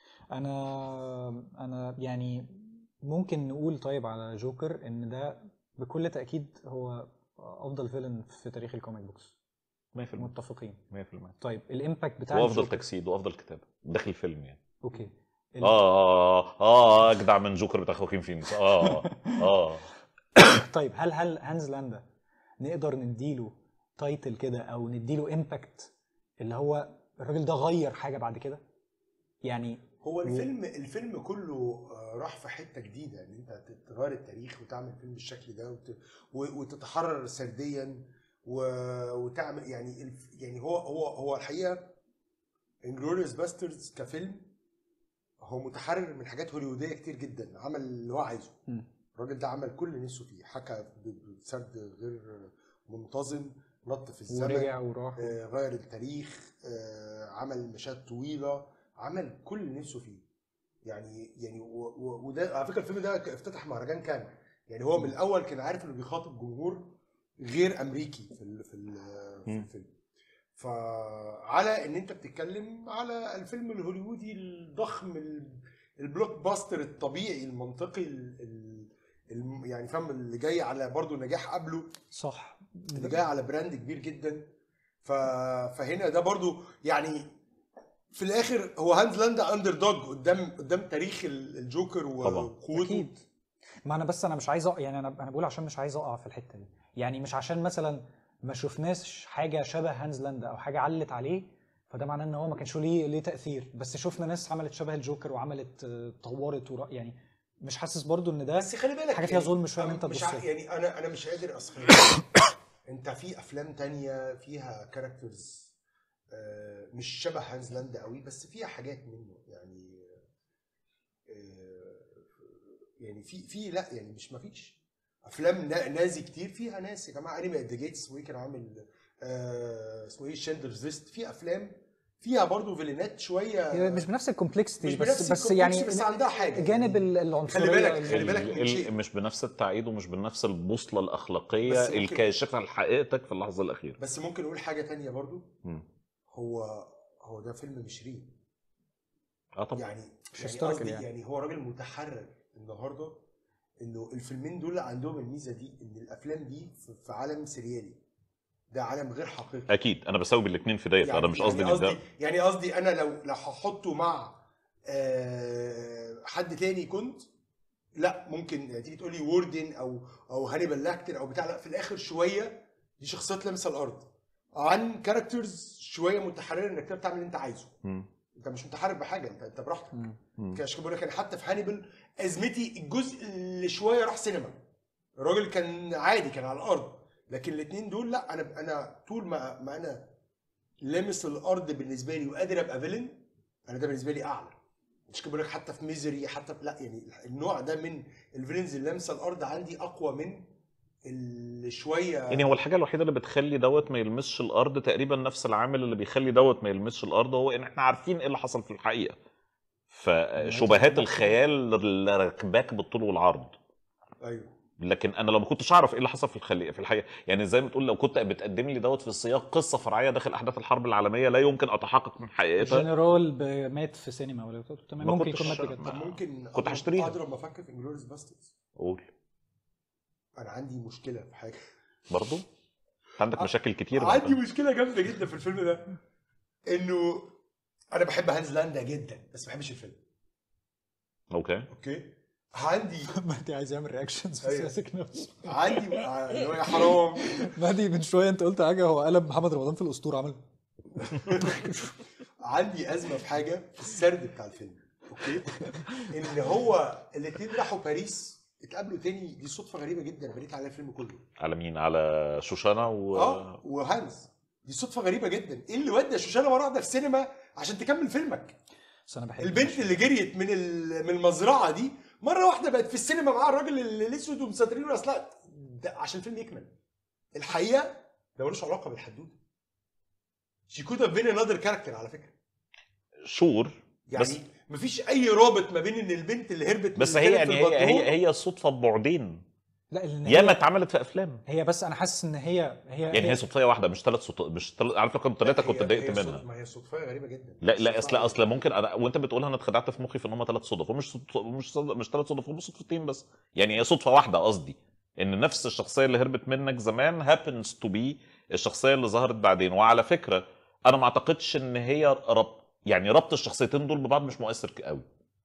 انا انا يعني ممكن نقول طيب على جوكر ان ده بكل تاكيد هو افضل فيلن في تاريخ الكوميك بوكس 100% متفقين 100% طيب الامباكت بتاع وافضل الجوكر- تجسيد وافضل كتابه داخل فيلم يعني اوكي ال- اه اه اه اجدع من جوكر بتاع خواكين فينيكس اه اه طيب هل هل هانز لاندا نقدر نديله تايتل كده او نديله امباكت اللي هو الراجل ده غير حاجه بعد كده يعني هو الفيلم الفيلم كله آه، راح في حته جديده ان انت تغير التاريخ وتعمل فيلم بالشكل ده وت- و- وتتحرر سرديا و- وتعمل يعني الف- يعني هو هو هو الحقيقه انجلوريوس باسترز كفيلم هو متحرر من حاجات هوليووديه كتير جدا عمل اللي هو عايزه مم. الراجل ده عمل كل اللي نفسه فيه حكى ب- بسرد غير منتظم نط في الزمن ورجع وراح آه، غير التاريخ آه، عمل مشاهد طويله عمل كل اللي نفسه فيه يعني يعني و- و- وده على فكره الفيلم ده افتتح مهرجان كان يعني هو من الاول كان عارف انه بيخاطب جمهور غير امريكي في ال في ال في مم. الفيلم فعلى ان انت بتتكلم على الفيلم الهوليودي الضخم ال- البلوك باستر الطبيعي المنطقي ال- ال- الم- يعني فاهم اللي جاي على برضه نجاح قبله صح اللي جاي على براند كبير جدا ف... فهنا ده برضو يعني في الاخر هو هانز لاندا اندر دوج قدام قدام تاريخ ال- الجوكر طبعاً. وقوته اكيد ما انا بس انا مش عايز أقع يعني انا انا بقول عشان مش عايز اقع في الحته دي يعني مش عشان مثلا ما شفناش حاجه شبه هانز لاندا او حاجه علت عليه فده معناه ان هو ما كانش ليه ليه تاثير بس شفنا ناس عملت شبه الجوكر وعملت آه، طورت ورا يعني مش حاسس برضو ان ده بس خلي بالك حاجة فيها يعني ظلم شوية إن أنا أنت مش تبص ع- لها. يعني انا انا مش قادر اصلا انت في افلام تانية فيها كاركترز مش شبه هانز لاندا قوي بس فيها حاجات منه يعني آه، يعني في في لا يعني مش ما فيش افلام نا- نازي كتير فيها ناس يا جماعه انمي ذا جيتس اسمه ايه كان عامل آه، اسمه ايه شندلرز ليست في افلام فيها برضه فيلينات شويه هي مش بنفس الكومبلكسيتي مش بس بنفس بس الcomplexity، يعني بس عندها حاجة. جانب ال- العنصريه خلي بالك- ال- خلي بالك ال- من شيء. ال- مش بنفس التعقيد ومش بنفس البوصله الاخلاقيه بس ممكن- الكاشفه لحقيقتك في اللحظه الاخيره بس ممكن نقول حاجه تانية برضه مم. هو هو ده فيلم مشرين اه طبعا يعني مش يعني historical قصدي يعني. يعني هو راجل متحرر النهارده انه الفيلمين دول عندهم الميزه دي ان الافلام دي في- في عالم سريالي ده عالم غير حقيقي اكيد انا بسوي بالاثنين في ديت انا مش قصدي يعني ان ده قصدي يعني قصدي انا لو لو هحطه مع آه، حد تاني كنت لا ممكن يعني تيجي تقول لي ووردن او او هانيبال لاكتر او بتاع لا في الاخر شويه دي شخصيات لامسه الارض عن كاركترز شويه متحرره انك تقدر تعمل اللي انت عايزه مم. انت مش متحرر بحاجه انت انت براحتك مم. عشان كده بقول لك انا حتى في هانيبال ازمتي الجزء اللي شويه راح سينما الراجل كان عادي كان على الارض لكن الاثنين دول لا انا انا طول ما ما انا لامس الارض بالنسبه لي وقادر ابقى فيلن انا ده بالنسبه لي اعلى مش كده بقول لك حتى في ميزري حتى في لا يعني النوع ده من الفيلنز اللي لامسه الارض عندي اقوى من اللي شويه يعني هو الحاجه الوحيده اللي بتخلي دوت ما يلمسش الارض تقريبا نفس العامل اللي بيخلي دوت ما يلمسش الارض هو ان احنا عارفين ايه اللي حصل في الحقيقه فشبهات الخيال اللي راكباك بالطول والعرض ايوه لكن انا لو ما كنتش اعرف ايه اللي حصل في الخلية في الحقيقه يعني زي ما تقول لو كنت بتقدم لي دوت في سياق قصه فرعيه داخل احداث الحرب العالميه لا يمكن اتحقق من حقيقتها جنرال ب- مات في سينما ولا تمام ما ممكن كنتش- يكون مات بجد ما- طب ممكن كنت أضرب- هشتريها. اضرب مفكر في انجلوريس باسترز قول انا عندي مشكله في حاجه برضو عندك مشاكل كتير عندي مشكله جامده جدا في الفيلم ده انه انا بحب هانز لاندا جدا بس ما بحبش الفيلم اوكي اوكي عندي مهدي عايز يعمل رياكشنز أيوة. بس ماسك نفسه عندي آه، اللي هو يا حرام مهدي من شويه انت قلت حاجه هو قلب محمد رمضان في الاسطوره عمل عندي ازمه في حاجه في السرد بتاع الفيلم اوكي ان هو الاثنين راحوا باريس اتقابلوا تاني دي صدفه غريبه جدا بنيت عليها الفيلم كله على مين على شوشانه و اه وهانز دي صدفه غريبه جدا ايه اللي ودى شوشانه مره واحده في سينما عشان تكمل فيلمك بس انا بحب البنت اللي جريت من ال- من المزرعه دي مره واحده بقت في السينما مع الراجل ال- الاسود ومساترين اصلا ده عشان الفيلم يكمل الحقيقه ده ملوش علاقه بالحدوته شي كود هاف بين انذر كاركتر على فكره شور يعني بس- مفيش اي رابط ما بين ان البنت اللي هربت من بس اللي هي كانت يعني في هي البطنوق- هي هي صدفه ببعدين لا إن ياما هي اتعملت في افلام هي بس انا حاسس ان هي هي يعني هي صدفيه واحده مش ثلاث صوت مش تلت... عارف لو كانوا ثلاثه هي- كنت هي اتضايقت صدفة- منها ما هي صدفه غريبه جدا لا لا صدفة اصل اصل ممكن انا وانت بتقولها انا اتخدعت في مخي في ان هم ثلاث صدف ومش صدف مش صدف مش ثلاث صدف هم صدفتين بس يعني هي صدفه واحده قصدي ان نفس الشخصيه اللي هربت منك زمان happens to be الشخصيه اللي ظهرت بعدين وعلى فكره انا ما اعتقدش ان هي ربط يعني ربط الشخصيتين دول ببعض مش مؤثر قوي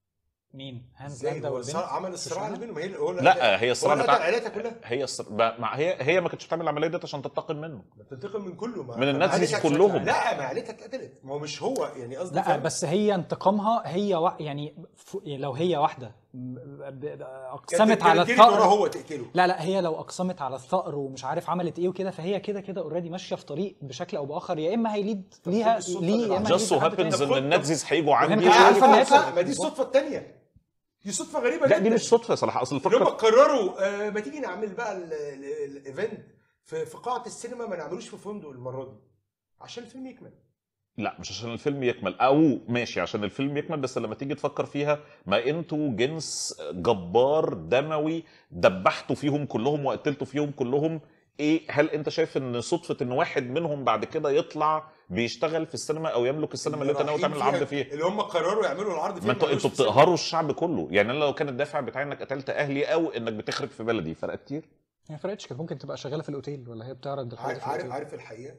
مين هانز ازاي لاندا هو والبنت الصراع- عمل الصراع اللي شوشانة؟ بينهم هي هو لا هي الصراع هو بتاع قتل عيلتها كلها هي الصر... ما ما- هي هي ما كانتش بتعمل العمليه دي عشان تنتقم منه ما بتنتقم من كله ما من النازيز عيلتها- كلهم. لا ما عيلتها اتقتلت ما هو مش هو يعني قصدي لا فاهم؟ بس هي انتقامها هي و... يعني ف... لو هي واحده م- ب- ب- كانت- اقسمت على كانت جريت وراه الثأر هو تقتله لا لا هي لو اقسمت على الثأر ومش عارف عملت ايه وكده فهي كده كده اوريدي ماشيه في طريق بشكل او باخر يا اما هيليد طب ليها خد الصدفة ليه اللي يا اما just so هيليد لحد happens تاني. ان النازيز هيجوا وهي عندي مش عارفة إن هي لا صدفة. ما دي الصدفه الثانيه دي صدفه غريبه لا جدا دي مش صدفه صراحه اصل ان هم الفكره قرروا آه ما تيجي نعمل بقى ال- ال- الايفنت في في قاعه السينما ما نعملوش في فندق المره دي عشان الفيلم يكمل لا مش عشان الفيلم يكمل او ماشي عشان الفيلم يكمل بس لما تيجي تفكر فيها ما انتوا جنس جبار دموي دبحتوا فيهم كلهم وقتلتوا فيهم كلهم ايه هل انت شايف ان صدفه ان واحد منهم بعد كده يطلع بيشتغل في السينما او يملك السينما اللي انت ناوي تعمل رايحين العرض فيها- فيها اللي هم قرروا يعملوا العرض فيها ما انتوا يعملوش انتوا في السينما. بتقهروا الشعب كله يعني انا لو كان الدافع بتاعي انك قتلت اهلي او انك بتخرب في بلدي فرق كتير هي ما فرقتش كانت ممكن تبقى شغاله في الاوتيل ولا هي بتعرض الحاجه عارف في عارف الأوتيل. عارف الحقيقه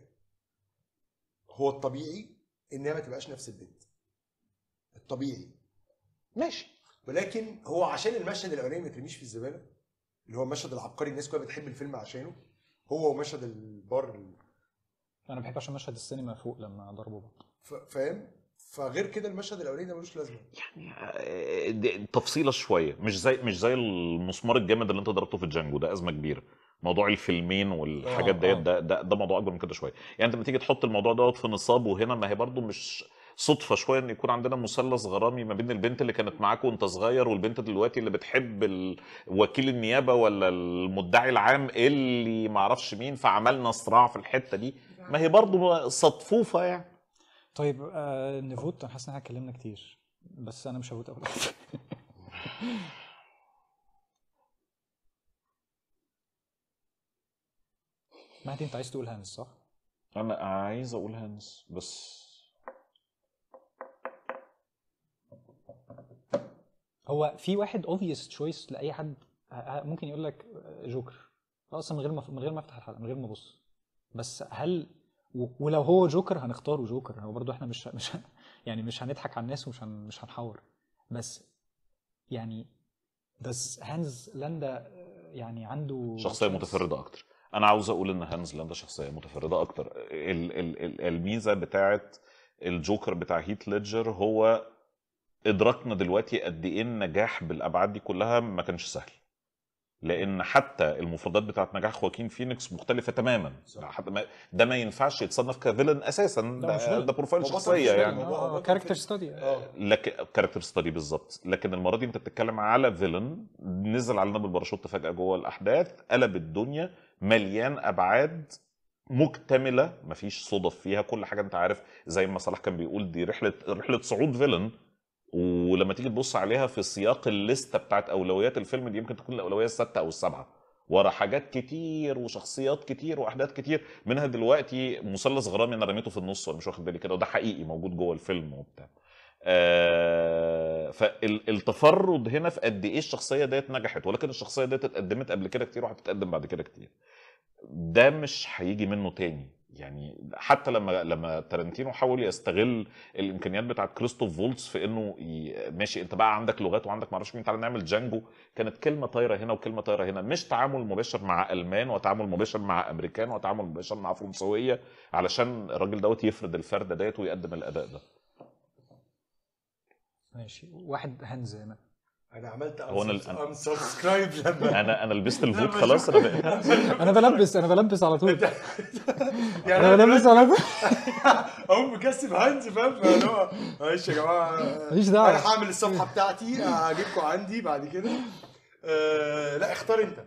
هو الطبيعي ان هي ما تبقاش نفس البنت الطبيعي ماشي ولكن هو عشان المشهد الاولاني ما يترميش في الزباله اللي هو المشهد العبقري الناس كلها بتحب الفيلم عشانه هو ومشهد البار انا بحب عشان مشهد السينما فوق لما ضربوا بعض ف- فاهم فغير كده المشهد الاولاني ده ملوش لازمه يعني دي تفصيله شويه مش زي مش زي المسمار الجامد اللي انت ضربته في جانجو ده ازمه كبيره موضوع الفيلمين والحاجات آه، ديت آه. ده, ده ده موضوع اكبر من كده شويه يعني انت لما تيجي تحط الموضوع دوت في نصاب وهنا ما هي برضو مش صدفه شويه ان يكون عندنا مثلث غرامي ما بين البنت اللي كانت معاك وانت صغير والبنت دلوقتي اللي بتحب ال- وكيل النيابه ولا المدعي العام اللي ما اعرفش مين فعملنا صراع في الحته دي ما هي برضو صدفوفه يعني طيب آه نفوت انا حاسس ان احنا اتكلمنا كتير بس انا مش هفوت اول مهدي انت عايز تقول هانز صح؟ انا عايز اقول هانس بس هو في واحد اوبفيوس تشويس لاي حد ه- ه- ممكن يقول لك جوكر اصلا من غير ما من غير ما افتح الحلقه من غير ما ابص بس هل و- ولو هو جوكر هنختاره جوكر هو برضو احنا مش مش يعني مش هنضحك على الناس ومش هن مش هنحور بس يعني بس هانز لاندا آه، يعني عنده شخصيه chance. متفرده اكتر انا عاوز اقول ان هانز لاندا شخصيه متفرده اكتر ال- ال- ال- الميزه بتاعت الجوكر بتاع هيت ليدجر هو ادراكنا دلوقتي قد ايه النجاح بالابعاد دي كلها ما كانش سهل لان حتى المفردات بتاعت نجاح خواكين فينيكس مختلفه تماما صح. حتى ما ده ما ينفعش يتصنف كفيلن اساسا مش ده, فيلن. ده بروفايل هو بطل شخصيه فيلم. يعني هو- هو كاركتر فيلم. ستادي اه لكن كاركتر ستادي بالظبط لكن المره دي انت بتتكلم على فيلن نزل علينا بالباراشوت فجاه جوه الاحداث قلب الدنيا مليان ابعاد مكتمله مفيش صدف فيها كل حاجه انت عارف زي ما صلاح كان بيقول دي رحله رحله صعود فيلن ولما تيجي تبص عليها في سياق الليسته بتاعت اولويات الفيلم دي يمكن تكون الاولويه السادسه او السابعه ورا حاجات كتير وشخصيات كتير واحداث كتير منها دلوقتي مثلث غرامي انا رميته في النص وانا مش واخد بالي كده وده حقيقي موجود جوه الفيلم وبتاع آه فالتفرد هنا في قد ايه الشخصيه ديت نجحت ولكن الشخصيه ديت اتقدمت قبل كده كتير وهتتقدم بعد كده كتير ده مش هيجي منه تاني يعني حتى لما لما تارنتينو حاول يستغل الامكانيات بتاعت كريستوف فولتس في انه ي... ماشي انت بقى عندك لغات وعندك معرفش مين تعالى نعمل جانجو كانت كلمه طايره هنا وكلمه طايره هنا مش تعامل مباشر مع المان وتعامل مباشر مع امريكان وتعامل مباشر مع فرنسويه علشان الراجل دوت يفرد الفرده ديت ويقدم الاداء ده ماشي واحد هانز هنا انا عملت هو أنا- أنا- ام سبسكرايب لما انا انا لبست الفوت لما خلاص انا بقيت انا بلبس انا بلبس على طول يعني انا انا بلبس على طول اقوم مكسب هانز فاهم فاللي هو معلش يا جماعه ماليش دعوة. انا هعمل الصفحه بتاعتي هجيبكم عندي بعد كده آه لا اختار انت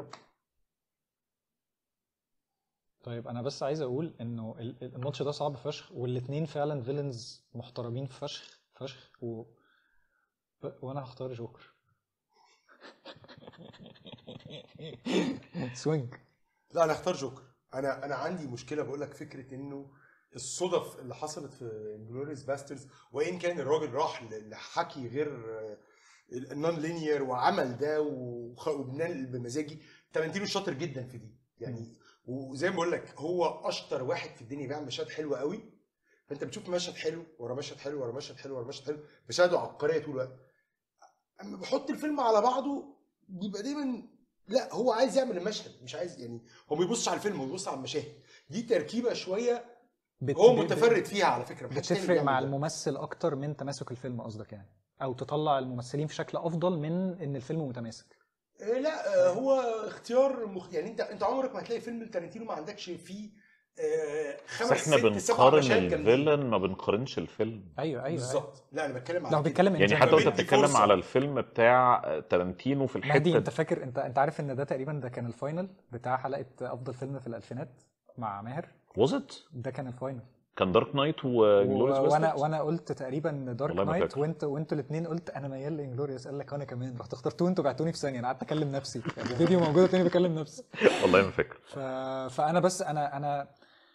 طيب انا بس عايز اقول انه ال- ال- الماتش ده صعب فشخ والاثنين فعلا فيلنز محترمين فشخ فشخ و... ب... وانا هختار جوكر سوينج لا انا اختار جوكر انا انا عندي مشكله بقول لك فكره انه الصدف اللي حصلت في انجلوريوس باسترز وان كان الراجل راح ل- لحكي غير النون لينير وعمل ده وخ- وبنال بمزاجي تارنتينو شاطر جدا في دي يعني وزي ما بقول لك هو اشطر واحد في الدنيا بيعمل مشاهد حلوه قوي فانت بتشوف مشهد حلو ورا مشهد حلو ورا مشهد حلو ورا مشهد حلو مشاهده عبقريه طول الوقت اما بحط الفيلم على بعضه بيبقى دايما لا هو عايز يعمل المشهد مش عايز يعني هو ما بيبصش على الفيلم هو بيبص على المشاهد دي تركيبه شويه بت... هو ب- ب- متفرد فيها على فكره محدش تاني بتفرق مع بيعمل ده. الممثل اكتر من تماسك الفيلم قصدك يعني او تطلع الممثلين في شكل افضل من ان الفيلم متماسك آه، لا آه، هو اختيار مخ... يعني انت انت عمرك ما هتلاقي فيلم التارنتينو ما عندكش فيه آه، بس خمس احنا ست سبع بنقارن مشاهد جامدين الفيلن ما بنقارنش الفيلم ايوه ايوه, أيوة. بالظبط لا انا بتكلم على لو كده. بيتكلم in يعني general. حتى وانت بدي بتتكلم فرصة. على الفيلم بتاع تارانتينو في مهدي الحته انت فاكر انت انت عارف ان ده تقريبا ده كان الفاينل بتاع حلقه افضل فيلم في الالفينات مع ماهر وزت ده كان الفاينل كان دارك نايت و- وجلوريس وانا وانا قلت تقريبا دارك والله ما نايت فاكر. وانت وانتوا الاثنين قلت انا ميال لانجلوريوس قال لك وانا كمان رحت اخترتوه انتوا بعتوني في ثانيه انا قعدت اكلم نفسي يعني الفيديو موجود تاني بكلم نفسي والله ما فاكر ف... فانا بس انا انا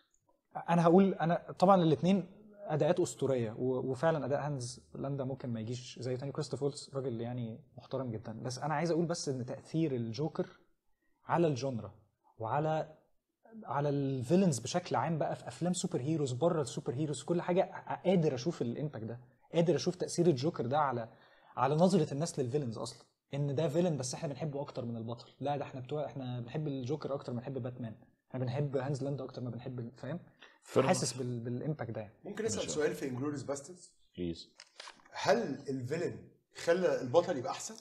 انا هقول انا طبعا الاثنين اداءات اسطوريه و... وفعلا اداء هانز لاندا ممكن ما يجيش زي تاني كريستوف فولتس راجل يعني محترم جدا بس انا عايز اقول بس ان تاثير الجوكر على الجونرا وعلى على الفيلنز بشكل عام بقى في افلام سوبر هيروز بره السوبر هيروز كل حاجه قادر اشوف الامباكت ده قادر اشوف تاثير الجوكر ده على على نظره الناس للفيلنز اصلا ان ده فيلن بس احنا بنحبه اكتر من البطل لا ده احنا بتوع احنا بنحب الجوكر اكتر ما بنحب باتمان احنا بنحب هانز لاند اكتر ما بنحب فاهم حاسس بال... بالامباكت ده يعني. ممكن اسال ماشي. سؤال في انجلوريوس باسترز بليز هل الفيلن خلى البطل يبقى احسن؟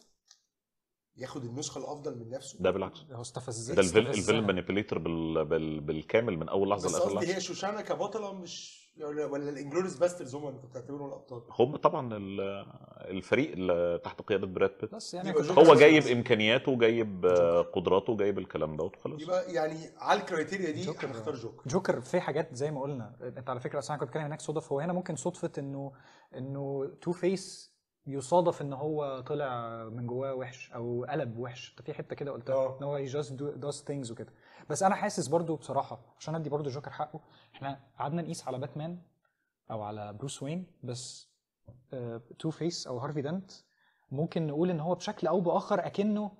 ياخد النسخه الافضل من نفسه؟ ده بالعكس هو استفز ده الفيلن استفزها. الفيلن مانيبيليتر بال... بال... بالكامل من اول لحظه بس لاخر قصدي لحظه هي شوشانا كبطله مش ولا ولا الانجلوريوس باسترز هم اللي كنت بتعتبرهم الابطال هم طبعا ال- الفريق اللي تحت قياده براد بيت بس يعني يبقى كنت جوكر هو بس- جايب امكانياته جايب آه، قدراته جايب الكلام دوت وخلاص يبقى يعني على الكرايتيريا دي جوكر. هنختار جوكر جوكر في حاجات زي ما قلنا انت على فكره اصلا أنا كنت بتكلم هناك صدف هو هنا ممكن صدفه انه انه تو فيس يصادف ان هو طلع من جواه وحش او قلب وحش انت في حته كده قلتها اه. ان هو جاست دوز ثينجز وكده بس انا حاسس برضو بصراحه عشان ادي برضو جوكر حقه احنا قعدنا نقيس على باتمان او على بروس وين بس تو فيس او هارفي دنت ممكن نقول ان هو بشكل او باخر اكنه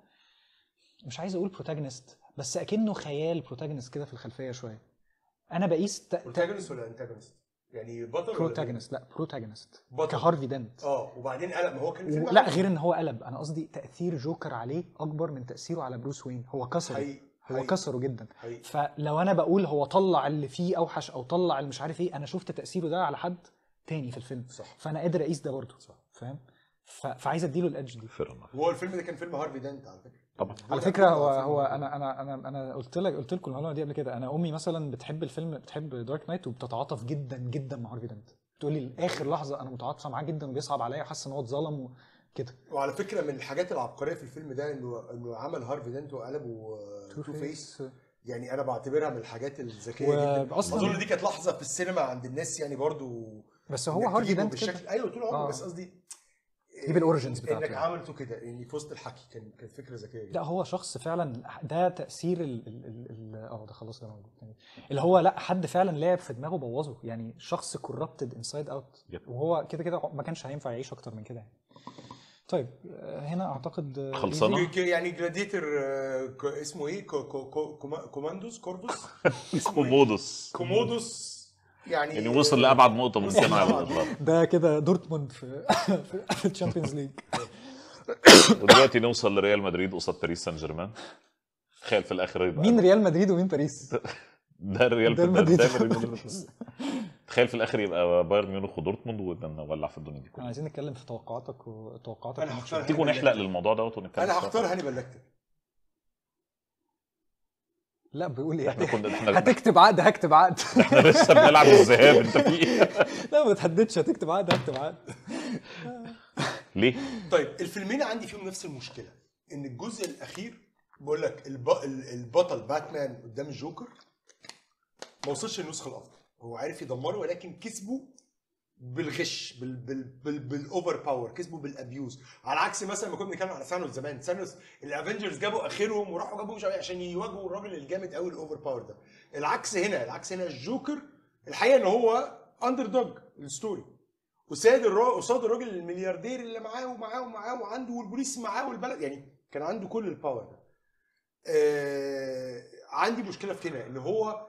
مش عايز اقول بروتاجونست بس اكنه خيال بروتاجونست كده في الخلفيه شويه انا بقيس ت... ت... بروتاجونست ولا انتاجونست؟ يعني بطل ولا بروتاجونست لا بروتاجونست بطل. كهارفي دنت اه وبعدين قلب ما هو كان فيلم لا عادي. غير ان هو قلب انا قصدي تاثير جوكر عليه اكبر من تاثيره على بروس وين هو كسره حقيقي هو حقيقي. كسره جدا حقيقي. فلو انا بقول هو طلع اللي فيه اوحش او طلع اللي مش عارف ايه انا شفت تاثيره ده على حد تاني في الفيلم صح فانا قادر اقيس ده برضه صح فاهم ف... فعايز اديله الادج دي فير انف وهو الفيلم ده كان فيلم هارفي دنت على فكره طبعا على فكره هو هو انا انا انا انا قلت لك قلت لكم المعلومه دي قبل كده انا امي مثلا بتحب الفيلم بتحب دارك نايت وبتتعاطف جدا جدا مع هارفي دنت تقول لي لاخر لحظه انا متعاطفه معاه جدا وبيصعب عليا وحاسه ان هو اتظلم وكده وعلى فكره من الحاجات العبقريه في الفيلم ده انه انه عمل هارفي دنت وقلبه تو فيس يعني انا بعتبرها من الحاجات الذكيه جدا وأصلاً- اظن دي كانت لحظه في السينما عند الناس يعني برضو بس هو إنك هارفي تجيبه دنت كده بالشكل ايوه طول عمره آه. بس قصدي جيب الأوريجينز بتاعته انك يعني. عملته كده يعني في وسط الحكي كان كانت فكره ذكيه جدا لا هو شخص فعلا ده تاثير ال ال ال ال اه ده خلاص ده موجود يعني اللي هو لا حد فعلا لعب في دماغه بوظه يعني شخص كوربتد انسايد اوت Yep. وهو كده كده ما كانش هينفع يعيش اكتر من كده يعني. طيب آه، هنا اعتقد آه، خلصانة؟ إيزي. ك- يعني جلاديتر اسمه ايه كو كو كو كوما- كوماندوس كوربوس اسمه إيه؟ كومودوس كومودوس يعني يعني وصل لابعد نقطه ممكنه على الاطلاق ده كده دورتموند في في- في الشامبيونز ليج ودلوقتي نوصل لريال مدريد قصاد باريس سان جيرمان تخيل في الاخر يبقى مين ريال مدريد ومين باريس ده الريال ده المدريد. ده الريال تخيل في الاخر يبقى بايرن ميونخ ودورتموند ونولع في الدنيا دي احنا كلها عايزين نتكلم في توقعاتك وتوقعاتك أنا للماتش هختار ده. تيجوا نحلق للموضوع دوت ونتكلم انا شوية. هختار هانيبال لكتر لا بيقول ايه احنا كنا احنا هتكتب عقد هكتب عقد احنا لسه بنلعب الذهاب انت في ايه؟ لا ما تحددش هتكتب عقد هكتب عقد ليه؟ طيب الفيلمين عندي فيهم نفس المشكله ان الجزء الاخير بقول لك الب... ال- البطل باتمان قدام الجوكر ما وصلش للنسخه الافضل هو عارف يدمره ولكن كسبه بالغش بال بال بال بالاوفر باور كسبه بالابيوز على عكس مثلا ما كنا بنتكلم على ثانوس زمان ثانوس الافنجرز جابوا اخرهم وراحوا جابوا مش عارف إيه عشان يواجهوا الراجل الجامد قوي الاوفر باور ده العكس هنا العكس هنا الجوكر الحقيقه ان هو اندر دوج الستوري قصاد الراجل قصاد الراجل الملياردير اللي معاه ومعاه ومعاه وعنده والبوليس معاه والبلد يعني كان عنده كل الباور ده. آه عندي مشكله في هنا ان هو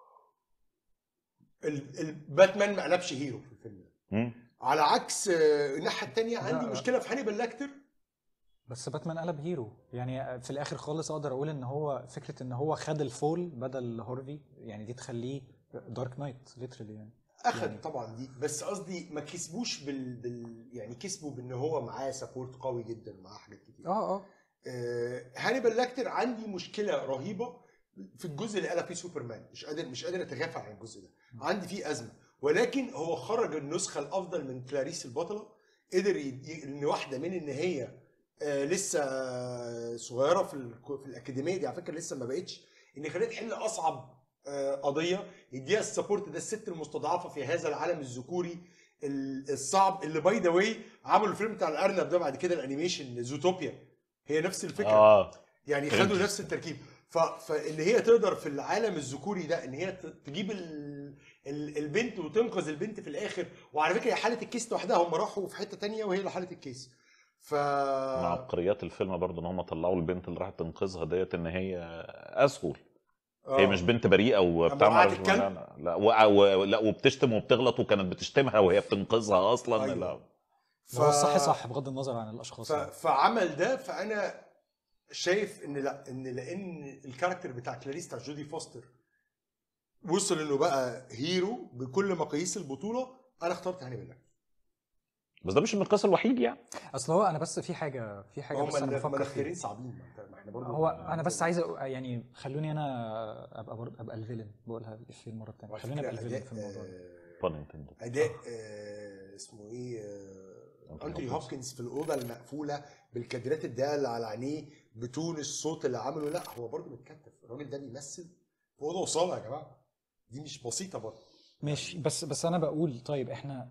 ال- الباتمان ما قلبش هيرو في الفيلم ده مم. على عكس آه، الناحيه الثانيه عندي لا. مشكله في هانيبال لاكتر بس باتمان قلب هيرو يعني في الاخر خالص اقدر اقول ان هو فكره ان هو خد الفول بدل هارفي يعني دي تخليه دارك نايت ليترلي يعني اخد يعني- طبعا دي بس قصدي ما كسبوش بال, بال يعني كسبوا بان هو معاه سبورت قوي جدا معاه حاجات كتير اه اه آه، هانيبال لاكتر عندي مشكله رهيبه في الجزء اللي قلب فيه سوبرمان مش قادر مش قادر اتغافل عن الجزء ده عندي فيه ازمه ولكن هو خرج النسخه الافضل من كلاريس البطله قدر ي- ي- ان واحده من ان هي آه، لسه آه، صغيره في ال- في الاكاديميه دي على فكره لسه ما بقتش ان خليها تحل اصعب آه، قضيه يديها السبورت ده الست المستضعفه في هذا العالم الذكوري ال- الصعب اللي باي ذا واي عملوا الفيلم بتاع الارنب ده بعد كده الانيميشن زوتوبيا هي نفس الفكره اه يعني فهمت. خدوا نفس التركيب ف... فان هي تقدر في العالم الذكوري ده ان هي ت- تجيب ال... ال... البنت وتنقذ البنت في الاخر وعلى فكره هي حاله الكيس لوحدها هم راحوا في حته تانية وهي اللي حاله الكيس ف مع عبقريات الفيلم برضه ان هم طلعوا البنت اللي راحت تنقذها ديت ان هي اسهل آه. هي مش بنت بريئه وبتاع أما وقعت معرفش- الكلب؟ لا لا و... و... لا وبتشتم وبتغلط وكانت بتشتمها وهي بتنقذها اصلا أيوة. لا ف... هو الصح صح بغض النظر عن الاشخاص ف... يعني. فعمل ده فانا شايف ان لا ان لان الكاركتر بتاع كلاريس بتاع جودي فوستر وصل انه بقى هيرو بكل مقاييس البطوله انا اخترت هاني بالله بس ده مش المقياس الوحيد يعني اصل هو انا بس في حاجه في حاجه هم بس انا بفكر المناخيرين فيها صعبين ما انت- ما احنا برضه هو انا بس عايز أ- يعني خلوني انا ابقى برضه ابقى الفيلن بقولها في المره الثانيه خلوني ابقى الفيلن في الموضوع ده فن intended. اداء آه، اسمه ايه آه، أنتوني انتوني هوبكنز. هوبكنز في الاوضه المقفوله بالكادرات الضيقه اللي على عينيه بتون الصوت اللي عمله لا هو برضه متكتف الراجل ده بيمثل في اوضه وصاله يا جماعه دي مش بسيطه برضه ماشي بس بس انا بقول طيب احنا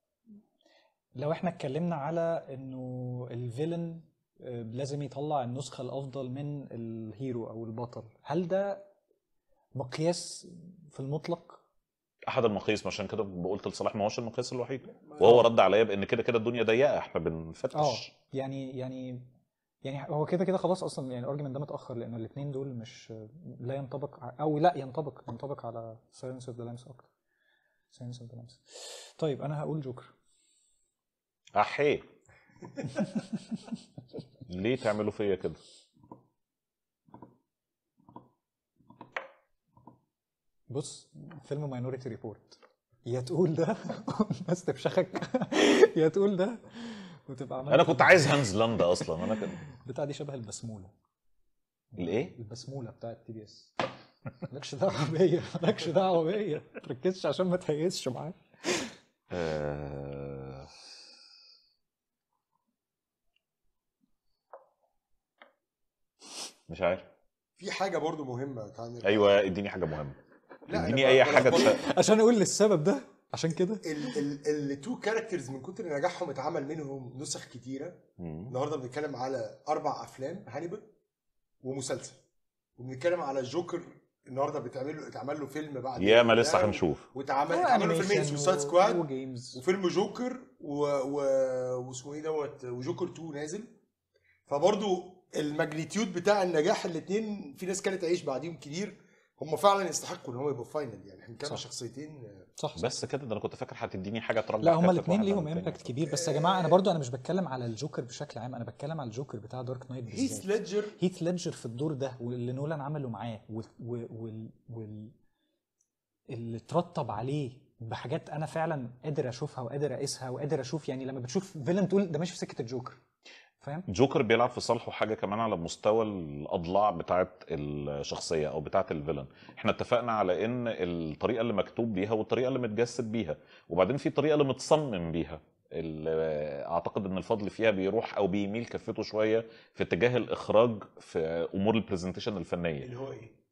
لو احنا اتكلمنا على انه الفيلن آه، لازم يطلع النسخة الافضل من الهيرو او البطل هل ده مقياس في المطلق احد المقاييس عشان كده قلت لصلاح ما هوش المقياس الوحيد وهو رد عليا بان كده كده الدنيا ضيقه احنا اه بنفتش يعني يعني يعني هو كده كده خلاص اصلا يعني الارجيومنت ده متاخر لان الاثنين دول مش لا ينطبق ع- او لا ينطبق ينطبق على سايلنس اوف ذا لامس اكتر ساينس اوف ذا لامبس طيب انا هقول جوكر احي ليه تعملوا فيا كده بص فيلم ماينوريتي ريبورت يا تقول ده الناس تفشخك يا تقول ده وتبقى عملت انا كنت عايز هانز لاندا اصلا انا كان البتاع دي شبه البسموله الايه البسموله بتاعت تي بي اس مالكش دعوه بيا مالكش دعوه بيا ما تركزش عشان ما تهيسش معايا آه... مش عارف في حاجه برضو مهمه تعالى نرجع. ايوه اديني حاجه مهمه لا، أنا اديني ب- اي بلخبط. حاجه تش... عشان اقول للسبب ده عشان كده التو كاركترز من كتر نجاحهم اتعمل منهم نسخ كتيره مم. النهارده بنتكلم على اربع افلام هانيبال ومسلسل وبنتكلم على جوكر النهارده بيتعمل له اتعمل له فيلم بعد يا ما ده، لسه هنشوف واتعمل اتعمل له فيلمين سوسايد سكواد وجيمز وفيلم جوكر و... و... واسمه ايه دوت وجوكر 2 نازل فبرضو الماجنتيود بتاع النجاح الاثنين في ناس كانت تعيش بعديهم كتير هم فعلا يستحقوا ان هم يبقوا فاينل يعني احنا بنتكلم عن صح. شخصيتين صح بس كده ده انا كنت فاكر هتديني حاجه ترجع لا هما كفة الاثنين واحد ليهم عن التاني. امباكت كبير بس يا جماعه انا برضو انا مش بتكلم على الجوكر بشكل عام انا بتكلم على الجوكر بتاع دارك نايت هيث بالذات ليدجر هيث ليدجر في الدور ده واللي نولان عمله معاه وال وال وال, وال اللي اترتب عليه بحاجات انا فعلا قادر اشوفها وقادر اقيسها وقادر اشوف يعني لما بتشوف فيلن تقول ده ماشي في سكه الجوكر فاهم؟ جوكر بيلعب في صالحه حاجه كمان على مستوى الاضلاع بتاعه الشخصيه او بتاعه الفيلن احنا اتفقنا على ان الطريقه اللي مكتوب بيها والطريقه اللي متجسد بيها وبعدين في الطريقه اللي متصمم بيها اللي اعتقد ان الفضل فيها بيروح او بيميل كفته شويه في اتجاه الاخراج في امور البرزنتيشن الفنيه اللي هو ايه؟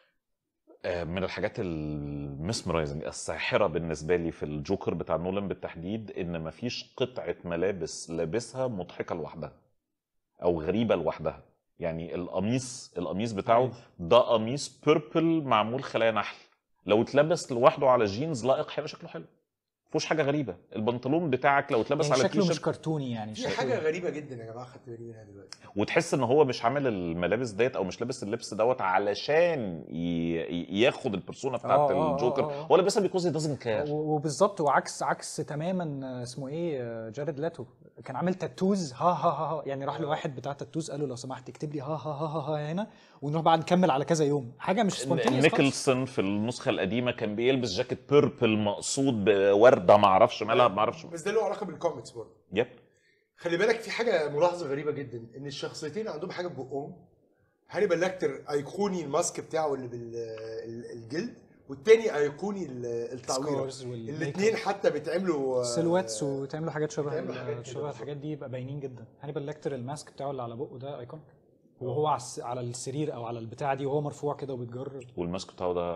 آه، من الحاجات المسمرايزنج الساحره بالنسبه لي في الجوكر بتاع نولان بالتحديد ان مفيش قطعه ملابس لابسها مضحكه لوحدها او غريبه لوحدها يعني القميص القميص بتاعه ده قميص بيربل معمول خلايا نحل لو اتلبس لوحده على جينز لائق هيبقى شكله حلو مفيهوش حاجه غريبه البنطلون بتاعك لو اتلبس يعني على شكله تي مش شيرت كرتوني يعني في شكله- حاجه غريبه جدا يا جماعه خدت بالي منها دلوقتي وتحس ان هو مش عامل الملابس ديت او مش لابس اللبس دوت علشان ي... ي- ياخد البرسونا بتاعت آه، آه، آه، الجوكر آه. هو لابسها بيكوز هي دازنت كير و- وبالظبط وعكس عكس تماما آه، اسمه ايه آه، جاريد لاتو كان عامل تاتوز ها ها ها, ها. يعني راح لواحد بتاع تاتوز قال له لو سمحت اكتب لي ها ها ها ها, ها هنا ونروح بعد نكمل على كذا يوم حاجه مش spontaneous خالص. نيكلسون في النسخه القديمه كان بيلبس جاكيت بيربل مقصود بورده ما اعرفش مالها ما اعرفش بس ده له علاقه بالكوميكس برضه يب خلي بالك في حاجه ملاحظه غريبه جدا ان الشخصيتين عندهم حاجه في بقهم هانيبال لاكتر ايقوني الماسك بتاعه اللي بالجلد والتاني ايقوني ال- التعويره سكارز والميك الاثنين حتى بيتعملوا سيلويتس وتعملوا حاجات شبه بتعملوا حاجات ال- كده شبه بالظبط. الحاجات دي يبقى باينين جدا هانيبال لاكتر الماسك بتاعه اللي على بقه ده ايكون وهو على الس- على السرير او على البتاعه دي وهو مرفوع كده وبيتجر والماسك بتاعه ده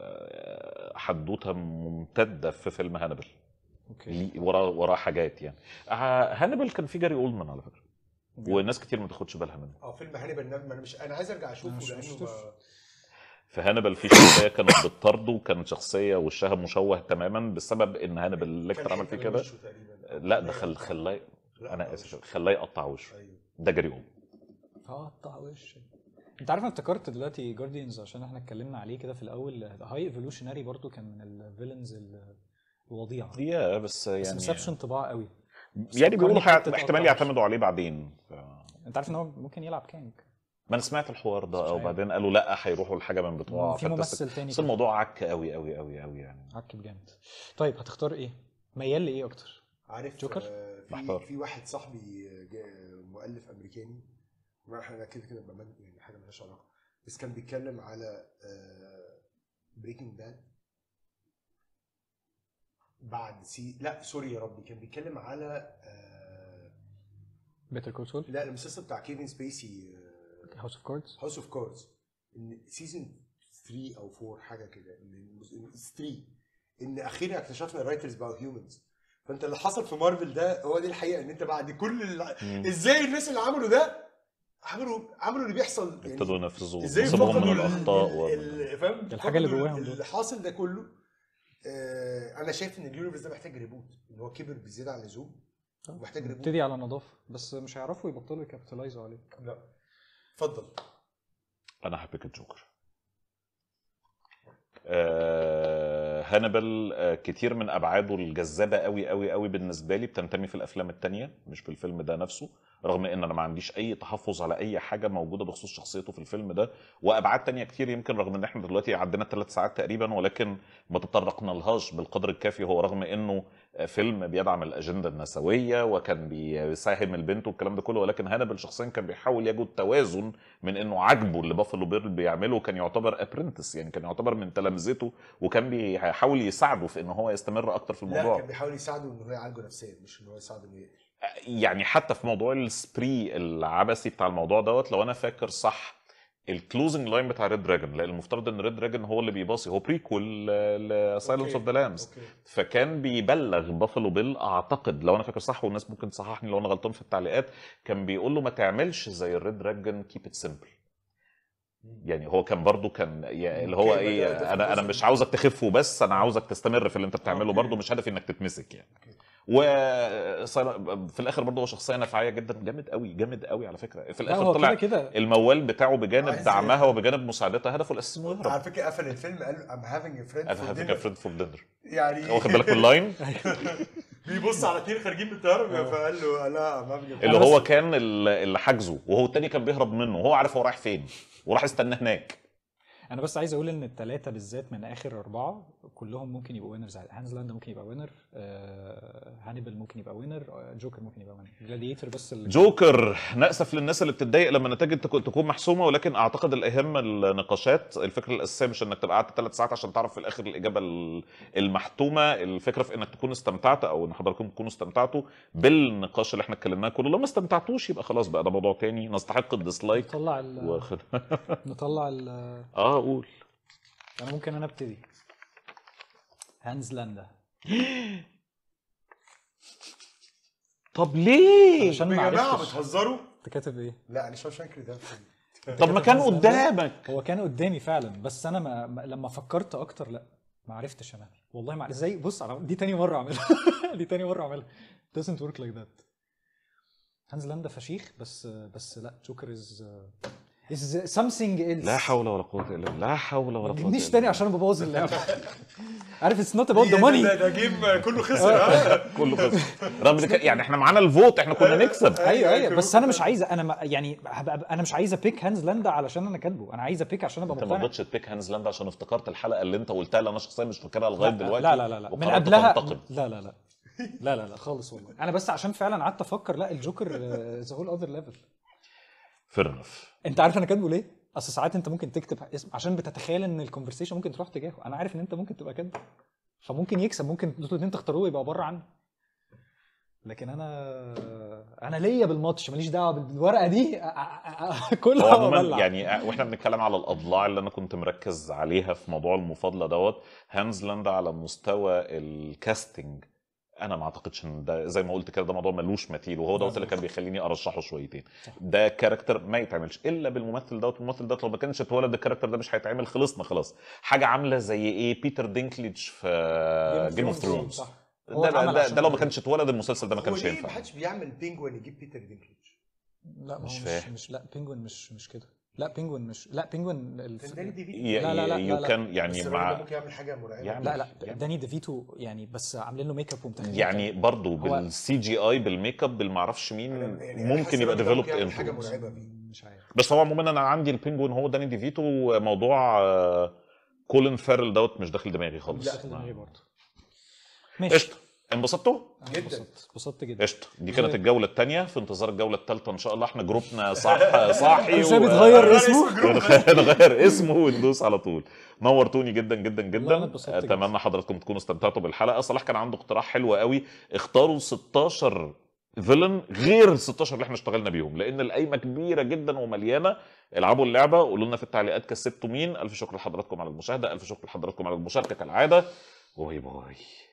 آه، حدوته ممتده في فيلم هانبل اوكي ليه- وراه وراه حاجات يعني آه، هانبل كان في جاري اولمان على فكره وناس كتير ما تاخدش بالها منه اه فيلم هانيبال ما انا مش انا عايز ارجع اشوفه مش- لانه مش ما- في هانبل في شخصيه كانت بتطارده وكانت شخصيه وشها مشوه تماما بسبب ان هانبل ليكتر كان عمل حتة فيه من كده وشه تقريبا. لا ده خل خلاه لا، انا وشه. اسف خلاه يقطع وشه ايوه ده جاري اولمان قطع وشك انت عارف انا افتكرت دلوقتي جارديانز عشان احنا اتكلمنا عليه كده في الاول هاي ايفولوشنري برضو كان من الفيلنز الوضيعه يا بس بس يعني ما سابش انطباع قوي يعني بيقولوا فكرني حتة ح- احتمال قطع وش. يعتمدوا عليه بعدين ف... انت عارف ان هو ممكن يلعب كانج ما انا سمعت الحوار بس ده مش او عارف. بعدين قالوا لا هيروحوا لحاجه من بتوع في Fantastic. ممثل تاني بس كده. الموضوع عك قوي قوي قوي قوي يعني عكب جامد طيب هتختار ايه ميال لايه اكتر عارف جوكر؟ آه، في محتار. في واحد صاحبي آه، جا- مؤلف امريكاني ما احنا كده كده بأمان يعني حاجه مالهاش علاقه بس كان بيتكلم على بريكنج باد بعد سي لا سوري يا ربي كان بيتكلم على آه، بيتر كول سول لا المسلسل بتاع كيفن سبيسي هاوس اوف كاردز هاوس اوف كاردز ان سيزون 3 او 4 حاجه كده ان 3 ان اخيرا اكتشفنا الرايترز بقوا هيومنز فانت اللي حصل في مارفل ده هو دي الحقيقه ان انت بعد كل ال... مم. ازاي الناس اللي عملوا ده عملوا عملوا اللي بيحصل ابتدوا ينفذوا ازاي نصيبهم فقدوا من ال- الاخطاء ال- و... ال- فاهم الحاجة اللي فقدوا جواهم دول. اللي حاصل ده كله آه انا شايف ان اليونيفرس ده محتاج ريبوت ان هو كبر بزياده عن اللزوم ومحتاج ريبوت ابتدي على نظافه بس مش هيعرفوا يبطلوا يكابيتالايزوا عليه لا اتفضل انا هبيك الجوكر آه هانيبال آه، كتير من ابعاده الجذابه قوي قوي قوي بالنسبه لي بتنتمي في الافلام التانية مش في الفيلم ده نفسه رغم ان انا ما عنديش اي تحفظ على اي حاجه موجوده بخصوص شخصيته في الفيلم ده وابعاد تانية كتير يمكن رغم ان احنا دلوقتي عدينا ثلاث ساعات تقريبا ولكن ما تطرقنا لهاش بالقدر الكافي هو رغم انه فيلم بيدعم الاجنده النسويه وكان بيساهم البنت والكلام ده كله ولكن هانبل شخصيا كان بيحاول يجد توازن من انه عاجبه اللي بافلو بيرل بيعمله كان يعتبر ابرنتس يعني كان يعتبر من تلامذته وكان بيحاول يساعده في ان هو يستمر اكتر في لا الموضوع كان بيحاول يساعده ان هو يعالجه نفسيا مش ان هو يساعده انه يقتل يعني حتى في موضوع السبري العبثي بتاع الموضوع دوت لو انا فاكر صح الكلوزنج لاين بتاع ريد دراجون لان المفترض ان ريد دراجون هو اللي بيباصي هو بريكول لسايلنس أوكي. اوف ذا لامز اوكي فكان بيبلغ بافلو بيل اعتقد لو انا فاكر صح والناس ممكن تصححني لو انا غلطان في التعليقات كان بيقول له ما تعملش زي الريد دراجون كيب ات سمبل يعني هو كان برضو كان يعني اللي هو أوكي، ايه بدأت في انا انا الجزء مش ده. عاوزك تخف وبس انا عاوزك تستمر في اللي انت بتعمله أوكي. برضو مش هدفي انك تتمسك يعني أوكي. و في الاخر برضه هو شخصيه نفعيه جدا جامد قوي جامد قوي على فكره في لا الاخر هو طلع كده كده الموال بتاعه بجانب عايز دعمها إيه؟ وبجانب مساعدتها هدفه الاساسي انه على يهرب فكره قفل الفيلم قال له I'm having a friend انا for هافينج dinner. فريند فور دينر يعني واخد بالك من اللاين بيبص على اتنين خارجين من الطياره فقال له لا I'm having a friend. اللي أنا هو بس- كان ال- اللي حاجزه وهو التاني كان بيهرب منه وهو عارف هو رايح فين وراح يستنى هناك انا بس عايز اقول ان الثلاثه بالذات من اخر اربعه كلهم ممكن يبقوا وينرز هانز لاند ممكن يبقى وينر هانيبال ممكن يبقى وينر جوكر ممكن يبقى وينر جلاديتر بس اللي جوكر نأسف للناس اللي بتتضايق لما النتائج تكون تكون محسومه ولكن اعتقد الاهم النقاشات الفكره الاساسيه مش انك تبقى قعدت ثلاث ساعات عشان تعرف في الاخر الاجابه ال- المحتومه الفكره في انك تكون استمتعت او ان حضراتكم تكونوا استمتعتوا بالنقاش اللي احنا اتكلمناه كله لو ما استمتعتوش يبقى خلاص بقى ده موضوع تاني نستحق الديسلايك نطلع ال واخد نطلع ال اه قول انا ممكن انا ابتدي هانز لاندا طب ليه عشان يا ما جماعه عرفتش بتهزروا انت كاتب ايه لا انا شاوشانك ده فيلم. طب ما كان قدامك هو كان قدامي فعلا بس انا ما ما- لما فكرت اكتر لا ما عرفتش انا والله ما ازاي بص أنا دي تاني مره اعملها دي تاني مره اعملها doesn't work like that هانز لاندا فشيخ بس بس لا جوكر از is something else لا حول ولا قوه الا بالله لا حول ولا ما قوه تجيبنيش إلا تاني بالله. عشان ببوظ اللعبه عارف اتس نوت اباوت ذا ده- ماني ده ده جيم كله خسر ها كله خسر رغم إن كان- يعني احنا معانا الفوت احنا كنا نكسب ايوه ايوه كله بس انا خسر. مش عايزه انا ما يعني هبقى- انا مش عايزه بيك هانز لاندا علشان انا كاتبه انا عايزه بيك عشان ابقى انت ما مقتنع رضيتش تبيك هانز لاند عشان افتكرت الحلقه اللي انت قلتها اللي انا شخصيا مش فاكرها لغايه لا دلوقتي لا لا لا, لا. من وقررت قبلها تنتقم. لا لا لا لا لا لا خالص والله انا بس عشان فعلا قعدت افكر لا الجوكر ذا هول اذر ليفل فير انف انت عارف انا كاتبه ليه؟ اصل ساعات انت ممكن تكتب اسم عشان بتتخيل ان الكونفرسيشن ممكن تروح تجاهه انا عارف ان انت ممكن تبقى كاتبه فممكن يكسب ممكن انتوا الاثنين تختاروه يبقى بره عنه لكن انا انا ليا بالماتش ماليش دعوه بالورقه دي أ- أ- أ- هو كلها عموما وبلع يعني واحنا بنتكلم على الاضلاع اللي انا كنت مركز عليها في موضوع المفاضله دوت هانز لاند على مستوى الكاستنج انا ما اعتقدش ان ده زي ما قلت كده ده موضوع ملوش مثيل وهو دوت اللي كان بيخليني ارشحه شويتين صح. ده كاركتر ما يتعملش الا بالممثل دوت الممثل دوت لو ما كانش اتولد الكاركتر ده مش هيتعمل خلصنا خلاص حاجه عامله زي ايه بيتر دينكليج في جيم اوف ثرونز صح هو ده, اتعمل ده, عشان ده لو ما كده. كانش اتولد المسلسل ده ما هو كانش ليه ينفع ما حدش بيعمل بينجوين يجيب بيتر دينكليج لا ما مش هو مش فاهم. مش لا بينجوين مش مش كده لا بينجوين مش لا بينجوين الف... كان داني دي فيتو ي- لا، لا، لا، يو لا، لا. كان يعني بس الراجل مع ده ممكن يعمل حاجه مرعبه يعني- لا لا يعني- داني ديفيتو يعني بس عاملين له ميك اب ومتخيل يعني برضه هو- بالسي جي اي بالميك اب بالمعرفش مين يعني أنا حاسس ممكن يبقى الراجل ده ديفلوبد ممكن يعمل حاجه انفلونس مرعبه فيه مش عارف بس هو عموما انا عندي البينجوين هو داني ديفيتو موضوع آه، كولين فارل دوت مش داخل دماغي مش خالص داخل دماغي برضه ماشي قشطه انبسطتوا؟ أنا جداً. انبسطت انبسطت جدا قشطه دي كانت الجوله الثانيه في انتظار الجوله الثالثه ان شاء الله احنا جروبنا صح صاحي مش بيتغير اسمه نغير اسمه وندوس على طول نورتوني جدا جدا والله جدا أنا اتبسطت جداً. اتمنى حضراتكم تكونوا استمتعتوا بالحلقه صلاح كان عنده اقتراح حلو قوي اختاروا 16 فيلن غير ال 16 اللي احنا اشتغلنا بيهم لان القايمه كبيره جدا ومليانه العبوا اللعبه قولوا لنا في التعليقات كسبتوا مين الف شكر لحضراتكم على المشاهده الف شكر لحضراتكم على المشاركه كالعاده باي باي